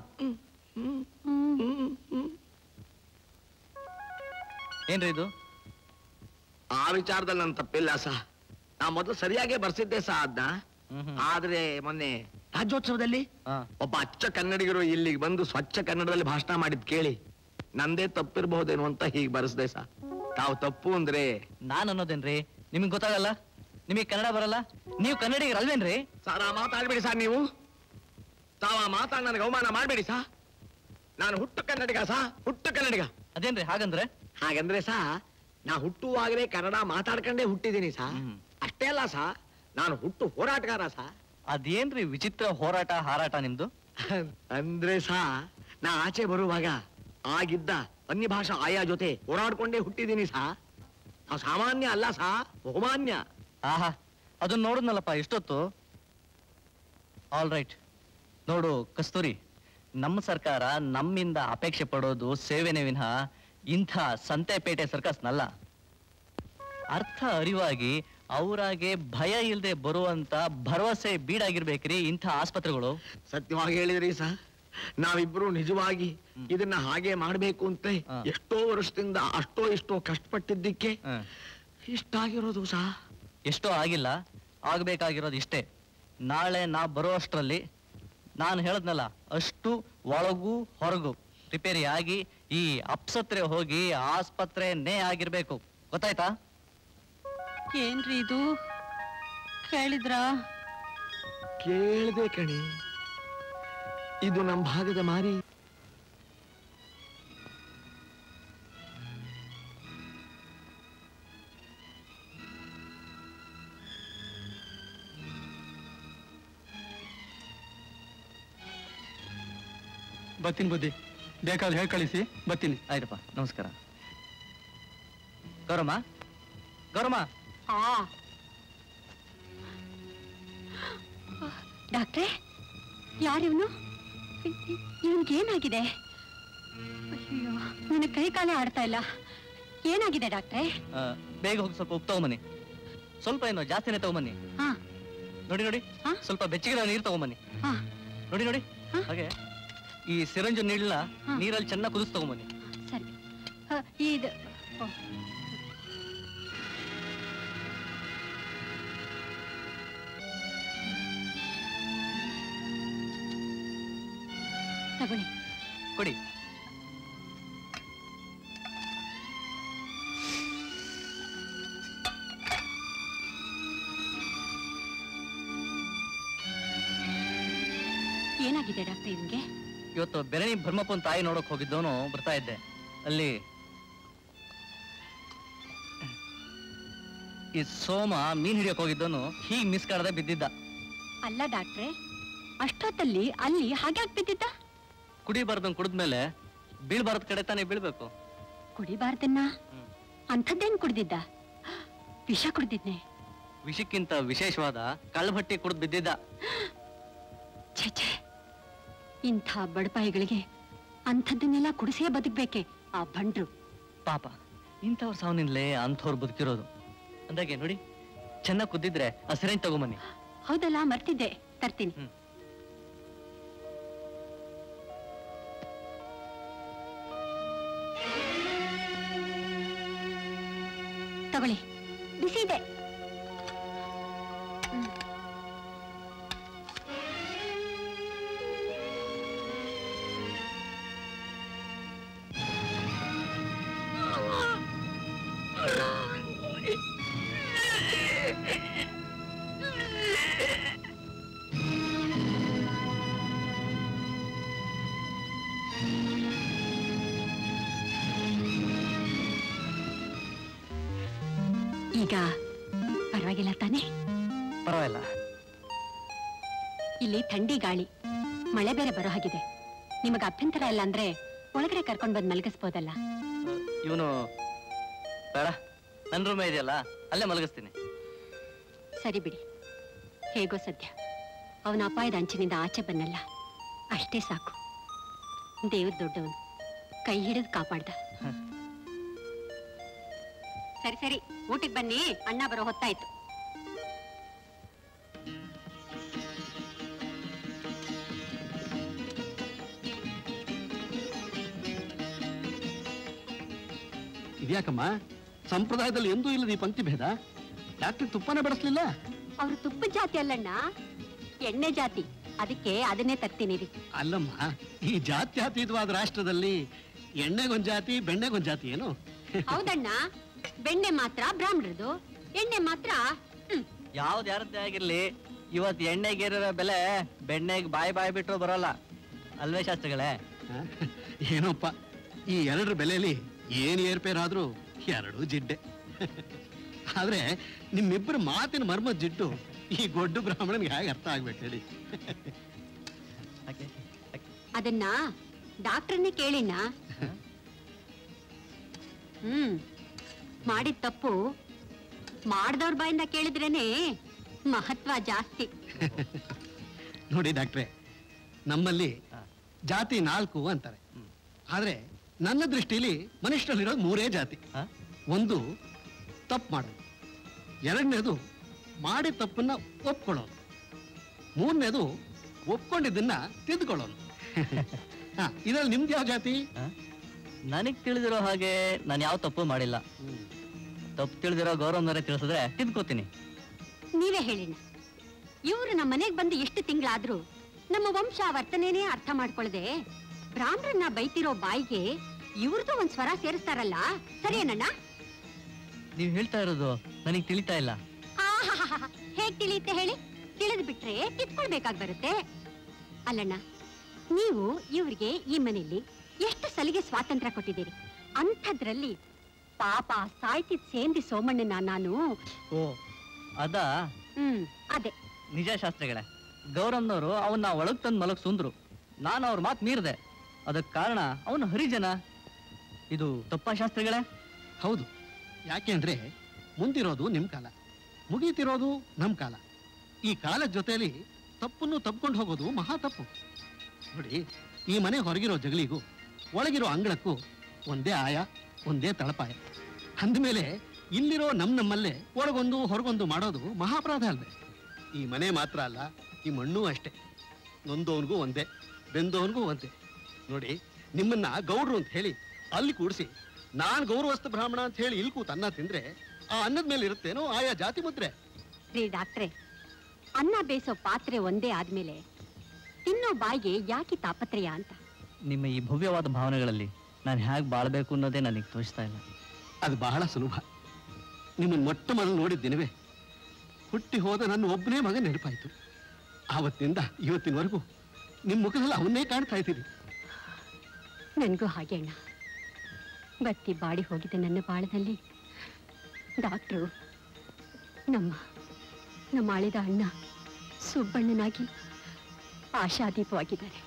ಏನ್ರಿ ಇದು ಆ ವಿಚಾರದಲ್ಲಿ ನನ್ನ ತಪ್ಪಿಲ್ಲ ಸಹ ನಾ ಮೊದಲು ಸರಿಯಾಗೇ ಬರ್ಸಿದ್ದೆ ಸಹ ಅದನ್ನ ಹ್ಮ್ ಹ್ಮ್. ಆದ್ರೆ ಮೊನ್ನೆ ರಾಜ್ಯೋತ್ಸವದಲ್ಲಿ ಆ. ಒಬ್ಬ ಅಚ್ಚ ಕನ್ನಡಿಗರು ಇಲ್ಲಿಗೆ ಬಂದು ಸ್ವಚ್ಛ ಕನ್ನಡದಲ್ಲಿ ಭಾಷಣ ಮಾಡಿದ್ ಕೇಳಿ ನಂದೇ ತಪ್ಪಿರ್ಬಹುದೇನೋ ಅಂತ ಹೀಗೆ ಬರೆಸ್ದೆ ಸಹ ತಾವು ತಪ್ಪು ಅಂದ್ರೆ ನಾನ್ ಅನ್ನೋದೇನ್ರಿ ನಿಮಗ್ ಗೊತ್ತಾಗಲ್ಲ ನಿಮಗೆ ಕನ್ನಡ ಬರಲ್ಲ ನೀವು ಕನ್ನಡಿಗರಲ್ವೇನ್ರಿ ಸಾರ ಮಾತಾಡ್ಬೇಡಿ ಸರ್ ನೀವು ತಾವ ಮಾತಾಡ್ ನನಗೆ ಅವಮಾನ ಮಾಡ್ಬೇಡಿ ಸಾ ನಾನು ಹುಟ್ಟು ಕನ್ನಡಿಗ ಸಾ ಹುಟ್ಟು ಕನ್ನಡಿಗ ಅದೇನ್ರಿ ಹಾಗಂದ್ರೆ ಹಾಗಂದ್ರೆ ಸಾ ನಾ ಹುಟ್ಟುವಾಗಲೇ ಕನ್ನಡ ಮಾತಾಡ್ಕೊಂಡೇ ಹುಟ್ಟಿದ್ದೀನಿ ಸಾ ಹ್ಮ್. ಅಷ್ಟೇ ಅಲ್ಲ ಸಾ ನಾನು ಹುಟ್ಟು ಹೋರಾಟಗಾರ ಸಾ ಅದೇನ್ರಿ ವಿಚಿತ್ರ ಹೋರಾಟ ಹಾರಾಟ ನಿಮ್ದು ಅಂದ್ರೆ ಸಾ ನಾ ಆಚೆ ಬರುವಾಗ ಆಗಿದ್ದ ಅನ್ಯ ಭಾಷಾ ಆಯಾ ಜೊತೆ ಓಡಾಡ್ಕೊಂಡೇ ಹುಟ್ಟಿದೀನಿ ಸಾ ಆ ಸಾಮಾನ್ಯ ಅಲ್ಲ ಸಾ ಬಹುಮಾನ್ಯ ಆಹಾ ಅದನ್ನ ನೋಡಿದ್ನಲ್ಲಪ್ಪ ಎಷ್ಟೊತ್ತು ಆಲ್ ರೈಟ್ ನೋಡು ಕಸ್ತೂರಿ ನಮ್ಮ ಸರ್ಕಾರ ನಮ್ಮಿಂದ ಅಪೇಕ್ಷೆ ಪಡೋದು ಸೇವೆನೇ ವಿನಃ ಇಂಥ ಸಂತೆಪೇಟೆ ಸರ್ಕಸ್ನಲ್ಲ ಅರ್ಥ ಅರಿವಾಗಿ ಅವರಾಗೆ ಭಯ ಇಲ್ಲದೆ ಬರುವಂತ ಭರವಸೆ ಬೀಡಾಗಿರ್ಬೇಕ್ರಿ ಇಂಥ ಆಸ್ಪತ್ರೆಗಳು ಸತ್ಯವಾಗಿ ಹೇಳಿದ್ರಿ ಸಾ ನಾವಿಬ್ರು ನಿಜವಾಗಿ ಇದನ್ನ ಹಾಗೆ ಮಾಡ್ಬೇಕು ಅಂತ ಹಾ. ಎಷ್ಟೋ ವರ್ಷದಿಂದ ಅಷ್ಟೋ ಇಷ್ಟೋ ಕಷ್ಟಪಟ್ಟಿದ್ದಕ್ಕೆ ಹ. ಇಷ್ಟಾಗಿರೋದು ಸಾ ಎಷ್ಟೋ ಆಗಿಲ್ಲ ಆಗ್ಬೇಕಾಗಿರೋದು ಇಷ್ಟೇ ನಾಳೆ ನಾ ಬರೋ ಅಷ್ಟರಲ್ಲಿ ನಾನು ಹೇಳದ್ನಲ್ಲ ಅಷ್ಟು ಒಳಗೂ ಹೊರಗು ರಿಪೇರಿ ಆಗಿ ಈ ಅಪ್ಸತ್ರೆ ಹೋಗಿ ಆಸ್ಪತ್ರೆನೇ ಆಗಿರ್ಬೇಕು ಗೊತ್ತಾಯ್ತಾ ಏನ್ರಿ ಇದು ಕೇಳಿದ್ರಾ ಕೇಳ್ದೆ ಕಣಿ ಇದು ನಮ್ಮ ಭಾಗದ ಮಾರಿ ಬರ್ತೀನಿ ಬುದ್ಧಿ ಬೇಕಾದ್ರೆ ಹೇಳಿ ಕಳಿಸಿ ಬರ್ತೀನಿ ಆಯ್ತಪ್ಪ ನಮಸ್ಕಾರ ಗೌರಮ್ಮ ಗೌರಮ್ಮ ಆ ಡಾಕ್ಟ್ರೆ ಯಾರಿವನು ಇವನ್ಗೇನಾಗಿದೆ ಅಯ್ಯೋ ನನ್ನ ಕೈ ಕಾಲೇ ಆಡ್ತಾ ಇಲ್ಲ ಏನಾಗಿದೆ ಡಾಕ್ಟ್ರೆ ಆ, ಬೇಗ ಹೋಗಿ ಸ್ವಲ್ಪ ಉಪ್ಪು ತಗೊಂಬನ್ನಿ ಸ್ವಲ್ಪ ಏನು ಜಾಸ್ತಿನೇ ತಗೊಂಬನ್ನಿ ಹಾ ನೋಡಿ ನೋಡಿ ಹಾ? ಸ್ವಲ್ಪ ಬೆಚ್ಚಗಿರೋ ನೀರು ತಗೊಂಬನ್ನಿ ಹಾ ನೋಡಿ ನೋಡಿ ಹಾ? ಹಾಗೆ ಈ ಸಿರಂಜು ನೀಳನ್ನ ಹಾ. ನೀರಲ್ಲಿ ಚೆನ್ನಾಗಿ ಕುದಿಸ್ ತಗೊಂಬನ್ನಿ ಸರಿ ಆ, ಇದು ಓ. ತಗೊಳ್ಳಿ ಕೊಡಿ ಏನಾಗಿದೆ ಡಾಕ್ಟ್ರೆ ಇವನ್ಗೆ ಇವತ್ತು ಬೆರಣಿ ಬ್ರಹ್ಮಪ್ಪನ ತಾಯಿ ನೋಡಕ್ ಹೋಗಿದ್ದವನು ಬರ್ತಾ ಇದ್ದೆ ಅಲ್ಲಿ ಈ ಸೋಮ ಮೀನ್ ಹಿಡಿಯಕ್ ಹೋಗಿದ್ದವನು ಹೀಗ್ ಮಿಸ್ ಕಾಡದೆ ಬಿದ್ದಿದ್ದ ಅಲ್ಲ ಡಾಕ್ಟ್ರೆ ಅಷ್ಟೊತ್ತಲ್ಲಿ ಅಲ್ಲಿ ಹಾಗೆ ಬಿದ್ದಿದ್ದ ಕುಡಿಬಾರ್ದನ್ ಕುಡಿದ್ಮೇಲೆ ಬೀಳ್ಬಾರ್ದ ಕಡೆ ತಾನೇ ಬೀಳ್ಬೇಕು ಕುಡಿಬಾರ್ದನ್ನ ಹ್ಮ್. ಅಂಥದ್ದೇನ್ ಕುಡ್ದಿದ್ದ ವಿಷ ಕುಡ್ದಿದ್ನೆ ವಿಷಕ್ಕಿಂತ ವಿಶೇಷವಾದ ಕಳ್ಭಟ್ಟಿ ಕುಡಿದ್ ಬಿದ್ದಿದ್ದ ಛೇ ಛೇ ಇಂಥ ಬಡಪಾಯಿಗಳಿಗೆ ಅಂಥದ್ದನ್ನೆಲ್ಲ ಕುಡಿಸೇ ಬದುಕ್ಬೇಕೆ ಆ ಬಂಡ್ರು ಪಾಪ ಇಂಥವ್ರ ಸಾವನಿಂದಲೇ ಅಂಥವ್ರು ಬದುಕಿರೋದು ಅಂದಾಗೆ ನೋಡಿ ಚೆನ್ನಾಗಿ ಕುದ್ದಿದ್ರೆ ಆ ಸಿರೆಂಜ್ ತಗೊಂಬನ್ನಿ ಹೌದಲ್ಲ ಮರ್ತಿದ್ದೆ ತರ್ತೀನಿ ಹ್ಮ್. ತಗೊಳ್ಳಿ ಬಿಸಿ ಇದೆ ಹ್ಮ್. ಈಗ ಪರವಾಗಿಲ್ಲ ತಾನೇ ಪರವಾಗಿಲ್ಲ ಇಲ್ಲಿ ಥಂಡಿ ಗಾಳಿ ಮಳೆ ಬೇರೆ ಬರೋ ಹಾಗಿದೆ ನಿಮಗೆ ಅಭ್ಯಂತರ ಇಲ್ಲ ಅಂದ್ರೆ ಒಳಗಡೆ ಕರ್ಕೊಂಡ್ ಬಂದ್ ಮಲಗಿಸ್ಬೋದಲ್ಲ ಇವನು ಬೇಡ ನನ್ನ ರೂಮೇ ಇದೆಯಲ್ಲ ಅಲ್ಲೇ ಮಲಗಿಸ್ತೀನಿ ಸರಿ ಬಿಡಿ ಹೇಗೋ ಸದ್ಯ ಅವನ ಅಪಾಯದ ಅಂಚಿನಿಂದ ಆಚೆ ಬನ್ನಲ್ಲ ಅಷ್ಟೇ ಸಾಕು ದೇವ್ರ ದೊಡ್ಡವನು ಕೈ ಹಿಡಿದು ಕಾಪಾಡ್ದ ಸರಿ ಸರಿ ಊಟಕ್ಕೆ ಬನ್ನಿ ಅಣ್ಣ ಬರೋ ಹೊತ್ತಾಯ್ತು ಇದ್ಯಾಕಮ್ಮ ಸಂಪ್ರದಾಯದಲ್ಲಿ ಎಂದೂ ಇಲ್ಲದ ಈ ಪಂಕ್ತಿ ಭೇದ ಡಾಕ್ಟರ್ ತುಪ್ಪನೇ ಬಡಿಸ್ಲಿಲ್ಲ ಅವ್ರು ತುಪ್ಪದ ಜಾತಿ ಅಲ್ಲಣ್ಣ ಎಣ್ಣೆ ಜಾತಿ ಅದಕ್ಕೆ ಅದನ್ನೇ ತರ್ತೀನಿ ರೀ ಅಲ್ಲಮ್ಮ ಈ ಜಾತ್ಯತೀತವಾದ ರಾಷ್ಟ್ರದಲ್ಲಿ ಎಣ್ಣೆಗೊಂದ್ ಜಾತಿ ಬೆಣ್ಣೆಗೊಂದ್ ಜಾತಿ ಏನು ಹೌದಣ್ಣ ಬೆಣ್ಣೆ ಮಾತ್ರ ಬ್ರಾಹ್ಮಣರದು ಎಣ್ಣೆ ಮಾತ್ರ ಹ್ಮ್ ಯಾವ್ದು ಯಾರದ್ದೇ ಆಗಿರ್ಲಿ ಇವತ್ತು ಎಣ್ಣೆಗೇರಿರೋ ಬೆಲೆ ಬೆಣ್ಣೆಗೆ ಬಾಯಿ ಬಾಯಿ ಬಿಟ್ಟರು ಬರೋಲ್ಲ ಅಲ್ವೇ ಶಾಸ್ತ್ರಿಗಳೇ ಹ? ಏನೋಪ್ಪ ಈ ಎರಡರ ಬೆಲೆಯಲ್ಲಿ ಏನ್ ಏರ್ಪೇರಾದ್ರೂ ಎರಡೂ ಜಿಡ್ಡೆ ಆದ್ರೆ ನಿಮ್ಮಿಬ್ಬರ ಮಾತಿನ ಮರ್ಮದ ಜಿಡ್ಡು ಈ ಗೊಡ್ಡು ಬ್ರಾಹ್ಮಣನ್ಗೆ ಹೇಗೆ ಅರ್ಥ ಆಗ್ಬೇಕು ಹೇಳಿ ಅದನ್ನ ಡಾಕ್ಟರ್ನೇ ಕೇಳಿನ ಹ್ಮ್ ಮಾಡಿದ ತಪ್ಪು ಮಾಡ್ದವ್ರ ಬಾಯಿಂದ ಕೇಳಿದ್ರೇನೆ ಮಹತ್ವ ಜಾಸ್ತಿ ನೋಡಿ ಡಾಕ್ಟ್ರೆ ನಮ್ಮಲ್ಲಿ ಜಾತಿ ನಾಲ್ಕು ಅಂತಾರೆ ಆದ್ರೆ ನನ್ನ ದೃಷ್ಟಿಲಿ ಮನುಷ್ಯರಲ್ಲಿರೋದು ಮೂರೇ ಜಾತಿ ಒಂದು ತಪ್ಪು ಮಾಡೋದು ಎರಡನೇದು ಮಾಡಿದ ತಪ್ಪನ್ನ ಒಪ್ಕೊಳ್ಳೋದು ಮೂರನೇದು ಒಪ್ಕೊಂಡಿದ್ದನ್ನ ತಿದ್ದುಕೊಳ್ಳೋದು ಹಾ ಇದ್ರಲ್ಲಿ ನಿಮ್ದು ಯಾವ ಜಾತಿ ನನಗ್ ತಿಳಿದಿರೋ ಹಾಗೆ ನಾನು ಯಾವ ತಪ್ಪು ಮಾಡಿಲ್ಲ ತಪ್ಪು ತಿಳಿದಿರೋ ಗೌರವನವರೇ ತಿಳಿಸಿದ್ರೆ ತಿದ್ಕೋತೀನಿ ನೀವೇ ಹೇಳಿನ ಇವ್ರು ನಮ್ಮ ಮನೆಗ್ ಬಂದು ಎಷ್ಟು ತಿಂಗಳಾದ್ರೂ ನಮ್ಮ ವಂಶ ವರ್ತನೆನೇ ಅರ್ಥ ಮಾಡ್ಕೊಳ್ದೆ ಬ್ರಾಹ್ಮಣನ್ನ ಬೈತಿರೋ ಬಾಯಿಗೆ ಇವ್ರದ್ದು ಒಂದ್ ಸ್ವರ ಸೇರಿಸ್ತಾರಲ್ಲ ಸರಿಯೇನಣ್ಣ ನೀವ್ ಹೇಳ್ತಾ ಇರೋದು ನನಗ್ ತಿಳಿತಾ ಇಲ್ಲ ಆಹಾಹಾಹಾ, ಹೇಗ್ ತಿಳಿಯುತ್ತೆ ಹೇಳಿ ತಿಳಿದು ಬಿಟ್ರೆ ಕಿತ್ಕೊಳ್ಬೇಕಾಗ್ ಬರುತ್ತೆ ಅಲ್ಲಣ್ಣ ನೀವು ಇವ್ರಿಗೆ ಈ ಮನೆಯಲ್ಲಿ ಎಷ್ಟು ಸಲಿಗೆ ಸ್ವಾತಂತ್ರ್ಯ ಕೊಟ್ಟಿದ್ದೀರಿ ಅಂಥದ್ರಲ್ಲಿ ಪಾಪ ಸಾಯ್ತಿದ್ ಸೇಂದಿ ಸೋಮಣ್ಣನ ನಾನು ಓ ಅದಾ ಹ್ಮ್ ಅದೇ ನಿಜ ಶಾಸ್ತ್ರಿಗಳೇ ಗೌರಮ್ನವರು ಅವನ್ನ ಒಳಗ್ ತಂದು ಮಲಗ್ಸುಂದ್ರು ನಾನು ಅವ್ರ ಮಾತು ಮೀರಿದೆ ಅದಕ್ಕೆ ಕಾರಣ ಅವನು ಹರಿಜನ ಇದು ತಪ್ಪಾ ಶಾಸ್ತ್ರಿಗಳೇ ಹೌದು ಯಾಕೆಂದ್ರೆ ಮುಂದಿರೋದು ನಿಮ್ ಕಾಲ ಮುಗೀತಿರೋದು ನಮ್ ಕಾಲ ಈ ಕಾಲದ ಜೊತೆಲಿ ತಪ್ಪನ್ನು ತಪ್ಕೊಂಡು ಹೋಗೋದು ಮಹಾ ತಪ್ಪು ನೋಡಿ ಈ ಮನೆ ಹೊರಗಿರೋ ಜಗಳಿಗೂ ಒಳಗಿರೋ ಅಂಗಳಕ್ಕೂ ಒಂದೇ ಆಯ ಒಂದೇ ತಳಪಾಯ ಅಂದಮೇಲೆ ಇಲ್ಲಿರೋ ನಮ್ ನಮ್ಮಲ್ಲೇ ಒಳಗೊಂದು ಹೊರಗೊಂದು ಮಾಡೋದು ಮಹಾಪರಾಧ ಅಲ್ವೇ ಈ ಮನೆ ಮಾತ್ರ ಅಲ್ಲ ಈ ಮಣ್ಣು ಅಷ್ಟೇ ನೊಂದವನ್ಗೂ ಒಂದೇ ಬೆಂದವನ್ಗೂ ಒಂದೇ ನೋಡಿ ನಿಮ್ಮನ್ನ ಗೌಡ್ರು ಅಂತ ಹೇಳಿ ಅಲ್ಲಿ ಕೂಡಿಸಿ ನಾನ್ ಗೌರವಸ್ಥ ಬ್ರಾಹ್ಮಣ ಅಂತ ಹೇಳಿ ಇಲ್ಲಿ ಕೂತ್ ಅನ್ನ ತಿಂದ್ರೆ ಆ ಅನ್ನದ ಮೇಲೆ ಇರುತ್ತೇನೋ ಆಯಾ ಜಾತಿ ಮುದ್ರೆ ರೀ ಡಾಕ್ಟ್ರೆ ಅನ್ನ ಬೇಯಿಸೋ ಪಾತ್ರೆ ಒಂದೇ ಆದ್ಮೇಲೆ ತಿನ್ನೋ ಬಾಯಿಗೆ ಯಾಕೆ ತಾಪತ್ರಯ ಅಂತ ನಿಮ್ಮ ಈ ಭವ್ಯವಾದ ಭಾವನೆಗಳಲ್ಲಿ ನಾನು ಹೇಗೆ ಬಾಳ್ಬೇಕು ಅನ್ನೋದೇ ನನಗೆ ತೋರಿಸ್ತಾ ಇಲ್ಲ ಅದು ಬಹಳ ಸುಲಭ ನಿಮ್ಮನ್ನ ಮೊಟ್ಟ ಮೊದಲು ನೋಡಿದ ದಿನವೇ ಹುಟ್ಟಿ ಹೋದ ನನ್ನ ಒಬ್ಬನೇ ಮಗ ನೆನಪಾಯ್ತು ಆವತ್ತಿಂದ ಇವತ್ತಿನವರೆಗೂ ನಿಮ್ಮ ಮುಖದಲ್ಲಿ ಅವನ್ನೇ ಕಾಣ್ತಾ ಇದ್ದೀನಿ ನನ್ಗೂ ಹಾಗೆ ಅಣ್ಣ ಬತ್ತಿ ಬಾಡಿ ಹೋಗಿದೆ ನನ್ನ ಬಾಳದಲ್ಲಿ ಡಾಕ್ಟ್ರು ನಮ್ಮ ನಮ್ಮ ಆಳಿದ ಅಣ್ಣ ಸುಬ್ಬಣ್ಣನಾಗಿ ಆಶಾದೀಪವಾಗಿದ್ದಾರೆ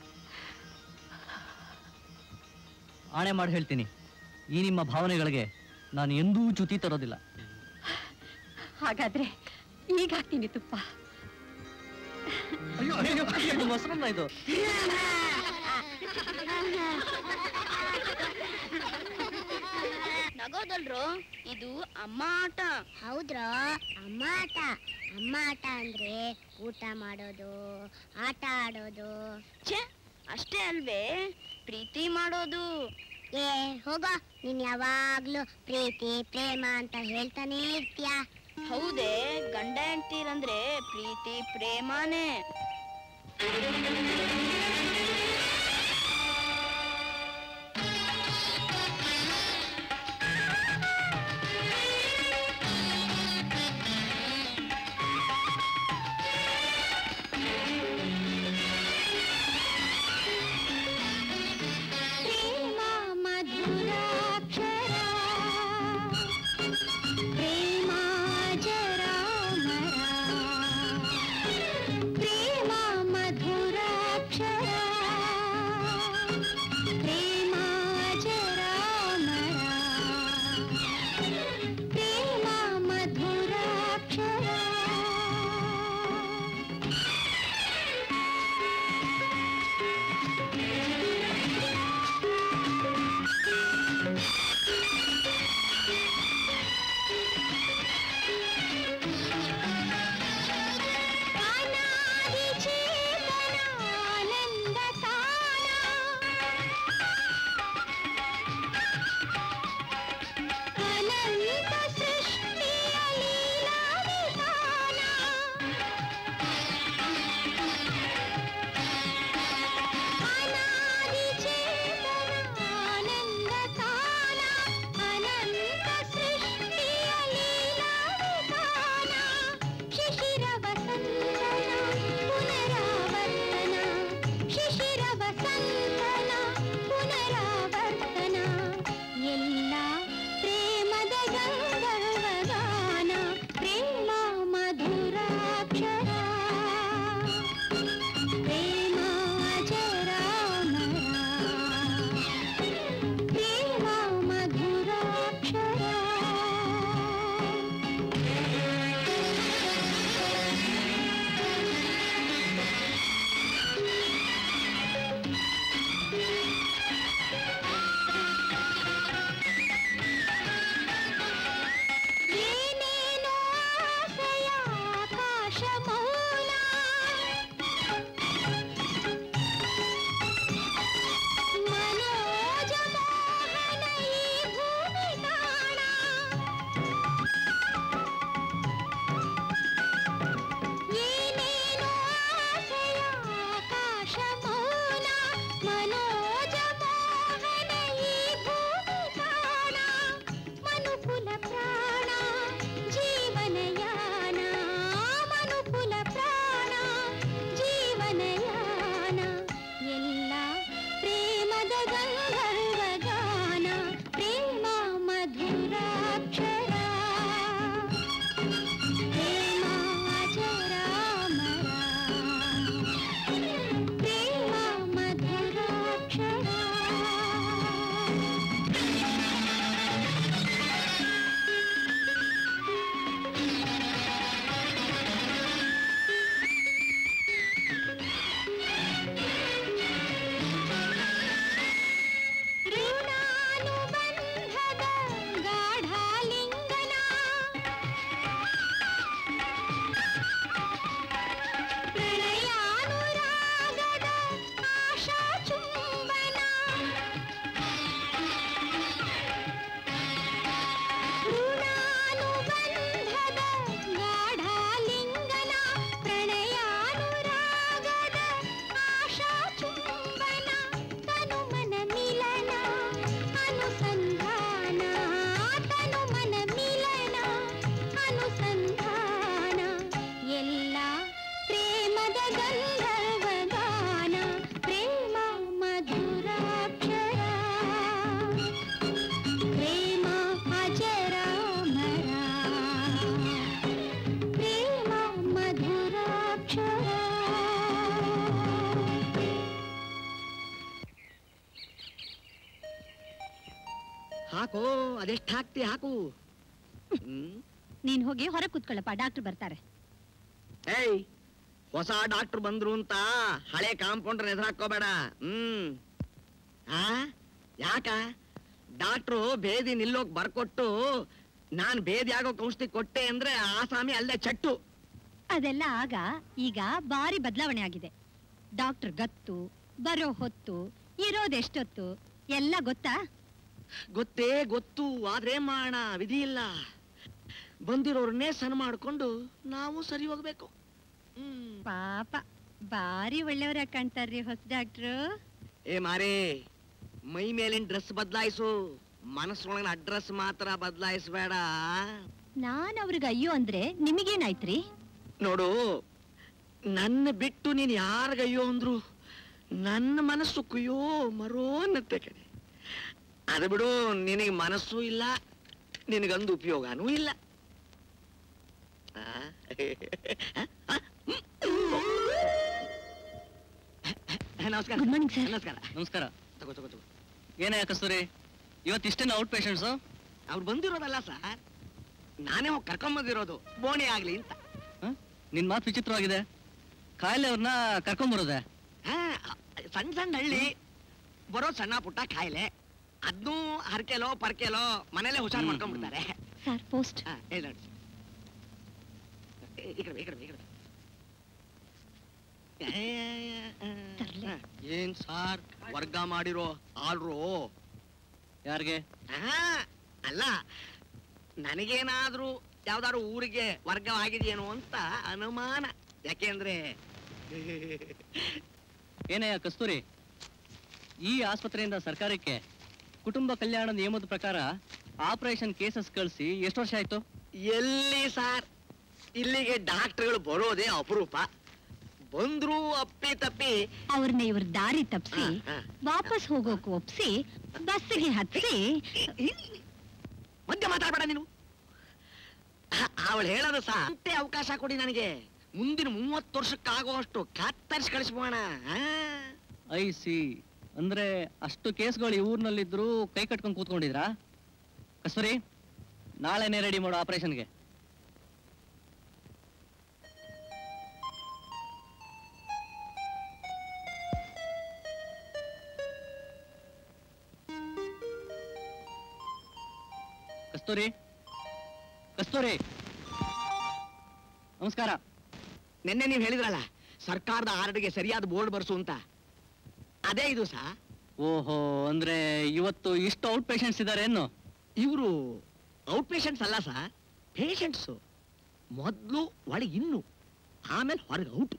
ಆಣೆ ಮಾಡಿ ಹೇಳ್ತೀನಿ ಈ ನಿಮ್ಮ ಭಾವನೆಗಳಿಗೆ ನಾನು ಎಂದೂ ಚ್ಯುತಿ ತರೋದಿಲ್ಲ ಹಾಗಾದ್ರೆ ಈಗ ಹಾಕ್ತೀನಿ ತುಪ್ಪ ಅಯ್ಯೋ ಅಯ್ಯೋ, ಇದು ಮೊಸರನ್ನ ಇದು ನಗೋದಲ್ರು ಇದು ಅಮ್ಮ ಆಟ ಹೌದ್ರಾ ಅಮ್ಮ ಆಟ ಅಮ್ಮ ಆಟ ಅಂದ್ರೆ ಊಟ ಮಾಡೋದು ಆಟ ಆಡೋದು ಛೇ ಅಷ್ಟೇ ಅಲ್ವೇ ಪ್ರೀತಿ ಮಾಡೋದು ಏ ಹೋಗ ನೀನ್ ಯಾವಾಗ್ಲೂ ಪ್ರೀತಿ ಪ್ರೇಮ ಅಂತ ಹೇಳ್ತಾನೇ ಇರ್ತೀಯ ಹೌದೇ ಗಂಡ ಹೆಂಡ್ತೀರಂದ್ರೆ ಪ್ರೀತಿ ಪ್ರೇಮನೇ ಪ್ರೇಮ ಮಧುರಾಕ್ಷರ ಪ್ರೇಮ ಜರಾಮರ ಪ್ರೇಮ ಮಧುರಾಕ್ಷರ ಪ್ರೇಮ ಜರಾಮರ ಪ್ರೇಮ ಮಧುರಾಕ್ಷರ ಶಿಶಿರ ವಸಂತನ ಪುನರಾವರ್ತನ ಶಿಶಿರ ವಸಂತನ ಪುನರಾವರ್ತನ ಎಲ್ಲ ಪ್ರೇಮದ ಗಂಧರ್ವಗಾನ ಪ್ರೇಮ ಮಧುರಾಕ್ಷರ ಓ ಅದೆಷ್ಟು ಹಾಕ್ತಿ ಹಾಕು ಹ್ಮ್ ನೀನ್ ಹೋಗಿ ಹೊರಗೆ ಕೂತ್ಕೊಳ್ಳಪ್ಪ ಡಾಕ್ಟರ್ ಬರ್ತಾರೆ ಏಯ್ ಹೊಸ ಡಾಕ್ಟರ್ ಬಂದ್ರು ಅಂತ ಹಳೆ ಕಾಂಪೌಂಡರ್ ಎದುರು ಹಾಕೋಬೇಡ ಹ್ಮ್ ಆ ಯಾಕ ಡಾಕ್ಟ್ರು ಬೇದಿ ನಿಲ್ಲೋಕ್ ಬರ್ಕೊಟ್ಟು ನಾನ್ ಬೇದಿ ಆಗೋಕ್ ಔಷಧಿ ಕೊಟ್ಟೆ ಅಂದ್ರೆ ಆಸಾಮಿ ಅಲ್ಲೇ ಚಟ್ಟು ಅದೆಲ್ಲ ಆಗ ಈಗ ಭಾರಿ ಬದಲಾವಣೆ ಆಗಿದೆ ಡಾಕ್ಟರ್ ಗತ್ತು ಬರೋ ಹೊತ್ತು ಇರೋದೆಷ್ಟೊತ್ತು ಎಲ್ಲ ಗೊತ್ತಾ ಗೊತ್ತೇ ಗೊತ್ತು ಆದ್ರೆ ಮಾಡೋಣ ವಿಧಿ ಇಲ್ಲ ಬಂದಿರೋರ್ನೇ ಸಣ್ಣ ಮಾಡ್ಕೊಂಡು ನಾವು ಸರಿ ಹೋಗ್ಬೇಕು ಪಾಪ ಭಾರಿ ಒಳ್ಳೆಯವರ ಕಾಣ್ತಾರ್ರಿ ಹೊಸ ಡಾಕ್ಟ್ರು ಏ ಮಾರೇ ಮೈ ಮೇಲಿನ ಡ್ರೆಸ್ ಬದಲಾಯಿಸು ಮನಸ್ಸೊಳಗಿನ ಅಡ್ರೆಸ್ ಮಾತ್ರ ಬದಲಾಯಿಸ್ಬೇಡ ನಾನ್ ಅವ್ರಿಗೆ ಅಯ್ಯೋ ಅಂದ್ರೆ ನಿಮಗೇನಾಯ್ತ್ರಿ ನೋಡು ನನ್ನ ಬಿಟ್ಟು ನೀನ್ ಯಾರಿಗಯ್ಯೋ ಅಂದ್ರು ನನ್ನ ಮನಸ್ಸು ಕುಯ್ಯೋ ಮರೋ ಅನ್ನತ್ತೆ ಕಡೆ ಅದು ಬಿಡು ನಿನಗೆ ಮನಸ್ಸು ಇಲ್ಲ ನಿನಗಂದು ಉಪಯೋಗನೂ ಇಲ್ಲ ಆ? ಆ? ನಮಸ್ಕಾರ ಗುಡ್ ಮಾರ್ನಿಂಗ್ ಸರ್ ನಮಸ್ಕಾರ ನಮಸ್ಕಾರ ತಗೋ ತಗೋ ತಗೋ ಏನೇ ಕಸ್ತೂರಿ ಇವತ್ತು ಇಷ್ಟೇನು ಔಟ್ ಪೇಷಂಟ್ಸು ಅವ್ರು ಬಂದಿರೋದಲ್ಲ ಸರ್ ನಾನೇ ಹೋಗಿ ಕರ್ಕೊಂಬಂದಿರೋದು ಬೋಣಿ ಆಗ್ಲಿ ಅಂತ ನಿನ್ ಮಾತು ವಿಚಿತ್ರವಾಗಿದೆ ಕಾಯಿಲೆ ಅವ್ರನ್ನ ಕರ್ಕೊಂಬರೋದೆ ಹಾ, ಸಣ್ಣ ಸಣ್ಣ ಹಳ್ಳಿ ಬರೋ ಸಣ್ಣ ಪುಟ್ಟ ಕಾಯಿಲೆ ಅದನ್ನೂ ಹರಕೆಲೋ ಪರ್ಕೆಲೋ ಮನೇಲೆ ಹುಷಾರ್ ಮಾಡ್ಕೊಂಡ್ಬಿಡ್ತಾರೆ ಸರ್ ಪೋಸ್ಟ್ ಹಾ, ಹೇಳಿ ನೋಡಿ. ಈ ಕಡೆ ಈ ಕಡೆ ಈ ಕಡೆ ತರ್ಲೆ. ಹಾ, ಏನ್ ಸಾರ್ ವರ್ಗ ಮಾಡಿರೋ ಆಳ್ರು ಯಾರಿಗೆ ಆಹಾ, ಅಲ್ಲ ನನಗೇನಾದ್ರೂ ಯಾವ್ದಾದ್ರು ಊರಿಗೆ ವರ್ಗ ಆಗಿದೆಯೇನೋ ಅಂತ ಅನುಮಾನ ಯಾಕೆಂದ್ರೆ ಏನೇ ಕಸ್ತೂರಿ ಈ ಆಸ್ಪತ್ರೆಯಿಂದ ಸರ್ಕಾರಕ್ಕೆ ಕುಟುಂಬ ಕಲ್ಯಾಣ ನಿಯಮದ ಪ್ರಕಾರ ಆಪರೇಷನ್ ಕೇಸಸ್ ಕಳಿಸಿ ಎಷ್ಟು ವರ್ಷ ಆಯ್ತು ಎಲ್ಲಿ ಸಾರ್ ಇಲ್ಲಿಗೆ ಡಾಕ್ಟರ್ಗಳು ಬರೋದೇ ಅಪರೂಪ ಬಂದ್ರು ಅಪ್ಪಿ ತಪ್ಪಿ ಅವ್ರನ್ನ ಇವ್ರ ದಾರಿ ತಪ್ಸಿ ಹಾ, ಹಾ. ವಾಪಸ್ ಹೋಗೋಕ್ ಒಪ್ಸಿ ಬಸ್ಸಿಗೆ ಹತ್ಸಿ ಮಧ್ಯ ಮಾತಾಡ್ಬೇಡ ನೀನು ಅವಳು ಹೇಳೋದು ಸಾ ಅಂತೆ ಅವಕಾಶ ಕೊಡಿ ನನಗೆ ಮುಂದಿನ ಮೂವತ್ತು ವರ್ಷಕ್ಕಾಗುವಷ್ಟು ಕತ್ತರಿಸಿ ಕಳಿಸ್ಬೋಣ ಐ ಸಿ ಅಂದ್ರೆ ಅಷ್ಟು ಕೇಸ್ಗಳು ಈ ಊರ್ನಲ್ಲಿದ್ರು ಕೈ ಕಟ್ಕೊಂಡು ಕೂತ್ಕೊಂಡಿದ್ರಾ ಕಸ್ತೂರಿ ನಾಳೆನೇ ರೆಡಿ ಮಾಡೋ ಆಪರೇಷನ್ಗೆ ಕಸ್ತೂರಿ ಕಸ್ತೂರಿ ನಮಸ್ಕಾರ ನಿನ್ನೆ ನೀವು ಹೇಳಿದ್ರಲ್ಲ ಸರ್ಕಾರದ ಆರ್ಡರ್ಗೆ ಸರಿಯಾದ ಬೋರ್ಡ್ ಬರ್ಸು ಅಂತ ಅದೇ ಇದು ಸಾ ಓಹೋ ಅಂದ್ರೆ ಇವತ್ತು ಇಷ್ಟು ಔಟ್ ಪೇಷಂಟ್ಸ್ ಇದಾರೆ ಏನು ಇವರು ಔಟ್ ಪೇಷಂಟ್ಸ್ ಅಲ್ಲ ಸಾ ಪೇಷಂಟ್ಸು ಮೊದಲು ಒಳಗೆ ಇನ್ನು ಆಮೇಲೆ ಹೊರಗೆ ಔಟು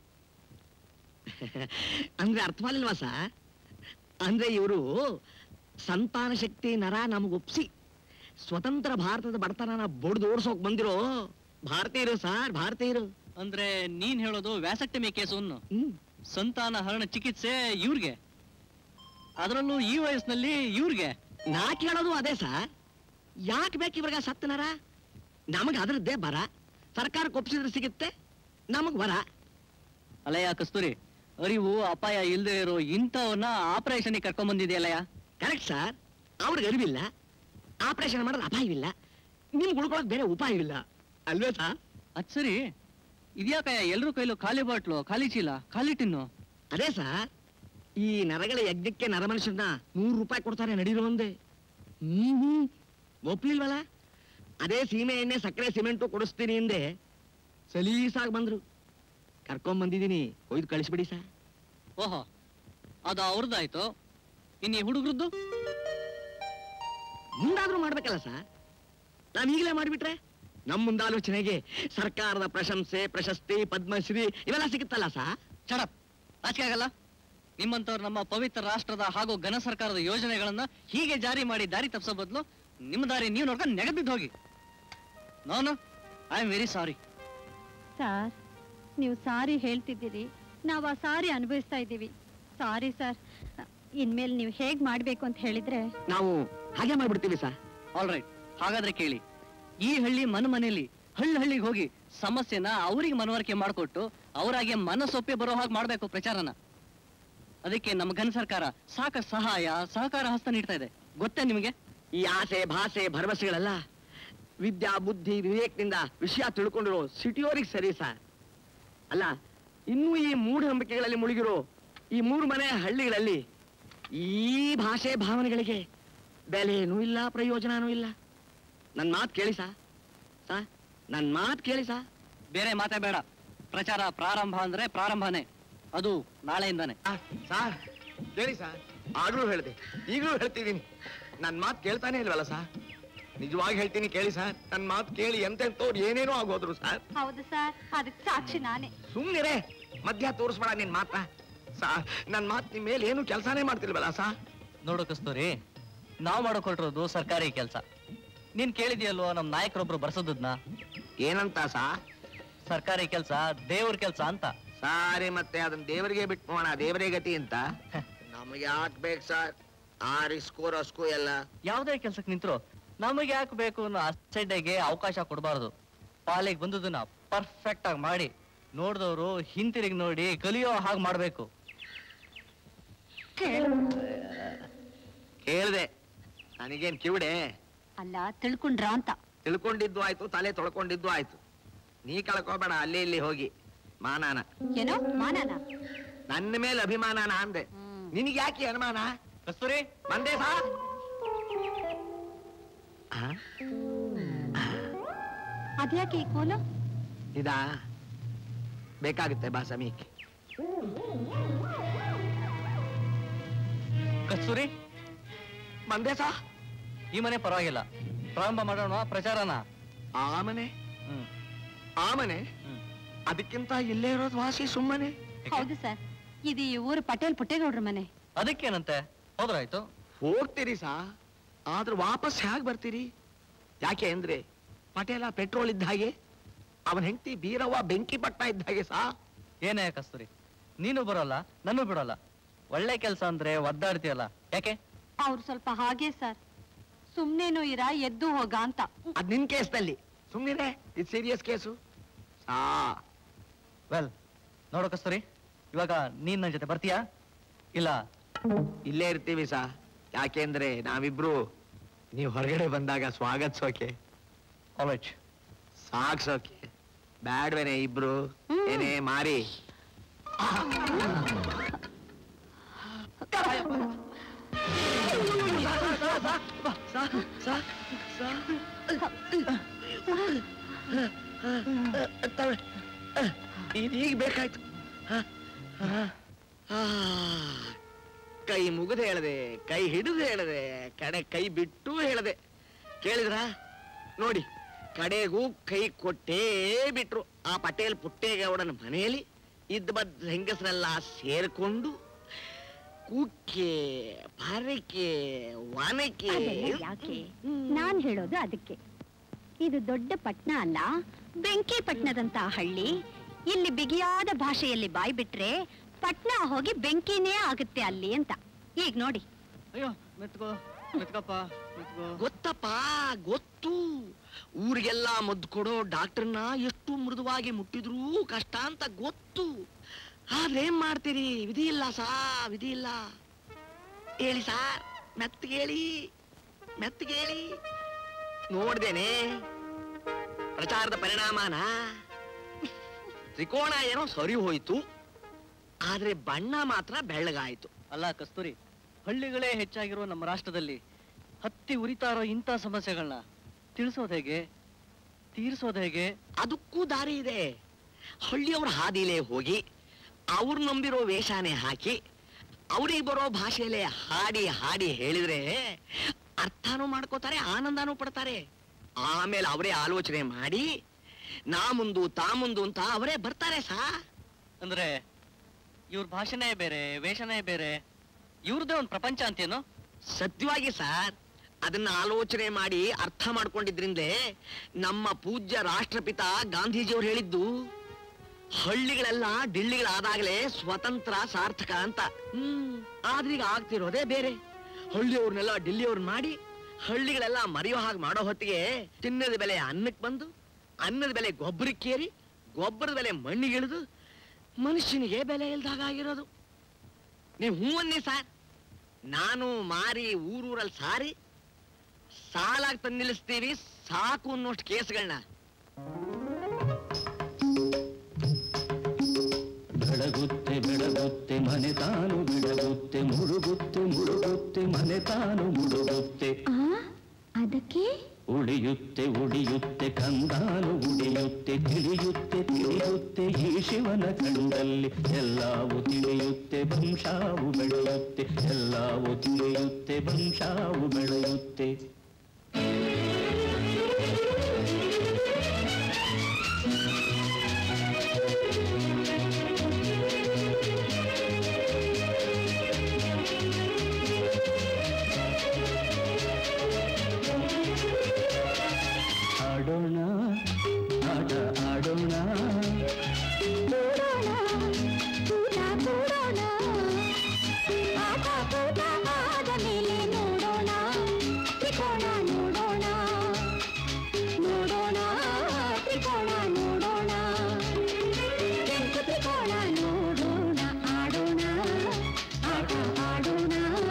ಅಂದ್ರೆ ಅರ್ಥವಲ್ವಾ ಸಾ ಅಂದ್ರೆ ಇವರು ಸಂತಾನ ಶಕ್ತಿ ನರ ನಮಗೆ ಒಪ್ಸಿ ಸ್ವತಂತ್ರ ಭಾರತದ ಬಡತನನ ಬಡ್ದು ಓಡಿಸೋಕ್ ಬಂದಿರೋ ಭಾರತೀಯರು ಸಾರ್ ಭಾರತೀಯರು ಅಂದ್ರೆ ನೀನ್ ಹೇಳೋದು ವ್ಯಾಸಕ್ಟಮಿ ಕೇಸು ಹ್ಮ್ ಸಂತಾನ ಹರಣ ಚಿಕಿತ್ಸೆ ಇವ್ರಿಗೆ ಅದರಲ್ಲೂ ಈ ವಯಸ್ಸಿನಲ್ಲಿ ಇವ್ರಿಗೆ ನಾ ಕೇಳೋದು ಅದೇ ಸರ್ ಯಾಕೆ ಬೇಕು ಇವ್ರಿಗೆ ಸತ್ತ ನರ ನಮಗೆ ಅದರದ್ದೇ ಬರ ಸರ್ಕಾರಕ್ಕೆ ಒಪ್ಪಿಸಿದ್ರೆ ಸಿಗುತ್ತೆ ನಮಗ್ ಬರ ಅಲ್ಲಯ್ಯ ಕಸ್ತೂರಿ ಅರಿವು ಅಪಾಯ ಇಲ್ದೇ ಇರೋ ಇಂಥವನ್ನ ಆಪರೇಷನ್ ಕರ್ಕೊಂಡ್ ಬಂದಿದೆಯಲ್ಲಯ್ಯ ಕರೆಕ್ಟ್ ಸರ್ ಅವ್ರಿಗೆ ಅರಿವಿಲ್ಲ ಆಪರೇಷನ್ ಮಾಡಿದ್ರೆ ಅಪಾಯವಿಲ್ಲ ನಿಮ್ಗೆ ಉಳ್ಕೊಳಕ್ ಬೇರೆ ಉಪಾಯವಿಲ್ಲ ಅಲ್ವೇ ಸರ್ ಅದ್ ಸರಿ ಇದ್ಯಾಕಯ್ಯ ಎಲ್ರೂ ಕೈಲೂ ಖಾಲಿ ಬಾಟ್ಲು ಖಾಲಿ ಚೀಲ ಖಾಲಿ ಟಿನ್ನು ಅದೇ ಸರ್ ಈ ನರಗಳ ಯಜ್ಞಕ್ಕೆ ನರಮನುಷ್ಯನ ನೂರು ರೂಪಾಯಿ ಕೊಡ್ತಾರೆ ನಡೀರೋ ಒಂದೇ ಹ್ಮ್ ಹ್ಮ್ ಒಪ್ಲಿಲ್ವಲ್ಲ ಅದೇ ಸೀಮೆ ಎಣ್ಣೆ ಸಕ್ಕರೆ ಸಿಮೆಂಟು ಕೊಡಿಸ್ತೀನಿ ಹಿಂದೆ ಸಲೀಸಾಗಿ ಬಂದ್ರು ಕರ್ಕೊಂಡ್ ಬಂದಿದ್ದೀನಿ ಒಯ್ದು ಕಳಿಸ್ಬಿಡಿ ಸರ್ ಓಹೋ ಅದು ಅವ್ರದ್ದಾಯ್ತು ಇನ್ನು ಈ ಹುಡುಗರದ್ದು ಮುಂದಾದ್ರೂ ಮಾಡ್ಬೇಕಲ್ಲ ಸರ್ ನಾವ್ ಈಗಲೇ ಮಾಡಿಬಿಟ್ರೆ ನಮ್ಮ ಮುಂದಾಲೋಚನೆಗೆ ಸರ್ಕಾರದ ಪ್ರಶಂಸೆ ಪ್ರಶಸ್ತಿ ಪದ್ಮಶ್ರೀ ಇವೆಲ್ಲ ಸಿಗುತ್ತಲ್ಲ ಸಾ ಚಡಪ್ ಆಚೆ ಆಗಲ್ಲ ನಿಮ್ಮಂತವ್ರು ನಮ್ಮ ಪವಿತ್ರ ರಾಷ್ಟ್ರದ ಹಾಗೂ ಘನ ಸರ್ಕಾರದ ಯೋಜನೆಗಳನ್ನ ಹೀಗೆ ಜಾರಿ ಮಾಡಿ ದಾರಿ ತಪ್ಪಿಸೋ ಬದಲು ನಿಮ್ಮ ದಾರಿ ನೀವು ನೋಡ್ಕೊಂಡು ನೆಗದಿದ್ದು ಹೋಗಿ ನಾನು I am very sorry sir ನೀವು ಸಾರಿ ಹೇಳ್ತಿದ್ದೀರಿ ನಾವು ಆ ಸಾರಿ ಅನುಭವಿಸ್ತಾ ಇದ್ದೀವಿ ಸಾರಿ ಸರ್ ಇನ್ಮೇಲೆ ನೀವು ಹೇಗ್ ಮಾಡ್ಬೇಕು ಅಂತ ಹೇಳಿದ್ರೆ ನಾವು ಹಾಗೆ ಮಾಡ್ಬಿಡ್ತೀವಿ ಸರ್ ಆಲ್ ರೈಟ್ ಹಾಗಾದ್ರೆ ಕೇಳಿ ಈ ಹಳ್ಳಿ ಮನ ಮನೆಯಲ್ಲಿ ಹಳ್ಳಿ ಹಳ್ಳಿಗೆ ಹೋಗಿ ಸಮಸ್ಯೆನ ಅವ್ರಿಗೆ ಮನವರಿಕೆ ಮಾಡಿಕೊಟ್ಟು ಅವರಾಗೆ ಮನಸ್ಸೊಪ್ಪೆ ಬರೋ ಹಾಗೆ ಮಾಡ್ಬೇಕು ಪ್ರಚಾರನ ಅದಕ್ಕೆ ನಮ್ಮ ಘನ ಸರ್ಕಾರ ಸಾಕಷ್ಟು ಸಹಾಯ ಸಹಕಾರ ಹಸ್ತ ನೀಡ್ತಾ ಇದೆ ಗೊತ್ತೇ ನಿಮಗೆ ಈ ಆಸೆ ಭಾಷೆ ಭರವಸೆಗಳೆಲ್ಲ ವಿದ್ಯಾ ಬುದ್ಧಿ ವಿವೇಕದಿಂದ ವಿಷಯ ತಿಳ್ಕೊಂಡಿರೋ ಸಿಟಿಯೋರಿಗೆ ಸರಿ ಸರ್ ಅಲ್ಲ ಇನ್ನೂ ಈ ಮೂಢನಂಬಿಕೆಗಳಲ್ಲಿ ಮುಳುಗಿರೋ ಈ ಮೂರು ಮನೆ ಹಳ್ಳಿಗಳಲ್ಲಿ ಈ ಭಾಷೆ ಭಾವನೆಗಳಿಗೆ ಬೆಲೆನೂ ಇಲ್ಲ ಪ್ರಯೋಜನನೂ ಇಲ್ಲ ನನ್ನ ಮಾತು ಕೇಳಿ ಸಾ ಸಾ ನನ್ನ ಮಾತು ಕೇಳಿ ಸಾ ಬೇರೆ ಮಾತೇ ಬೇಡ ಪ್ರಚಾರ ಪ್ರಾರಂಭ ಅಂದ್ರೆ ಪ್ರಾರಂಭನೇ ಅದು ನಾಳೆಯಿಂದಾನೆ ಸಾರ್ ಹೇಳಿ ಸರ್ ಆಗ್ಲೂ ಹೇಳ್ದೆ ಈಗಲೂ ಹೇಳ್ತಿದ್ದೀನಿ ನನ್ನ ಮಾತು ಕೇಳ್ತಾನೆ ಇಲ್ವಲ್ಲ ಸರ್ ನಿಜವಾಗಿ ಹೇಳ್ತೀನಿ ಕೇಳಿ ಸರ್ ನನ್ನ ಮಾತು ಕೇಳಿ ಎಂತೆಂತವ್ರು ಏನೇನೋ ಆಗೋದ್ರು ಸರ್ ಹೌದು ಸರ್ ಅದಕ್ಕೆ ಸಾಕ್ಷಿ ನಾನೇ ಸುಮ್ಮನಿರೇ ಮಧ್ಯ ತೋರಿಸ್ಬೇಡ ನಿನ್ ಮಾತ ಸಾ ನನ್ನ ಮಾತು ನಿಮ್ಮ ಮೇಲೆ ಏನು ಕೆಲಸನೇ ಮಾಡ್ತಿಲ್ವಲ್ಲ ಸಾ ನೋಡು ಕಸ್ತೂರಿ ನಾವು ಮಾಡೋಕೊಟ್ಟಿರೋದು ಸರ್ಕಾರಿ ಕೆಲಸ ನೀನ್ ಕೇಳಿದ್ಯಲ್ವೋ ನಮ್ ನಾಯಕರೊಬ್ರು ಬರ್ಸೋದನ್ನ ಏನಂತ ಸಾ ಸರ್ಕಾರಿ ಕೆಲಸ ದೇವ್ರ ಕೆಲಸ ಅಂತ ಸಾರಿ ಮತ್ತೆ ಅದನ್ನ ದೇವರಿಗೆ ಬಿಟ್ಕೋಣ ದೇವರೇ ಗತಿ ಅಂತ ನಮಗೆ ಯಾಕೆ ಬೇಕು ಸರ್ ಆ ರಿಸ್ಕು ರಸ್ಕು ಎಲ್ಲ ಯಾವ್ದೇ ಕೆಲ್ಸಕ್ಕೆ ನಿಂತ್ರು ನಮಗೆ ಯಾಕೆ ಬೇಕು ಅನ್ನೋ ಅಸಡ್ಡೆಗೆ ಅವಕಾಶ ಕೊಡಬಾರ್ದು ಪಾಲಿಗೆ ಬಂದದನ್ನ ಪರ್ಫೆಕ್ಟ್ ಆಗಿ ಮಾಡಿ ನೋಡಿದವರು ಹಿಂತಿರುಗಿ ನೋಡಿ ಕಲಿಯೋ ಹಾಗೆ ಮಾಡ್ಬೇಕು ಕೇಳ್ದೆ ನನಗೇನ್ ಕಿವಿಡೆ ಅಲ್ಲ ತಿಳ್ಕೊಂಡ್ರ ಅಂತ ತಿಳ್ಕೊಂಡಿದ್ದು ಆಯ್ತು ತಲೆ ತೊಳ್ಕೊಂಡಿದ್ದು ಆಯ್ತು ನೀ ಕಳ್ಕೋಬೇಡ ಅಲ್ಲಿ ಇಲ್ಲಿ ಹೋಗಿ ಮಾನಾನ ಏನೋ ಮಾನನ ನನ್ನ ಮೇಲೆ ಅಭಿಮಾನನ ಅಂದೆ ನಿನಗೆ ಯಾಕೆ ಅನುಮಾನ ಕಸ್ತೂರಿ ಬಂದೆ ಸಾ ಅದ್ಯಾಕೆ ಈ ಕೋಲು ಇದಾ ಬೇಕಾಗುತ್ತೆ ಬಾ ಸಮೀಕ್ ಕಸ್ತೂರಿ ಬಂದೆ ಸಾ ಈ ಮನೆ ಪರವಾಗಿಲ್ಲ ಪ್ರಾರಂಭ ಮಾಡೋಣ ಪ್ರಚಾರನ ಆ ಮನೆ ಹ್ಮ್ ಆ ಮನೆ ಅದಕ್ಕಿಂತ ಇಲ್ಲೇ ಇರೋದು ವಾಸಿ ಸುಮ್ಮನೆ ಹೌದು ಸರ್ ಇದು ಈ ಊರು ಪಟೇಲ್ ಪುಟ್ಟೇಗೌಡ್ರ ಮನೆ ಅದಕ್ಕೇನಂತೆ ಹೋದ್ರಾಯ್ತು ಹೋಗ್ತೀರಿ ಸಾ ಆದ್ರೆ ವಾಪಸ್ ಹೇಗ್ ಬರ್ತೀರಿ ಯಾಕೆ ಅಂದ್ರೆ ಪಟೇಲ ಪೆಟ್ರೋಲ್ ಇದ್ದ ಹಾಗೆ ಅವನ ಹೆಂಡತಿ ಬೀರವ್ವ ಬೆಂಕಿ ಪಟ್ಟ ಇದ್ದ ಹಾಗೆ ಸಾ ಏನೇ ಕಸ್ತೂರಿ ನೀನು ಬರೋಲ್ಲ ನಾನು ಬಿಡೋಲ್ಲ ಒಳ್ಳೆ ಕೆಲಸ ಅಂದ್ರೆ ಒದ್ದಾಡ್ತೀಯಲ್ಲ ಯಾಕೆ ಅವ್ರು ಸ್ವಲ್ಪ ಹಾಗೆ ಸರ್ ಸುಮ್ನೇನು ಇರ ಎದ್ದು ಹೋಗ ಅಂತ ಅದ್ ನಿನ್ ಕೇಸ್ನಲ್ಲಿ ಸುಮ್ಮನೆ ಇದು ಸೀರಿಯಸ್ ಕೇಸು ಸಾ ವೆಲ್ ನೋಡು ಕಸ್ತೂರಿ ಇವಾಗ ನೀನ್ ನನ್ನ ಜೊತೆ ಬರ್ತೀಯಾ ಇಲ್ಲ ಇಲ್ಲೇ ಇರ್ತೀವಿ ಸಾ ಯಾಕೆಂದ್ರೆ ನಾವಿಬ್ರು ನೀವು ಹೊರಗಡೆ ಬಂದಾಗ ಸ್ವಾಗತಿಸೋಕೆ ಆಲ್ರೈಟ್ ಸಾಕ್ಸೋಕೆ ಬ್ಯಾಡ್ವೇನೆ ಇಬ್ರು ಏನೇ ಮಾರಿ ಈಗ ಬೇಕಾಯ್ತು ಹ, ಹ, ಆ, ಕೈ ಮುಗಿದು ಹೇಳದೆ ಕೈ ಹಿಡಿದು ಹೇಳದೆ ಕಡೆ ಕೈ ಬಿಟ್ಟು ಹೇಳದೆ ಕೇಳಿದ್ರ ನೋಡಿ ಕಡೆಗೂ ಕೈ ಕೊಟ್ಟೇ ಬಿಟ್ರು ಆ ಪಟೇಲ್ ಪುಟ್ಟೇಗೌಡನ ಮನೆಯಲ್ಲಿ ಇದ್ದ ಬದ್ದ ಹೆಂಗಸರೆಲ್ಲ ಸೇರ್ಕೊಂಡು ಕುಕ್ಕೆ ಪರಕೆ ವಾನಕೆ ಅದೆಲ್ಲ ಯಾಕೆ ನಾನ್ ಹೇಳೋದು ಅದಕ್ಕೆ ಇದು ದೊಡ್ಡ ಪಟ್ನ ಅಲ್ಲ ಬೆಂಕಿ ಪಟ್ನದಂತ ಹಳ್ಳಿ ಇಲ್ಲಿ ಬಿಗಿಯಾದ ಭಾಷೆಯಲ್ಲಿ ಬಾಯ್ ಬಿಟ್ರೆ ಪಟ್ನ ಹೋಗಿ ಬೆಂಕಿನೇ ಆಗುತ್ತೆ ಅಲ್ಲಿ ಅಂತ ಈಗ ನೋಡಿ ಅಯ್ಯೋ ಮೆತ್ಕೋ ಮೆತ್ಕಪ್ಪ ಮೆತ್ಕೋ ಗೊತ್ತಪ್ಪ ಗೊತ್ತು ಊರಿಗೆಲ್ಲ ಮದ್ದು ಕೊಡೋ ಡಾಕ್ಟರ್ನ ಎಷ್ಟು ಮೃದುವಾಗಿ ಮುಟ್ಟಿದ್ರೂ ಕಷ್ಟ ಅಂತ ಗೊತ್ತು ಆದ್ರೆ ಏನ್ ಮಾಡ್ತೀರಿ ವಿಧಿ ಇಲ್ಲ ಸಾ ವಿಧಿ ಇಲ್ಲ ಹೇಳಿ ಸಾರ್ ಮೆತ್ತಗೆ ಹೇಳಿ ಮೆತ್ತಗೆ ಹೇಳಿ ನೋಡ್ದೇನೆ ಪ್ರಚಾರದ ಪರಿಣಾಮನ ತ್ರಿಕೋಣ ಏನೋ ಸರಿ ಹೋಯ್ತು ಆದ್ರೆ ಬಣ್ಣ ಮಾತ್ರ ಬೆಳ್ಳಗಾಯ್ತು ಅಲ್ಲ ಕಸ್ತೂರಿ ಹಳ್ಳಿಗಳೇ ಹೆಚ್ಚಾಗಿರೋ ನಮ್ಮ ರಾಷ್ಟ್ರದಲ್ಲಿ ಹತ್ತಿ ಉರಿತಾ ಇರೋ ಇಂಥ ಸಮಸ್ಯೆಗಳನ್ನ ತಿಳಿಸೋದು ಹೇಗೆ ತೀರ್ಸೋದು ಹೇಗೆ ಅದಕ್ಕೂ ದಾರಿ ಇದೆ ಹಳ್ಳಿಯವ್ರ ಹಾದಿಲೇ ಹೋಗಿ ಅವ್ರು ನಂಬಿರೋ ವೇಷಾನೇ ಹಾಕಿ ಅವ್ರಿಗೆ ಬರೋ ಭಾಷೆಯಲ್ಲೇ ಹಾಡಿ ಹಾಡಿ ಹೇಳಿದ್ರೆ ಅರ್ಥನೂ ಮಾಡ್ಕೋತಾರೆ ಆನಂದನೂ ಪಡ್ತಾರೆ ಆಮೇಲೆ ಅವರೇ ಆಲೋಚನೆ ಮಾಡಿ ನಾ ಮುಂದು ತಾ ಮುಂದು ಅಂತ ಅವರೇ ಬರ್ತಾರೆ ಸಾ ಅಂದ್ರೆ ಇವ್ರ ಭಾಷೆನೇ ಬೇರೆ ವೇಷನೇ ಬೇರೆ ಇವ್ರದೇ ಒಂದು ಪ್ರಪಂಚ ಅಂತೇನು ಸತ್ಯವಾಗಿ ಸರ್ ಅದನ್ನ ಆಲೋಚನೆ ಮಾಡಿ ಅರ್ಥ ಮಾಡ್ಕೊಂಡಿದ್ರಿಂದಲೇ ನಮ್ಮ ಪೂಜ್ಯ ರಾಷ್ಟ್ರಪಿತ ಗಾಂಧೀಜಿಯವ್ರು ಹೇಳಿದ್ದು ಹಳ್ಳಿಗಳೆಲ್ಲ ಡಿಳ್ಳಿಗಳಾದಾಗಲೇ ಸ್ವತಂತ್ರ ಸಾರ್ಥಕ ಅಂತ ಹ್ಮ್ ಆದ್ರೀಗ ಆಗ್ತಿರೋದೇ ಬೇರೆ ಹಳ್ಳಿಯವ್ರನ್ನೆಲ್ಲ ಡಿಲ್ಲಿಯವ್ರನ್ನ ಮಾಡಿ ಹಳ್ಳಿಗಳೆಲ್ಲ ಮರೆಯೋ ಹಾಗೆ ಮಾಡೋ ಹೊತ್ತಿಗೆ ತಿನ್ನದ ಬೆಲೆ ಅನ್ನಕ್ಕೆ ಬಂದು ಅನ್ನದ ಬೆಲೆ ಗೊಬ್ಬರಕ್ಕೇರಿ ಗೊಬ್ಬರದ ಬೆಲೆ ಮಣ್ಣಿಗಿಳಿದು ಮನುಷ್ಯನಿಗೆ ಬೆಲೆ ಇಲ್ದಾಗ ಆಗಿರೋದು ನೀವು ಹೂ ಅನ್ನಿ ಸರ್ ನಾನು ಮಾರಿ ಊರೂರಲ್ಲಿ ಸಾರಿ ಸಾಲಾಗಿ ತಂದು ನಿಲ್ಲಿಸ್ತೀವಿ ಸಾಕು ಅನ್ನೋಷ್ಟು ಕೇಸ್ಗಳನ್ನ ಬೆಳಗುತ್ತೆ ಬೆಳಗುತ್ತೆ ಮನೆ ತಾನು ಬೆಳಗುತ್ತೆ ಮುಳುಗುತ್ತೆ ಮುಳುಗುತ್ತೆ ಮನೆ ತಾನು ಮುಳುಗುತ್ತೆ ಅದಕ್ಕೆ ಉಳಿಯುತ್ತೆ ಉಳಿಯುತ್ತೆ ಕಂದಾನು ಉಳಿಯುತ್ತೆ ತಿಳಿಯುತ್ತೆ ತಿಳಿಯುತ್ತೆ ಈ ಶಿವನ ಕಂಡಲ್ಲಿ ಎಲ್ಲವೂ ತಿಳಿಯುತ್ತೆ ವಂಶಾವು ಬೆಳೆಯುತ್ತೆ ಎಲ್ಲವೂ ತಿಳಿಯುತ್ತೆ ವಂಶಾವು ಬೆಳೆಯುತ್ತೆ ಆಡೋಣ ಆಟ ಆಡೋಣ ಕೂಟ ಕೂಡೋಣ ಆಟ ಕೂಟ ಆದ ಮೇಲೆ ನೋಡೋಣ ತ್ರಿಕೋಣ ನೋಡೋಣ ನೋಡೋಣ ತ್ರಿಕೋಣ ನೋಡೋಣ ಕೆಂಪು ತ್ರಿಕೋಣ ನೋಡೋಣ ಆಡೋಣ ಆಟ ಆಡೋಣ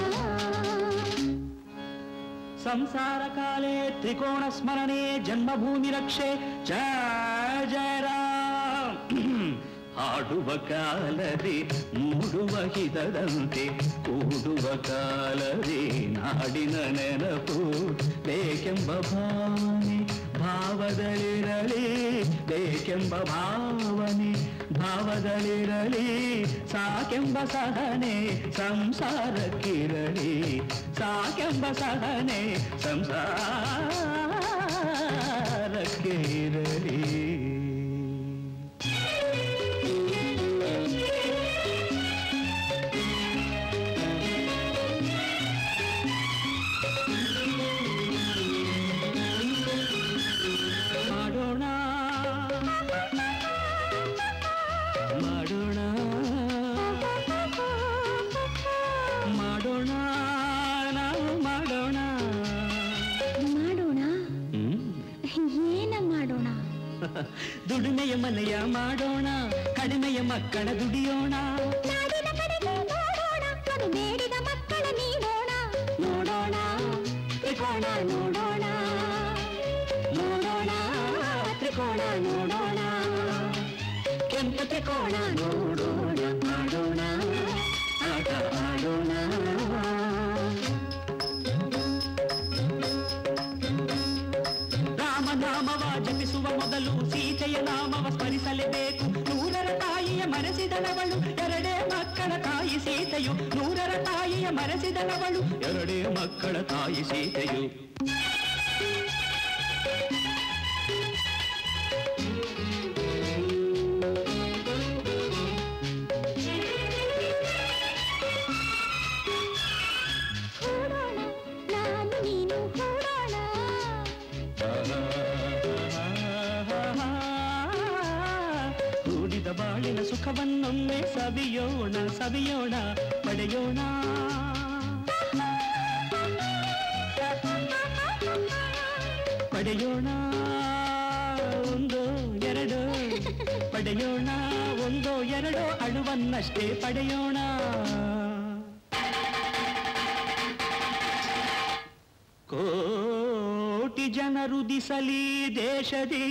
ಸಂಸಾರ ಕಾಲೇ ತ್ರಿಕೋಣ ಸ್ಮರಣೆ ಜನ್ಮಭೂಮಿ ರಕ್ಷೆ ಜಯ ಜಯ ರಾಮ್ ಹಾಡುವ ಕಾಲದಿ ಮೂಡುವ ಹಿತದಂತೆ ಕೂಡುವ ಕಾಲದಿ ನಾಡಿನ ನೆನಪು ಬೇಕೆಂಬ ಭಾವನೆ ಭಾವದಲ್ಲಿರಲಿ ಬೇಕೆಂಬ ಭಾವನೆ ಭಾವದಲ್ಲಿರಲಿ ಸಾಕೆಂಬ ಸಹನೆ ಸಂಸಾರಕ್ಕಿರಲಿ ಸಾಕೆಂಬ ಸಹನೆ ಸಂಸಾರಕ್ಕೆ ಇರಲಿ ಮಾಡೋಣ ಮಾಡೋಣ ಮಾಡೋಣ ನಾವು ಮಾಡೋಣ ಮಾಡೋಣ ಏನ ಮಾಡೋಣ ದುಡಿಮೆಯ ಮನೆಯ ಮಾಡೋಣ ಕಡಿಮೆಯ ಮಕ್ಕಳ ದುಡಿಯೋಣ ನಾಡಿನ ಕಡೆಗೆ ನೋಡೋಣ ಅದು ಬೇಡಿದ ಮಕ್ಕಳ ನೀಡೋಣ ನೋಡೋಣ ತ್ರಿಕೋಣ ನೋಡೋಣ ನೋಡೋಣ ತ್ರಿಕೋಣ ನೋಡೋಣ ಕೆಂಪು ತ್ರಿಕೋಣ ನೋಡೋಣ ಆಡೋಣ ಆಟ ಆಡೋಣ ರಾಮನಾಮವ ಜಪಿಸುವ ಮೊದಲು ಸೀತೆಯ ನಾಮವ ಸ್ಮರಿಸಲೇಬೇಕು ನೂರರ ತಾಯಿಯ ಮರೆಸಿದಳವಳು ಎರಡೇ ಮಕ್ಕಳ ತಾಯಿ ಸೀತೆಯು ನೂರರ ತಾಯಿಯ ಮರೆಸಿದಳವಳು ಎರಡೇ ಮಕ್ಕಳ ತಾಯಿ ಸೀತೆಯು ಕೂಡೋಣ ನಾನು ನೀನು ಕೂಡೋಣ ಕೂಡಿದ ಬಾಳಿನ ಸುಖವನ್ನೊಮ್ಮೆ ಸವಿಯೋಣ ಸವಿಯೋಣ ಪಡೆಯೋಣ ಪಡೆಯೋಣ ಒಂದು ಎರಡು ಪಡೆಯೋಣ ಒಂದು ಎರಡು ಅಳುವನ್ನಷ್ಟೇ ಪಡೆಯೋಣ ಕೋಟಿ ಜನರು ದಿಸಲಿ ದೇಶದಿ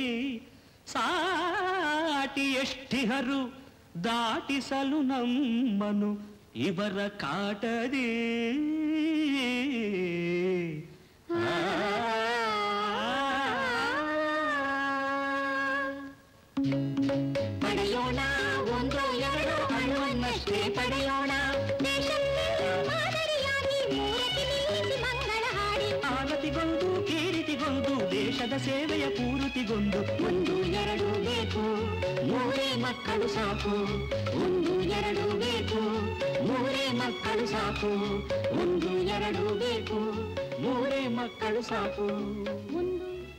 ಸಾಟಿ ಎಷ್ಟಿಹರು ದಾಟಿಸಲು ನಮ್ಮನು ಇವರ ಕಾಟದಿ ಪಡೆಯೋಣ ಒಂದು ಎರಡು ಅಳುವನ್ನಷ್ಟೇ ಪಡೆಯೋಣ ದೇಶಕ್ಕೆ ಮಾದರಿಯಾಗಿ ಮೂರತಿ ನಿಲ್ಲಿಸಿ ಮಂಗಳ ಹಾಡಿ ಆರತಿಗೊಂದು ಕೀರ್ತಿಗೊಂದು ದೇಶದ ಸೇವೆಯ ಪೂರ್ತಿಗೊಂದು ಒಂದು ಎರಡು ಬೇಕು ಮೂರೇ ಮಕ್ಕಳು ಸಾಕು ಒಂದು ಎರಡು ಬೇಕು ಮೂರೇ ಮಕ್ಕಳು ಸಾಕು ಒಂದು ಎರಡು ಬೇಕು ಮೂರೇ ಮಕ್ಕಳು ಸಾಕು ಒಂದು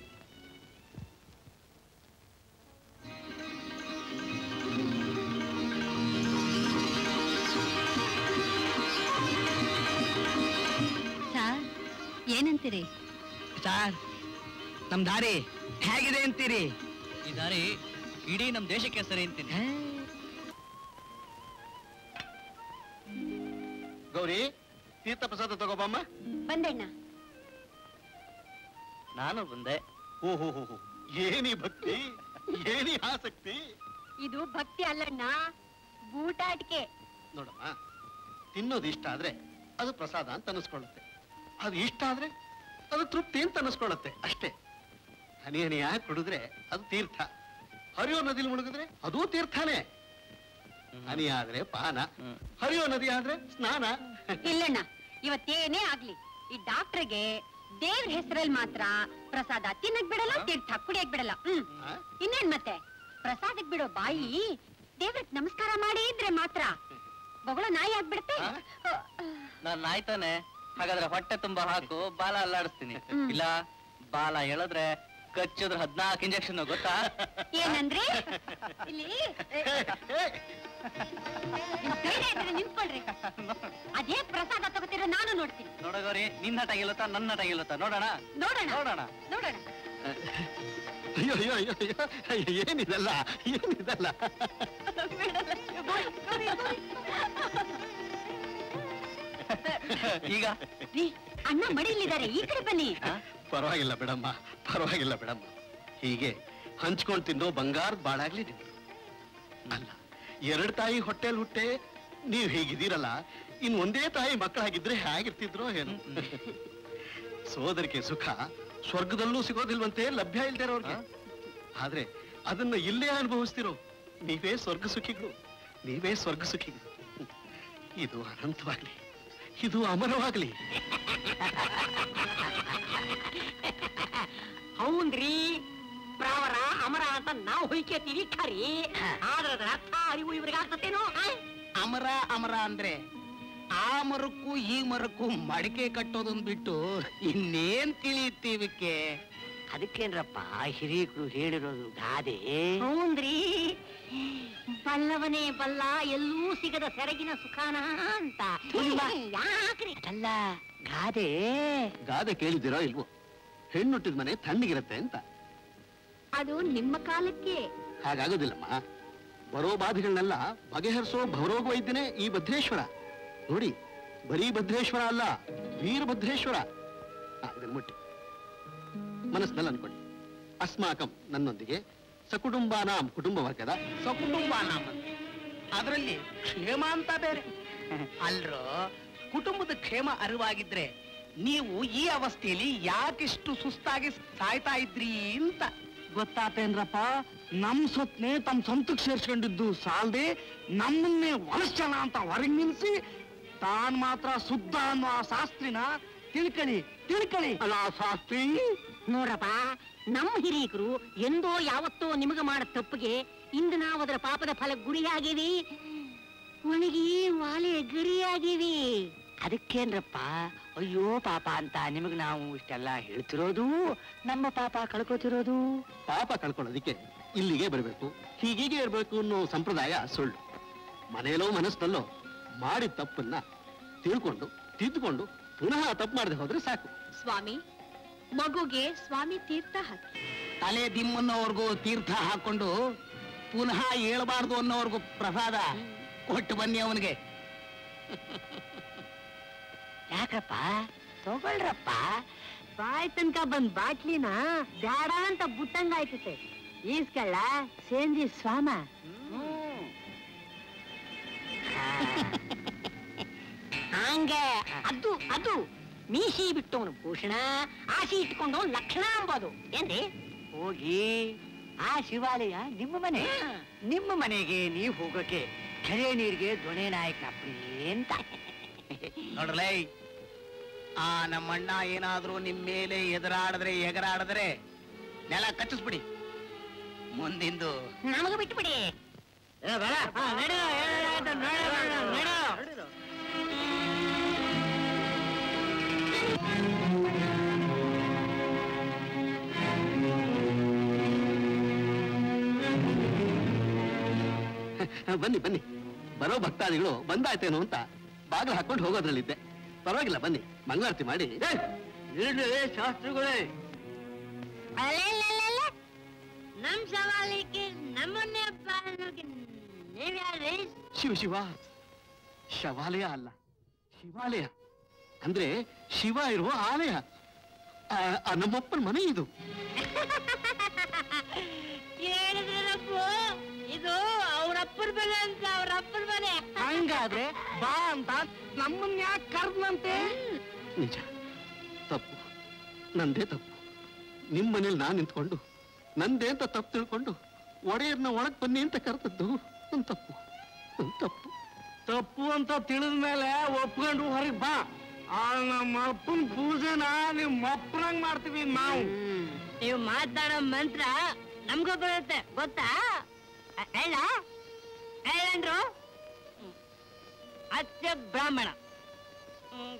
ಸಾರ್ ಏನಂತೀರಿ ಸರ್ ನಮ್ ದಾರಿ ಹೇಗಿದೆ ಅಂತೀರಿ ಈ ದಾರಿ ಇಡೀ ನಮ್ ದೇಶಕ್ಕೆ ಸರಿ ಅಂತೀನಿ ಗೌರಿ ತೀರ್ಥ ಪ್ರಸಾದ ತಗೋಬಮ್ಮ ಬಂದಣ್ಣ ನಾನು ಬಂದೆ ಓಹೋ ಏನಿ ಭಕ್ತಿ ಏನಿ ಆಸಕ್ತಿ ಇದು ಭಕ್ತಿ ಅಲ್ಲಣ್ಣ ಬೂಟಾಟಿಕೆ ನೋಡಮ್ಮ ತಿನ್ನೋದು ಇಷ್ಟ ಆದ್ರೆ ಅದು ಪ್ರಸಾದ ಅಂತ ಅನಿಸ್ಕೊಳ್ಳುತ್ತೆ ಅದು ಇಷ್ಟ ಆದ್ರೆ ಅದು ತೃಪ್ತಿ ಅಂತ ಅನಿಸ್ಕೊಳ್ಳುತ್ತೆ ಅಷ್ಟೇ ಹನಿ ಹನಿಯಾಗಿ ಕುಡಿದ್ರೆ ಅದು ತೀರ್ಥ ಹರಿಯೋ ನದಿಲಿ ಮುಳುಗಿದ್ರೆ ಅದೂ ತೀರ್ಥನೇ ಹನಿ ಆದ್ರೆ ಪಾನ ಹರಿಯೋ ನದಿ ಆದ್ರೆ ಸ್ನಾನ ಇಲ್ಲಣ್ಣ ಇವತ್ತೇನೇ ಆಗ್ಲಿ ಈ ಡಾಕ್ಟರ್ಗೆ ದೇವ್ರ ಹೆಸರಲ್ಲಿ ಮಾತ್ರ ಪ್ರಸಾದ ತಿನ್ನಕ್ ಬಿಡಲ್ಲ ತೀರ್ಥ ಕುಡಿಯಕ್ ಬಿಡಲ್ಲ ಹ್ಮ್ ಇನ್ನೇನ್ ಮತ್ತೆ ಪ್ರಸಾದಕ್ ಬಿಡೋ ಬಾಯಿ ದೇವ್ರಕ್ ನಮಸ್ಕಾರ ಮಾಡಿ ಇದ್ರೆ ಮಾತ್ರ ಬೊಗಳ ನಾಯಿ ಆಗ್ಬಿಡುತ್ತೆ ನಾನ್ ನಾಯ್ತಾನೆ ಹಾಗಾದ್ರೆ ಹೊಟ್ಟೆ ತುಂಬಾ ಹಾಕು ಬಾಲ ಅಲ್ಲಾಡಿಸ್ತೀನಿ ಇಲ್ಲ ಬಾಲ ಎಳೆದ್ರೆ ಕಚ್ಚಿದ್ರೆ ಹದ್ನಾಲ್ಕು ಇಂಜೆಕ್ಷನ್ ಗೊತ್ತಾ ಏನಂದ್ರಿ ಇಲ್ಲಿ ನಿಮ್ ಧೈರ್ಯ ಇದ್ರೆ ನಿಂತ್ಕೊಳ್ರಿ ಅದೇ ಪ್ರಸಾದ ತಗೋತೀರ ನಾನು ನೋಡ್ತೀನಿ ನೋಡಗೋರಿ ನಿನ್ನ ಹಠ ಗೆಲ್ಲುತ್ತಾ ನನ್ನ ಹಠ ಗೆಲ್ಲುತ್ತಾ ನೋಡೋಣ ನೋಡೋಣ ನೋಡೋಣ ನೋಡೋಣ ಅಯ್ಯೋ ಅಯ್ಯೋ ಅಯ್ಯೋ ಅಯ್ಯೋ ಅಯ್ಯೋ, ಏನಿದಲ್ಲ ಏನಿದಲ್ಲ ಈಗ ರೀ ಅಣ್ಣ ಮಡಿಲಿದ್ದಾರೆ ಈ ಕಡೆ ಬನ್ನಿ ಪರವಾಗಿಲ್ಲ ಬಿಡಮ್ಮ ಪರವಾಗಿಲ್ಲ ಬಿಡಮ್ಮ ಹೀಗೆ ಹಂಚ್ಕೊಂಡ್ ತಿನ್ನೋ ಬಂಗಾರದ ಬಾಳಾಗ್ಲಿ ನಿಮ್ದು ಅಲ್ಲ ಎರಡ್ ತಾಯಿ ಹೊಟ್ಟೆಲ್ ಹುಟ್ಟೆ ನೀವ್ ಹೀಗಿದ್ದೀರಲ್ಲ ಇನ್ ಒಂದೇ ತಾಯಿ ಮಕ್ಕಳಾಗಿದ್ರೆ ಹೇಗಿರ್ತಿದ್ರೋ ಏನು ಸೋದರಿಕೆ ಸುಖ ಸ್ವರ್ಗದಲ್ಲೂ ಸಿಗೋದಿಲ್ವಂತೆ ಲಭ್ಯ ಇಲ್ದೇ ಇರೋರ್ಗೆ ಆದ್ರೆ ಅದನ್ನ ಇಲ್ಲೇ ಅನುಭವಿಸ್ತಿರೋ ನೀವೇ ಸ್ವರ್ಗ ಸುಖಿಗಳು ನೀವೇ ಸ್ವರ್ಗ ಸುಖಿಗಳು ಇದು ಅನಂತವಾಗ್ಲಿ ಇದು ಅಮರವಾಗ್ಲಿ ಹೌನ್ರಿ ಪ್ರಾವರ ಅಮರ ಅಂತ ನಾವು ಹೊಯ್ಕೇತೀವಿ ಖರಿ ಆದ್ರ ಅದ್ರ ಅರ್ಥ ಅರಿವು ಇವ್ರಿಗೆ ಆಗ್ತತೇನೋ ಆ? ಅಮರ ಅಮರ ಅಂದ್ರೆ ಆ ಮರಕ್ಕೂ ಈ ಮರಕ್ಕೂ ಮಡಿಕೆ ಕಟ್ಟೋದನ್ ಬಿಟ್ಟು ಇನ್ನೇನ್ ತಿಳಿಯುತ್ತೀವಿಕ್ಕೆ ಅದಕ್ಕೇನ್ರಪ್ಪ ಹಿರೀಕರು ಹೇಳಿರೋದು ಗಾದೆ ಹೌನ್ರಿ ಬಲ್ಲವನೇ ಬಲ್ಲ ಎಲ್ಲೂ ಸಿಗದ ಸೆರಗಿನ ಸುಖಾನ ಅಂತ ಯಾಕ್ರಿ ಅಲ್ಲ ಗಾದೆ ಗಾದೆ ಕೇಳಿದಿರೋ ಇಲ್ವೋ ಹೆಣ್ಣುಟ್ಟಿದ ಮನೆ ತಣ್ಣಗಿರತ್ತೆ ಅಂತ ಅದು ನಿಮ್ಮ ಕಾಲಕ್ಕೆ ಹಾಗಾಗೋದಿಲ್ಲಮ್ಮ ಬರೋ ಬಾಧೆಗಳನ್ನೆಲ್ಲ ಬಗೆಹರಿಸೋ ಭವರೋಗ ವೈದ್ಯನೇ ಈ ಭದ್ರೇಶ್ವರ ನೋಡಿ ಬರೀ ಭದ್ರೇಶ್ವರ ಅಲ್ಲ ವೀರಭದ್ರೇಶ್ವರ ಆ, ಇದನ್ನ ಮುಟ್ಟಿ ಮನಸ್ಸಿನಲ್ಲಿ ಅನ್ಕೊಳ್ಳಿ ಅಸ್ಮಾಕಂ ನನ್ನೊಂದಿಗೆ ಸಕುಟುಂಬಾನಾಂ ಕುಟುಂಬ ವರ್ಗದ ಸಕುಟುಂಬಾನಾಮ ಅದರಲ್ಲಿ ಕ್ಷೇಮ ಅಂತ ಬೇರೆ ಅಲ್ರೋ ಕುಟುಂಬದ ಕ್ಷೇಮ ಅರಿವಾಗಿದ್ರೆ ನೀವು ಈ ಅವಸ್ಥೆಯಲ್ಲಿ ಯಾಕಿಷ್ಟು ಸುಸ್ತಾಗಿ ಸಾಯ್ತಾ ಇದ್ರಿ ಅಂತ ಗೊತ್ತಾತೇನ್ರಪ್ಪ ನಮ್ ಸೊತ್ನೆ ತಮ್ಮ ಸ್ವಂತಕ್ಕೆ ಸೇರ್ಸ್ಕೊಂಡಿದ್ದು ಸಾಲ್ದೆ ನಮ್ಮನ್ನೇ ಒಳಸ್ಸಣ ಅಂತ ಹೊರಗ್ ನಿಲ್ಸಿ ತಾನ್ ಮಾತ್ರ ಶುದ್ಧ ಅನ್ನೋ ಆ ಶಾಸ್ತ್ರಿನ ತಿಳ್ಕಳಿ ತಿಳ್ಕಳಿ ಅಲ್ಲ ಆ ಶಾಸ್ತ್ರಿ ನೋಡ್ರಪ್ಪ ನಮ್ಮ ಹಿರೀಕರು ಎಂದೋ ಯಾವತ್ತೋ ನಿಮಗ ಮಾಡ ತಪ್ಪಿಗೆ ಇಂದು ನಾವು ಅದರ ಪಾಪದ ಫಲ ಗುರಿಯಾಗಿವಿ ಒಣಗಿ ವಾಲೆ ಗರಿಯಾಗಿವಿ ಅದಕ್ಕೇನ್ರಪ್ಪ ಅಯ್ಯೋ ಪಾಪ ಅಂತ ನಿಮಗ್ ನಾವು ಇಷ್ಟೆಲ್ಲ ಹೇಳ್ತಿರೋದು ನಮ್ಮ ಪಾಪ ಕಳ್ಕೊತಿರೋದು ಪಾಪ ಕಳ್ಕೊಳ್ಳೋದಿಕ್ಕೆ ಇಲ್ಲಿಗೆ ಬರಬೇಕು ಹೀಗೀಗೆ ಇರಬೇಕು ಅನ್ನೋ ಸಂಪ್ರದಾಯ ಸುಳ್ಳು ಮನೆಯಲ್ಲೋ ಮನಸ್ಸಿನಲ್ಲೋ ಮಾಡಿದ ತಪ್ಪನ್ನ ತಿಳ್ಕೊಂಡು ತಿದ್ದುಕೊಂಡು ಪುನಃ ಆ ತಪ್ಪು ಮಾಡದೆ ಹೋದ್ರೆ ಸಾಕು ಸ್ವಾಮಿ ಮಗುಗೆ ಸ್ವಾಮಿ ತೀರ್ಥ ಹಾಕಿ ತಲೆ ದಿಮ್ಮನ್ನೋವರೆಗೂ ತೀರ್ಥ ಹಾಕೊಂಡು ಪುನಃ ಏಳಬಾರ್ದು ಅನ್ನೋವರೆಗೂ ಪ್ರಸಾದ ಕೊಟ್ಟು ಬನ್ನಿ ಅವನಿಗೆ ಯಾಕಪ್ಪ ತಗೊಳ್ರಪ್ಪ ಬಾಯ್ ತನಕ ಬಂದ್ ಬಾಟ್ಲಿನ ಬ್ಯಾಡ ಅಂತ ಬುಟ್ಟಂಗಾಯ್ತತೆ ಈಸ್ಕಳ್ಳ ಸೇಂದಿ ಸ್ವಾಮ ಹಂಗ ಅದು ಅದು ಮೀಸಿ ಬಿಟ್ಟವನು ಭೂಷಣ ಆಸಿ ಇಟ್ಕೊಂಡವನು ಲಕ್ಷಣ ಅಂಬೋದು ಏನ್ರಿ ಹೋಗಿ ಆ ಶಿವಾಲಯ ನಿಮ್ಮ ಮನೆ ನಿಮ್ಮ ಮನೆಗೆ ನೀವು ಹೋಗಕ್ಕೆ ಕೆರೆ ನೀರಿಗೆ ದೊಣೆ ನಾಯಕನಪ್ರಿ ಅಂತ ನೋಡ್ರಲೇ ಆ ನಮ್ಮಣ್ಣ ಏನಾದ್ರೂ ನಿಮ್ ಮೇಲೆ ಎದುರಾಡಿದ್ರೆ ಎಗರಾಡಿದ್ರೆ ನೆಲ ಕಚ್ಚಿಸ್ಬಿಡಿ ಮುಂದಿಂದು ನಮಗ ಬಿಟ್ಬಿಡಿ ಬನ್ನಿ ಬನ್ನಿ ಬರೋ ಭಕ್ತಾದಿಗಳು ಬಂದಾಯ್ತೇನೋ ಅಂತ ಬಾಗಿಲು ಹಾಕೊಂಡು ಹೋಗೋದ್ರಲ್ಲಿದ್ದೆ ಪರವಾಗಿಲ್ಲ ಬನ್ನಿ ಮಂಗಳಾರತಿ ಮಾಡಿ ಶಾಸ್ತ್ರಿಗಳೇ ಅಲೆಲೆಲೆಲೆ. ನಮ್ ಸವಾಲಿಗೆ ನಮ್ಮನ್ನೇ ಪಾಲನೆಗೆ ನೀವ್ಯಾರ್ರಿ ಶಿವ ಶಿವ ಶವಾಲಯ ಅಲ್ಲ ಶಿವಾಲಯ ಅಂದ್ರೆ ಶಿವ ಇರುವ ಆಲಯ ಆ- ಆ ನಮ್ಮಪ್ಪನ ಮನೆ ಇದು ಹೇಳಿದ್ರಪ್ಪ ಇದು ಅವ್ರ ಅಪ್ಪನ ಮನೆ ಅಂತ ಅವ್ರ ಅಪ್ಪನ ಮನೆ ಹಂಗಾದ್ರೆ ಬಾ ಅಂತ ನಮ್ಮನ್ನ ಯಾಕೆ ಕರ್ದಂತೆ ನಿಜ ತಪ್ಪು ನಂದೇ ತಪ್ಪು ನಿಮ್ಮ ಮನೇಲಿ ನಾನು ನಿಂತ್ಕೊಂಡು ನಂದೇ ಅಂತ ತಪ್ಪು ತಿಳ್ಕೊಂಡು ಒಡೆಯರ್ನ ಒಳಗ್ ಬನ್ನಿ ಅಂತ ಕರೆದದ್ದು ನನ್ ತಪ್ಪು ನನ್ ತಪ್ಪು ತಪ್ಪು ಅಂತ ತಿಳಿದ ಮೇಲೆ ಒಪ್ಕೊಂಡು ಹೊರಗೆ ಬಾ ಆ ನಮ್ಮ ಅಪ್ಪನ ಪೂಜೆನ ನಿಮ್ ಅಪ್ಪನಂಗ್ ಮಾಡ್ತೀವಿ ನಾವು ನೀವು ಮಾತಾಡೋ ಮಂತ್ರ ನಮ್ಗೂ ಬರುತ್ತೆ ಗೊತ್ತಾ ಅ- ಹೇಳ ಹೇಳಂದ್ರು ಅತ್ಯ ಬ್ರಾಹ್ಮಣ ಹ್ಮ್.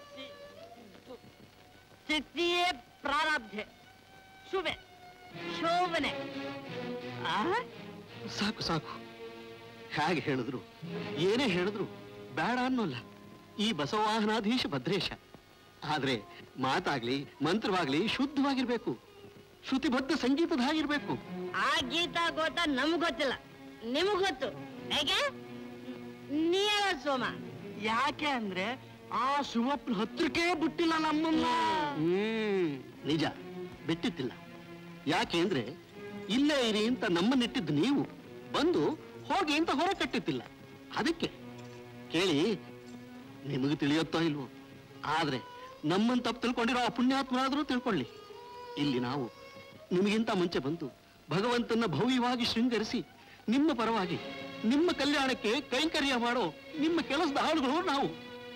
ಸ್ಥಿತಿಯೇ ಪ್ರಾರಬ್ಧೆ ಶುಭೆ ಶೋಭನೆ ಆ ಸಾಕು ಸಾಕು ಹೇಗೆ ಹೇಳಿದ್ರು ಏನೇ ಹೇಳಿದ್ರು ಬೇಡ ಅನ್ನೋಲ್ಲ ಈ ಬಸವಾಹನಾಧೀಶ ಭದ್ರೇಶ ಆದ್ರೆ ಮಾತಾಗ್ಲಿ ಮಂತ್ರವಾಗ್ಲಿ ಶುದ್ಧವಾಗಿರ್ಬೇಕು ಶ್ರುತಿಬದ್ಧ ಸಂಗೀತದ ಹಾಗಿರ್ಬೇಕು ಆ ಗೀತಾ ಗೋತ ನಮ್ಗ್ ಗೊತ್ತಿಲ್ಲ ನಿಮಗ್ ಗೊತ್ತು ಹೇಗೆ ನೀ ಹೇಳ ಸೋಮ ಯಾಕೆ ಅಂದ್ರೆ ಆ ಶಿವಪ್ಪನ ಹತ್ರಕ್ಕೆ ಬಿಟ್ಟಿಲ್ಲ ನಮ್ಮನ್ನ ಹ್ಮ್ ನಿಜ ಬಿಟ್ಟಿತ್ತಿಲ್ಲ ಯಾಕೆ ಅಂದ್ರೆ ಇಲ್ಲೇ ಇರಿ ಅಂತ ನಮ್ಮನ್ನಿಟ್ಟಿದ್ದು ನೀವು ಬಂದು ಹೋಗಿ ಅಂತ ಹೊರ ಕಟ್ಟಿತ್ತಿಲ್ಲ ಅದಕ್ಕೆ ಕೇಳಿ ನಿಮಗೆ ತಿಳಿಯುತ್ತೋ ಇಲ್ವೋ ಆದ್ರೆ ನಮ್ಮನ್ನ ತಪ್ಪು ತಿಳ್ಕೊಂಡಿರೋ ಆ ಪುಣ್ಯಾತ್ಮರಾದ್ರೂ ತಿಳ್ಕೊಳ್ಳಿ ಇಲ್ಲಿ ನಾವು ನಿಮಗಿಂತ ಮುಂಚೆ ಬಂದು ಭಗವಂತನ ಭವ್ಯವಾಗಿ ಶೃಂಗರಿಸಿ ನಿಮ್ಮ ಪರವಾಗಿ ನಿಮ್ಮ ಕಲ್ಯಾಣಕ್ಕೆ ಕೈಂಕರ್ಯ ಮಾಡೋ ನಿಮ್ಮ ಕೆಲಸದ ಆಳುಗಳು ನಾವು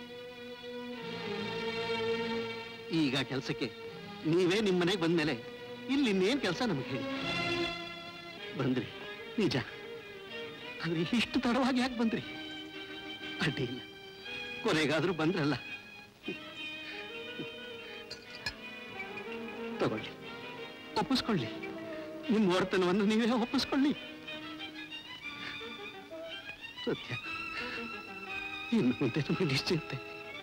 ಈಗ ಕೆಲಸಕ್ಕೆ ನೀವೇ ನಿಮ್ಮ ಮನೆಗೆ ಬಂದ್ಮೇಲೆ ಇಲ್ಲಿ ಇನ್ನೇನ್ ಕೆಲಸ ನಮಗೆ ಹೇಳಿ ಬಂದ್ರಿ ನಿಜ ಆದ್ರೆ ಇಷ್ಟು ತಡವಾಗಿ ಯಾಕೆ ಬಂದ್ರಿ ಅಡ್ಡಿ ಇಲ್ಲ ಕೊನೆಗಾದ್ರೂ ಬಂದ್ರಲ್ಲ ತಗೊಳ್ಳಿ ಒಪ್ಪಿಸ್ಕೊಳ್ಳಿ ನಿಮ್ಮ ವರ್ತನವನ್ನು ನೀವೇ ಒಪ್ಪಿಸ್ಕೊಳ್ಳಿ ಸತ್ಯ ಇನ್ನು ಮುಂದೆ ನಮಗೆ ನಿಶ್ಚಿಂತೆ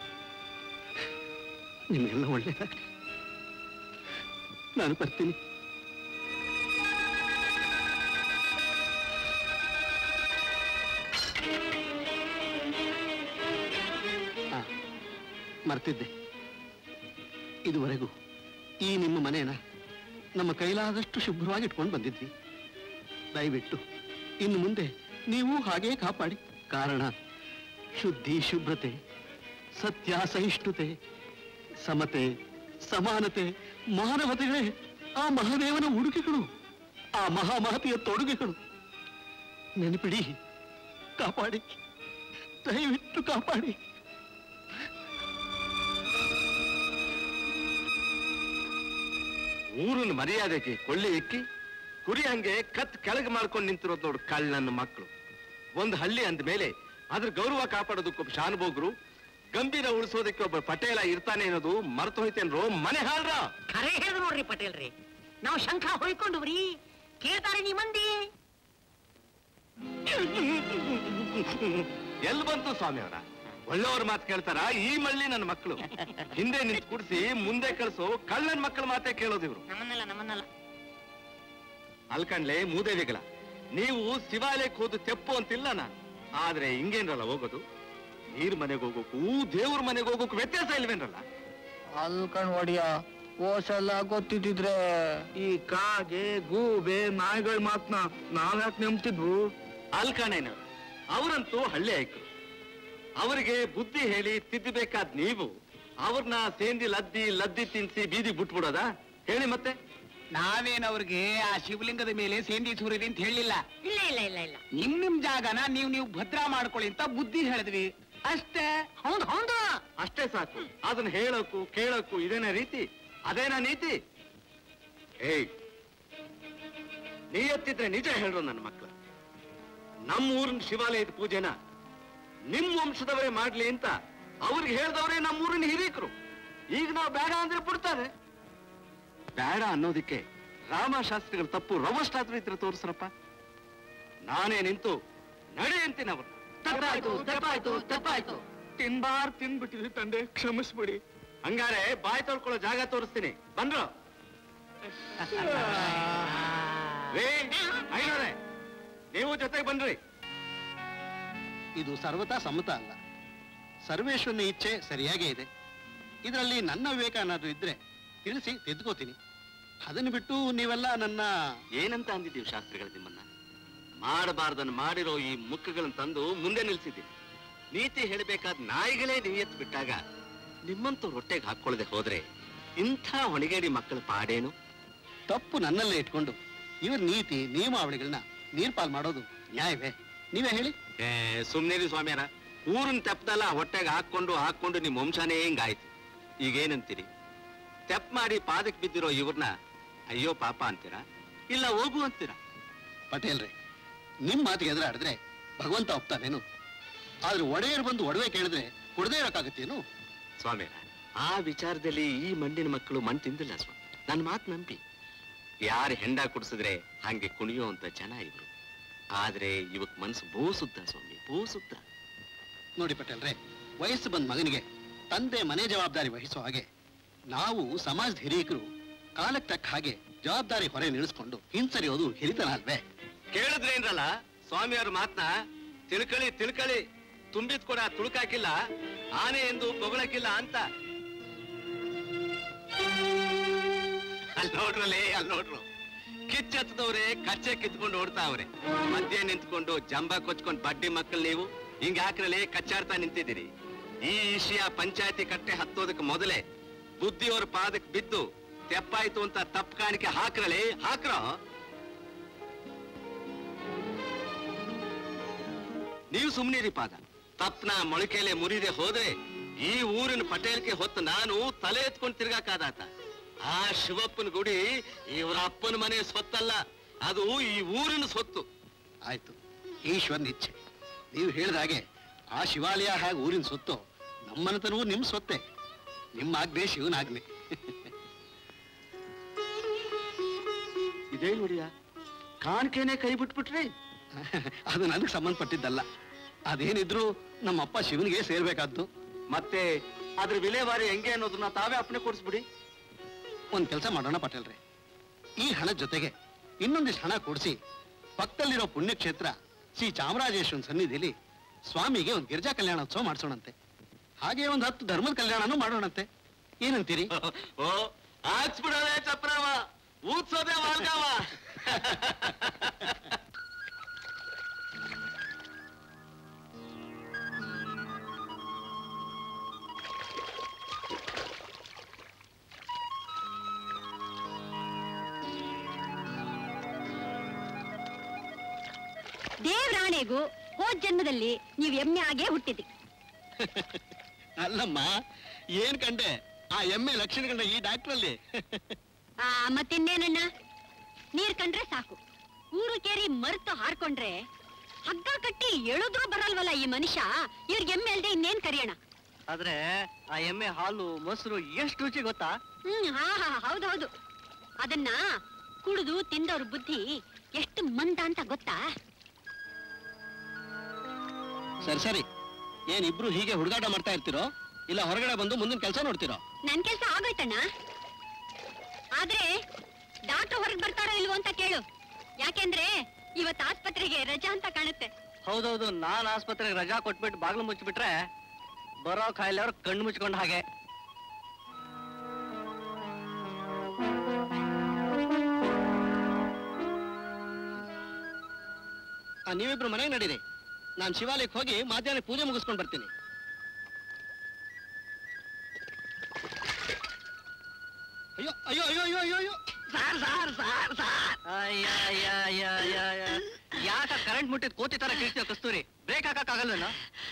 ನಿಮಗೆಲ್ಲ ಒಳ್ಳೇದಾಗಲಿ ನಾನು ಬರ್ತೀನಿ ಆ, ಮರ್ತಿದ್ದೆ ಇದುವರೆಗೂ ಈ ನಿಮ್ಮ ಮನೇನ ನಮ್ಮ ಕೈಲಾದಷ್ಟು ಶುಭ್ರವಾಗಿ ಇಟ್ಕೊಂಡು ಬಂದಿದ್ವಿ ದಯವಿಟ್ಟು ಇನ್ನು ಮುಂದೆ ನೀವು ಹಾಗೇ ಕಾಪಾಡಿ ಕಾರಣ ಶುದ್ಧಿ ಶುಭ್ರತೆ ಸತ್ಯ ಸಹಿಷ್ಣುತೆ ಸಮತೆ ಸಮಾನತೆ ಮಾನವತೆಗಳೇ ಆ ಮಹಾದೇವನ ಉಡುಗೆಗಳು ಆ ಮಹಾಮಹತಿಯ ತೊಡುಗೆಗಳು ನೆನಪಿಡಿ ಕಾಪಾಡಿ ದಯವಿಟ್ಟು ಕಾಪಾಡಿ ಊರಿನ ಮರ್ಯಾದೆಗೆ ಕೊಳ್ಳಿ ಇಕ್ಕಿ ಕುರಿ ಹಂಗೆ ಕತ್ ಕೆಳಗೆ ಮಾಡ್ಕೊಂಡು ನಿಂತಿರೋದು ನೋಡು ಕಳ್ ನನ್ನ ಮಕ್ಕಳು ಒಂದು ಹಳ್ಳಿ ಅಂದ ಮೇಲೆ ಅದ್ರ ಗೌರವ ಕಾಪಾಡೋದಕ್ಕೊಬ್ಬ ಶಾನುಭೋಗ್ರು ಗಂಭೀರ ಉಳಿಸೋದಕ್ಕೆ ಒಬ್ಬ ಪಟೇಲ ಇರ್ತಾನೆ ಅನ್ನೋದು ಮರ್ತು ಹೋಯ್ತೇನ್ರೋ ಮನೆ ಹಾಳ್ರ ಖರೆ ಹೇಳಿದ್ರು ನೋಡ್ರಿ ಪಟೇಲ್ರಿ ನಾವು ಶಂಖ ಹೊಯ್ಕೊಂಡ್ರಿ ಕೇಳ್ತಾರೆ ನೀ ಮಂದಿ ಎಲ್ ಬಂತು ಸ್ವಾಮಿ ಅವರ ಒಳ್ಳೆಯವ್ರ ಮಾತು ಕೇಳ್ತಾರ ಈ ಮಳ್ಳಿ ನನ್ನ ಮಕ್ಕಳು ಹಿಂದೆ ನಿಂತು ಕುಡಿಸಿ ಮುಂದೆ ಕಳ್ಸೋ ಕಳ್ಳನ್ ಮಕ್ಕಳ ಮಾತೇ ಕೇಳೋದಿವ್ರು ನಮ್ಮನ್ನಲ್ಲ ನಮ್ಮನ್ನಲ್ಲ ಅಲ್ಕಂಡ್ಲೆ ಮೂದೇವಿಗಳ ನೀವು ಶಿವಾಲಯಕ್ಕೆ ಹೋದು ತೆಪ್ಪು ಅಂತಿಲ್ಲ ನಾನು ಆದ್ರೆ ಹಿಂಗೇನ್ರಲ್ಲ ಹೋಗೋದು ನೀರ್ ಮನೆಗೆ ಹೋಗೋಕು ದೇವ್ರ ಮನೆಗೆ ಹೋಗೋಕು ವ್ಯತ್ಯಾಸ ಇಲ್ವೇನ್ರಲ್ಲ ಅಲ್ಕಣ್ ಒಡಿಯ ಓಸೆಲ್ಲ ಗೊತ್ತಿದ್ದಿದ್ರೆ ಈ ಕಾಗೆ ಗೂಬೆ ನಾಯಿಗಳ ಮಾತ್ನ ನಾವ್ಯಾಕೆ ನಂಬ್ತಿದ್ವು ಅಲ್ಕಣೇನ ಅವರಂತೂ ಹಳ್ಳಿ ಆಯ್ತು ಅವರಿಗೆ ಬುದ್ಧಿ ಹೇಳಿ ತಿದ್ದಬೇಕಾದ್ ನೀವು ಅವ್ರನ್ನ ಸೇಂದಿ ಲದ್ದಿ ಲದ್ದಿ ತಿನ್ಸಿ ಬೀದಿ ಬಿಟ್ಬಿಡೋದಾ ಹೇಳಿ ಮತ್ತೆ ನಾವೇನ್ ಅವ್ರಿಗೆ ಆ ಶಿವಲಿಂಗದ ಮೇಲೆ ಸೇಂದಿ ಸುರಿದಿ ಅಂತ ಹೇಳಿಲ್ಲ ಇಲ್ಲ ಇಲ್ಲ ಇಲ್ಲ ಇಲ್ಲ ನಿಮ್ ನಿಮ್ ಜಾಗನ ನೀವ್ ನೀವು ಭದ್ರಾ ಮಾಡ್ಕೊಳ್ಳಿ ಅಂತ ಬುದ್ಧಿ ಹೇಳಿದ್ವಿ ಅಷ್ಟೇ ಹೌದು ಹೌದು ಅಷ್ಟೇ ಸಾಕು ಅದನ್ನ ಹೇಳೋಕು ಕೇಳೋಕು ಇದೇನ ರೀತಿ ಅದೇನ ನೀತಿ ಏಯ್ ನೀ ಎತ್ತಿದ್ರೆ ನಿಜ ಹೇಳ್ರು ನನ್ನ ಮಕ್ಕಳ ನಮ್ಮ ಊರಿನ ಶಿವಾಲಯದ ಪೂಜೆನ ನಿಮ್ ವಂಶದವರೇ ಮಾಡ್ಲಿ ಅಂತ ಅವ್ರಿಗೆ ಹೇಳ್ದವ್ರೆ ನಮ್ಮ ಊರಿನ ಹಿರೀಕರು ಈಗ ನಾವು ಬೇಡ ಅಂದ್ರೆ ಬಿಡ್ತಾರೆ ಬೇಡ ಅನ್ನೋದಕ್ಕೆ ರಾಮಶಾಸ್ತ್ರಿಗಳ ತಪ್ಪು ರವಷ್ಟಾದ್ರೂ ಇದ್ರೆ ತೋರಿಸ್ರಪ್ಪ ನಾನೇ ನಿಂತು ನಡೆ ಅಂತೀನಿ ಅವ್ರು ತಪ್ಪಾಯ್ತು ತಪ್ಪಾಯ್ತು ತಪ್ಪಾಯ್ತು ತಿನ್ಬಾರ್ ತಿನ್ಬಿಟ್ಟಿದ್ವಿ ತಂದೆ ಕ್ಷಮಿಸ್ಬಿಡಿ ಹಂಗಾರೆ ಬಾಯಿ ತೊಳ್ಕೊಳ್ಳೋ ಜಾಗ ತೋರಿಸ್ತೀನಿ ಬಂದ್ರು ರೇ ಐನೋರೆ ನೀವು ಜೊತೆಗೆ ಬನ್ರಿ ಇದು ಸರ್ವತಾ ಸಮ್ಮತ ಅಲ್ಲ ಸರ್ವೇಶ್ವರನ ಇಚ್ಛೆ ಸರಿಯಾಗೇ ಇದೆ ಇದರಲ್ಲಿ ನನ್ನ ವಿವೇಕ ಏನಾದ್ರೂ ಇದ್ರೆ ತಿಳಿಸಿ ತೆಗೆದುಕೋತೀನಿ ಅದನ್ನು ಬಿಟ್ಟು ನೀವೆಲ್ಲ ನನ್ನ ಏನಂತ ಅಂದಿದ್ದೀವಿ ಶಾಸ್ತ್ರಿಗಳು ನಿಮ್ಮನ್ನ ಮಾಡಬಾರ್ದನ್ನು ಮಾಡಿರೋ ಈ ಮುಖಗಳನ್ನು ತಂದು ಮುಂದೆ ನಿಲ್ಸಿದ್ದೀವಿ ನೀತಿ ಹೇಳಬೇಕಾದ ನಾಯಿಗಳೇ ನಿಯತ್ ಬಿಟ್ಟಾಗ ನಿಮ್ಮಂತೂ ರೊಟ್ಟೆಗೆ ಹಾಕೊಳ್ಳದೆ ಹೋದ್ರೆ ಇಂಥ ಹೊಣೆಗೇಡಿ ಮಕ್ಕಳ ಪಾಡೇನು ತಪ್ಪು ನನ್ನಲ್ಲೇ ಇಟ್ಕೊಂಡು ಇವ್ರ ನೀತಿ ನಿಯಮಾವಳಿಗಳನ್ನ ನೀರ್ಪಾಲ್ ಮಾಡೋದು ನ್ಯಾಯವೇ ನೀವೇ ಹೇಳಿ ಏ ಸುಮ್ನೇರಿ ಸ್ವಾಮಿಯಾರ ಊರಿನ ತೆಪ್ಪದಲ್ಲ ಹೊಟ್ಟೆಗೆ ಹಾಕೊಂಡು ಹಾಕೊಂಡು ನಿಮ್ ವಂಶನೇ ಹಿಂಗಾಯ್ತು ಈಗೇನಂತೀರಿ ತೆಪ್ ಮಾಡಿ ಪಾದಕ್ಕೆ ಬಿದ್ದಿರೋ ಇವ್ರನ್ನ ಅಯ್ಯೋ ಪಾಪ ಅಂತೀರಾ ಇಲ್ಲ ಹೋಗು ಅಂತೀರಾ ಪಟೇಲ್ರೆ ನಿಮ್ ಮಾತಿಗೆ ಎದುರಾಡಿದ್ರೆ ಭಗವಂತ ಒಪ್ತಾನೇನು ಆದ್ರೆ ಒಡೆಯರು ಬಂದು ಒಡವೆ ಕೇಳಿದ್ರೆ ಕೊಡದೇ ಇರೋಕ್ಕಾಗತ್ತೇನು ಸ್ವಾಮಿಯರ ಆ ವಿಚಾರದಲ್ಲಿ ಈ ಮಣ್ಣಿನ ಮಕ್ಕಳು ಮಣ್ಣು ತಿಂದಿಲ್ಲ ಸ್ವಾಮಿ ನನ್ನ ಮಾತು ನಂಬಿ ಯಾರು ಹೆಂಡ ಕುಡಿಸಿದ್ರೆ ಹಂಗೆ ಕುಣಿಯುವಂತ ಜನ ಇವ್ರು ಆದ್ರೆ ಇವಕ್ ಮನ್ಸು ಬೋಸುದ್ದ ಸ್ವಾಮಿ ಬೋಸುದ್ದ ನೋಡಿ ಪಟೇಲ್ರೆ ವಯಸ್ಸು ಬಂದ ಮಗನಿಗೆ ತಂದೆ ಮನೆ ಜವಾಬ್ದಾರಿ ವಹಿಸೋ ಹಾಗೆ ನಾವು ಸಮಾಜದ ಹಿರಿಯಕರು ಕಾಲಕ್ಕೆ ತಕ್ಕ ಹಾಗೆ ಜವಾಬ್ದಾರಿ ಹೊರೆ ನಿಲ್ಲಿಸ್ಕೊಂಡು ಹಿಂಸರಿಯೋದು ಹಿರಿತನ ಅಲ್ವೇ ಕೇಳಿದ್ರೇನ್ರಲ್ಲ ಸ್ವಾಮಿಯವ್ರ ಮಾತ್ನ ತಿಳ್ಕಳಿ ತಿಳ್ಕಳಿ ತುಂಬಿದ್ ಕೂಡ ತುಳುಕಾಕಿಲ್ಲ ಆನೆ ಎಂದು ಬೊಗಳಕ್ಕಿಲ್ಲ ಅಂತ ಅಲ್ಲಿ ನೋಡ್ರಲ್ಲೇ ಅಲ್ಲಿ ನೋಡ್ರು ಕಿಚ್ಚತ್ತದವ್ರೆ ಕಚ್ಚೆ ಕಿತ್ಕೊಂಡು ಓಡ್ತಾವ್ರೆ ಮಧ್ಯೆ ನಿಂತ್ಕೊಂಡು ಜಂಬ ಕೊಚ್ಕೊಂಡು ಬಡ್ಡಿ ಮಕ್ಕಳು ನೀವು ಹಿಂಗ ಹಾಕ್ರಲ್ಲೇ ಕಚ್ಚಾಡ್ತಾ ನಿಂತಿದ್ದೀರಿ ಈ ವಿಷಯ ಪಂಚಾಯತಿ ಕಟ್ಟೆ ಹತ್ತೋದಕ್ಕೆ ಮೊದಲೇ ಬುದ್ಧಿಯವ್ರ ಪಾದಕ್ಕೆ ಬಿದ್ದು ತೆಪ್ಪಾಯ್ತು ಅಂತ ತಪ್ಪು ಕಾಣಿಕೆ ಹಾಕ್ರಲೇ ಹಾಕ್ರ ನೀವು ಸುಮ್ನಿರಿ ಪಾದ ತಪ್ಪನ ಮೊಳಕೆಲೆ ಮುರಿದೆ ಹೋದ್ರೆ ಈ ಊರಿನ ಪಟೇಲ್ಗೆ ಹೊತ್ತು ನಾನು ತಲೆ ಎತ್ಕೊಂಡು ತಿರ್ಗಾಕಾದಾತ ಆ ಶಿವಪ್ಪನ ಗುಡಿ ಇವರ ಅಪ್ಪನ ಮನೆ ಸೊತ್ತಲ್ಲ ಅದು ಈ ಊರಿನ ಸೊತ್ತು ಆಯ್ತು ಈಶ್ವರನ ಇಚ್ಛೆ ನೀವು ಹೇಳಿದ ಹಾಗೆ ಆ ಶಿವಾಲಯ ಹೇಗೆ ಊರಿನ ಸೊತ್ತು ನಮ್ಮನತನವೂ ನಿಮ್ ಸೊತ್ತೆ ನಿಮ್ಮ ಆಜ್ಞೆ ಶಿವನಾಜ್ಞೆ ಇದೇ ನೋಡಿಯ ಕಾಣಿಕೆನೆ ಕೈ ಬಿಟ್ಬಿಟ್ರಿ ಅದು ನನಗೆ ಸಂಬಂಧಪಟ್ಟಿದ್ದಲ್ಲ ಅದೇನಿದ್ರು ನಮ್ಮಪ್ಪ ಶಿವನಿಗೆ ಸೇರ್ಬೇಕಾದ್ದು ಮತ್ತೆ ಅದ್ರ ವಿಲೇವಾರಿ ಹೆಂಗೆ ಅನ್ನೋದನ್ನ ತಾವೇ ಅಪ್ಪಣೆ ಕೊಡಿಸ್ಬಿಡಿ ಒಂದ್ ಕೆಲಸ ಮಾಡೋಣ ಪಟೇಲ್ರೆ ಈ ಹಣದ ಜೊತೆಗೆ ಇನ್ನೊಂದಿಷ್ಟು ಹಣ ಕೊಡಿಸಿ ಪಕ್ಕದಲ್ಲಿರೋ ಪುಣ್ಯಕ್ಷೇತ್ರ ಶ್ರೀ ಚಾಮರಾಜೇಶ್ವರನ ಸನ್ನಿಧಿಲಿ ಸ್ವಾಮಿಗೆ ಒಂದು ಗಿರಿಜಾ ಕಲ್ಯಾಣೋತ್ಸವ ಮಾಡಿಸೋಣಂತೆ ಹಾಗೆ ಒಂದು ಹತ್ತು ಧರ್ಮದ ಕಲ್ಯಾಣನೂ ಮಾಡೋಣಂತೆ ಏನಂತೀರಿ ಓ ಹಾಕ್ಸ್ಬಿಡೋದೇ ಚಪ್ರವ ಊದ್ಸೋದೇ ಮಾರ್ಗವ ದೇವ್ರಾಣೆಗೂ ಹೋದ್ ಜನ್ಮದಲ್ಲಿ ನೀವು ಎಮ್ಮೆ ಆಗೇ ಹುಟ್ಟಿದ್ರಿ ಅಲ್ಲಮ್ಮ ಏನ್ ಕಂಡೆ ಆ ಎಮ್ಮೆ ಲಕ್ಷಣಗಳನ್ನ ಈ ಡಾಕ್ಟ್ರಲ್ಲಿ ಆ ಮತ್ತಿನ್ನೇನಣ್ಣ ನೀರ್ ಕಂಡ್ರೆ ಸಾಕು ಊರು ಕೇರಿ ಮರೆತು ಹಾರ್ಕೊಂಡ್ರೆ ಹಗ್ಗ ಕಟ್ಟಿ ಎಳುದ್ರೂ ಬರಲ್ವಲ್ಲ ಈ ಮನುಷ್ಯ ಇವ್ರಿಗೆ ಎಮ್ಮೆ ಅಲ್ದೆ ಇನ್ನೇನ್ ಕರಿಯೋಣ ಆದ್ರೆ ಆ ಎಮ್ಮೆ ಹಾಲು ಮೊಸರು ಎಷ್ಟು ರುಚಿ ಗೊತ್ತಾ ಹ್ಮ್ ಹಾ ಹಾ ಹೌದೌದು ಅದನ್ನ ಕುಡಿದು ತಿಂದವ್ರ ಬುದ್ಧಿ ಎಷ್ಟು ಮಂದ ಅಂತ ಗೊತ್ತಾ ಸರಿ ಸರಿ ಏನ್ ಇಬ್ರು ಹೀಗೆ ಹುಡುಗಾಟ ಮಾಡ್ತಾ ಇರ್ತೀರೋ ಇಲ್ಲ ಹೊರಗಡೆ ಬಂದು ಮುಂದಿನ ಕೆಲಸ ನೋಡ್ತೀರೋ ನನ್ ಕೆಲ್ಸ ಆಗೋಯ್ತಣ್ಣ ಆದ್ರೆ ಡಾಕ್ಟರ್ ಹೊರಗ್ ಬರ್ತಾರೋ ಇಲ್ವೋ ಅಂತ ಕೇಳು ಯಾಕೆಂದ್ರೆ ಇವತ್ ಆಸ್ಪತ್ರೆಗೆ ರಜಾ ಅಂತ ಕಾಣುತ್ತೆ ಹೌದೌದು ನಾನ್ ಆಸ್ಪತ್ರೆಗೆ ರಜಾ ಕೊಟ್ಬಿಟ್ಟು ಬಾಗ್ಲು ಮುಚ್ಚಿಬಿಟ್ರೆ ಬರೋ ಕಾಯಿಲೆ ಅವ್ರು ಕಣ್ಣು ಮುಚ್ಕೊಂಡ ಹಾಗೆ ಆ, ನೀವಿಬ್ರು ಮನೆಗೆ ನಡೀರಿ ನಾನು ಶಿವಾಲಯಕ್ಕೆ ಹೋಗಿ ಮಾಧ್ಯಾಹ್ನ ಪೂಜೆ ಮುಗಿಸ್ಕೊಂಡು ಬರ್ತೀನಿ ಅಯ್ಯೋ ಅಯ್ಯೋ ಅಯ್ಯೋ ಅಯ್ಯೋ ಅಯ್ಯೋ ಅಯ್ಯೋ ಸಾರ್ ಸಾರ್ ಸಾರ್ ಸಾರ್ ಯಾಕ ಕರೆಂಟ್ ಮುಟ್ಟಿದ್ ಕೋತಿ ತರ ಕಿಳ್ತೀವ ಕಸ್ತೂರಿ ಬ್ರೇಕ್ ಹಾಕಕ್ಕಾಗಲ್ಲ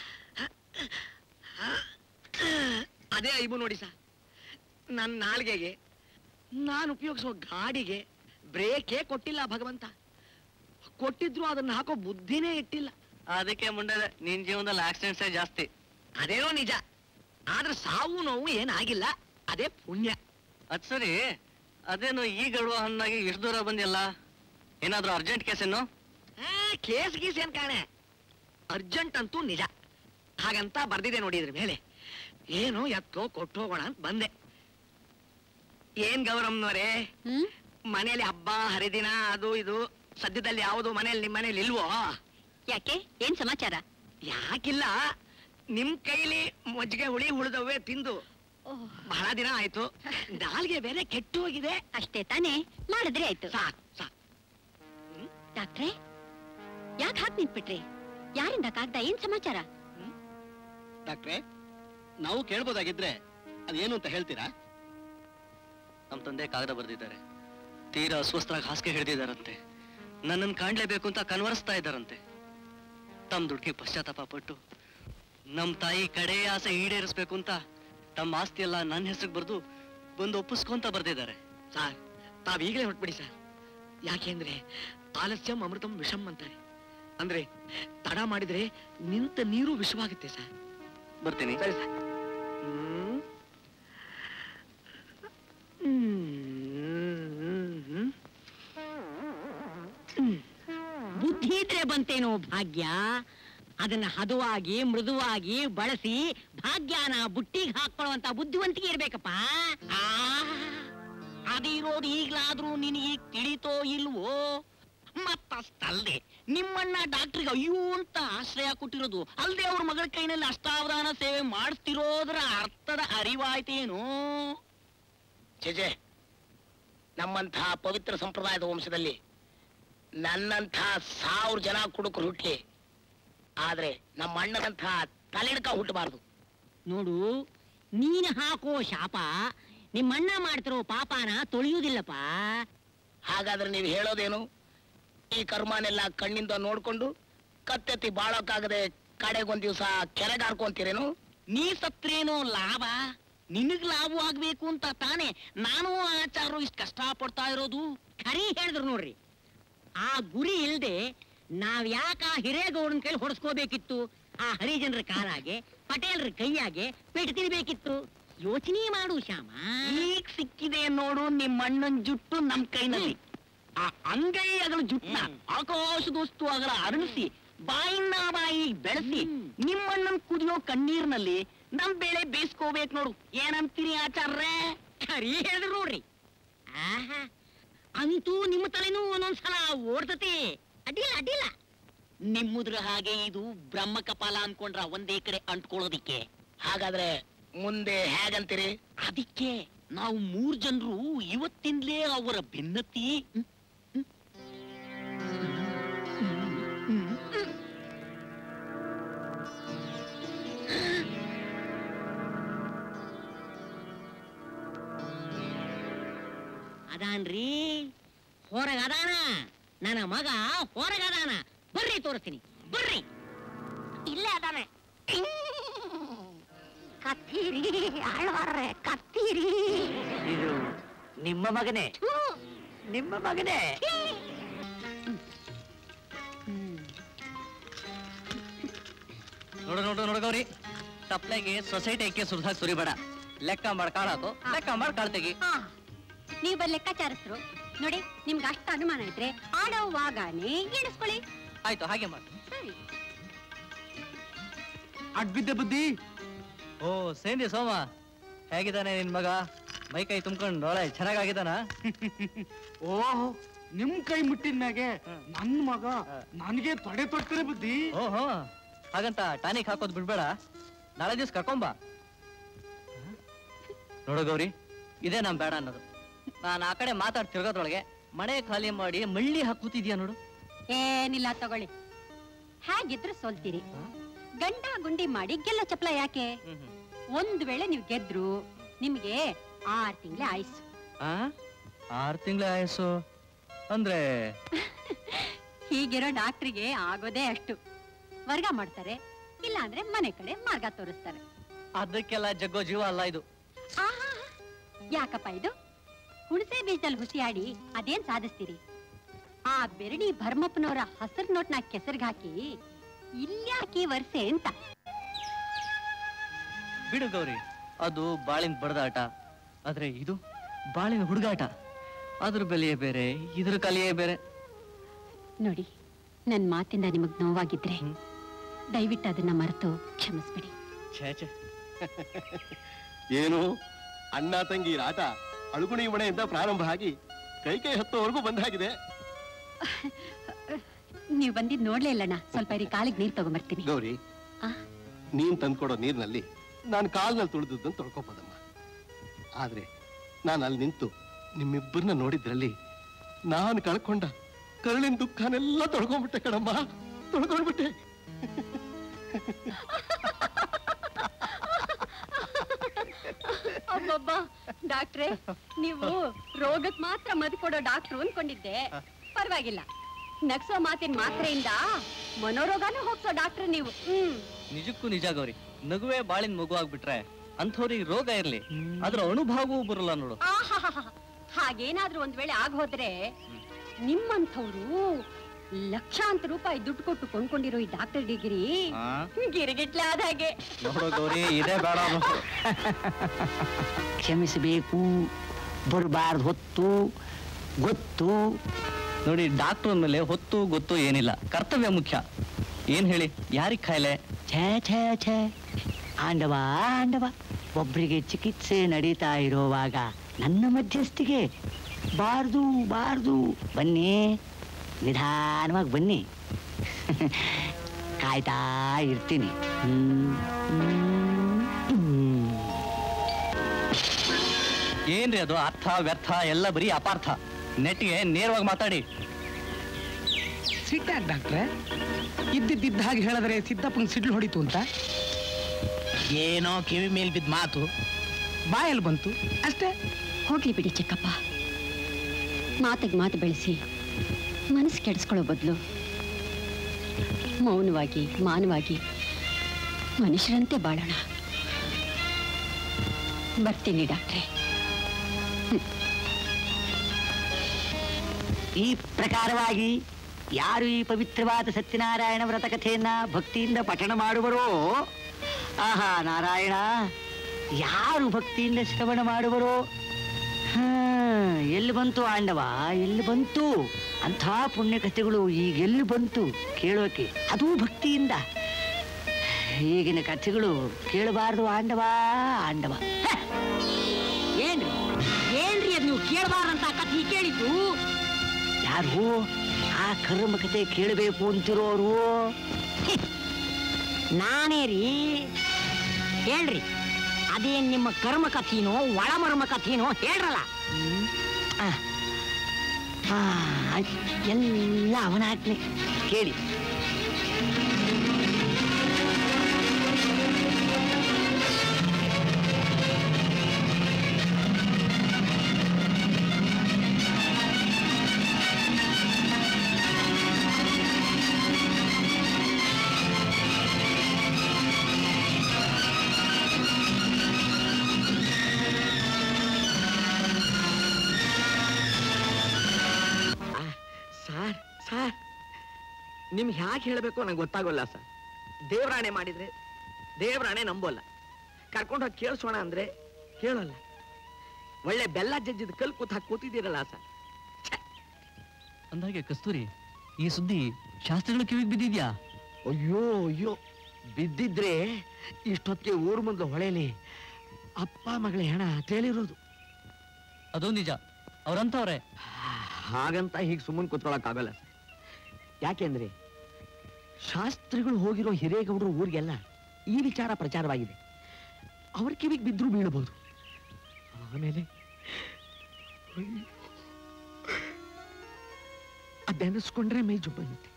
ಅದೇ ಐಬು ನೋಡಿ ಸರ್ ನನ್ನ ನಾಲ್ಗೆಗೆ ನಾನು ಉಪಯೋಗಿಸೋ ಗಾಡಿಗೆ ಬ್ರೇಕೇ ಕೊಟ್ಟಿಲ್ಲ ಭಗವಂತ ಕೊಟ್ಟಿದ್ರು ಅದನ್ನ ಹಾಕೋ ಬುದ್ಧಿನೇ ಇಟ್ಟಿಲ್ಲ ಅದಕ್ಕೆ ಮುಂಡೆ ನಿನ್ ಜೀವನದಲ್ಲಿ ಆಕ್ಸಿಡೆಂಟ್ಸೇ ಜಾಸ್ತಿ ಅದೇನೋ ನಿಜ ಆದ್ರೆ ಸಾವು ನೋವು ಏನಾಗಿಲ್ಲ ಅದೇ ಪುಣ್ಯ ಅದ್ ಸರಿ ಅದೇನು ಈ ಗಡುವ ಹಣ್ಣಾಗಿ ಇಷ್ಟು ದೂರ ಬಂದಿಲ್ಲ ಏನಾದ್ರೂ ಅರ್ಜೆಂಟ್ ಕೇಸೇನು ಆ, ಕೇಸ್ ಗೀಸ್ ಏನ್ ಕಾಣೆ ಅರ್ಜೆಂಟ್ ಅಂತೂ ನಿಜ ಹಾಗಂತ ಬರ್ದಿದೆ ನೋಡಿ ಇದ್ರ ಮೇಲೆ ಏನು ಎತ್ತೋ ಕೊಟ್ಟು ಹೋಗೋಣ ಅಂತ ಬಂದೆ ಏನ್ ಗೌರಮ್ನವರೇ ಮನೇಲಿ ಹಬ್ಬ ಹರಿದಿನ ಅದು ಇದು ಸದ್ಯದಲ್ಲಿ ಯಾವುದು ಮನೇಲಿ ನಿಮ್ ಮನೇಲಿ ಇಲ್ವೋ ಯಾಕೆ ಏನ್ ಸಮಾಚಾರ ಯಾಕಿಲ್ಲ ನಿಮ್ ಕೈಲಿ ಮಜ್ಜಿಗೆ ಹುಳಿ ಉಳಿದವೇ ತಿಂದು ಬಹಳ ದಿನ ಆಯ್ತು ನಾಲ್ಗೆ ಬೇರೆ ಕೆಟ್ಟು ಹೋಗಿದೆ ಅಷ್ಟೇ ತಾನೇ ಮಾಡಿದ್ರೆ ಆಯ್ತು ಸಾಕ್ ಸಾಕ್ ಡಾಕ್ಟ್ರೆ ಯಾಕೆ ಹಾಕ್ ನಿಂತ್ಬಿಟ್ರಿ ಯಾರಿಂದ ಕಾಗ್ದ ಏನ್ ಸಮಾಚಾರ ಡಾಕ್ಟ್ರೆ ನಾವು ಕೇಳ್ಬೋದಾಗಿದ್ರೆ ಅದೇನು ಅಂತ ಹೇಳ್ತೀರಾ ನಮ್ಮ ತಂದೆ ಕಾಗದ ಬರೆದಿದ್ದಾರೆ ತೀರಾ ಅಸ್ವಸ್ಥರಾಗಿ ಹಾಸಿಗೆ ಹಿಡಿದಿದ್ದಾರಂತೆ ನನ್ನನ್ನು ಕಾಣ್ಲೇಬೇಕು ಅಂತ ಕನ್ವರಿಸ್ತಾ ಇದ್ದಾರಂತೆ ತಮ್ಮ ದುಡ್ಡಿಗೆ ಪಶ್ಚಾತ್ತಾಪ ಪಟ್ಟು ನಮ್ಮ ತಾಯಿ ಕಡೆ ಆಸೆ ಈಡೇರಿಸ್ಬೇಕು ಅಂತ ತಮ್ಮ ಆಸ್ತಿ ಎಲ್ಲ ನನ್ನ ಹೆಸರಿಗೆ ಬರೆದು ಬಂದು ಒಪ್ಪಿಸ್ಕೊಂತ ಬರ್ದಿದ್ದಾರೆ ಸರ್ ತಾವೀಗಲೇ ಹೊಟ್ಬಿಡಿ ಸರ್ ಯಾಕೆಂದ್ರೆ ಆಲಸ್ಯಂ ಅಮೃತಂ ವಿಷಂ ಅಂತಾರೆ ಅಂದ್ರೆ ತಡ ಮಾಡಿದ್ರೆ ನಿಂತ ನೀರು ವಿಷವಾಗುತ್ತೆ ಸರ್ ಬರ್ತೀನಿ ಸರಿ ಸರ್ ಹ್ಮ್. ಹ್ಮ್. ಬುದ್ಧಿ ಇದ್ರೆ ಬಂತೇನೋ ಭಾಗ್ಯ ಅದನ್ನ ಹದವಾಗಿ ಮೃದುವಾಗಿ ಬಳಸಿ ಭಾಗ್ಯನ ಬುಟ್ಟಿಗೆ ಹಾಕೊಳ್ಳುವಂತ ಬುದ್ಧಿವಂತಿಕೆ ಇರ್ಬೇಕಪ್ಪ ಆ, ಅದಿರೋದು ಈಗ್ಲಾದ್ರೂ ನಿನಗೆ ತಿಳಿತೋ ಇಲ್ವೋ ಮತ್ತಷ್ಟಲ್ದೆ ನಿಮ್ಮಣ್ಣ ಡಾಕ್ಟ್ರಿಗೆ ಅಯ್ಯೋ ಅಂತ ಆಶ್ರಯ ಕೊಟ್ಟಿರೋದು ಅಲ್ದೆ ಅವ್ರ ಮಗಳ ಕೈನಲ್ಲಿ ಅಷ್ಟಾವಧಾನ ಸೇವೆ ಮಾಡಿಸ್ತಿರೋದ್ರ ಅರ್ಥದ ಅರಿವಾಯ್ತೇನೋ ಜೆಜೆ ನಮ್ಮಂತಹ ಪವಿತ್ರ ಸಂಪ್ರದಾಯದ ವಂಶದಲ್ಲಿ ನನ್ನಂತಹ ಸಾವಿರ ಜನ ಕುಡುಕರು ಹುಟ್ಲಿ ಆದ್ರೆ ನಮ್ಮ ಅಣ್ಣನಂತಹ ತಲೆಡ್ಕ ಹುಟ್ಟಬಾರ್ದು ನೋಡು ನೀನು ಹಾಕೋ ಶಾಪ ನಿಮ್ಮಣ್ಣ ಮಾಡ್ತಿರೋ ಪಾಪನ ತೊಳೆಯುವುದಿಲ್ಲಪ್ಪ ಹಾಗಾದ್ರೆ ನೀವು ಹೇಳೋದೇನು ಈ ಕರ್ಮನೆಲ್ಲ ಕಣ್ಣಿಂದ ನೋಡ್ಕೊಂಡು ಕತ್ತೆತ್ತಿ ಬಾಳೋಕ್ಕಾಗದೆ ಕಡೆಗೊಂದ್ ದಿವಸ ಕೆರೆಗಾರ್ಕೊಂತೀರೇನು ನೀ ಸತ್ರೇನೋ ಲಾಭ ನಿನಗ್ ಲಾಭ ಆಗ್ಬೇಕು ಅಂತ ತಾನೇ ನಾನು ಆಚಾರರು ಇಷ್ಟು ಕಷ್ಟ ಪಡ್ತಾ ಇರೋದು ಖರೀ ಹೇಳಿದ್ರು ನೋಡ್ರಿ ಆ ಗುರಿ ಇಲ್ದೆ ನಾವ್ ಯಾಕ ಆ ಹಿರೇಗೌಡನ ಕೈಲಿ ಹೊಡ್ಸ್ಕೋಬೇಕಿತ್ತು ಆ ಹರಿಜನರ ಕಾಲಾಗೆ ಪಟೇಲ್ರ ಕೈಯಾಗೆ ಪೆಟ್ಟು ತಿನ್ಬೇಕಿತ್ತು ಯೋಚನೆ ಮಾಡು ಶ್ಯಾಮ ಈಗ ಸಿಕ್ಕಿದೆ ನೋಡು ನಿಮ್ಮಣ್ಣನ್ ಜುಟ್ಟು ನಮ್ ಕೈನಲ್ಲಿ ಆ ಅಂಗೈ ಅಗಲ ಜುಟ್ನ ಆಕಾಶದೋಸ್ತು ಅಗಲ ಅರಳಿಸಿ ಬಾಯಿನ ಬಾಯಿ ಬೆಳೆಸಿ ನಿಮ್ಮಣ್ಣನ್ ಕುದಿಯೋ ಕಣ್ಣೀರ್ನಲ್ಲಿ ನಮ್ ಬೆಳೆ ಬೇಯಿಸ್ಕೋಬೇಕು ನೋಡು ಏನಂತೀರಿ ಆಚಾರ್ರೆ ಖರೀ ಹೇಳಿದ್ರು ನೋಡ್ರಿ ಆಹಾ ಅಂತೂ ನಿಮ್ಮ ತಲೆನೂ ಒಂದೊಂದ್ಸಲ ಓಡ್ತತಿ ಅಡ್ಡಿಲ್ಲ ಅಡ್ಡಿಲ್ಲ ನಿಮ್ಮುದ್ರ ಹಾಗೆ ಇದು ಬ್ರಹ್ಮ ಕಪಾಲ ಅನ್ಕೊಂಡ್ರ ಒಂದೇ ಕಡೆ ಅಂಟ್ಕೊಳ್ಳೋದಿಕ್ಕೆ ಹಾಗಾದ್ರೆ ಮುಂದೆ ಹೇಗಂತೀರಿ ಅದಕ್ಕೆ ನಾವು ಮೂರ್ ಜನರು ಇವತ್ತಿಂದಲೇ ಅವರ ಭಿನ್ನತಿ ಅದಾನ್ರಿ ಹೊರಗದಾನ ನನ್ನ ಮಗ ಹೊರಗದಾನ ಬರ್ರಿ ತೋರಿಸ್ತೀನಿ ಬರ್ರಿ ಇಲ್ಲೇ ಅದಾನೆ ಕತ್ತೀರಿ ಆಳ್ವಾರ್ರೆ ಕತ್ತೀರಿ ಇದು ನಿಮ್ಮ ಮಗನೇ ನಿಮ್ಮ ಮಗನೇ ನೋಡು ನೋಡು ನೋಡು ಗೌರಿ ತಪ್ಲೆಗೆ ಸೊಸೈಟಿ ಐಕೆ ಸುರಿದಾಕ್ ಸುರಿಬೇಡ ಲೆಕ್ಕ ಮಾಡಿ ಕಾಳಾಕು ಲೆಕ್ಕ ಮಾಡಿ ಕಾಳ್ ತೆಗಿ ನೀವು ಬಂದ್ ಲೆಕ್ಕಾಚಾರಸ್ರು ನೋಡಿ ನಿಮ್ಗೆ ಅಷ್ಟು ಅನುಮಾನ ಇದ್ರೆ ಆಡೋವಾಗನೇ ಎಣಿಸ್ಕೊಳ್ಳಿ ಆಯ್ತು ಹಾಗೆ ಮಾಡಿ ಸರಿ ಅಡ್ಬಿದ್ದೆ ಬುದ್ಧಿ ಓ ಸೇಂದಿ ಸೋಮ ಹೇಗಿದ್ದಾನೆ ನಿನ್ ಮಗ ಮೈ ಕೈ ತುಂಬ್ಕೊಂಡು ಒಳ್ಳೆ ಚೆನ್ನಾಗಿದ್ದಾನ ಓಹೋ ನಿಮ್ ಕೈ ಮುಟ್ಟಿದ ಮ್ಯಾಗೆ ನನ್ ಮಗ ನನಗೆ ತೊಡೆ ತೊಟ್ಟರೆ ಬುದ್ಧಿ ಓಹೋ ಹಾಗಂತ ಟಾನಿಕ್ ಹಾಕೋದ್ ಬಿಡ್ಬೇಡ ನಾಳೆ ದಿವ್ಸ ಕರ್ಕೊಂಬ ನೋಡು ಗೌರಿ ಇದೇ ನಮ್ ಬೇಡ ಅನ್ನೋದು ನಾನು ಆ ಕಡೆ ಮಾತಾಡ್ ತಿರ್ಗೋದ್ರೊಳಗೆ ಮನೆ ಖಾಲಿ ಮಾಡಿ ಮಳ್ಳಿ ಹಾಕುತ್ತಿದ್ಯಾ ನೋಡು ಏನಿಲ್ಲ ತಗೊಳ್ಳಿ ಹೇಗಿದ್ರು ಸೋಲ್ತೀರಿ ಗಂಡ ಗುಂಡಿ ಮಾಡಿ ಗೆಲ್ಲ ಚಪ್ಲ ಯಾಕೆ ಒಂದ್ ವೇಳೆ ನೀವು ಗೆದ್ರು ನಿಮ್ಗೆ ಆರ್ ತಿಂಗ್ಳೆ ಆಯ್ಸು ಆ ಆರ್ ತಿಂಗಳ ಆಯಸ್ಸು ಅಂದ್ರೆ ಹೀಗಿರೋ ಡಾಕ್ಟ್ರಿಗೆ ಆಗೋದೇ ಅಷ್ಟು ವರ್ಗ ಮಾಡ್ತಾರೆ ಇಲ್ಲ ಅಂದ್ರೆ ಮನೆ ಕಡೆ ಮಾರ್ಗ ತೋರಿಸ್ತಾರೆ ಅದಕ್ಕೆಲ್ಲ ಜಗ್ಗೋ ಜೀವ ಅಲ್ಲ ಇದು ಆಹಾ, ಯಾಕಪ್ಪ ಇದು ಹುಣಸೆ ಬೀಜದಲ್ಲಿ ಹುಸಿಯಾಡಿ ಅದೇನ್ ಸಾಧಿಸ್ತೀರಿ ಆ ಬೆರಡಿ ಭರ್ಮಪ್ಪನವರ ಹಸಿರು ನೋಟ್ನ ಕೆಸರ್ಗಾಕಿ ಇಲ್ಯಾಕಿ ವರ್ಸೆ ಅಂತ ಬಿಡು ಗೌರಿ ಅದು ಬಾಳಿನ ಬಡದಾಟ ಆದ್ರೆ ಇದು ಬಾಳಿನ ಹುಡುಗಾಟ ಅದ್ರ ಬೆಲೆಯೇ ಬೇರೆ ಇದ್ರ ಕಲೆಯೇ ಬೇರೆ ನೋಡಿ ನನ್ ಮಾತಿಂದ ನಿಮಗ್ ನೋವಾಗಿದ್ರೆ ದಯವಿಟ್ಟು ಅದನ್ನ ಮರೆತು ಕ್ಷಮಿಸ್ಬಿಡಿ ಛೇ ಛೇ ಏನು ಅಣ್ಣ ತಂಗಿ ಆಟ ಅಳುಗುಣಿ ಮನೆಯಿಂದ ಪ್ರಾರಂಭ ಆಗಿ ಕೈ ಕೈ ಹತ್ತೋವರೆಗೂ ಬಂದಾಗಿದೆ ನೀವ್ ಬಂದಿದ್ ನೋಡ್ಲೇ ಇಲ್ಲಣ್ಣ ಸ್ವಲ್ಪ ಇರಿ ಕಾಲಿಗೆ ನೀರ್ ತಗೊಂಬರ್ತೀನಿ ಗೌರಿ ಆ? ನೀನ್ ತಂದ್ಕೊಡೋ ನೀರ್ನಲ್ಲಿ ನಾನು ಕಾಲ್ನಲ್ಲಿ ತುಳಿದದ್ದನ್ನು ತೊಳ್ಕೊಬೋದಮ್ಮ ಆದ್ರೆ ನಾನು ಅಲ್ಲಿ ನಿಂತು ನಿಮ್ಮಿಬ್ಬರನ್ನ ನೋಡಿದ್ರಲ್ಲಿ ನಾನು ಕಳ್ಕೊಂಡ ಕರುಳಿನ ದುಃಖನೆಲ್ಲ ತೊಳ್ಕೊಂಡ್ಬಿಟ್ಟೆ ಕಣಮ್ಮ ತೊಳ್ಕೊಂಡ್ಬಿಟ್ಟೆ ಅಬ್ಬಬ್ಬ ಡಾಕ್ಟ್ರೆ ನೀವು ರೋಗಕ್ ಮಾತ್ರ ಮದ್ದು ಕೊಡೋ ಡಾಕ್ಟ್ರು ಅನ್ಕೊಂಡಿದ್ದೆ ಪರವಾಗಿಲ್ಲ ನಗ್ಸೋ ಮಾತಿನ ಮಾತ್ರೆಯಿಂದ ಮನೋರೋಗನೂ ಹೋಗ್ಸೋ ಡಾಕ್ಟ್ರ್ ನೀವು ಹ್ಮ್ ನಿಜಕ್ಕೂ ನಿಜ ಗೌರಿ ನಗುವೆ ಬಾಳಿನ ಮಗು ಆಗ್ಬಿಟ್ರೆ ಅಂಥವ್ರಿಗೆ ರೋಗ ಇರ್ಲಿ ಅದ್ರ ಅಣುಭಾಗವೂ ಬರಲ್ಲ ನೋಡು ಆಹಾಹಾಹಾ. ಹಾಗೇನಾದ್ರೂ ಒಂದ್ ವೇಳೆ ಆಗೋದ್ರೆ ನಿಮ್ಮಂಥವ್ರು ಲಕ್ಷಾಂತರ ರೂಪಾಯಿ ದುಡ್ಡು ಕೊಟ್ಟು ಕೊಂಡ್ಕೊಂಡಿರೋ ಈ ಡಾಕ್ಟರ್ ಡಿಗ್ರಿ ಆ? ಗಿರಿಗಿಟ್ಲೆ ಆದ ಹಾಗೆ ನೋಡು ಗೌರಿ ಇದೇ ಬೇಡ ಅನ್ನೋ. ಕ್ಷಮಿಸಬೇಕು ಬರಬಾರ್ದು ಹೊತ್ತು ಗೊತ್ತು ನೋಡಿ ಡಾಕ್ಟರ್ ಅಂದ್ಮೇಲೆ ಹೊತ್ತು ಗೊತ್ತು ಏನಿಲ್ಲ ಕರ್ತವ್ಯ ಮುಖ್ಯ ಏನ್ ಹೇಳಿ ಯಾರಿಗ್ ಕಾಯಿಲೆ ಛೇ ಛೇ ಛೇ ಆಂಡವ ಆಂಡವ ಒಬ್ರಿಗೆ ಚಿಕಿತ್ಸೆ ನಡೀತಾ ಇರೋವಾಗ ನನ್ನ ಮಧ್ಯಸ್ಥಿಗೆ ಬಾರ್ದು ಬಾರ್ದು ಬನ್ನಿ ನಿಧಾನವಾಗಿ ಬನ್ನಿ ಕಾಯ್ತಾ ಇರ್ತೀನಿ ಹ್ಮ್, ಹ್ಮ್, ಹ್ಮ್. ಏನ್ರಿ ಅದು ಅರ್ಥ ವ್ಯರ್ಥ ಎಲ್ಲ ಬರೀ ಅಪಾರ್ಥ ನೆಟ್ಗೆ ನೇರವಾಗಿ ಮಾತಾಡಿ ಸಿಟ್ಟಾಗ ಡಾಕ್ಟ್ರೆ ಇದ್ದಿದ್ದ ಹಾಗೆ ಹೇಳಿದ್ರೆ ಸಿದ್ದಪ್ಪನ ಸಿಡ್ಲು ಹೊಡಿತು ಅಂತ ಏನೋ ಕಿವಿ ಮೇಲ್ ಬಿದ್ದ ಮಾತು ಬಾಯಲ್ಲಿ ಬಂತು ಅಷ್ಟೇ ಹೋಗ್ಲಿ ಬಿಡಿ ಚಿಕ್ಕಪ್ಪ ಮಾತಿಗೆ ಮಾತು ಬೆಳೆಸಿ ಮನಸ್ಸು ಕೆಡಿಸ್ಕೊಳ್ಳೋ ಬದಲು ಮೌನವಾಗಿ ಮಾನವಾಗಿ ಮನುಷ್ಯರಂತೆ ಬಾಳೋಣ ಬರ್ತೀನಿ ಡಾಕ್ಟ್ರೆ ಈ ಪ್ರಕಾರವಾಗಿ ಯಾರು ಈ ಪವಿತ್ರವಾದ ಸತ್ಯನಾರಾಯಣ ವ್ರತ ಕಥೆಯನ್ನ ಭಕ್ತಿಯಿಂದ ಪಠಣ ಮಾಡುವರೋ ಆಹಾ ನಾರಾಯಣ ಯಾರು ಭಕ್ತಿಯಿಂದ ಶ್ರವಣ ಮಾಡುವರೋ ಹಾ, ಎಲ್ಲಿ ಬಂತು ಆಂಡವ ಎಲ್ಲಿ ಬಂತು ಅಂಥ ಪುಣ್ಯ ಕಥೆಗಳು ಈಗ ಎಲ್ಲಿ ಬಂತು ಕೇಳೋಕೆ ಅದೂ ಭಕ್ತಿಯಿಂದ ಈಗಿನ ಕಥೆಗಳು ಕೇಳಬಾರ್ದು ಆಂಡವ ಆಂಡವ ಹ! ಏನ್ರಿ ಏನ್ರಿ ಅದು ನೀವು ಕೇಳಬಾರ್ದಂತ ಕಥೆ ಕೇಳಿದ್ದು ಯಾರು ಆ ಕರ್ಮ ಕಥೆ ಕೇಳಬೇಕು ಅಂತಿರೋರು ಹಿ! ನಾನೇ ರೀ ಹೇಳ್ರಿ ಅದೇನ್ ನಿಮ್ಮ ಕರ್ಮ ಕಥೆನೋ ಒಳಮರ್ಮ ಕಥೆನೋ ಹೇಳ್ರಲ್ಲ ಆ, ಆ, ಎಲ್ಲ ಅವನಾಜ್ಞೆ ಕೇಳಿ ಸರ್ ಸರ್ ನಿಮ್ಗೆ ಹ್ಯಾಕೆ ಹೇಳಬೇಕು ನಂಗೆ ಗೊತ್ತಾಗೋಲ್ಲ ಸರ್ ದೇವರಾಣೆ ಮಾಡಿದ್ರೆ ದೇವರಾಣೆ ನಂಬೋಲ್ಲ ಕರ್ಕೊಂಡು ಹೋಗಿ ಕೇಳಿಸೋಣ ಅಂದ್ರೆ ಕೇಳೋಲ್ಲ ಒಳ್ಳೆ ಬೆಲ್ಲ ಜಜ್ಜಿದ ಕಲ್ ಕೂತ್ ಹಾಕಿ ಕೂತಿದ್ದೀರಲ್ಲ ಸರ್ ಅಂದಾಗೆ ಕಸ್ತೂರಿ ಈ ಸುದ್ದಿ ಶಾಸ್ತ್ರಿಗಳ ಕಿವಿಗೆ ಬಿದ್ದಿದ್ಯಾ ಅಯ್ಯೋ ಅಯ್ಯೋ ಬಿದ್ದಿದ್ರೆ ಇಷ್ಟೊತ್ತಿಗೆ ಊರ್ ಮುಂದೆ ಹೊಳೆಲಿ ಅಪ್ಪ ಮಗಳ ಹೆಣ ತೇಲಿರೋದು ಅದು ನಿಜ ಅವ್ರಂತವ್ರೆ ಹಾಗಂತ ಹೀಗೆ ಸುಮ್ಮನೆ ಕೂತ್ಕೊಳಕ್ಕಾಗಲ್ಲ ಸರ್ ಯಾಕೆಂದ್ರೆ ಶಾಸ್ತ್ರಿಗಳು ಹೋಗಿರೋ ಹಿರೇಗೌಡರು ಊರಿಗೆಲ್ಲ ಈ ವಿಚಾರ ಪ್ರಚಾರವಾಗಿದೆ ಅವ್ರ ಕಿವಿಗೆ ಬಿದ್ದರೂ ಬೀಳಬಹುದು ಆಮೇಲೆ ಅಯ್ಯೋ. ಅದೆನಿಸ್ಕೊಂಡ್ರೆ ಮೈ ಜುಬ್ಬಂತೆ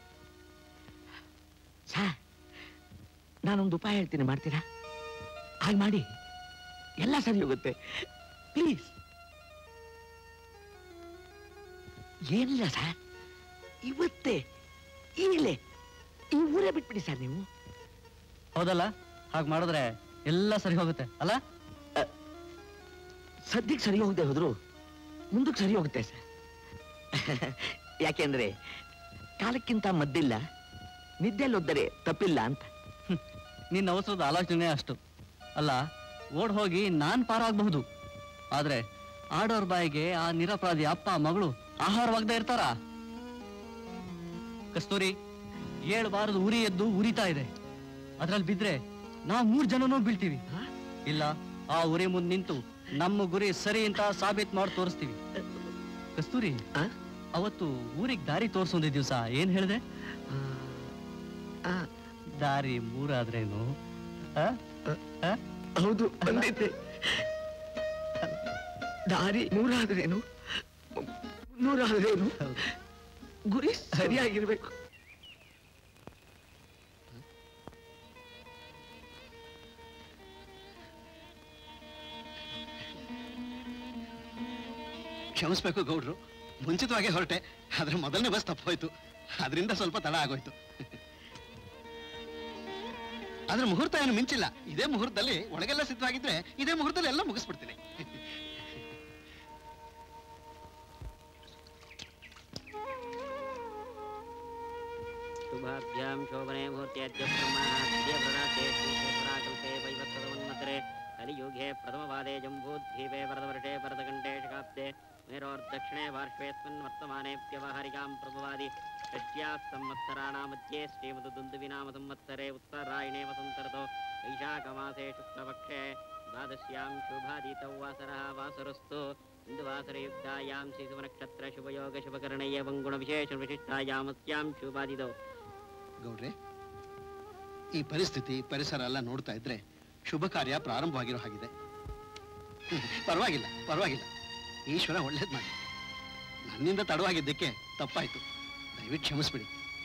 ಸಾ ನಾನೊಂದು ಉಪಾಯ ಹೇಳ್ತೀನಿ ಮಾಡ್ತೀರಾ ಹಾಗೆ ಮಾಡಿ ಎಲ್ಲ ಸರಿ ಹೋಗುತ್ತೆ ಪ್ಲೀಸ್ ಏನಿಲ್ಲ ಸರ್ ಇವತ್ತೇ ಈಗಲೇ ಈ ಊರೇ ಬಿಟ್ಬಿಡಿ ಸರ್ ನೀವು ಹೌದಲ್ಲ ಹಾಗೆ ಮಾಡಿದ್ರೆ ಎಲ್ಲ ಸರಿ ಹೋಗುತ್ತೆ ಅಲ್ಲ ಸದ್ಯಕ್ಕೆ ಸರಿ ಹೋಗದೆ ಹೋದ್ರು ಮುಂದಕ್ಕೆ ಸರಿ ಹೋಗುತ್ತೆ ಸರ್ ಯಾಕೆಂದ್ರೆ ಕಾಲಕ್ಕಿಂತ ಮದ್ದಿಲ್ಲ ನಿದ್ದೆಲ್ಲೊದ್ದರೆ ತಪ್ಪಿಲ್ಲ ಅಂತ ನಿನ್ನ ಅವಸರದ ಆಲೋಚನೆ ಅಷ್ಟು ಅಲ್ಲ ಓಡ್ ಹೋಗಿ ನಾನ್ ಪಾರಾಗಬಹುದು ಆದ್ರೆ ಆಡೋರ್ ಬಾಯಿಗೆ ಆ ನಿರಪರಾಧಿ ಅಪ್ಪ ಮಗಳು ಆಹಾರವಾಗದೆ ಇರ್ತಾರ ಕಸ್ತೂರಿ ಏಳಬಾರದು ಉರಿ ಎದ್ದು ಉರಿತಾ ಇದೆ ಅದ್ರಲ್ಲಿ ಬಿದ್ರೆ ನಾವು ಮೂರ್ ಜನನೂ ಬೀಳ್ತೀವಿ ಇಲ್ಲ ಆ ಉರಿ ಮುಂದ್ ನಿಂತು ನಮ್ಮ ಗುರಿ ಸರಿ ಅಂತ ಸಾಬೀತ್ ಮಾಡಿ ತೋರಿಸ್ತೀವಿ ಕಸ್ತೂರಿ ಅವತ್ತು ಊರಿಗೆ ದಾರಿ ತೋರ್ಸೊಂದಿ ದಿವಸ ಏನ್ ಹೇಳ್ದೆ ದಾರಿ ಮೂರಾದ್ರೇನು ಆ? ಆ? ಹೌದು ಬಂದೈತೆ ದಾರಿ ನೂರಾದ್ರೇನು ನೂರಾದ್ರೇನು ಗುರಿ ಸರಿಯಾಗಿರ್ಬೇಕು ಕ್ಷಮಿಸ್ಬೇಕು ಗೌಡ್ರು ಮುಂಚಿತವಾಗಿ ಹೊರಟೆ ಆದ್ರೆ ಮೊದಲನೇ ಬಸ್ ತಪ್ಪೋಯ್ತು ಅದರಿಂದ ಸ್ವಲ್ಪ ತಡ ಆಗೋಯ್ತು ಆದ್ರೆ ಮುಹೂರ್ತ ಏನು ಮಿಂಚಿಲ್ಲ ಇದೇ ಮುಹೂರ್ತದಲ್ಲಿ ಒಳಗೆಲ್ಲ ಸಿದ್ಧವಾಗಿದ್ರೆ ಇದೇ ಮುಹೂರ್ತದಲ್ಲಿ ಎಲ್ಲ ಮುಗಿಸ್ಬಿಡ್ತೀನಿ शुभाभ्यां शोभने मुहूर्तेऽद्य ब्रह्मणाद्य प्रदाते श्रीशेखराकल्पे वैवत्सवन्मतरे कलियुगे प्रथमपादे जम्बूद्वीपे वरदवर्षे वरदकण्ठे शकाब्दे मेरोर्दक्षिणे पार्श्वेऽस्मिन् वर्तमाने व्यवहारिकां प्रभवादि षष्ट्याः संवत्सराणां मध्ये श्रीमदुन्दुविनाम संवत्सरे उत्तरायणे वसन्तर्तो वैशाखमासे शुक्लपक्षे द्वादश्यां शुभादितौ वासरः वासरस्तु इन्दुवासरयुक्तायां शिशुनक्षत्र शुभयोग शुभकरणय वङ्गुणविशेषविशिष्टायामस्यां शुभादितौ ಗೌಡ್ರೆ ಈ ಪರಿಸ್ಥಿತಿ ಪರಿಸರ ಎಲ್ಲ ನೋಡ್ತಾ ಇದ್ರೆ ಶುಭ ಕಾರ್ಯ ಪ್ರಾರಂಭವಾಗಿರೋ ಹಾಗಿದೆ ಪರವಾಗಿಲ್ಲ ಪರವಾಗಿಲ್ಲ ಈಶ್ವರ ಒಳ್ಳೇದ್ ಮಾಡಿ ನನ್ನಿಂದ ತಡವಾಗಿದ್ದಕ್ಕೆ ತಪ್ಪಾಯ್ತು ದಯವಿಟ್ಟು ಕ್ಷಮಿಸ್ಬಿಡಿ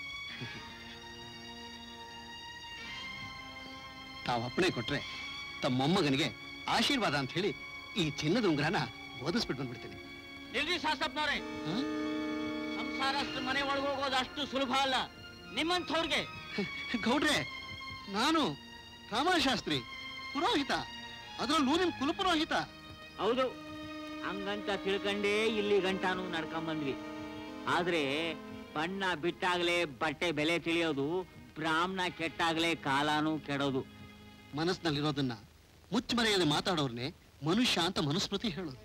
ತಾವು ಅಪ್ಪಣೆ ಕೊಟ್ರೆ ತಮ್ಮ ಮೊಮ್ಮಗನಿಗೆ ಆಶೀರ್ವಾದ ಅಂತ ಹೇಳಿ ಈ ಚಿನ್ನದ ಉಂಗ್ರನ ಓದಿಸ್ಬಿಟ್ಟು ಬಂದ್ಬಿಡ್ತೀನಿ ನಿಲ್ರಿ ಶಾಸಪ್ಪನವ್ರೆ ಸಂಸಾರಸ್ತ್ರ ಮನೆ ಒಳಗೆ ಹೋಗೋದು ಅಷ್ಟು ಸುಲಭ ಅಲ್ಲ ನಿಮ್ಮಂಥವ್ರಿಗೆ ಗೌಡ್ರೆ ನಾನು ರಾಮಶಾಸ್ತ್ರಿ ಪುರೋಹಿತ ಅದ್ರಲ್ಲೂ ನಿಮ್ ಕುಲಪುರೋಹಿತ ಹೌದು ಹಂಗಂತ ತಿಳ್ಕಂಡೇ ಇಲ್ಲಿ ಗಂಟಾನು ನಡ್ಕೊಂಬಂದ್ವಿ ಆದ್ರೆ ಬಣ್ಣ ಬಿಟ್ಟಾಗ್ಲೇ ಬಟ್ಟೆ ಬೆಲೆ ತಿಳಿಯೋದು ಬ್ರಾಹ್ಮಣ ಕೆಟ್ಟಾಗ್ಲೇ ಕಾಲಾನು ಕೆಡೋದು ಮನಸ್ಸಿನಲ್ಲಿರೋದನ್ನ ಮುಚ್ಚಮರೆಯದೆ ಮಾತಾಡೋರ್ನೆ ಮನುಷ್ಯ ಅಂತ ಮನುಸ್ಮೃತಿ ಹೇಳೋದು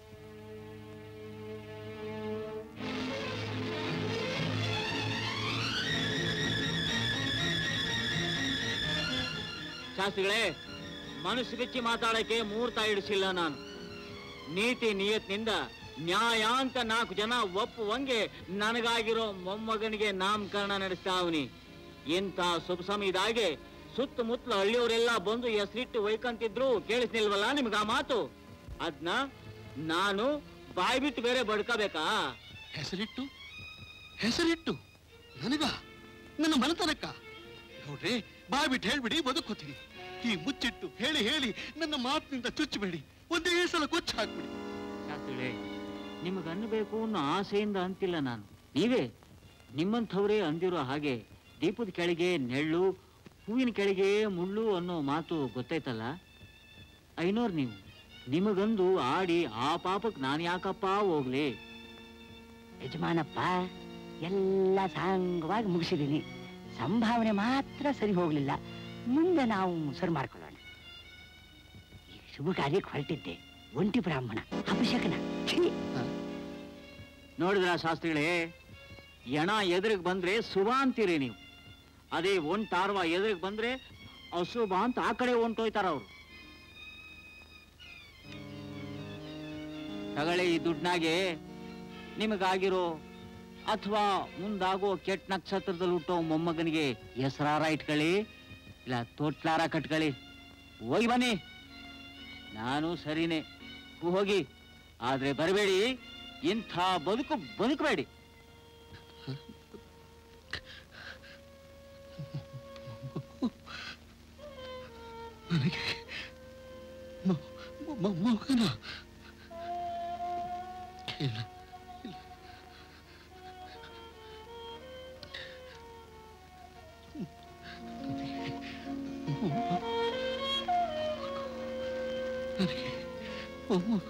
ಶಾಸ್ತ್ರಿಗಳೇ ಮನಸ್ಸು ಬಿಚ್ಚಿ ಮಾತಾಡಕ್ಕೆ ಮುಹೂರ್ತ ಇಡಿಸಿಲ್ಲ ನಾನು ನೀತಿ ನಿಯತ್ನಿಂದ ನ್ಯಾಯ ಅಂತ ನಾಲ್ಕು ಜನ ಒಪ್ಪುವಂಗೆ ನನಗಾಗಿರೋ ಮೊಮ್ಮಗನಿಗೆ ನಾಮಕರಣ ನಡೆಸ್ತಾ ಅವನಿ ಇಂಥ ಶುಭ ಸಮಯದಾಗೆ ಸುತ್ತಮುತ್ತಲ ಹಳ್ಳಿಯವರೆಲ್ಲ ಬಂದು ಹೆಸರಿಟ್ಟು ಒಯ್ಕಂತಿದ್ರು ಕೇಳಿಸ್ನಿಲ್ವಲ್ಲ ನಿಮ್ಗೆ ಆ ಮಾತು ಅದ್ನ ನಾನು ಬಾಯ್ ಬಿಟ್ಟು ಬೇರೆ ಬಡ್ಕೋಬೇಕಾ ಹೆಸರಿಟ್ಟು ಹೆಸರಿಟ್ಟು ನನಗ ನನ್ನ ಮನತನಕ್ಕ ನೋಡ್ರಿ ಬಾ ಬಿಟ್ಟು ಹೇಳ್ಬಿಡಿ ಬದುಕೋತೀನಿ ಈ ಮುಚ್ಚಿಟ್ಟು ಹೇಳಿ ಹೇಳಿ ನನ್ನ ಮಾತಿನಿಂದ ಚುಚ್ಚಬೇಡಿ ಒಂದೇ ಸಲ ಕೊಚ್ಚ ಹಾಕ್ಬಿಡಿ ಶಾಸ್ತ್ರಿಗಳೇ ನಿಮಗೆ ಅನ್ನಬೇಕು ಅನ್ನೋ ಆಸೆಯಿಂದ ಅಂತಿಲ್ಲ ನಾನು ನೀವೇ ನಿಮ್ಮಂಥವರೇ ಅಂದಿರೋ ಹಾಗೆ ದೀಪದ ಕೆಳಗೆ ನೆಳ್ಳು ಹೂವಿನ ಕೆಳಗೆ ಮುಳ್ಳು ಅನ್ನೋ ಮಾತು ಗೊತ್ತೈತಲ್ಲ ಐನೋರ್ ನೀವು ನಿಮಗಂದು ಆಡಿ ಆ ಪಾಪಕ್ಕೆ ನಾನು ಯಾಕಪ್ಪ ಹೋಗ್ಲಿ ಯಜಮಾನಪ್ಪ ಎಲ್ಲ ಸಾಂಗವಾಗಿ ಮುಗಿಸಿದ್ದೀನಿ ಸಂಭಾವನೆ ಮಾತ್ರ ಸರಿ ಹೋಗ್ಲಿಲ್ಲ ಮುಂದೆ ನಾವು ಸರಿ ಮಾಡ್ಕೊಳ್ಳೋಣ ಈ ಶುಭ ಕಾರ್ಯಕ್ಕೆ ಹೊರಟಿದ್ದೆ ಒಂಟಿ ಬ್ರಾಹ್ಮಣ ಅಭಿಷೇಕನ ಛೀ ನೋಡಿದ್ರ ಶಾಸ್ತ್ರಿಗಳೇ ಎಣ ಎದುರಿಗೆ ಬಂದ್ರೆ ಶುಭ ಅಂತೀರಿ ನೀವು ಅದೇ ಒಂಟಾರ್ವ ಎದುರಿಗೆ ಬಂದ್ರೆ ಅಶುಭ ಅಂತ ಆ ಕಡೆ ಹೊಂಟೋಯ್ತಾರ ಅವರು ತಗಳೆ ಈ ದುಡ್ನಾಗೆ ನಿಮಗಾಗಿರೋ ಅಥವಾ ಮುಂದಾಗೋ ಕೆಟ್ಟ ನಕ್ಷತ್ರದಲ್ಲಿ ಹುಟ್ಟೋ ಮೊಮ್ಮಗನಿಗೆ ಹೆಸರಾರ ಇಟ್ಕೊಳ್ಳಿ ಇಲ್ಲ ತೊಟ್ಲಾರ ಕಟ್ಕೊಳ್ಳಿ ಹೋಗಿ ಬನ್ನಿ ನಾನು ಸರಿನೇ ಹೋಗಿ ಆದ್ರೆ ಬರಬೇಡಿ ಇಂಥ ಬದುಕು ಬದುಕಬೇಡಿ ನನಗೆ ಮ- ಮ- ಮಗನ ಇಲ್ಲ ಇಲ್ಲ. ನನಗೆ ಮೊಮ್ಮಗ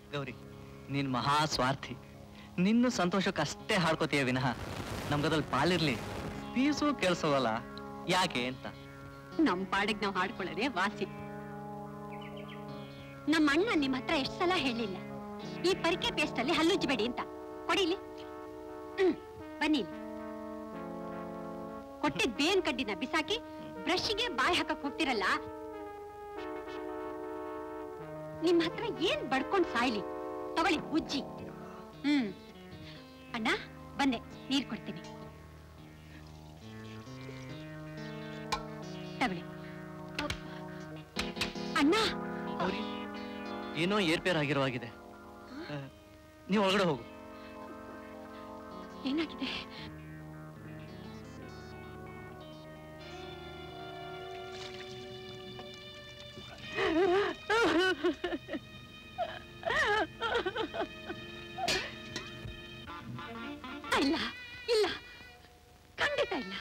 ಗೌರಿ ನೀನ್ ಮಹಾ ಸ್ವಾರ್ಥಿ ನಿನ್ನ ಸಂತೋಷಕ್ಕಷ್ಟೇ ಹಾಡ್ಕೋತೀಯ ವಿನಃ ನಮ್ಗದ್ರಲ್ಲಿ ಪಾಲಿರ್ಲಿ ಪೀಸು ಕೇಳಿಸೋವಲ್ಲ ಯಾಕೆ ಅಂತ ನಮ್ ಪಾಡಿಗೆ ನಾವು ಹಾಡ್ಕೊಳ್ಳೋದೇ ವಾಸಿ ನಮ್ಮ ಅಣ್ಣ ನಿಮ್ ಹತ್ರ ಎಷ್ಟ್ ಸಲ ಹೇಳಿಲ್ಲ ಈ ಪರಿಕೆ ಪೇಸ್ಟ್ ಅಲ್ಲಿ ಹಲ್ಲುಜ್ಬೇಡಿ ಅಂತ ಕೊಡಿಲಿ ಹ್ಮ್ ಬನ್ನಿ ಇಲ್ಲಿ. ಕೊಟ್ಟಿದ್ ಬೇನ್ ಕಡ್ಡಿನ ಬಿಸಾಕಿ ಬ್ರಷ್ಗೆ ಬಾಯಿ ಹಾಕಕ್ ಹೋಗ್ತಿರಲ್ಲ ನಿಮ್ ಹತ್ರ ಏನ್ ಬಡ್ಕೊಂಡ್ ಸಾಯ್ಲಿ ತಗೊಳ್ಳಿ ಉಜ್ಜಿ ಹ್ಮ್ ಅಣ್ಣ ಬಂದೆ ನೀರ್ ಕೊಡ್ತೀನಿ ತಗೊಳ್ಳಿ ಅಪ್. ಅಣ್ಣ ಗೌರಿ ಏನೋ ಏರ್ಪೇರ್ ಆಗಿರೋ ಆಗಿದೆ ಆ, ನೀವು ಒಳಗಡೆ ಹೋಗು ಏನಾಗಿದೆ ಇಲ್ಲ ಇಲ್ಲ ಖಂಡಿತ ಇಲ್ಲ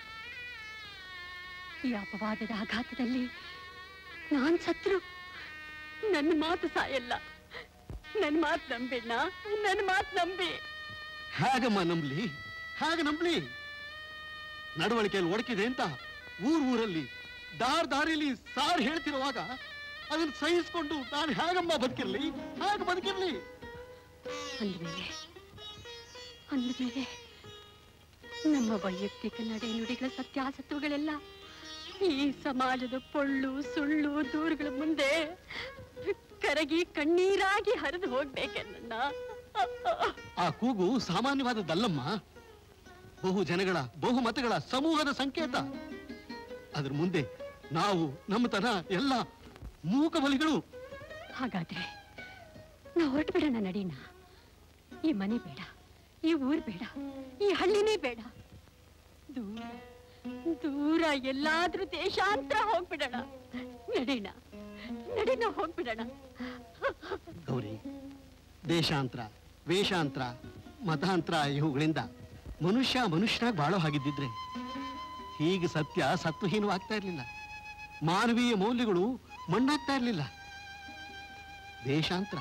ಈ ಅಪವಾದದ ಆಘಾತದಲ್ಲಿ ನಾನ್ ಸತ್ರು ನನ್ನ ಮಾತು ಸಾಯಲ್ಲ ನನ್ನ ಮಾತು ನಂಬಿಣ್ಣ ನನ್ನ ಮಾತು ನಂಬಿ ಹೇಗಮ್ಮ ನಂಬ್ಲಿ ಹೇಗೆ ನಂಬ್ಲಿ ನಡವಳಿಕೆಯಲ್ಲಿ ಒಡಕಿದೆ ಅಂತ ಊರ್ ಊರಲ್ಲಿ ದಾರ್ ದಾರಿಲಿ ಸಾರ್ ಹೇಳ್ತಿರುವಾಗ ಅದನ್ನ ಸಹಿಸ್ಕೊಂಡು ನಾನು ಹೇಗಮ್ಮ ಬದುಕಿರ್ಲಿ ಹೇಗೆ ಬದುಕಿರ್ಲಿ ಅಂದ್ಮೇಲೆ ಅಂದ್ಮೇಲೆ ನಮ್ಮ ವೈಯಕ್ತಿಕ ನಡೆ ನುಡಿಗಳ ಸತ್ಯಾಸತ್ವಗಳೆಲ್ಲ ಈ ಸಮಾಜದ ಪೊಳ್ಳು ಸುಳ್ಳು ದೂರುಗಳ ಮುಂದೆ ಕರಗಿ ಕಣ್ಣೀರಾಗಿ ಹರಿದು ಹೋಗ್ಬೇಕೆ ನನ್ನ ಆ ಕೂಗು ಸಾಮಾನ್ಯವಾದದ್ದಲ್ಲಮ್ಮ ಬಹು ಜನಗಳ ಬಹುಮತಗಳ ಸಮೂಹದ ಸಂಕೇತ ಅದ್ರ ಮುಂದೆ ನಾವು ನಮ್ಮತನ ಎಲ್ಲ ಮೂಕ ಬಲಿಗಳು ಹಾಗಾದ್ರೆ ನಾವು ಹೊರಟು ಬಿಡೋಣ ನಡೀನ ಈ ಮನೆ ಬೇಡ ಈ ಊರ್ ಬೇಡ ಈ ಹಳ್ಳಿನೇ ಬೇಡ ದೂರ ದೂರ ಎಲ್ಲಾದ್ರೂ ದೇಶಾಂತರ ಹೋಗ್ಬಿಡೋಣ ನಡೀಣ ನಡೀನ ಹೋಗ್ಬಿಡೋಣ ಗೌರಿ ದೇಶಾಂತರ ವೇಷಾಂತರ ಮತಾಂತರ ಇವುಗಳಿಂದ ಮನುಷ್ಯ ಮನುಷ್ಯನಾಗಿ ಬಾಳೋ ಹಾಗಿದ್ದಿದ್ರೆ ಹೀಗೆ ಸತ್ಯ ಸತ್ವಹೀನವಾಗ್ತಾ ಇರಲಿಲ್ಲ ಮಾನವೀಯ ಮೌಲ್ಯಗಳು ಮಣ್ಣಾಗ್ತಾ ಇರಲಿಲ್ಲ ದೇಶಾಂತರ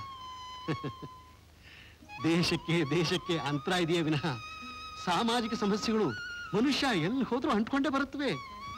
ದೇಶಕ್ಕೆ ದೇಶಕ್ಕೆ ಅಂತರ ಇದೆಯೇ ವಿನಃ ಸಾಮಾಜಿಕ ಸಮಸ್ಯೆಗಳು ಮನುಷ್ಯ ಎಲ್ಲಿ ಹೋದ್ರೂ ಅಂಟ್ಕೊಂಡೇ ಬರುತ್ತವೆ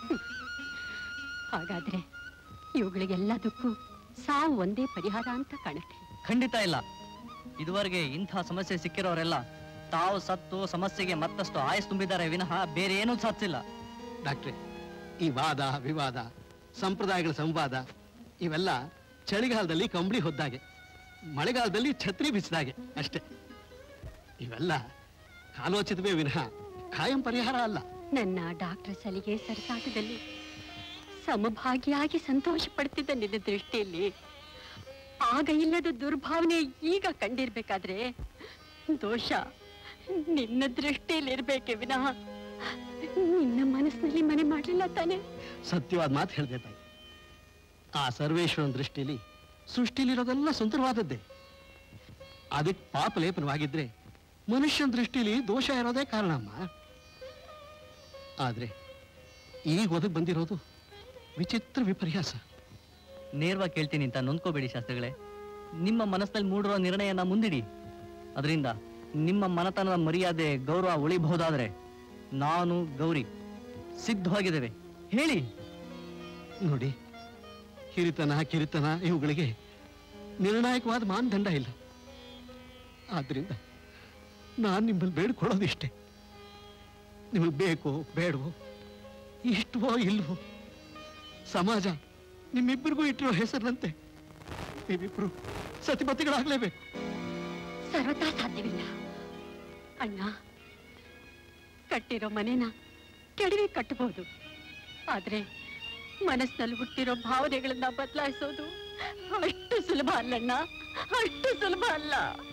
ಹಾಗಾದ್ರೆ ಇವುಗಳಿಗೆಲ್ಲದಕ್ಕೂ ಸಾವು ಒಂದೇ ಪರಿಹಾರ ಅಂತ ಕಾಣುತ್ತೆ ಖಂಡಿತ ಇಲ್ಲ ಇದುವರೆಗೆ ಇಂಥ ಸಮಸ್ಯೆ ಸಿಕ್ಕಿರೋರೆಲ್ಲ ತಾವು ಸತ್ತು ಸಮಸ್ಯೆಗೆ ಮತ್ತಷ್ಟು ಆಯಸ್ ತುಂಬಿದ್ದಾರೆ ವಿನಃ ಬೇರೆ ಏನೂ ಸಾಧಿಸಿಲ್ಲ ಡಾಕ್ಟ್ರೆ ಈ ವಾದ ವಿವಾದ ಸಂಪ್ರದಾಯಗಳ ಸಂವಾದ ಇವೆಲ್ಲ ಚಳಿಗಾಲದಲ್ಲಿ ಕಂಬಳಿ ಹೊದ್ದಾಗೆ ಮಳೆಗಾಲದಲ್ಲಿ ಛತ್ರಿ ಬಿಸಿದಾಗೆ ಅಷ್ಟೇ ಇವೆಲ್ಲ ಕಾಲೋಚಿತವೇ ವಿನಃ ಖಾಯಂ ಪರಿಹಾರ ಅಲ್ಲ ನನ್ನ ಡಾಕ್ಟರ್ ಸಲಿಗೆ ಸರಸಾಟದಲ್ಲಿ ಸಮಭಾಗಿಯಾಗಿ ಸಂತೋಷ ಪಡ್ತಿದ್ದ ನಿನ್ನ ದೃಷ್ಟಿಯಲ್ಲಿ ಆಗ ಇಲ್ಲದ ದುರ್ಭಾವನೆ ಈಗ ಕಂಡಿರ್ಬೇಕಾದ್ರೆ ದೋಷ ನಿನ್ನ ದೃಷ್ಟಿಯಲ್ಲಿ ಇರ್ಬೇಕೆ ವಿನಃ ನಿನ್ನ ಮನಸ್ಸಿನಲ್ಲಿ ಮನೆ ಮಾಡ್ಲಿಲ್ಲ ತಾನೆ ಸತ್ಯವಾದ ಮಾತು ಹೇಳಿದೆ ತಾಯಿ ಆ ಸರ್ವೇಶ್ವರನ ದೃಷ್ಟಿಲಿ ಸೃಷ್ಟಿಲಿರೋದೆಲ್ಲ ಸುಂದರವಾದದ್ದೇ ಅದಕ್ಕೆ ಪಾಪ ಲೇಪನವಾಗಿದ್ರೆ ಮನುಷ್ಯನ ದೃಷ್ಟಿಲಿ ದೋಷ ಇರೋದೇ ಕಾರಣಮ್ಮ ಆದ್ರೆ ಈಗ ಒದಗಿ ಬಂದಿರೋದು ವಿಚಿತ್ರ ವಿಪರ್ಯಾಸ ನೇರವಾಗಿ ಕೇಳ್ತೀನಿ ಅಂತ ನೊಂದ್ಕೋಬೇಡಿ ಶಾಸ್ತ್ರಿಗಳೇ ನಿಮ್ಮ ಮನಸ್ಸಿನಲ್ಲಿ ಮೂಡಿರೋ ನಿರ್ಣಯನ ಮುಂದಿಡಿ ಅದರಿಂದ ನಿಮ್ಮ ಮನತನದ ಮರ್ಯಾದೆ ಗೌರವ ಉಳಿಬಹುದಾದ್ರೆ ನಾನು ಗೌರಿ ಸಿದ್ಧವಾಗಿದ್ದೇವೆ ಹೇಳಿ ನೋಡಿ ಹಿರಿತನ ಕಿರಿತನ ಇವುಗಳಿಗೆ ನಿರ್ಣಾಯಕವಾದ ಮಾನದಂಡ ಇಲ್ಲ ಆದ್ರಿಂದ ನಾನು ನಿಮ್ಮಲ್ಲಿ ಬೇಡ್ಕೊಳ್ಳೋದಿಷ್ಟೇ ನಿಮಗೆ ಬೇಕೋ ಬೇಡವೋ ಇಷ್ಟವೋ ಇಲ್ವೋ ಸಮಾಜ ನಿಮ್ಮಿಬ್ಬರಿಗೂ ಇಟ್ಟಿರೋ ಹೆಸರಿನಂತೆ ನೀವಿಬ್ರು ಸತಿಪತಿಗಳಾಗ್ಲೇಬೇಕು ಸರ್ವತಾ ಸಾಧ್ಯವಿಲ್ಲ ಅಣ್ಣ ಕಟ್ಟಿರೋ ಮನೆನ ಕೆಡವಿ ಕಟ್ಟಬಹುದು ಆದ್ರೆ ಮನಸ್ಸಿನಲ್ಲಿ ಹುಟ್ಟಿರೋ ಭಾವನೆಗಳನ್ನ ಬದಲಾಯಿಸೋದು ಅಷ್ಟು ಸುಲಭ ಅಲ್ಲಣ್ಣ ಅಷ್ಟು ಸುಲಭ ಅಲ್ಲ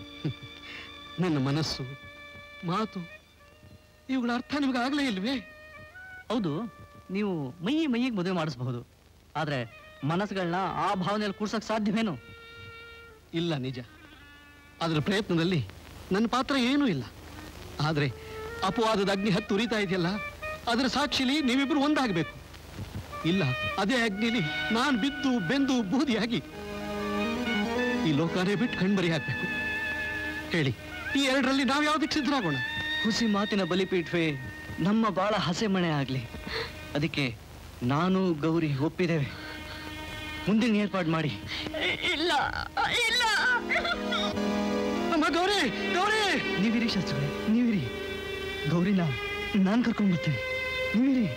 ನನ್ನ ಮನಸ್ಸು ಮಾತು ಇವುಗಳ ಅರ್ಥ ನಿಮ್ಗೆ ಆಗ್ಲೇ ಇಲ್ವೇ ಹೌದು ನೀವು ಮೈ ಮೈಯಿಗೆ ಮದುವೆ ಮಾಡಿಸಬಹುದು ಆದ್ರೆ ಮನಸ್ಸುಗಳನ್ನ ಆ ಭಾವನೆಯಲ್ಲಿ ಕೂರ್ಸಕ್ ಸಾಧ್ಯವೇನು ಇಲ್ಲ ನಿಜ ಅದರ ಪ್ರಯತ್ನದಲ್ಲಿ ನನ್ನ ಪಾತ್ರ ಏನೂ ಇಲ್ಲ ಆದ್ರೆ ಅಪವಾದದ ಅಗ್ನಿ ಹತ್ತು ಉರಿತಾ ಇದೆಯಲ್ಲ ಅದರ ಸಾಕ್ಷಿಲಿ ನೀವಿಬ್ರು ಒಂದಾಗಬೇಕು ಇಲ್ಲ ಅದೇ ಅಗ್ನಿಲಿ ನಾನು ಬಿದ್ದು ಬೆಂದು ಬೂದಿಯಾಗಿ ಈ ಲೋಕನೇ ಬಿಟ್ಟು ಕಣ್ಮರಿ ಹಾಕ್ಬೇಕು ಹೇಳಿ ಈ ಎರಡರಲ್ಲಿ ನಾವು ಯಾವ್ದಕ್ಕೆ ಸಿದ್ಧರಾಗೋಣ ಹುಸಿ ಮಾತಿನ ಬಲಿಪೀಠವೇ ನಮ್ಮ ಬಾಳ ಹಸೆಮಣೆ ಆಗ್ಲಿ ಅದಕ್ಕೆ ನಾನು ಗೌರಿ ಒಪ್ಪಿದ್ದೇವೆ ಮುಂದಿನ ಏರ್ಪಾಡು ಮಾಡಿ ಇಲ್ಲ ಇಲ್ಲ ಅಮ್ಮ ಗೌರಿ ಗೌರಿ ನೀವಿರಿ ಶಾಸ್ತ್ರಿಗಳೇ ನೀವಿರಿ ಗೌರಿನ ನಾನು ಕರ್ಕೊಂಡ್ ಬರ್ತೀನಿ ನೀವಿರಿ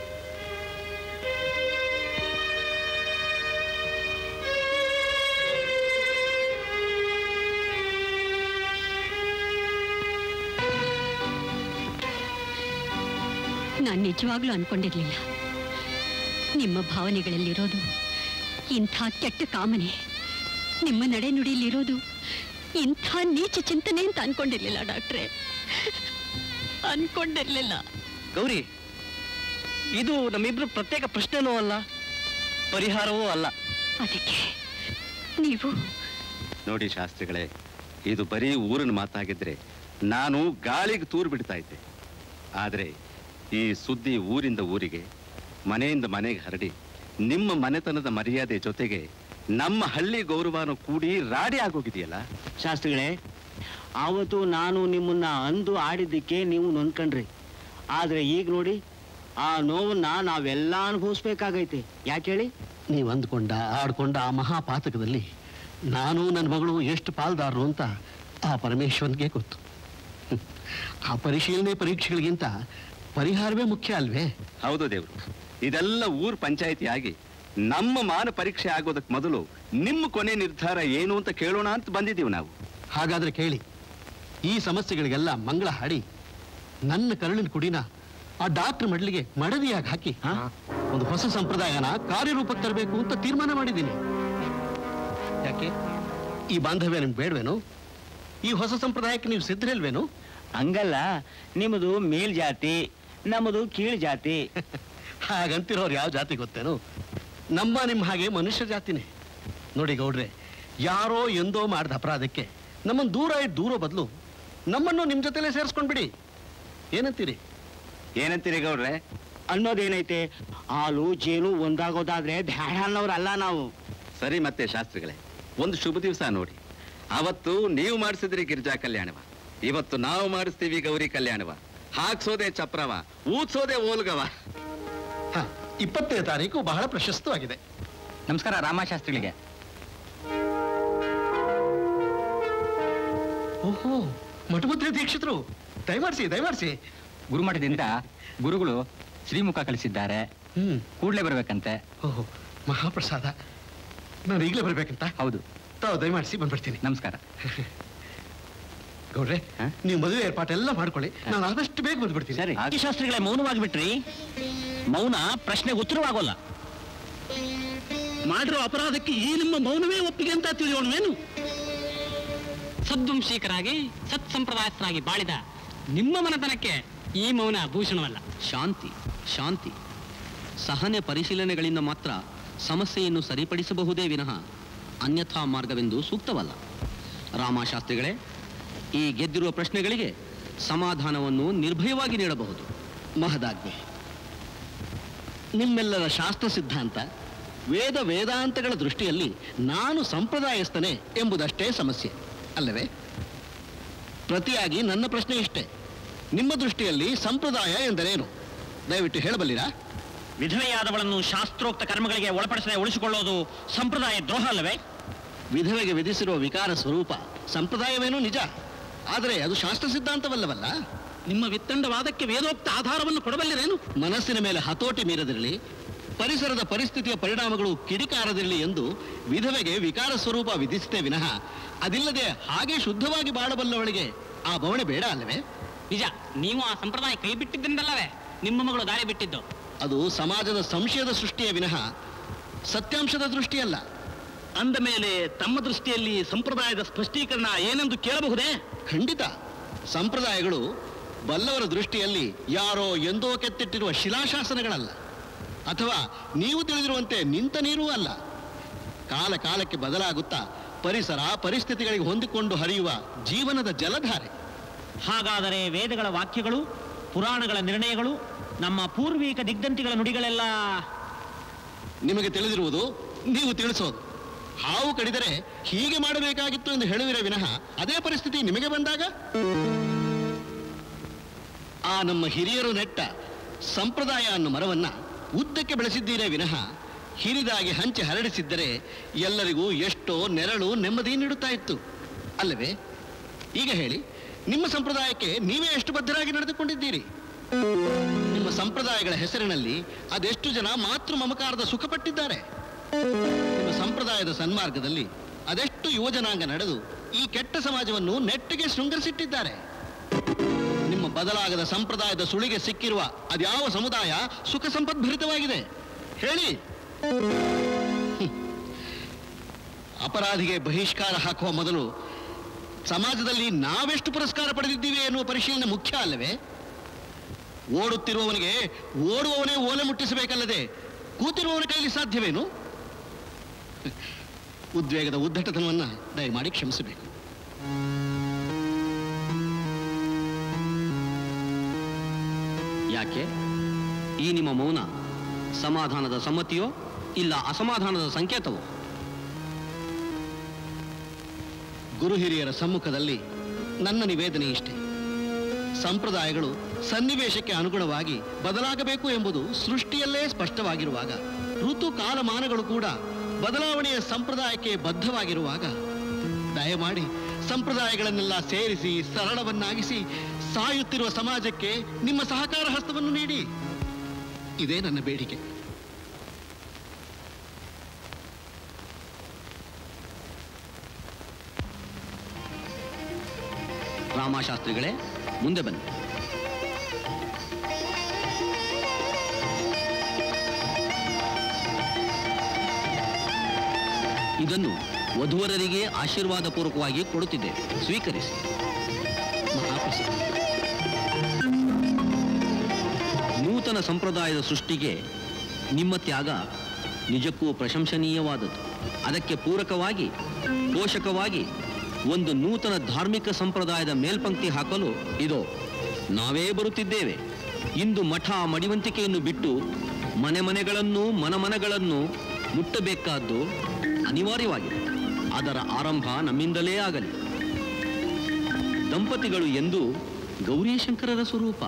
ನಾನು ನಿಜವಾಗ್ಲೂ ಅನ್ಕೊಂಡಿರ್ಲಿಲ್ಲ ನಿಮ್ಮ ಭಾವನೆಗಳಲ್ಲಿರೋದು ಇಂಥ ಕೆಟ್ಟ ಕಾಮನೆ ನಿಮ್ಮ ನಡೆನುಡಿಯಲ್ಲಿರೋದು ಇಂಥ ನೀಚ ಚಿಂತನೆ ಅಂತ ಅನ್ಕೊಂಡಿರ್ಲಿಲ್ಲ ಡಾಕ್ಟ್ರೆ ಅನ್ಕೊಂಡಿರ್ಲಿಲ್ಲ ಗೌರಿ ಇದು ನಮ್ಮಿಬ್ರು ಪ್ರತ್ಯೇಕ ಪ್ರಶ್ನೆನೂ ಅಲ್ಲ ಪರಿಹಾರವೂ ಅಲ್ಲ ಅದಕ್ಕೆ ನೀವು ನೋಡಿ ಶಾಸ್ತ್ರಿಗಳೇ ಇದು ಬರೀ ಊರಿನ ಮಾತಾಗಿದ್ರೆ ನಾನು ಗಾಳಿಗೆ ತೂರು ಬಿಡ್ತಾ ಇದ್ದೆ ಆದರೆ ಈ ಸುದ್ದಿ ಊರಿಂದ ಊರಿಗೆ ಮನೆಯಿಂದ ಮನೆಗೆ ಹರಡಿ ನಿಮ್ಮ ಮನೆತನದ ಮರ್ಯಾದೆ ಜೊತೆಗೆ ನಮ್ಮ ಹಳ್ಳಿ ಗೌರವನು ಕೂಡಿ ರಾಡಿ ಆಗೋಗಿದೆಯಲ್ಲ ಶಾಸ್ತ್ರಿಗಳೇ ಆವತ್ತು ನಾನು ನಿಮ್ಮನ್ನ ಅಂದು ಆಡಿದ್ದಕ್ಕೆ ನೀವು ನೊಂದ್ಕೊಂಡ್ರಿ ಆದ್ರೆ ಈಗ ನೋಡಿ ಆ ನೋವನ್ನ ನಾವೆಲ್ಲ ಅನುಭವಿಸ್ಬೇಕಾಗೈತೆ ಯಾಕೆ ಹೇಳಿ ನೀವು ಅಂದ್ಕೊಂಡ ಆಡ್ಕೊಂಡ ಆ ಮಹಾಪಾತಕದಲ್ಲಿ ನಾನು ನನ್ನ ಮಗಳು ಎಷ್ಟು ಪಾಲ್ದಾರರು ಅಂತ ಆ ಪರಮೇಶ್ವರನ್ಗೆ ಗೊತ್ತು ಹ್ಮ್. ಆ ಪರಿಶೀಲನೆ ಪರೀಕ್ಷೆಗಳಿಗಿಂತ ಪರಿಹಾರವೇ ಮುಖ್ಯ ಅಲ್ವೇ ಹೌದು ದೇವ್ರು ಇದೆಲ್ಲ ಊರ್ ಪಂಚಾಯಿತಿ ಆಗಿ ನಮ್ಮ ಮಾನ ಪರೀಕ್ಷೆ ಆಗೋದಕ್ಕೆ ಮೊದಲು ನಿಮ್ಮ ಕೊನೆ ನಿರ್ಧಾರ ಏನು ಅಂತ ಕೇಳೋಣ ಅಂತ ಬಂದಿದ್ದೀವಿ ನಾವು ಹಾಗಾದ್ರೆ ಕೇಳಿ ಈ ಸಮಸ್ಯೆಗಳಿಗೆಲ್ಲ ಮಂಗಳ ಹಾಡಿ ನನ್ನ ಕರುಳಿನ ಕುಡಿನ ಆ ಡಾಕ್ಟರ್ ಮಡ್ಲಿಗೆ ಮಡದಿಯಾಗಿ ಹಾಕಿ ಒಂದು ಹೊಸ ಸಂಪ್ರದಾಯನ ಕಾರ್ಯರೂಪಕ್ಕೆ ತರಬೇಕು ಅಂತ ತೀರ್ಮಾನ ಮಾಡಿದ್ದೀನಿ ಯಾಕೆ ಈ ಬಾಂಧವ್ಯ ನಿಮ್ಗೆ ಬೇಡವೇನು ಈ ಹೊಸ ಸಂಪ್ರದಾಯಕ್ಕೆ ನೀವು ಸಿದ್ಧರಿಲ್ವೇನು ಹಂಗಲ್ಲ ನಿಮ್ಮದು ಮೇಲ್ ಜಾತಿ ನಮ್ಮದು ಕೀಳ್ ಜಾತಿ ಹಾಗಂತಿರೋರು ಯಾವ ಜಾತಿ ಗೊತ್ತೇನು ನಮ್ಮ ನಿಮ್ಮ ಹಾಗೆ ಮನುಷ್ಯ ಜಾತಿನೇ ನೋಡಿ ಗೌಡ್ರೆ ಯಾರೋ ಎಂದೋ ಮಾಡಿದ ಅಪರಾಧಕ್ಕೆ ನಮ್ಮನ್ನು ದೂರ ಇಟ್ಟು ದೂರ ಬದಲು ನಮ್ಮನ್ನು ನಿಮ್ಮ ಜೊತೆಲೇ ಸೇರಿಸ್ಕೊಂಡ್ಬಿಡಿ ಏನಂತೀರಿ ಏನಂತೀರಿ ಗೌಡ್ರೆ ಅನ್ನೋದೇನೈತೆ ಹಾಲು ಜೇನು ಒಂದಾಗೋದಾದ್ರೆ ಬ್ಯಾಡ ಅನ್ನೋರಲ್ಲ ನಾವು ಸರಿ ಮತ್ತೆ ಶಾಸ್ತ್ರಿಗಳೇ ಒಂದು ಶುಭ ದಿವಸ ನೋಡಿ ಅವತ್ತು ನೀವು ಮಾಡಿಸಿದ್ರಿ ಗಿರಿಜಾ ಕಲ್ಯಾಣವ ಇವತ್ತು ನಾವು ಮಾಡಿಸ್ತೀವಿ ಗೌರಿ ಕಲ್ಯಾಣವ ಹಾಕ್ಸೋದೆ ಚಪ್ರವ ಊದ್ಸೋದೆ ಓಲ್ಗವ ಇಪ್ಪತ್ತನೇ ತಾರೀಕು ಬಹಳ ಪ್ರಶಸ್ತವಾಗಿದೆ ನಮಸ್ಕಾರ ರಾಮಶಾಸ್ತ್ರಿಗಳಿಗೆ ಓಹೋ ಮಠಮುದ್ರೆ ದೀಕ್ಷಿತರು ದಯಮಾಡಿಸಿ ದಯಮಾಡಿಸಿ ಗುರುಮಠದಿಂದ ಗುರುಗಳು ಶ್ರೀಮುಖ ಕಳಿಸಿದ್ದಾರೆ ಕೂಡ್ಲೇ ಬರ್ಬೇಕಂತೆ ಓಹೋ ಮಹಾಪ್ರಸಾದ ನಾನು ಈಗಲೇ ಬರ್ಬೇಕಂತ ಹೌದು ತಾವು ದಯಮಾಡಿಸಿ ಬಂದ್ಬಿಡ್ತೀನಿ ನಮಸ್ಕಾರ ಗೌಡ್ರೆ ನೀವು ಮದುವೆ ಏರ್ಪಾಟೆಲ್ಲ ಮಾಡ್ಕೊಳ್ಳಿ ನಾನು ಆದಷ್ಟು ಬೇಗ ಬಂದ್ಬಿಡ್ತೀನಿ ಸರಿ ಶಾಸ್ತ್ರಿಗಳೇ ಮೌನವಾಗಿ ಬಿಟ್ರಿ ಮೌನ ಪ್ರಶ್ನೆಗೆ ಉತ್ತರವಾಗೋಲ್ಲ ಮಾಡಿರೋ ಅಪರಾಧಕ್ಕೆ ಈ ನಿಮ್ಮ ಮೌನವೇ ಒಪ್ಪಿಗೆ ಅಂತ ತಿಳಿಯೋಣವೇನು ಸದ್ವಂಶೀಕರಾಗಿ ಸತ್ಸಂಪ್ರದಾಯಸ್ಥರಾಗಿ ಬಾಳಿದ ನಿಮ್ಮ ಮನತನಕ್ಕೆ ಈ ಮೌನ ಭೂಷಣವಲ್ಲ ಶಾಂತಿ ಶಾಂತಿ ಸಹನೆ ಪರಿಶೀಲನೆಗಳಿಂದ ಮಾತ್ರ ಸಮಸ್ಯೆಯನ್ನು ಸರಿಪಡಿಸಬಹುದೇ ವಿನಃ ಅನ್ಯಥಾ ಮಾರ್ಗವೆಂದು ಸೂಕ್ತವಲ್ಲ ರಾಮಶಾಸ್ತ್ರಿಗಳೇ ಈ ಗೆದ್ದಿರುವ ಪ್ರಶ್ನೆಗಳಿಗೆ ಸಮಾಧಾನವನ್ನು ನಿರ್ಭಯವಾಗಿ ನೀಡಬಹುದು ಮಹದಾಜ್ಞೆ ನಿಮ್ಮೆಲ್ಲರ ಶಾಸ್ತ್ರ ಸಿದ್ಧಾಂತ ವೇದ ವೇದಾಂತಗಳ ದೃಷ್ಟಿಯಲ್ಲಿ ನಾನು ಸಂಪ್ರದಾಯಸ್ಥನೇ ಎಂಬುದಷ್ಟೇ ಸಮಸ್ಯೆ ಅಲ್ಲವೇ ಪ್ರತಿಯಾಗಿ ನನ್ನ ಪ್ರಶ್ನೆ ಇಷ್ಟೇ ನಿಮ್ಮ ದೃಷ್ಟಿಯಲ್ಲಿ ಸಂಪ್ರದಾಯ ಎಂದರೇನು ದಯವಿಟ್ಟು ಹೇಳಬಲ್ಲಿರಾ ವಿಧವೆಯಾದವಳನ್ನು ಶಾಸ್ತ್ರೋಕ್ತ ಕರ್ಮಗಳಿಗೆ ಒಳಪಡಿಸದೆ ಉಳಿಸಿಕೊಳ್ಳೋದು ಸಂಪ್ರದಾಯ ದ್ರೋಹ ಅಲ್ಲವೇ ವಿಧವೆಗೆ ವಿಧಿಸಿರುವ ವಿಕಾರ ಸ್ವರೂಪ ಸಂಪ್ರದಾಯವೇನೂ ನಿಜ ಆದರೆ ಅದು ಶಾಸ್ತ್ರ ಸಿದ್ಧಾಂತವಲ್ಲವಲ್ಲ ನಿಮ್ಮ ವಿತ್ತಂಡವಾದಕ್ಕೆ ವೇದೋಕ್ತ ಆಧಾರವನ್ನು ಕೊಡಬಲ್ಲಿರೇನು ಮನಸ್ಸಿನ ಮೇಲೆ ಹತೋಟಿ ಮೀರದಿರಲಿ ಪರಿಸರದ ಪರಿಸ್ಥಿತಿಯ ಪರಿಣಾಮಗಳು ಕಿಡಿಕಾರದಿರಲಿ ಎಂದು ವಿಧವೆಗೆ ವಿಕಾರ ಸ್ವರೂಪ ವಿಧಿಸಿದೆ ವಿನಃ ಅದಿಲ್ಲದೆ ಹಾಗೆ ಶುದ್ಧವಾಗಿ ಬಾಳಬಲ್ಲವಳಿಗೆ ಆ ಬವಣೆ ಬೇಡ ಅಲ್ಲವೇ ನಿಜ ನೀವು ಆ ಸಂಪ್ರದಾಯ ಕೈ ಬಿಟ್ಟಿದ್ದರಿಂದಲ್ಲವೇ ನಿಮ್ಮ ಮಗಳು ದಾರಿ ಬಿಟ್ಟಿದ್ದು ಅದು ಸಮಾಜದ ಸಂಶಯದ ಸೃಷ್ಟಿಯ ವಿನಃ ಸತ್ಯಾಂಶದ ದೃಷ್ಟಿಯಲ್ಲ ಅಂದ ಮೇಲೆ ತಮ್ಮ ದೃಷ್ಟಿಯಲ್ಲಿ ಸಂಪ್ರದಾಯದ ಸ್ಪಷ್ಟೀಕರಣ ಏನೆಂದು ಕೇಳಬಹುದೇ ಖಂಡಿತ ಸಂಪ್ರದಾಯಗಳು ಬಲ್ಲವರ ದೃಷ್ಟಿಯಲ್ಲಿ ಯಾರೋ ಎಂದೋ ಕೆತ್ತಿಟ್ಟಿರುವ ಶಿಲಾಶಾಸನಗಳಲ್ಲ ಅಥವಾ ನೀವು ತಿಳಿದಿರುವಂತೆ ನಿಂತ ನೀರೂ ಅಲ್ಲ ಕಾಲ ಕಾಲಕ್ಕೆ ಬದಲಾಗುತ್ತಾ ಪರಿಸರ ಪರಿಸ್ಥಿತಿಗಳಿಗೆ ಹೊಂದಿಕೊಂಡು ಹರಿಯುವ ಜೀವನದ ಜಲಧಾರೆ ಹಾಗಾದರೆ ವೇದಗಳ ವಾಕ್ಯಗಳು ಪುರಾಣಗಳ ನಿರ್ಣಯಗಳು ನಮ್ಮ ಪೂರ್ವಿಕ ದಿಗ್ಧಂತಿಗಳ ನುಡಿಗಳೆಲ್ಲ ನಿಮಗೆ ತಿಳಿದಿರುವುದು ನೀವು ತಿಳಿಸೋದು ಹಾವು ಕಡಿದರೆ ಹೀಗೆ ಮಾಡಬೇಕಾಗಿತ್ತು ಎಂದು ಹೇಳುವಿರೆ ವಿನಃ ಅದೇ ಪರಿಸ್ಥಿತಿ ನಿಮಗೆ ಬಂದಾಗ ಆ ನಮ್ಮ ಹಿರಿಯರು ನೆಟ್ಟ ಸಂಪ್ರದಾಯ ಅನ್ನೋ ಮರವನ್ನ ಉದ್ದಕ್ಕೆ ಬೆಳೆಸಿದ್ದೀರೇ ವಿನಃ ಹಿರಿದಾಗಿ ಹಂಚಿ ಹರಡಿಸಿದ್ದರೆ ಎಲ್ಲರಿಗೂ ಎಷ್ಟೋ ನೆರಳು ನೆಮ್ಮದಿ ನೀಡುತ್ತಾ ಇತ್ತು ಅಲ್ಲವೇ ಈಗ ಹೇಳಿ ನಿಮ್ಮ ಸಂಪ್ರದಾಯಕ್ಕೆ ನೀವೇ ಎಷ್ಟು ಬದ್ಧರಾಗಿ ನಡೆದುಕೊಂಡಿದ್ದೀರಿ ನಿಮ್ಮ ಸಂಪ್ರದಾಯಗಳ ಹೆಸರಿನಲ್ಲಿ ಅದೆಷ್ಟು ಜನ ಮಾತೃ ಮಮಕಾರದ ಸುಖ ಪಟ್ಟಿದ್ದಾರೆ ನಿಮ್ಮ ಸಂಪ್ರದಾಯದ ಸನ್ಮಾರ್ಗದಲ್ಲಿ ಅದೆಷ್ಟು ಯುವಜನಾಂಗ ನಡೆದು ಈ ಕೆಟ್ಟ ಸಮಾಜವನ್ನು ನೆಟ್ಟಿಗೆ ಶೃಂಗರಿಸಿಟ್ಟಿದ್ದಾರೆ ನಿಮ್ಮ ಬದಲಾಗದ ಸಂಪ್ರದಾಯದ ಸುಳಿಗೆ ಸಿಕ್ಕಿರುವ ಅದ್ಯಾವ ಸಮುದಾಯ ಸುಖ ಸಂಪದ್ಭರಿತವಾಗಿದೆ ಹೇಳಿ ಹ್ಮ್. ಅಪರಾಧಿಗೆ ಬಹಿಷ್ಕಾರ ಹಾಕುವ ಮೊದಲು ಸಮಾಜದಲ್ಲಿ ನಾವೆಷ್ಟು ಪುರಸ್ಕಾರ ಪಡೆದಿದ್ದೀವಿ ಎನ್ನುವ ಪರಿಶೀಲನೆ ಮುಖ್ಯ ಅಲ್ಲವೇ ಓಡುತ್ತಿರುವವನಿಗೆ ಓಡುವವನೇ ಓಲೆ ಮುಟ್ಟಿಸಬೇಕಲ್ಲದೆ ಕೂತಿರುವವನ ಕೈಲಿ ಸಾಧ್ಯವೇನು ಉದ್ವೇಗದ ಉದ್ದಟತನವನ್ನ ದಯಮಾಡಿ ಕ್ಷಮಿಸಬೇಕು ಯಾಕೆ ಈ ನಿಮ್ಮ ಮೌನ ಸಮಾಧಾನದ ಸಮ್ಮತಿಯೋ ಇಲ್ಲ ಅಸಮಾಧಾನದ ಸಂಕೇತವೋ ಗುರು ಹಿರಿಯರ ಸಮ್ಮುಖದಲ್ಲಿ ನನ್ನ ನಿವೇದನೆ ಇಷ್ಟೆ ಸಂಪ್ರದಾಯಗಳು ಸನ್ನಿವೇಶಕ್ಕೆ ಅನುಗುಣವಾಗಿ ಬದಲಾಗಬೇಕು ಎಂಬುದು ಸೃಷ್ಟಿಯಲ್ಲೇ ಸ್ಪಷ್ಟವಾಗಿರುವಾಗ ಋತು ಕಾಲಮಾನಗಳು ಕೂಡ ಬದಲಾವಣೆಯ ಸಂಪ್ರದಾಯಕ್ಕೆ ಬದ್ಧವಾಗಿರುವಾಗ ದಯಮಾಡಿ ಸಂಪ್ರದಾಯಗಳನ್ನೆಲ್ಲ ಸೇರಿಸಿ ಸರಳವನ್ನಾಗಿಸಿ ಸಾಯುತ್ತಿರುವ ಸಮಾಜಕ್ಕೆ ನಿಮ್ಮ ಸಹಕಾರ ಹಸ್ತವನ್ನು ನೀಡಿ ಇದೇ ನನ್ನ ಬೇಡಿಕೆ ರಾಮಶಾಸ್ತ್ರಿಗಳೇ ಮುಂದೆ ಬನ್ನಿ ಇದನ್ನು ವಧುವರರಿಗೆ ಆಶೀರ್ವಾದ ಪೂರ್ವಕವಾಗಿ ಕೊಡುತ್ತಿದ್ದೇವೆ ಸ್ವೀಕರಿಸಿ ನೂತನ ಸಂಪ್ರದಾಯದ ಸೃಷ್ಟಿಗೆ ನಿಮ್ಮ ತ್ಯಾಗ ನಿಜಕ್ಕೂ ಪ್ರಶಂಸನೀಯವಾದದ್ದು ಅದಕ್ಕೆ ಪೂರಕವಾಗಿ ಪೋಷಕವಾಗಿ ಒಂದು ನೂತನ ಧಾರ್ಮಿಕ ಸಂಪ್ರದಾಯದ ಮೇಲ್ಪಂಕ್ತಿ ಹಾಕಲು ಇದೋ ನಾವೇ ಬರುತ್ತಿದ್ದೇವೆ ಇಂದು ಮಠ ಮಡಿವಂತಿಕೆಯನ್ನು ಬಿಟ್ಟು ಮನೆ ಮನೆಗಳನ್ನು ಮನಮನಗಳನ್ನು ಮುಟ್ಟಬೇಕಾದ್ದು ಅನಿವಾರ್ಯವಾಗಿದೆ ಅದರ ಆರಂಭ ನಮ್ಮಿಂದಲೇ ಆಗಲಿ ದಂಪತಿಗಳು ಎಂದು ಗೌರೀಶಂಕರರ ಸ್ವರೂಪ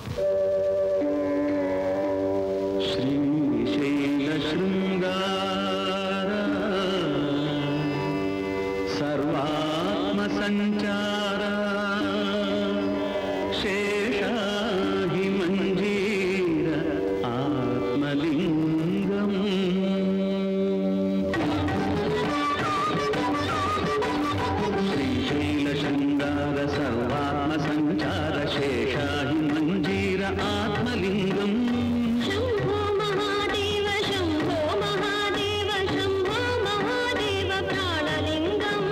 ಶೃಂಗಾರ ಸರ್ವಾತ್ಮ ಸಂಚಾರ ಶೇಷಾಹಿ ಮಂಜೀರ ಆತ್ಮಲಿಂಗಂ ಶ್ರೀಶೈಲ ಶೃಂಗಾರ ಸರ್ವಾತ್ಮ ಸಂಚಾರ ಶೇಷಾಹಿ ಮಂಜೀರ ಆತ್ಮಲಿಂಗಂ ಶಂಭೋ ಮಹಾದೇವ ಶಂಭೋ ಮಹಾದೇವ ಶಂಭೋ ಮಹಾದೇವ ಪ್ರಾಣಲಿಂಗಂ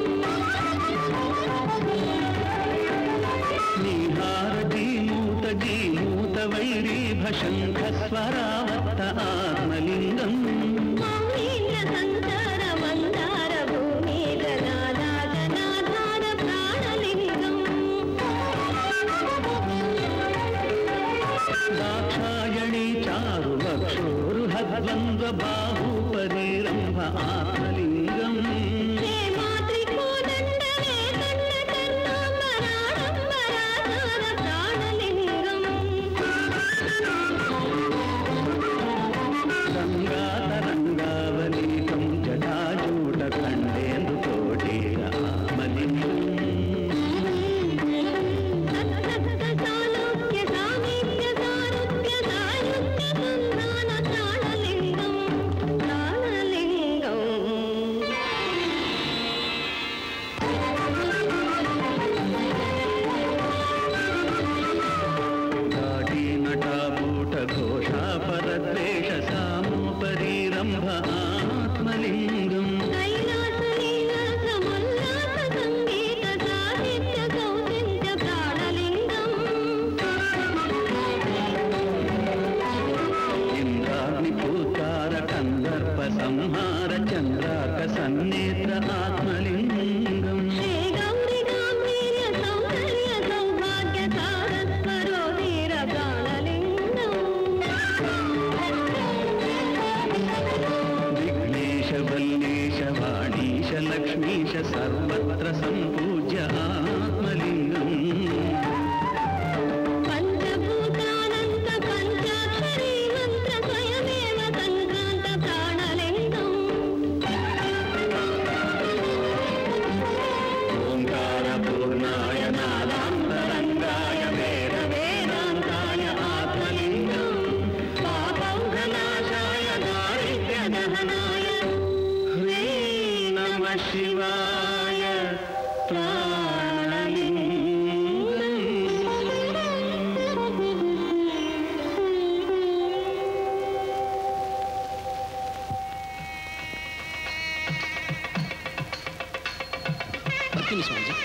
ನೀಹಾರ ಜೀಮೂತ ಜೀಮೂತ ವೈರೀಭ ಶಂಖ ಸ್ವರಾವತ್ತ ಆತ್ಮಲಿಂಗಂ ಮೌನೀಂದ್ರ ಸಂಚಾರ ಮಂದಾರ ಭೂಮಿ ಜನಾಧಾರ ಜನಾಧಾರ ಪ್ರಾಣಲಿಂಗಂ दाक्षायणी चारुवक्षोरुहद्वन्द्व बाहुपरिरम्भ आत्मलिङ्गम् ಹೇ ಮಾತ್ರಿಕೋದಂಡವೇ ತನ್ನ ತನ್ನಾಂಬರಾಡಂಬರಾಧಾರ ಪ್ರಾಣಲಿಂಗಂ रङ्गातरङ्गावलीकं जटाजूटखण्डेन्दुकोटीर ಸಾಲೋಕ್ಯ ಸಾಮೀಪ್ಯ ಸಾರುಪ್ಯ ಸಾಯುಜ್ಯ ಸಂಧಾನ ಪ್ರಾಣಲಿಂಗಂ ಪ್ರಾಣಲಿಂಗಂ घोषापरद्वेष सामोपरीरम्भ आत्मलिङ्गम् ಕೈಲಾಸಲೀಲಾಸಮುಲ್ಲಾಸ ಸಂಗೀತ ಸಾಹಿತ್ಯ ಸೌಂದರ್ಯ ಪ್ರಾಣಲಿಂಗಂ इन्द्राग्निपूतार कन्दर्प संहार चन्द्राक सन्नेत्र आत्मलिङ्गम् ಶ್ರೀ ಗೌರಿ ಗಾಂಭೀರ್ಯ ಸೌಂದರ್ಯ ಸೌಭಾಗ್ಯ ಸಾರಸ್ವರೋಧೀರ ಪ್ರಾಣಲಿಂಗಂ विघ्नेश वल्लेश वाणी लक्ष्मीश सर्वत्र सम्पूज्य आत्मलिङ्गम् पञ्चभूतानन्त पञ्चाक्षरी मन्त्र स्वयमेव सङ्क्रान्त प्राणलिङ्गम् ओङ्कारपूर्णाय नादान्तरङ्गाय वेद वेदान्ताय आत्मलिङ्गम् पापौघनाशाय दारिद्र्यदहनाय ह्री नमः शिवाय ಬರ್ತೀನಿ ಸ್ವಾಮೀಜಿ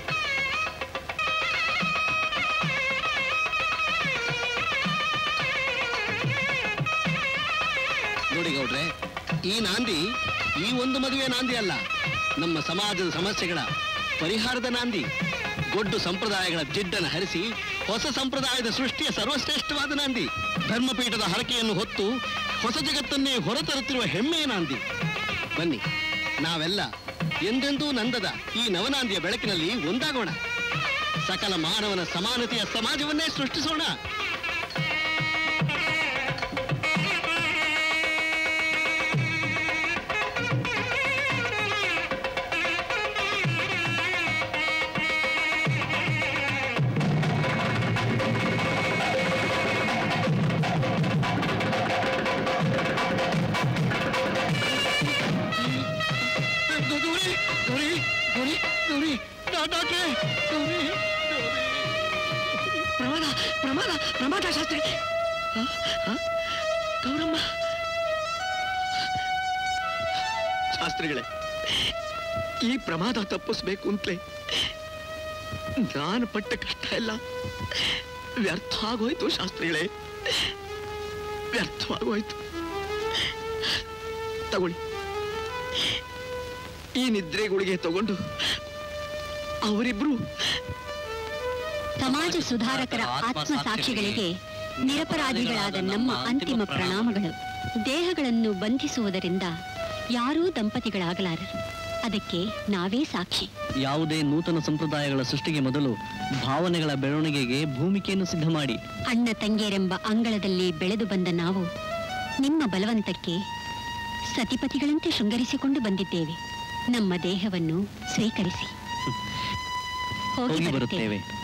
ನೋಡಿ ಗೌಡ್ರೆ ಈ ನಾಂದಿ ಈ ಒಂದು ಮದುವೆ ನಾಂದಿ ಅಲ್ಲ ನಮ್ಮ ಸಮಾಜದ ಸಮಸ್ಯೆಗಳ ಪರಿಹಾರದ ನಾಂದಿ ಗೊಡ್ಡು ಸಂಪ್ರದಾಯಗಳ ಜಿಡ್ಡನ್ನು ಹರಿಸಿ ಹೊಸ ಸಂಪ್ರದಾಯದ ಸೃಷ್ಟಿಯ ಸರ್ವಶ್ರೇಷ್ಠವಾದ ನಾಂದಿ ಧರ್ಮಪೀಠದ ಹರಕೆಯನ್ನು ಹೊತ್ತು ಹೊಸ ಜಗತ್ತನ್ನೇ ಹೊರತರುತ್ತಿರುವ ಹೆಮ್ಮೆಯ ನಾಂದಿ ಬನ್ನಿ ನಾವೆಲ್ಲ ಎಂದೆಂದೂ ನಂದದ ಈ ನವನಾಂದಿಯ ಬೆಳಕಿನಲ್ಲಿ ಒಂದಾಗೋಣ ಸಕಲ ಮಾನವನ ಸಮಾನತೆಯ ಸಮಾಜವನ್ನೇ ಸೃಷ್ಟಿಸೋಣ ಗೌರಿ ಗೌರಿ ಗೌರಿ ಗೌರಿ ಡಾಕ್ಟ್ರೆ ಗೌರಿ ಪ್ರಮಾದ ಪ್ರಮಾದ ಪ್ರಮಾದ ಶಾಸ್ತ್ರಿ ಆ, ಆ, ಗೌರಮ್ಮ ಶಾಸ್ತ್ರಿಗಳೇ ಈ ಪ್ರಮಾದ ತಪ್ಪಿಸ್ಬೇಕು ಅಂತಲೇ ನಾನು ಪಟ್ಟ ಕಷ್ಟ ಎಲ್ಲ ವ್ಯರ್ಥ ಆಗೋಯ್ತು ಶಾಸ್ತ್ರಿಗಳೇ ವ್ಯರ್ಥವಾಗೋಯ್ತು ತಗೊಳ್ಳಿ ಈ ನಿದ್ರೆಗಳಿಗೆ ತಗೊಂಡು ಅವರಿಬ್ರು ಸಮಾಜ ಸುಧಾರಕರ ಆತ್ಮ ಸಾಕ್ಷಿಗಳಿಗೆ ನಿರಪರಾಧಿಗಳಾದ ನಮ್ಮ ಅಂತಿಮ ಪ್ರಣಾಮಗಳು ದೇಹಗಳನ್ನು ಬಂಧಿಸುವುದರಿಂದ ಯಾರೂ ದಂಪತಿಗಳಾಗಲಾರರು ಅದಕ್ಕೆ ನಾವೇ ಸಾಕ್ಷಿ ಯಾವುದೇ ನೂತನ ಸಂಪ್ರದಾಯಗಳ ಸೃಷ್ಟಿಗೆ ಮೊದಲು ಭಾವನೆಗಳ ಬೆಳವಣಿಗೆಗೆ ಭೂಮಿಕೆಯನ್ನು ಸಿದ್ಧ ಮಾಡಿ ಅಣ್ಣ ತಂಗಿಯರೆಂಬ ಅಂಗಳದಲ್ಲಿ ಬೆಳೆದು ಬಂದ ನಾವು ನಿಮ್ಮ ಬಲವಂತಕ್ಕೆ ಸತಿಪತಿಗಳಂತೆ ಶೃಂಗರಿಸಿಕೊಂಡು ಬಂದಿದ್ದೇವೆ ನಮ್ಮ ದೇಹವನ್ನು ಸ್ವೀಕರಿಸಿ ಹೋಗಿ ಹೋಗಿ ಬರುತ್ತೇವೆ ಬರುತ್ತೇವೆ